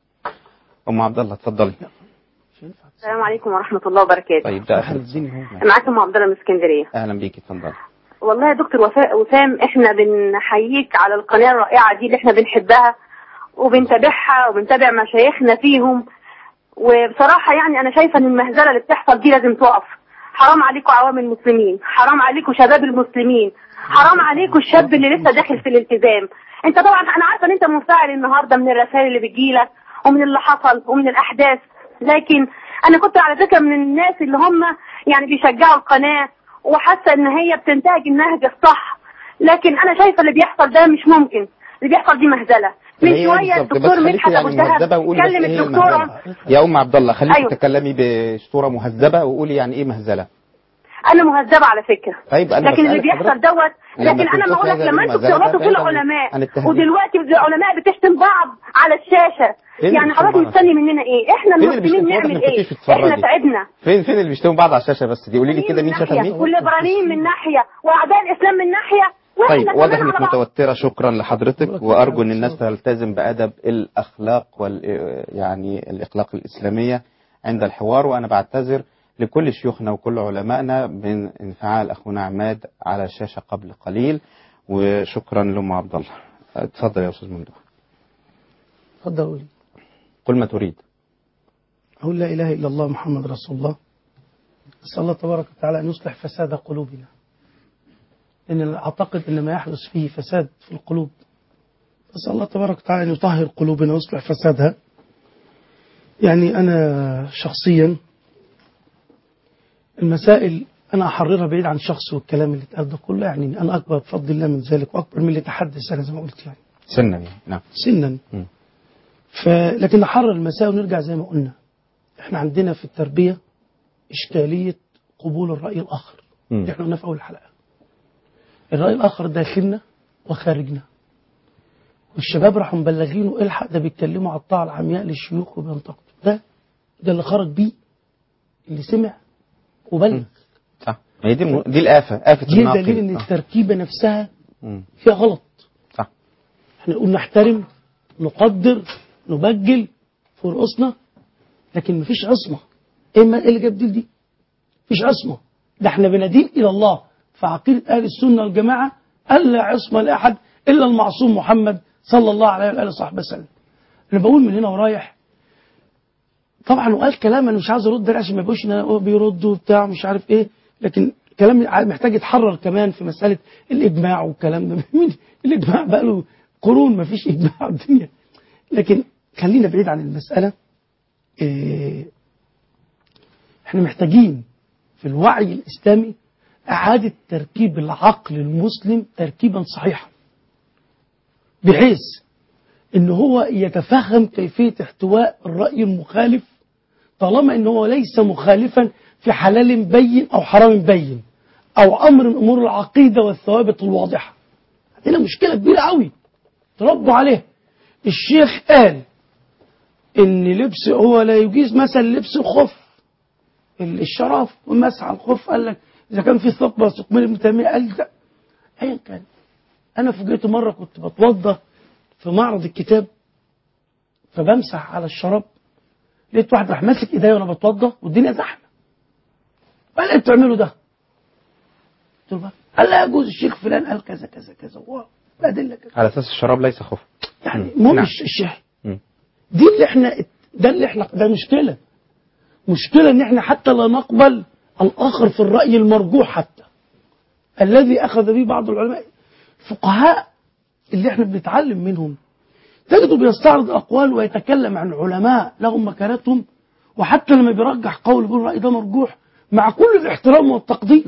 ام عبد الله اتفضلي السلام عليكم ورحمة الله وبركاته طيب ده اخر معاكم أم عبد الله من اسكندرية اهلا بيكي اتفضلي والله يا دكتور وفاء وسام احنا بنحييك على القناة الرائعة دي اللي احنا بنحبها وبنتابعها وبنتابع مشايخنا فيهم وبصراحة يعني أنا شايفة إن المهزلة اللي بتحصل دي لازم تقف حرام عليكم عوام المسلمين حرام عليكم شباب المسلمين حرام عليكم الشاب اللي لسه داخل في الالتزام انت طبعا انا عارفه ان انت منفعل النهارده من الرسائل اللي بتجيلك ومن اللي حصل ومن الاحداث لكن انا كنت على فكره من الناس اللي هم يعني بيشجعوا القناه وحاسه ان هي بتنتهج النهج الصح لكن انا شايفه اللي بيحصل ده مش ممكن اللي بيحصل دي مهزله من هي شويه بالظبط، بس الدكتور خليكي مدحت يعني ابو الدهب مهذبة وقولي بس كلم إيه هي الدكتوره المهزلة. يا ام عبد الله خليكي أيوة. تتكلمي بصوره مهذبه وقولي يعني ايه مهزله انا مهذبه على فكره طيب انا لكن اللي بسألك بيحصل حضرتك دوت لما لكن انا تنسخ بقول لك هذا لما انتوا بالمهزلة بتغلطوا في بعيدا عن العلماء التهديد. ودلوقتي العلماء بتشتم بعض على الشاشه فين يعني اللي حضرتك بيشتموا بعض؟ مستني مننا ايه احنا فين اللي المسلمين بيشتموا؟ واضح نعمل إنك ايه كنتيش بتتفرجي. احنا تعبنا فين فين اللي بيشتموا بعض على الشاشه بس دي قولي لي كده مين شتم ناحيه مين والليبراليين من ناحيه واعداء الاسلام من ناحيه واحنا طيب كمان واضح على انك بعض. متوتره شكرا لحضرتك وارجو ان الناس تلتزم بادب الاخلاق وال يعني الاخلاق الاسلاميه عند الحوار وانا بعتذر لكل شيوخنا وكل علمائنا من انفعال اخونا عماد على الشاشه قبل قليل وشكرا لام عبد الله اتفضل يا استاذ ممدوح اتفضل قولي قل ما تريد أقول لا إله إلا الله محمد رسول الله أسأل الله تبارك وتعالى أن يصلح فساد قلوبنا لأن أعتقد أن ما يحدث فيه فساد في القلوب أسأل الله تبارك وتعالى أن يطهر قلوبنا ويصلح فسادها يعني أنا شخصيا المسائل أنا أحررها بعيد عن شخص والكلام اللي اتقال ده كله يعني أنا أكبر بفضل الله من ذلك وأكبر من اللي تحدث أنا زي ما قلت يعني سنا يعني نعم سنا مم. ف... لكن نحرر المسائل ونرجع زي ما قلنا احنا عندنا في التربية إشكالية قبول الرأي الآخر مم. اللي احنا قلنا في أول الحلقة الرأي الآخر داخلنا وخارجنا والشباب راحوا مبلغينه الحق ده بيتكلموا على الطاعة العمياء للشيوخ وبينتقدوا ده ده اللي خرج بيه اللي سمع وبلغ صح ما هي دي الم... دي الآفة آفة دي الناقل دليل ان آه. التركيبة نفسها مم. فيها غلط صح احنا نقول نحترم نقدر نبجل في رؤوسنا لكن مفيش عصمة ايه ما- إيه اللي جاب دي دي مفيش عصمة ده احنا بندين الى الله فعقيدة اهل السنة والجماعة الا عصمة لاحد الا المعصوم محمد صلى الله عليه واله وصحبه وسلم انا بقول من هنا ورايح طبعا وقال كلام انا مش عاوز ارد عليه عشان ما يبقوش إن أنا بيرد وبتاع مش عارف ايه لكن كلام محتاج يتحرر كمان في مساله الاجماع والكلام ده مين الاجماع بقى له قرون ما فيش اجماع في الدنيا لكن خلينا بعيد عن المساله إيه احنا محتاجين في الوعي الاسلامي اعاده تركيب العقل المسلم تركيبا صحيحا بحيث ان هو يتفهم كيفيه احتواء الراي المخالف طالما ان هو ليس مخالفا في حلال بين أو حرام بين أو أمر من أمور العقيدة والثوابت الواضحة عندنا مشكلة كبيرة قوي تربوا عليها الشيخ قال ان لبس هو لا يجيز مثلا لبس الخف ال- الشرف والمسح على الخف قال لك اذا كان في ثقب ثقبين ابن تيميه قال لا ايا كان انا فوجئت مره كنت بتوضى في معرض الكتاب فبمسح على الشراب لقيت واحد راح ماسك ايديا وانا بتوضى والدنيا زحمه قال ايه بتعملوا ده؟ قلت له بقى، قال لا يجوز الشيخ فلان قال كذا كذا كذا واو الادله كذا على اساس الشراب ليس خف يعني مو نعم. مش الشيخ مم. دي اللي احنا ده اللي احنا ده مشكله مشكله ان احنا حتى لا نقبل الاخر في الراي المرجوح حتى الذي اخذ به بعض العلماء فقهاء اللي احنا بنتعلم منهم تجده بيستعرض اقوال ويتكلم عن علماء لهم مكانتهم وحتى لما بيرجح قول بيقول الراي ده مرجوح مع كل الاحترام والتقدير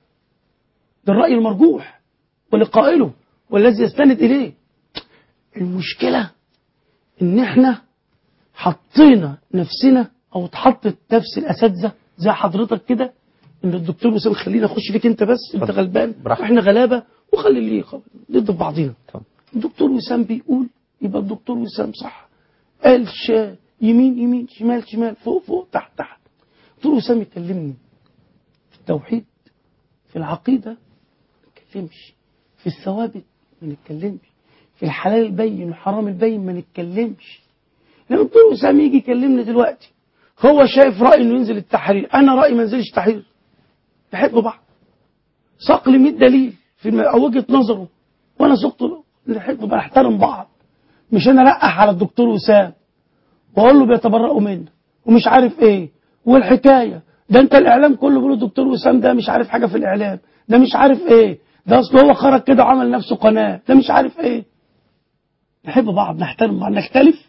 ده الراي المرجوح ولقائله والذي يستند اليه المشكله ان احنا حطينا نفسنا او اتحطت نفس الاساتذه زي حضرتك كده ان الدكتور وسام خلينا اخش فيك انت بس انت غلبان واحنا غلابه وخلي اللي يقبل ضد بعضينا الدكتور وسام بيقول يبقى الدكتور وسام صح قال شا يمين يمين شمال شمال فوق فوق تحت تحت الدكتور وسام يكلمني في التوحيد في العقيده ما نتكلمش في الثوابت ما نتكلمش في الحلال البين والحرام البين ما نتكلمش لما الدكتور وسام يجي يكلمني دلوقتي هو شايف رأي انه ينزل التحرير انا رأيي ما ينزلش التحرير نحب بعض ساق لي 100 دليل في الم- أو وجهة نظره وانا سقت له نحب بعض نحترم بعض مش انا رقح على الدكتور وسام واقول له بيتبرأوا منه ومش عارف ايه والحكايه ده انت الاعلام كله بيقول الدكتور وسام ده مش عارف حاجه في الاعلام ده مش عارف ايه ده اصل هو خرج كده وعمل نفسه قناه ده مش عارف ايه نحب بعض نحترم بعض نختلف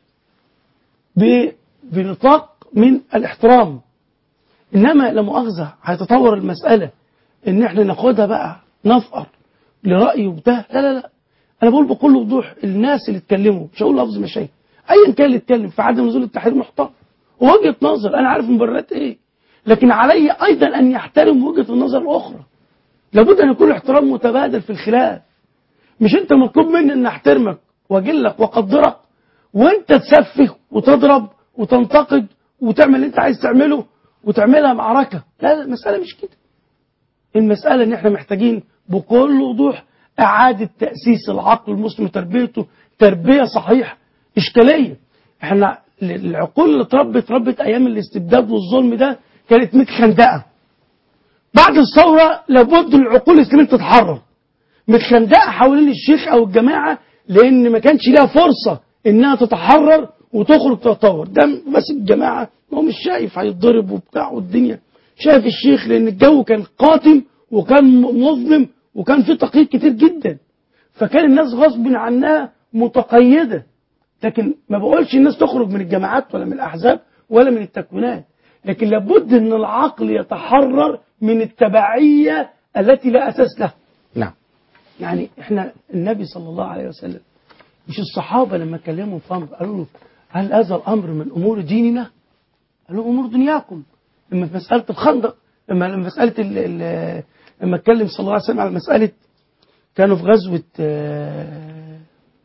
ب- بنطاق من الاحترام انما لا مؤاخذه هيتطور المساله ان احنا ناخدها بقى نفقر لراي وبتاع لا لا لا انا بقول بكل وضوح الناس اللي اتكلموا مش هقول لفظ مشايخ ايا كان اللي اتكلم في عدم نزول التحرير محترم ووجهه نظر انا عارف مبررات ايه لكن علي ايضا ان يحترم وجهه النظر الاخرى لابد ان يكون الاحترام متبادل في الخلاف مش انت مطلوب مني ان احترمك واجلك واقدرك وانت تسفه وتضرب وتنتقد وتعمل اللي انت عايز تعمله وتعملها معركه لا لا المساله مش كده المساله ان احنا محتاجين بكل وضوح اعاده تاسيس العقل المسلم وتربيته تربيه صحيحه اشكاليه احنا العقول اللي اتربت اتربت ايام الاستبداد والظلم ده كانت متخندقه بعد الثوره لابد العقول الاسلاميه تتحرر متخندقه حوالين الشيخ او الجماعه لان ما كانش ليها فرصه انها تتحرر وتخرج تتطور ده بس الجماعه هو مش شايف هيتضرب وبتاع والدنيا شايف الشيخ لان الجو كان قاتم وكان مظلم وكان في تقييد كتير جدا فكان الناس غصب عنها متقيده لكن ما بقولش الناس تخرج من الجماعات ولا من الاحزاب ولا من التكوينات لكن لابد ان العقل يتحرر من التبعيه التي لا اساس لها نعم يعني احنا النبي صلى الله عليه وسلم مش الصحابه لما كلموا في امر قالوا له هل هذا الامر من امور ديننا؟ قالوا امور دنياكم لما في مساله الخندق لما لما مساله ال ال لما اتكلم صلى الله عليه وسلم على مساله كانوا في غزوه آه،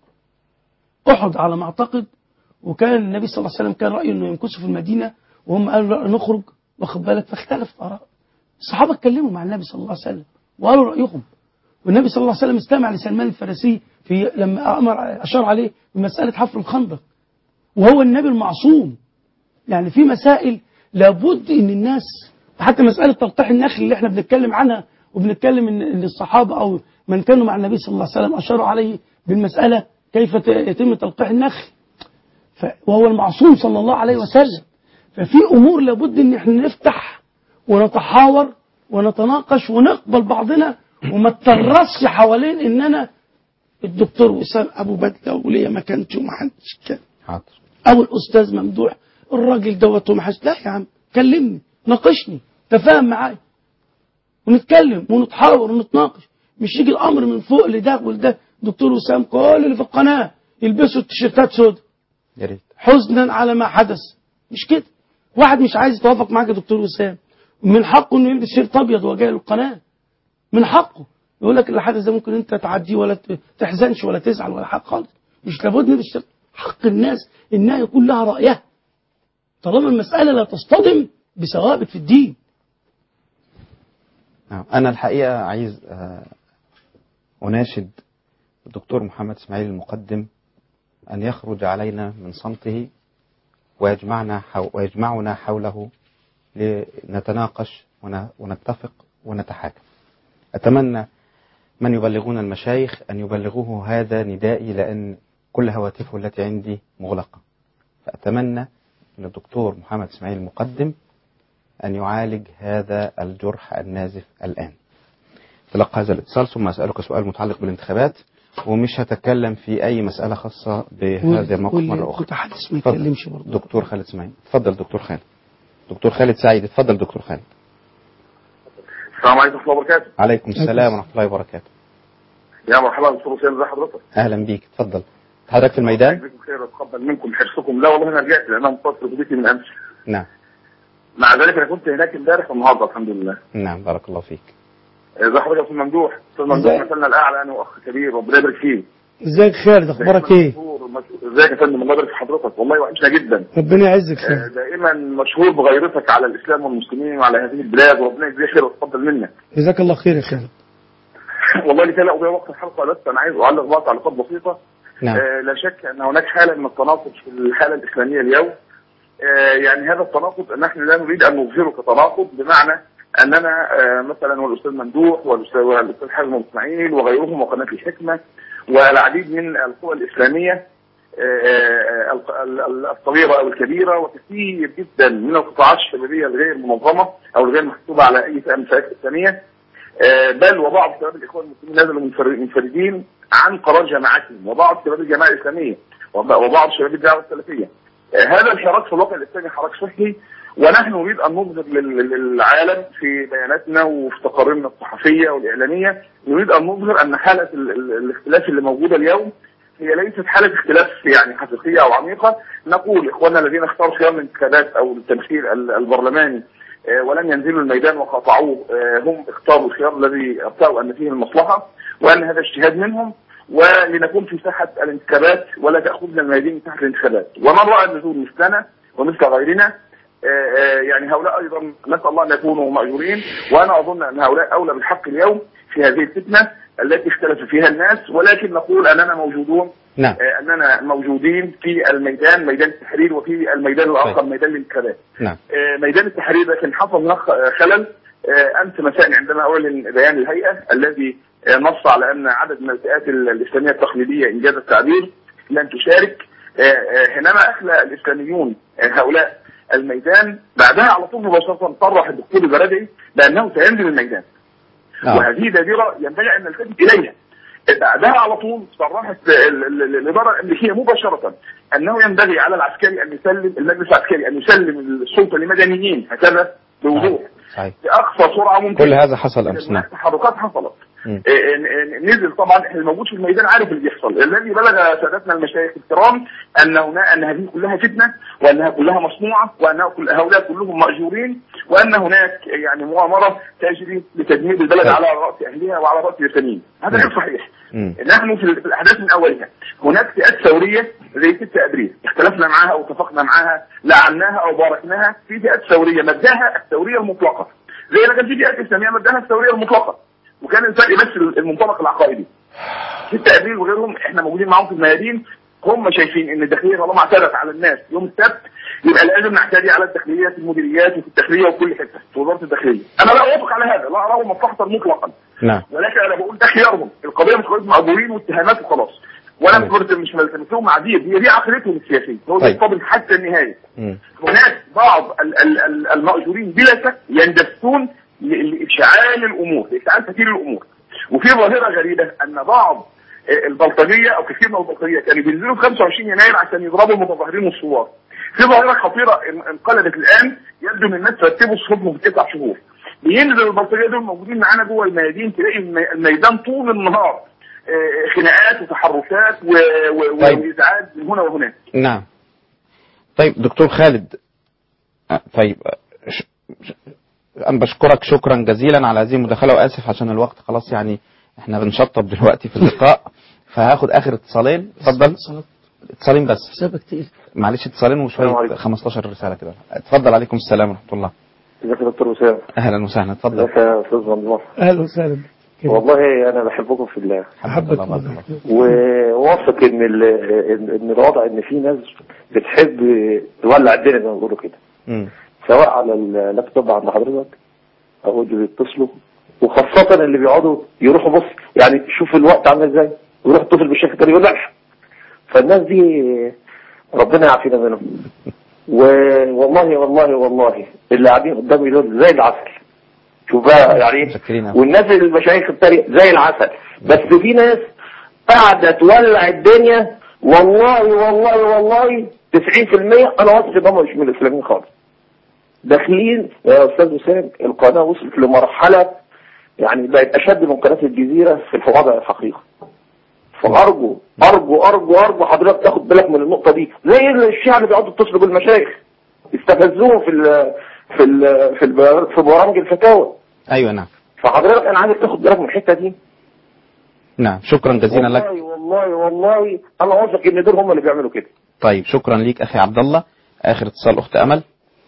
احد على ما اعتقد وكان النبي صلى الله عليه وسلم كان رايه انه يمكثوا في المدينه وهم قالوا لا نخرج واخد بالك فاختلفت اراء الصحابه اتكلموا مع النبي صلى الله عليه وسلم وقالوا رايهم والنبي صلى الله عليه وسلم استمع لسلمان الفارسي في لما امر اشار عليه بمساله حفر الخندق وهو النبي المعصوم يعني في مسائل لابد ان الناس حتى مساله تلقيح النخل اللي احنا بنتكلم عنها وبنتكلم ان إن الصحابه او من كانوا مع النبي صلى الله عليه وسلم اشاروا عليه بالمساله كيف ت- يتم تلقيح النخل ف- وهو المعصوم صلى الله عليه وسلم ففي امور لابد ان احنا نفتح ونتحاور ونتناقش ونقبل بعضنا وما تترصش حوالين ان انا الدكتور وسام ابو بدله وليا مكانتي ومحدش كان حاضر او الاستاذ ممدوح الراجل دوت ومحدش لا يا عم كلمني ناقشني تفاهم معايا ونتكلم ونتحاور ونتناقش مش يجي الامر من فوق لده ولده دكتور وسام كل اللي في القناه يلبسوا التيشيرتات سود يا ريت حزنا على ما حدث مش كده واحد مش عايز يتوافق معاك يا دكتور وسام من حقه انه يلبس شيرت ابيض وهو جاي للقناه من حقه يقول لك الحدث ده ممكن انت تعديه ولا ت- تحزنش ولا تزعل ولا حق خالص مش لابد نلبس شيرت حق الناس انها يكون لها رايها طالما المساله لا تصطدم بثوابت في الدين نعم أنا الحقيقة عايز آه، أناشد الدكتور محمد إسماعيل المقدم أن يخرج علينا من صمته ويجمعنا حو ويجمعنا حوله لنتناقش ون- ونتفق ونتحاكم أتمنى من يبلغون المشايخ أن يبلغوه هذا ندائي لأن كل هواتفه التي عندي مغلقة فأتمنى من الدكتور محمد إسماعيل المقدم أن يعالج هذا الجرح النازف الآن تلقى هذا الاتصال ثم أسألك سؤال متعلق بالانتخابات ومش هتكلم في أي مسألة خاصة بهذا الموقف واللي مرة أخرى متحدث ما اتفضل. يتكلمش برضه دكتور خالد اسماعيل اتفضل دكتور خالد دكتور خالد سعيد اتفضل دكتور خالد السلام عليكم ورحمه الله وبركاته عليكم السلام ورحمة الله وبركاته يا مرحبا دكتور حسين ازي حضرتك أهلا بيك اتفضل حضرتك في الميدان بكم خير اتقبل منكم حرصكم لا والله انا رجعت لان انا متصل ببيتي من امس نعم مع ذلك انا كنت هناك امبارح والنهارده الحمد لله نعم بارك الله فيك ازي حضرتك يا استاذ ممدوح استاذ ممدوح ازاي؟ مثلنا الاعلى انا واخ كبير ربنا يبارك فيه ازيك خالد اخبارك ايه مشهور مشهور- ازيك يا فندم الله يبارك في حضرتك والله وحشنا جدا ربنا يعزك آه، خالد دائما مشهور بغيرتك على الاسلام والمسلمين وعلى هذه البلاد وربنا يجزيه خير ويتقبل منك جزاك الله خير يا خالد والله لكي لا اضيع وقت الحلقه بس انا عايز اعلق بعض تعليقات بسيطه نعم آه، لا شك ان هناك حاله من التناقض في الحاله الاسلاميه اليوم آه، يعني هذا التناقض نحن لا نريد ان نظهره كتناقض بمعنى اننا آه، مثلا والاستاذ ممدوح والاستاذ والاستاذ حازم أبو اسماعيل وغيرهم وقناه الحكمه والعديد من القوى الاسلاميه آه، الق- ال- ال- الصغيره او الكبيره وكثير جدا من القطاعات الشبابيه الغير منظمه او الغير محسوبه على اي فئه من الفئات الاسلاميه آه، بل وبعض شباب الاخوان المسلمين نزلوا منفر- منفردين عن قرار جماعتهم وبعض شباب الجماعه الاسلاميه وب- وبعض شباب الدعوه السلفيه آه، هذا الحراك في الواقع الاسلامي حراك صحي ونحن نريد ان نظهر لل- للعالم في بياناتنا وفي تقاريرنا الصحفيه والاعلاميه نريد ان نظهر ان حاله ال- ال- الاختلاف اللي موجوده اليوم هي ليست حالة اختلاف يعني حقيقية أو عميقة نقول إخواننا الذين اختاروا خيار الانتخابات أو التمثيل ال- البرلماني آه، ولم ينزلوا الميدان وقاطعوه آه، هم اختاروا الخيار الذي ابتغوا أن فيه المصلحة وأن هذا اجتهاد منهم ولنكون في ساحة الانتخابات ولا تأخذنا الميادين من ساحة الانتخابات ومن رأى النزول مثلنا ومثل غيرنا آه، آه، يعني هؤلاء أيضا نسأل الله أن يكونوا مأجورين وأنا أظن أن هؤلاء أولى بالحق اليوم في هذه الفتنة التي اختلف فيها الناس ولكن نقول أننا موجودون نعم آه، أننا موجودين في الميدان ميدان التحرير وفي الميدان الآخر ميدان الانتخابات نعم آه، ميدان التحرير لكن حصل هناك خلل آه، امس مساء عندما اعلن بيان الهيئه الذي آه، نص على ان عدد من الفئات ال- الاسلاميه التقليديه انجاز التعبير لن تشارك آه، آه، حينما اخلى الاسلاميون آه، هؤلاء الميدان بعدها على طول مباشره صرح الدكتور البرادعي بانه سينزل الميدان نعم. وهذه دائره ينبغي ان نلتفت اليها بعدها على طول صرحت ال- ال- ال- الاداره الامريكيه مباشره انه ينبغي على العسكري ان يسلم المجلس العسكري ان يسلم السلطه لمدنيين هكذا بوضوح صحيح باقصى سرعه ممكنه كل هذا حصل أمس نعم تحركات حصلت مم. إيه، إيه، إيه، نزل طبعا احنا الموجود في الميدان عارف اللي بيحصل الذي بلغ سادتنا المشايخ الكرام ان هنا ان هذه كلها فتنه وانها كلها مصنوعه وان كل هؤلاء كلهم ماجورين وان هناك يعني مؤامره تجري لتدمير البلد طيب. على راس اهلها وعلى راس اليتيمين هذا غير صحيح مم. نحن في في الاحداث من اولها هناك فئات ثوريه زي 6 ابريل اختلفنا معها او اتفقنا معها لعناها او باركناها في فئات ثوريه مبداها الثوريه المطلقه زي ما كان في فئات اسلاميه مبداها الثوريه المطلقه وكان الفرق بس المنطلق العقائدي 6 ابريل وغيرهم احنا موجودين معاهم في الميادين هم شايفين ان الداخليه طالما اعتدت على الناس يوم السبت يبقى لازم نعتدي على الداخليات المديريات وفي الداخليه وكل حته في وزاره الداخليه انا لا اوافق على هذا لا اراه مصلحه مطلقا نعم ولكن انا بقول ده خيارهم القضيه مش قضيه مأجورين واتهامات وخلاص وانا مش مرت- مش ملتمسهم معاذير هي دي عقيدتهم السياسيه هو ده طيب. الصبر حتى النهايه مم. هناك بعض ال- ال- ال- المأجورين بلا شك يندسون ل- لإشعال الأمور لإشعال تثير الأمور وفي ظاهرة غريبة أن بعض البلطجية أو كثير من البلطجية كانوا بينزلوا في 25 يناير عشان يضربوا المتظاهرين والثوار في ظاهرة خطيرة ان- انقلبت الآن يبدو ان الناس رتبوا صفوفهم في تسع شهور بينزل البلطجية دول موجودين معانا جوه الميادين تلاقي الم- الميدان طول النهار آه، خناقات وتحرشات و- و- طيب. وازعاج من هنا وهناك نعم طيب دكتور خالد آه، طيب آه، ش... ش... انا بشكرك شكرا جزيلا على هذه المداخله واسف عشان الوقت خلاص يعني احنا بنشطب دلوقتي في اللقاء فهاخد اخر اتصالين اتفضل اتصالين بس حسابك تقيل معلش اتصالين السلام وشويه عليكم. 15 رساله كده اتفضل عليكم السلام ورحمه الله ازيك يا دكتور وسام اهلا وسهلا اتفضل ازيك يا استاذ ممدوح اهلا وسهلا والله انا بحبكم في الله احبك وواثق ان ال- ان إن الوضع ان في ناس بتحب تولع الدنيا زي ما بيقولوا كده مم. سواء على اللابتوب عند حضرتك او اللي بيتصلوا وخاصة اللي بيقعدوا يروحوا بص يعني شوف الوقت عامل ازاي ويروح يتصل بالشيخ التاني يقول لا فالناس دي ربنا يعافينا منهم والله والله والله اللي قاعدين قدامي دول زي العسل شوف بقى يعني إيه؟ والناس المشايخ التانية زي العسل بس في ناس قاعدة تولع الدنيا والله والله والله 90% انا واثق ان هم مش من الاسلاميين خالص داخلين يا استاذ وسام القناه وصلت لمرحله يعني بقت اشد من قناه الجزيره في الوضع الحقيقي فارجو ارجو ارجو ارجو حضرتك تاخد بالك من النقطه دي زي الشيعة اللي بيقعدوا يتصلوا بالمشايخ استفزوهم في ال في ال في ال في برامج الفتاوى ايوه نعم فحضرتك انا عايزك تاخد بالك من الحته دي نعم شكرا جزيلا لك والله والله والله انا واثق ان دول هم اللي بيعملوا كده طيب شكرا ليك اخي عبد الله اخر اتصال اخت امل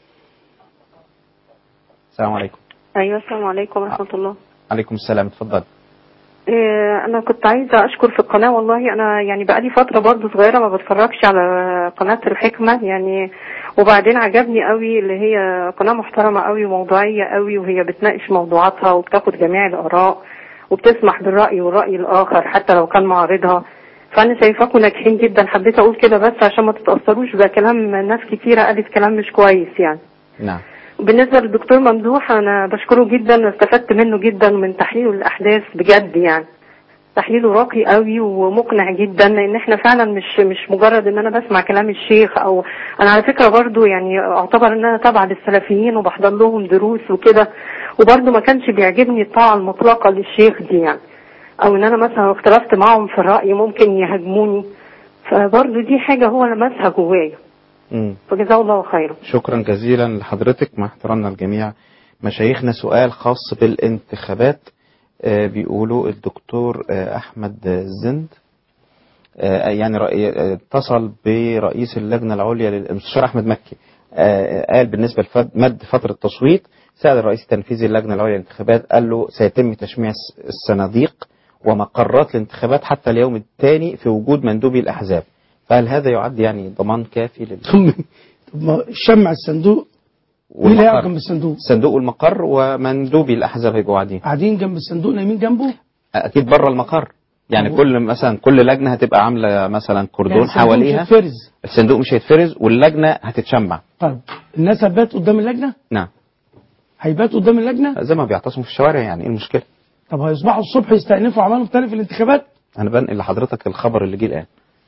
السلام عليكم ايوه السلام عليكم ورحمه الله عليكم السلام اتفضل إيه انا كنت عايزه اشكر في القناه والله انا يعني بقالي فتره برضو صغيره ما بتفرجش على قناه الحكمه يعني وبعدين عجبني قوي اللي هي قناه محترمه قوي وموضوعيه قوي وهي بتناقش موضوعاتها وبتاخد جميع الاراء وبتسمح بالراي والراي الاخر حتى لو كان معارضها فانا شايفاكم ناجحين جدا حبيت اقول كده بس عشان ما تتاثروش بكلام ناس كتيره قالت كلام مش كويس يعني نعم بالنسبة للدكتور ممدوح أنا بشكره جدا واستفدت منه جدا من تحليله الأحداث بجد يعني تحليله راقي قوي ومقنع جدا لان احنا فعلا مش مش مجرد ان انا بسمع كلام الشيخ او انا على فكره برضو يعني اعتبر ان انا تابعه للسلفيين وبحضر لهم دروس وكده وبرضو ما كانش بيعجبني الطاعه المطلقه للشيخ دي يعني او ان انا مثلا لو اختلفت معهم في الراي ممكن يهاجموني فبرضو دي حاجه هو لمسها جوايا مم. فجزاه الله خيرا شكرا جزيلا لحضرتك مع احترامنا الجميع مشايخنا سؤال خاص بالانتخابات آه، بيقولوا الدكتور آه، أحمد زند آه، يعني رأي- آه، اتصل برئيس اللجنة العليا للمستشار أحمد مكي آه، قال بالنسبة لمد فترة التصويت سأل الرئيس التنفيذي اللجنة العليا للانتخابات قال له سيتم تشميع الس- الصناديق ومقرات الانتخابات حتى اليوم الثاني في وجود مندوبي الأحزاب فهل هذا يعد يعني ضمان كافي لل... طب ما شمع الصندوق مين اللي قاعد جنب الصندوق؟ الصندوق والمقر ومندوبي الأحزاب هيبقوا قاعدين قاعدين جنب الصندوق نايمين جنبه اكيد بره المقر يعني طب- كل مثلا كل لجنه هتبقى عامله مثلا كردون يعني الصندوق مش حواليها هيتفرز. الصندوق مش هيتفرز واللجنه هتتشمع طيب الناس هتبات قدام اللجنه؟ نعم هيبات قدام اللجنه؟ زي ما بيعتصموا في الشوارع يعني ايه المشكله طب هيصبحوا الصبح يستأنفوا عملهم تاني في الانتخابات؟ انا بنقل لحضرتك الخبر اللي جه الان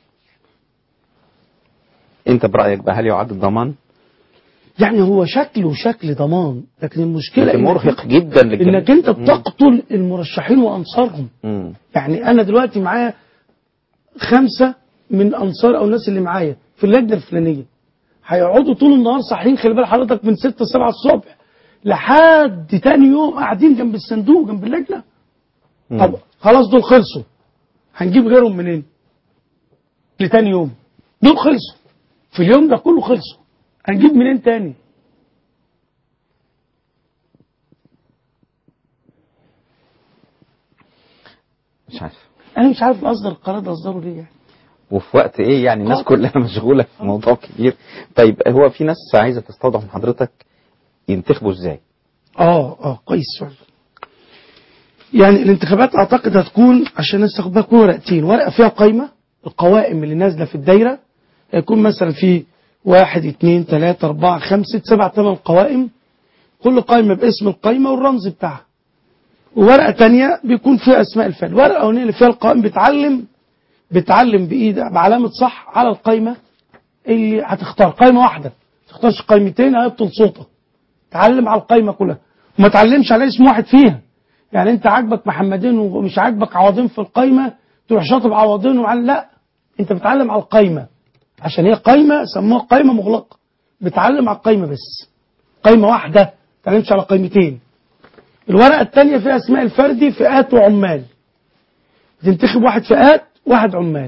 انت برايك بقى هل يعد ضمان يعني هو شكله شكل ضمان لكن المشكله لكن إنك- مرهق جدا للجميع. انك انت بتقتل المرشحين وانصارهم مم. يعني انا دلوقتي معايا خمسه من انصار او الناس اللي معايا في اللجنه الفلانيه هيقعدوا طول النهار صاحيين خلي بال حضرتك من 6 7 الصبح لحد تاني يوم قاعدين جنب الصندوق جنب اللجنه طب خلاص دول خلصوا هنجيب غيرهم منين؟ لتاني يوم دول خلصوا في اليوم ده كله خلصوا هنجيب منين تاني؟ مش عارف انا مش عارف اصدر القرار ده اصدره ليه يعني وفي وقت ايه يعني الناس كلها مشغوله في موضوع كبير طيب هو في ناس عايزه تستوضح من حضرتك ينتخبوا ازاي اه اه كويس سؤال يعني الانتخابات اعتقد هتكون عشان الناس تاخد بالك ورقتين ورقه فيها قائمه القوائم اللي نازله في الدايره هيكون مثلا في واحد اثنين ثلاثة أربعة خمسة سبعة ثمان قوائم كل قائمة باسم القائمة والرمز بتاعها وورقة تانية بيكون فيها أسماء الفئات الورقة الأولانية اللي فيها القائم بتعلم بتعلم بإيد بعلامة صح على القائمة اللي هتختار قائمة واحدة ما تختارش قائمتين هيبطل صوتك تعلم على القائمة كلها وما تعلمش على اسم واحد فيها يعني انت عاجبك محمدين ومش عاجبك عوضين في القائمة تروح شاطب عوضين ومعلم لا انت بتعلم على القائمة عشان هي قائمة سموها قائمة مغلقة بتعلم على القائمة بس قائمة واحدة يعني نمشي على قائمتين الورقة الثانية فيها اسماء الفردي فئات وعمال تنتخب واحد فئات واحد عمال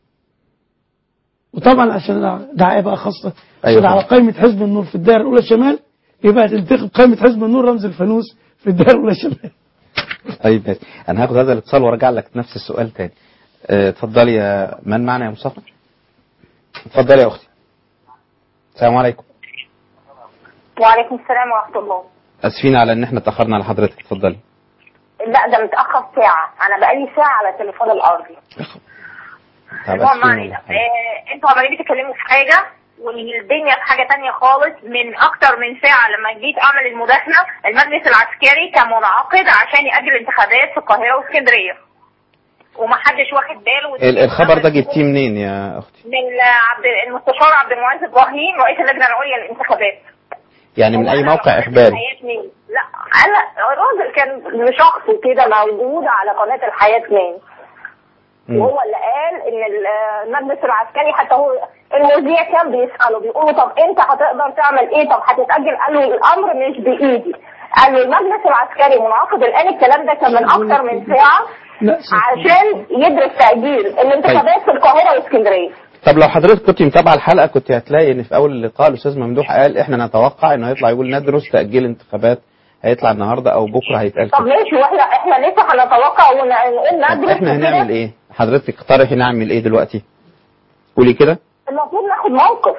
وطبعا عشان دعاية بقى خاصة عشان أيوة. على قائمة حزب النور في الدائرة الأولى شمال يبقى تنتخب قائمة حزب النور رمز الفانوس في الدائرة الأولى شمال طيب ماشي. انا هاخد هذا الاتصال وارجع لك نفس السؤال تاني اه، اتفضلي يا من معنا يا مصطفى اتفضلي يا اختي السلام عليكم وعليكم السلام ورحمة الله اسفين على ان احنا اتاخرنا على حضرتك اتفضلي لا ده متأخر ساعة أنا بقالي ساعة على التليفون الأرضي طب المهم اسفين علينا آه، انتوا عمالين بتتكلموا في حاجة والدنيا في حاجة تانية خالص من أكتر من ساعة لما جيت أعمل المداخلة المجلس العسكري كان منعقد عشان يأجل انتخابات في القاهرة واسكندرية ومحدش واخد باله ال- الخبر ده جبتيه منين يا اختي من عبد المستشار عبد المعز إبراهيم رئيس اللجنة العليا للانتخابات يعني من اي موقع اخباري حياة مين؟ لا انا الراجل كان شخص كده موجود على قناه الحياه اتنين مم. وهو اللي قال ان ال- المجلس العسكري حتى هو المذيع كان بيساله بيقول له طب انت هتقدر تعمل ايه طب هتتاجل قال له الامر مش بايدي قال له المجلس العسكري منعقد الان الكلام ده كان من اكتر من ساعه عشان يدرس تاجيل الانتخابات في القاهره واسكندريه طب لو حضرتك كنت متابعه الحلقه كنت هتلاقي ان في اول اللقاء الاستاذ ممدوح قال احنا نتوقع انه هيطلع يقول ندرس تاجيل انتخابات هيطلع النهارده او بكره هيتقال طب كده. ماشي واحنا احنا لسه هنتوقع ونقول طب ندرس احنا وكده. هنعمل ايه حضرتك اقترحي نعمل ايه دلوقتي قولي كده المفروض ناخد موقف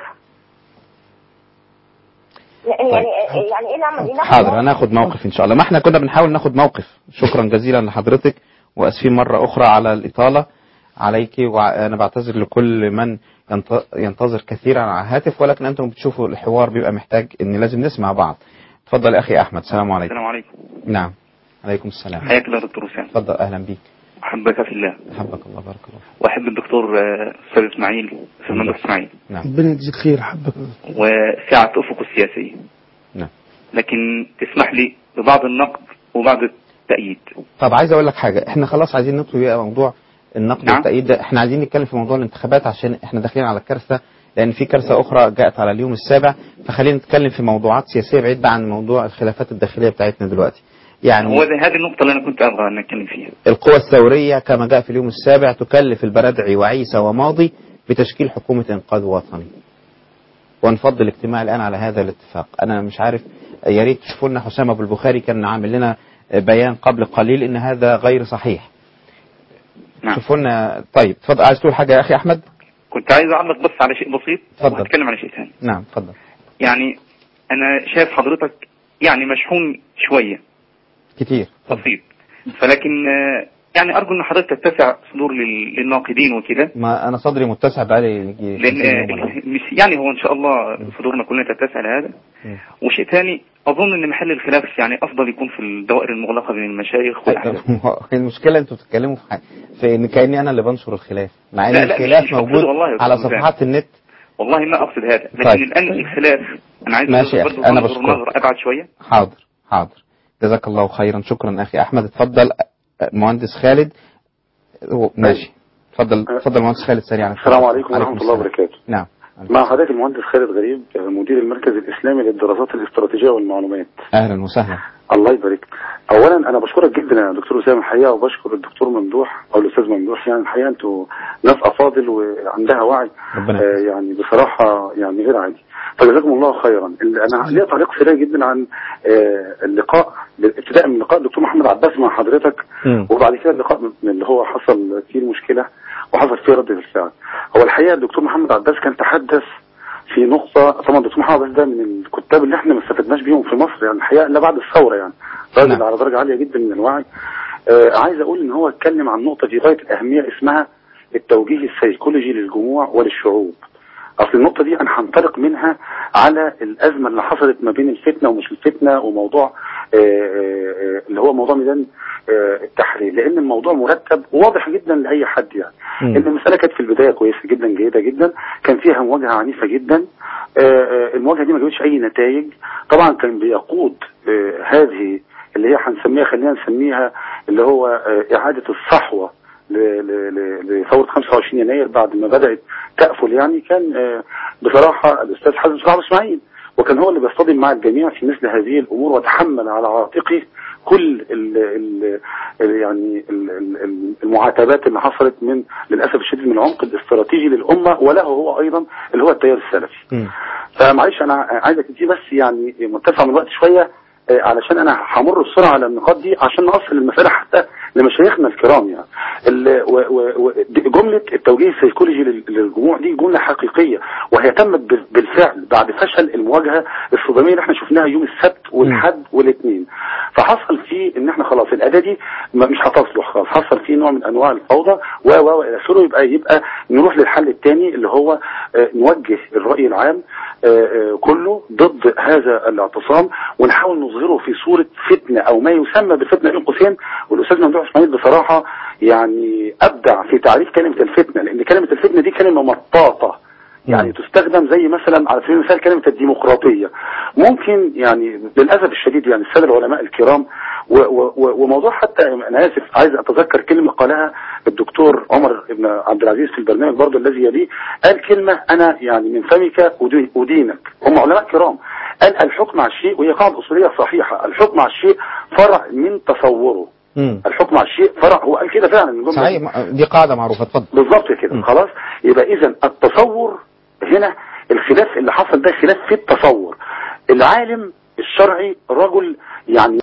يعني يعني يعني ايه نعمل ايه ناخد حاضر هناخد موقف ان شاء الله ما احنا كنا بنحاول ناخد موقف شكرا جزيلا لحضرتك واسفين مره اخرى على الاطاله عليك وانا بعتذر لكل من ينت- ينتظر كثيرا على الهاتف ولكن انتم بتشوفوا الحوار بيبقى محتاج ان لازم نسمع بعض اتفضل اخي احمد السلام عليكم السلام عليكم نعم عليكم السلام حياك الله دكتور وسام اتفضل اهلا بيك احبك في الله حبك الله بارك الله فيك واحب الدكتور آه، استاذ اسماعيل استاذ ممدوح اسماعيل نعم ربنا يجزيك خير حبك وسعة افقه السياسي نعم. لكن تسمح لي ببعض النقد وبعض التأييد طب عايز اقول لك حاجه احنا خلاص عايزين ندخل بقى موضوع النقد نعم. والتأييد ده احنا عايزين نتكلم في موضوع الانتخابات عشان احنا داخلين على كارثه لان في كارثه اخرى جاءت على اليوم السابع فخلينا نتكلم في موضوعات سياسيه بعيد بقى عن موضوع الخلافات الداخليه بتاعتنا دلوقتي يعني هو ده هذه النقطة اللي أنا كنت أبغى أن أتكلم فيها القوى الثوريه كما جاء في اليوم السابع تكلف البرادعي وعيسى وماضي بتشكيل حكومه انقاذ وطني ونفضل الاجتماع الان على هذا الاتفاق انا مش عارف يا ريت تشوفوا لنا حسام ابو البخاري كان عامل لنا بيان قبل قليل ان هذا غير صحيح نعم. شوفوا لنا طيب اتفضل عايز تقول حاجه يا اخي احمد كنت عايز أعلق بس على شيء بسيط اتفضل. وأتكلم على شيء ثاني نعم اتفضل يعني أنا شايف حضرتك يعني مشحون شوية كتير بسيط فلكن آه، يعني أرجو أن حضرتك تتسع صدور لل- للناقدين وكده ما انا صدري متسع بقالي يجي لان 50 يوم ولا حاجة. مش يعني هو ان شاء الله صدورنا كلنا تتسع لهذا مم. وشيء ثاني اظن ان محل الخلاف يعني افضل يكون في الدوائر المغلقه بين المشايخ والاحزاب المشكله انتوا بتتكلموا في حاجه في ان كاني انا اللي بنشر الخلاف مع ان لا، لا، الخلاف مش مقصود موجود والله يا على أستاذ صفحات النت والله ما اقصد هذا لكن طيب. الان الخلاف انا عايز ماشي يا برضه أخي، أنا أنظر بشكرك. نظرة ابعد شويه حاضر حاضر جزاك الله خيرا شكرا اخي احمد اتفضل مهندس خالد هو- ماشي اتفضل اتفضل مهندس خالد سريعا السلام عليكم ورحمة الله السلام. وبركاته نعم مع حضرتك المهندس خالد غريب مدير المركز الإسلامي للدراسات الاستراتيجية والمعلومات اهلا وسهلا الله يبارك أولا أنا بشكرك جدا يا دكتور وسام الحقيقة وبشكر الدكتور ممدوح أو الأستاذ ممدوح يعني الحقيقة أنتوا ناس أفاضل وعندها وعي ربنا آه يعني بصراحة يعني غير عادي فجزاكم الله خيرا ال- أنا ليا تعليق سريع جدا عن آه اللقاء ابتداء من لقاء الدكتور محمد عباس مع حضرتك وبعد كده اللقاء من اللي هو حصل فيه المشكلة وحصل فيه ردة الفعل هو الحقيقة الدكتور محمد عباس كان تحدث في نقطة طبعا الدكتور محمد عباس ده من الكتاب اللي احنا ما استفدناش بيهم في مصر يعني الحقيقة الا بعد الثورة يعني راجل على درجة عالية جدا من الوعي آه عايز اقول ان هو اتكلم عن نقطة في غاية الاهمية اسمها التوجيه السيكولوجي للجموع وللشعوب اصل النقطة دي انا هنطلق منها على الازمة اللي حصلت ما بين الفتنة ومش الفتنة وموضوع آه، آه، آه، اللي هو موضوع ميدان آه، التحرير لان الموضوع مرتب وواضح جدا لاي حد يعني مم. ان المسألة كانت في البداية كويسة جدا جيدة جدا كان فيها مواجهة عنيفة جدا آه، آه، المواجهة دي ما جابتش اي نتائج طبعا كان بيقود آه، هذه اللي هي هنسميها خلينا نسميها اللي هو آه، اعادة الصحوة ل- ل- ل- لثورة 25 يناير بعد ما بدأت تقفل يعني كان آه، بصراحة الأستاذ حازم صلاح أبو إسماعيل وكان هو اللي بيصطدم مع الجميع في مثل هذه الامور وتحمل على عاتقه كل ال ال ال يعني ال ال المعاتبات اللي حصلت من للاسف الشديد من العمق الاستراتيجي للامه وله هو ايضا اللي هو التيار السلفي. فمعلش انا عايزك تدي بس يعني متسع من الوقت شويه آه، علشان انا همر بسرعه على النقاط دي عشان نوصل المساله حتى لمشايخنا الكرام يعني ال- و- و- و- دي- جمله التوجيه السيكولوجي لل- للجموع دي جمله حقيقيه وهي تمت بال- بالفعل بعد فشل المواجهه الصداميه اللي احنا شفناها يوم السبت والحد والاثنين فحصل فيه ان احنا خلاص الاداه دي ما- مش هتصلح خلاص حصل فيه نوع من انواع الفوضى و و والى اخره يبقى يبقى نروح للحل الثاني اللي هو آه، نوجه الراي العام آه، آه، كله ضد هذا الاعتصام ونحاول نظهره في صورة فتنة او ما يسمى بالفتنة بين قوسين والاستاذ ممدوح اسماعيل بصراحة يعني ابدع في تعريف كلمة الفتنة لان كلمة الفتنة دي كلمة مطاطة يعني تستخدم زي مثلا على سبيل المثال كلمة الديمقراطية ممكن يعني للأسف الشديد يعني السادة العلماء الكرام و و و وموضوع حتى أنا آسف عايز أتذكر كلمة قالها الدكتور عمر بن عبد العزيز في البرنامج برضه الذي يليه قال كلمة أنا يعني من فمك أدي- أدينك هم علماء كرام قال الحكم على الشيء وهي قاعدة أصولية صحيحة الحكم على الشيء فرع من تصوره مم. الحكم على الشيء فرع هو قال كده فعلا الجملة صحيح دي. ما- دي قاعدة معروفة اتفضل بالظبط كده خلاص يبقى اذا التصور هنا الخلاف اللي حصل ده خلاف في التصور العالم الشرعي رجل يعني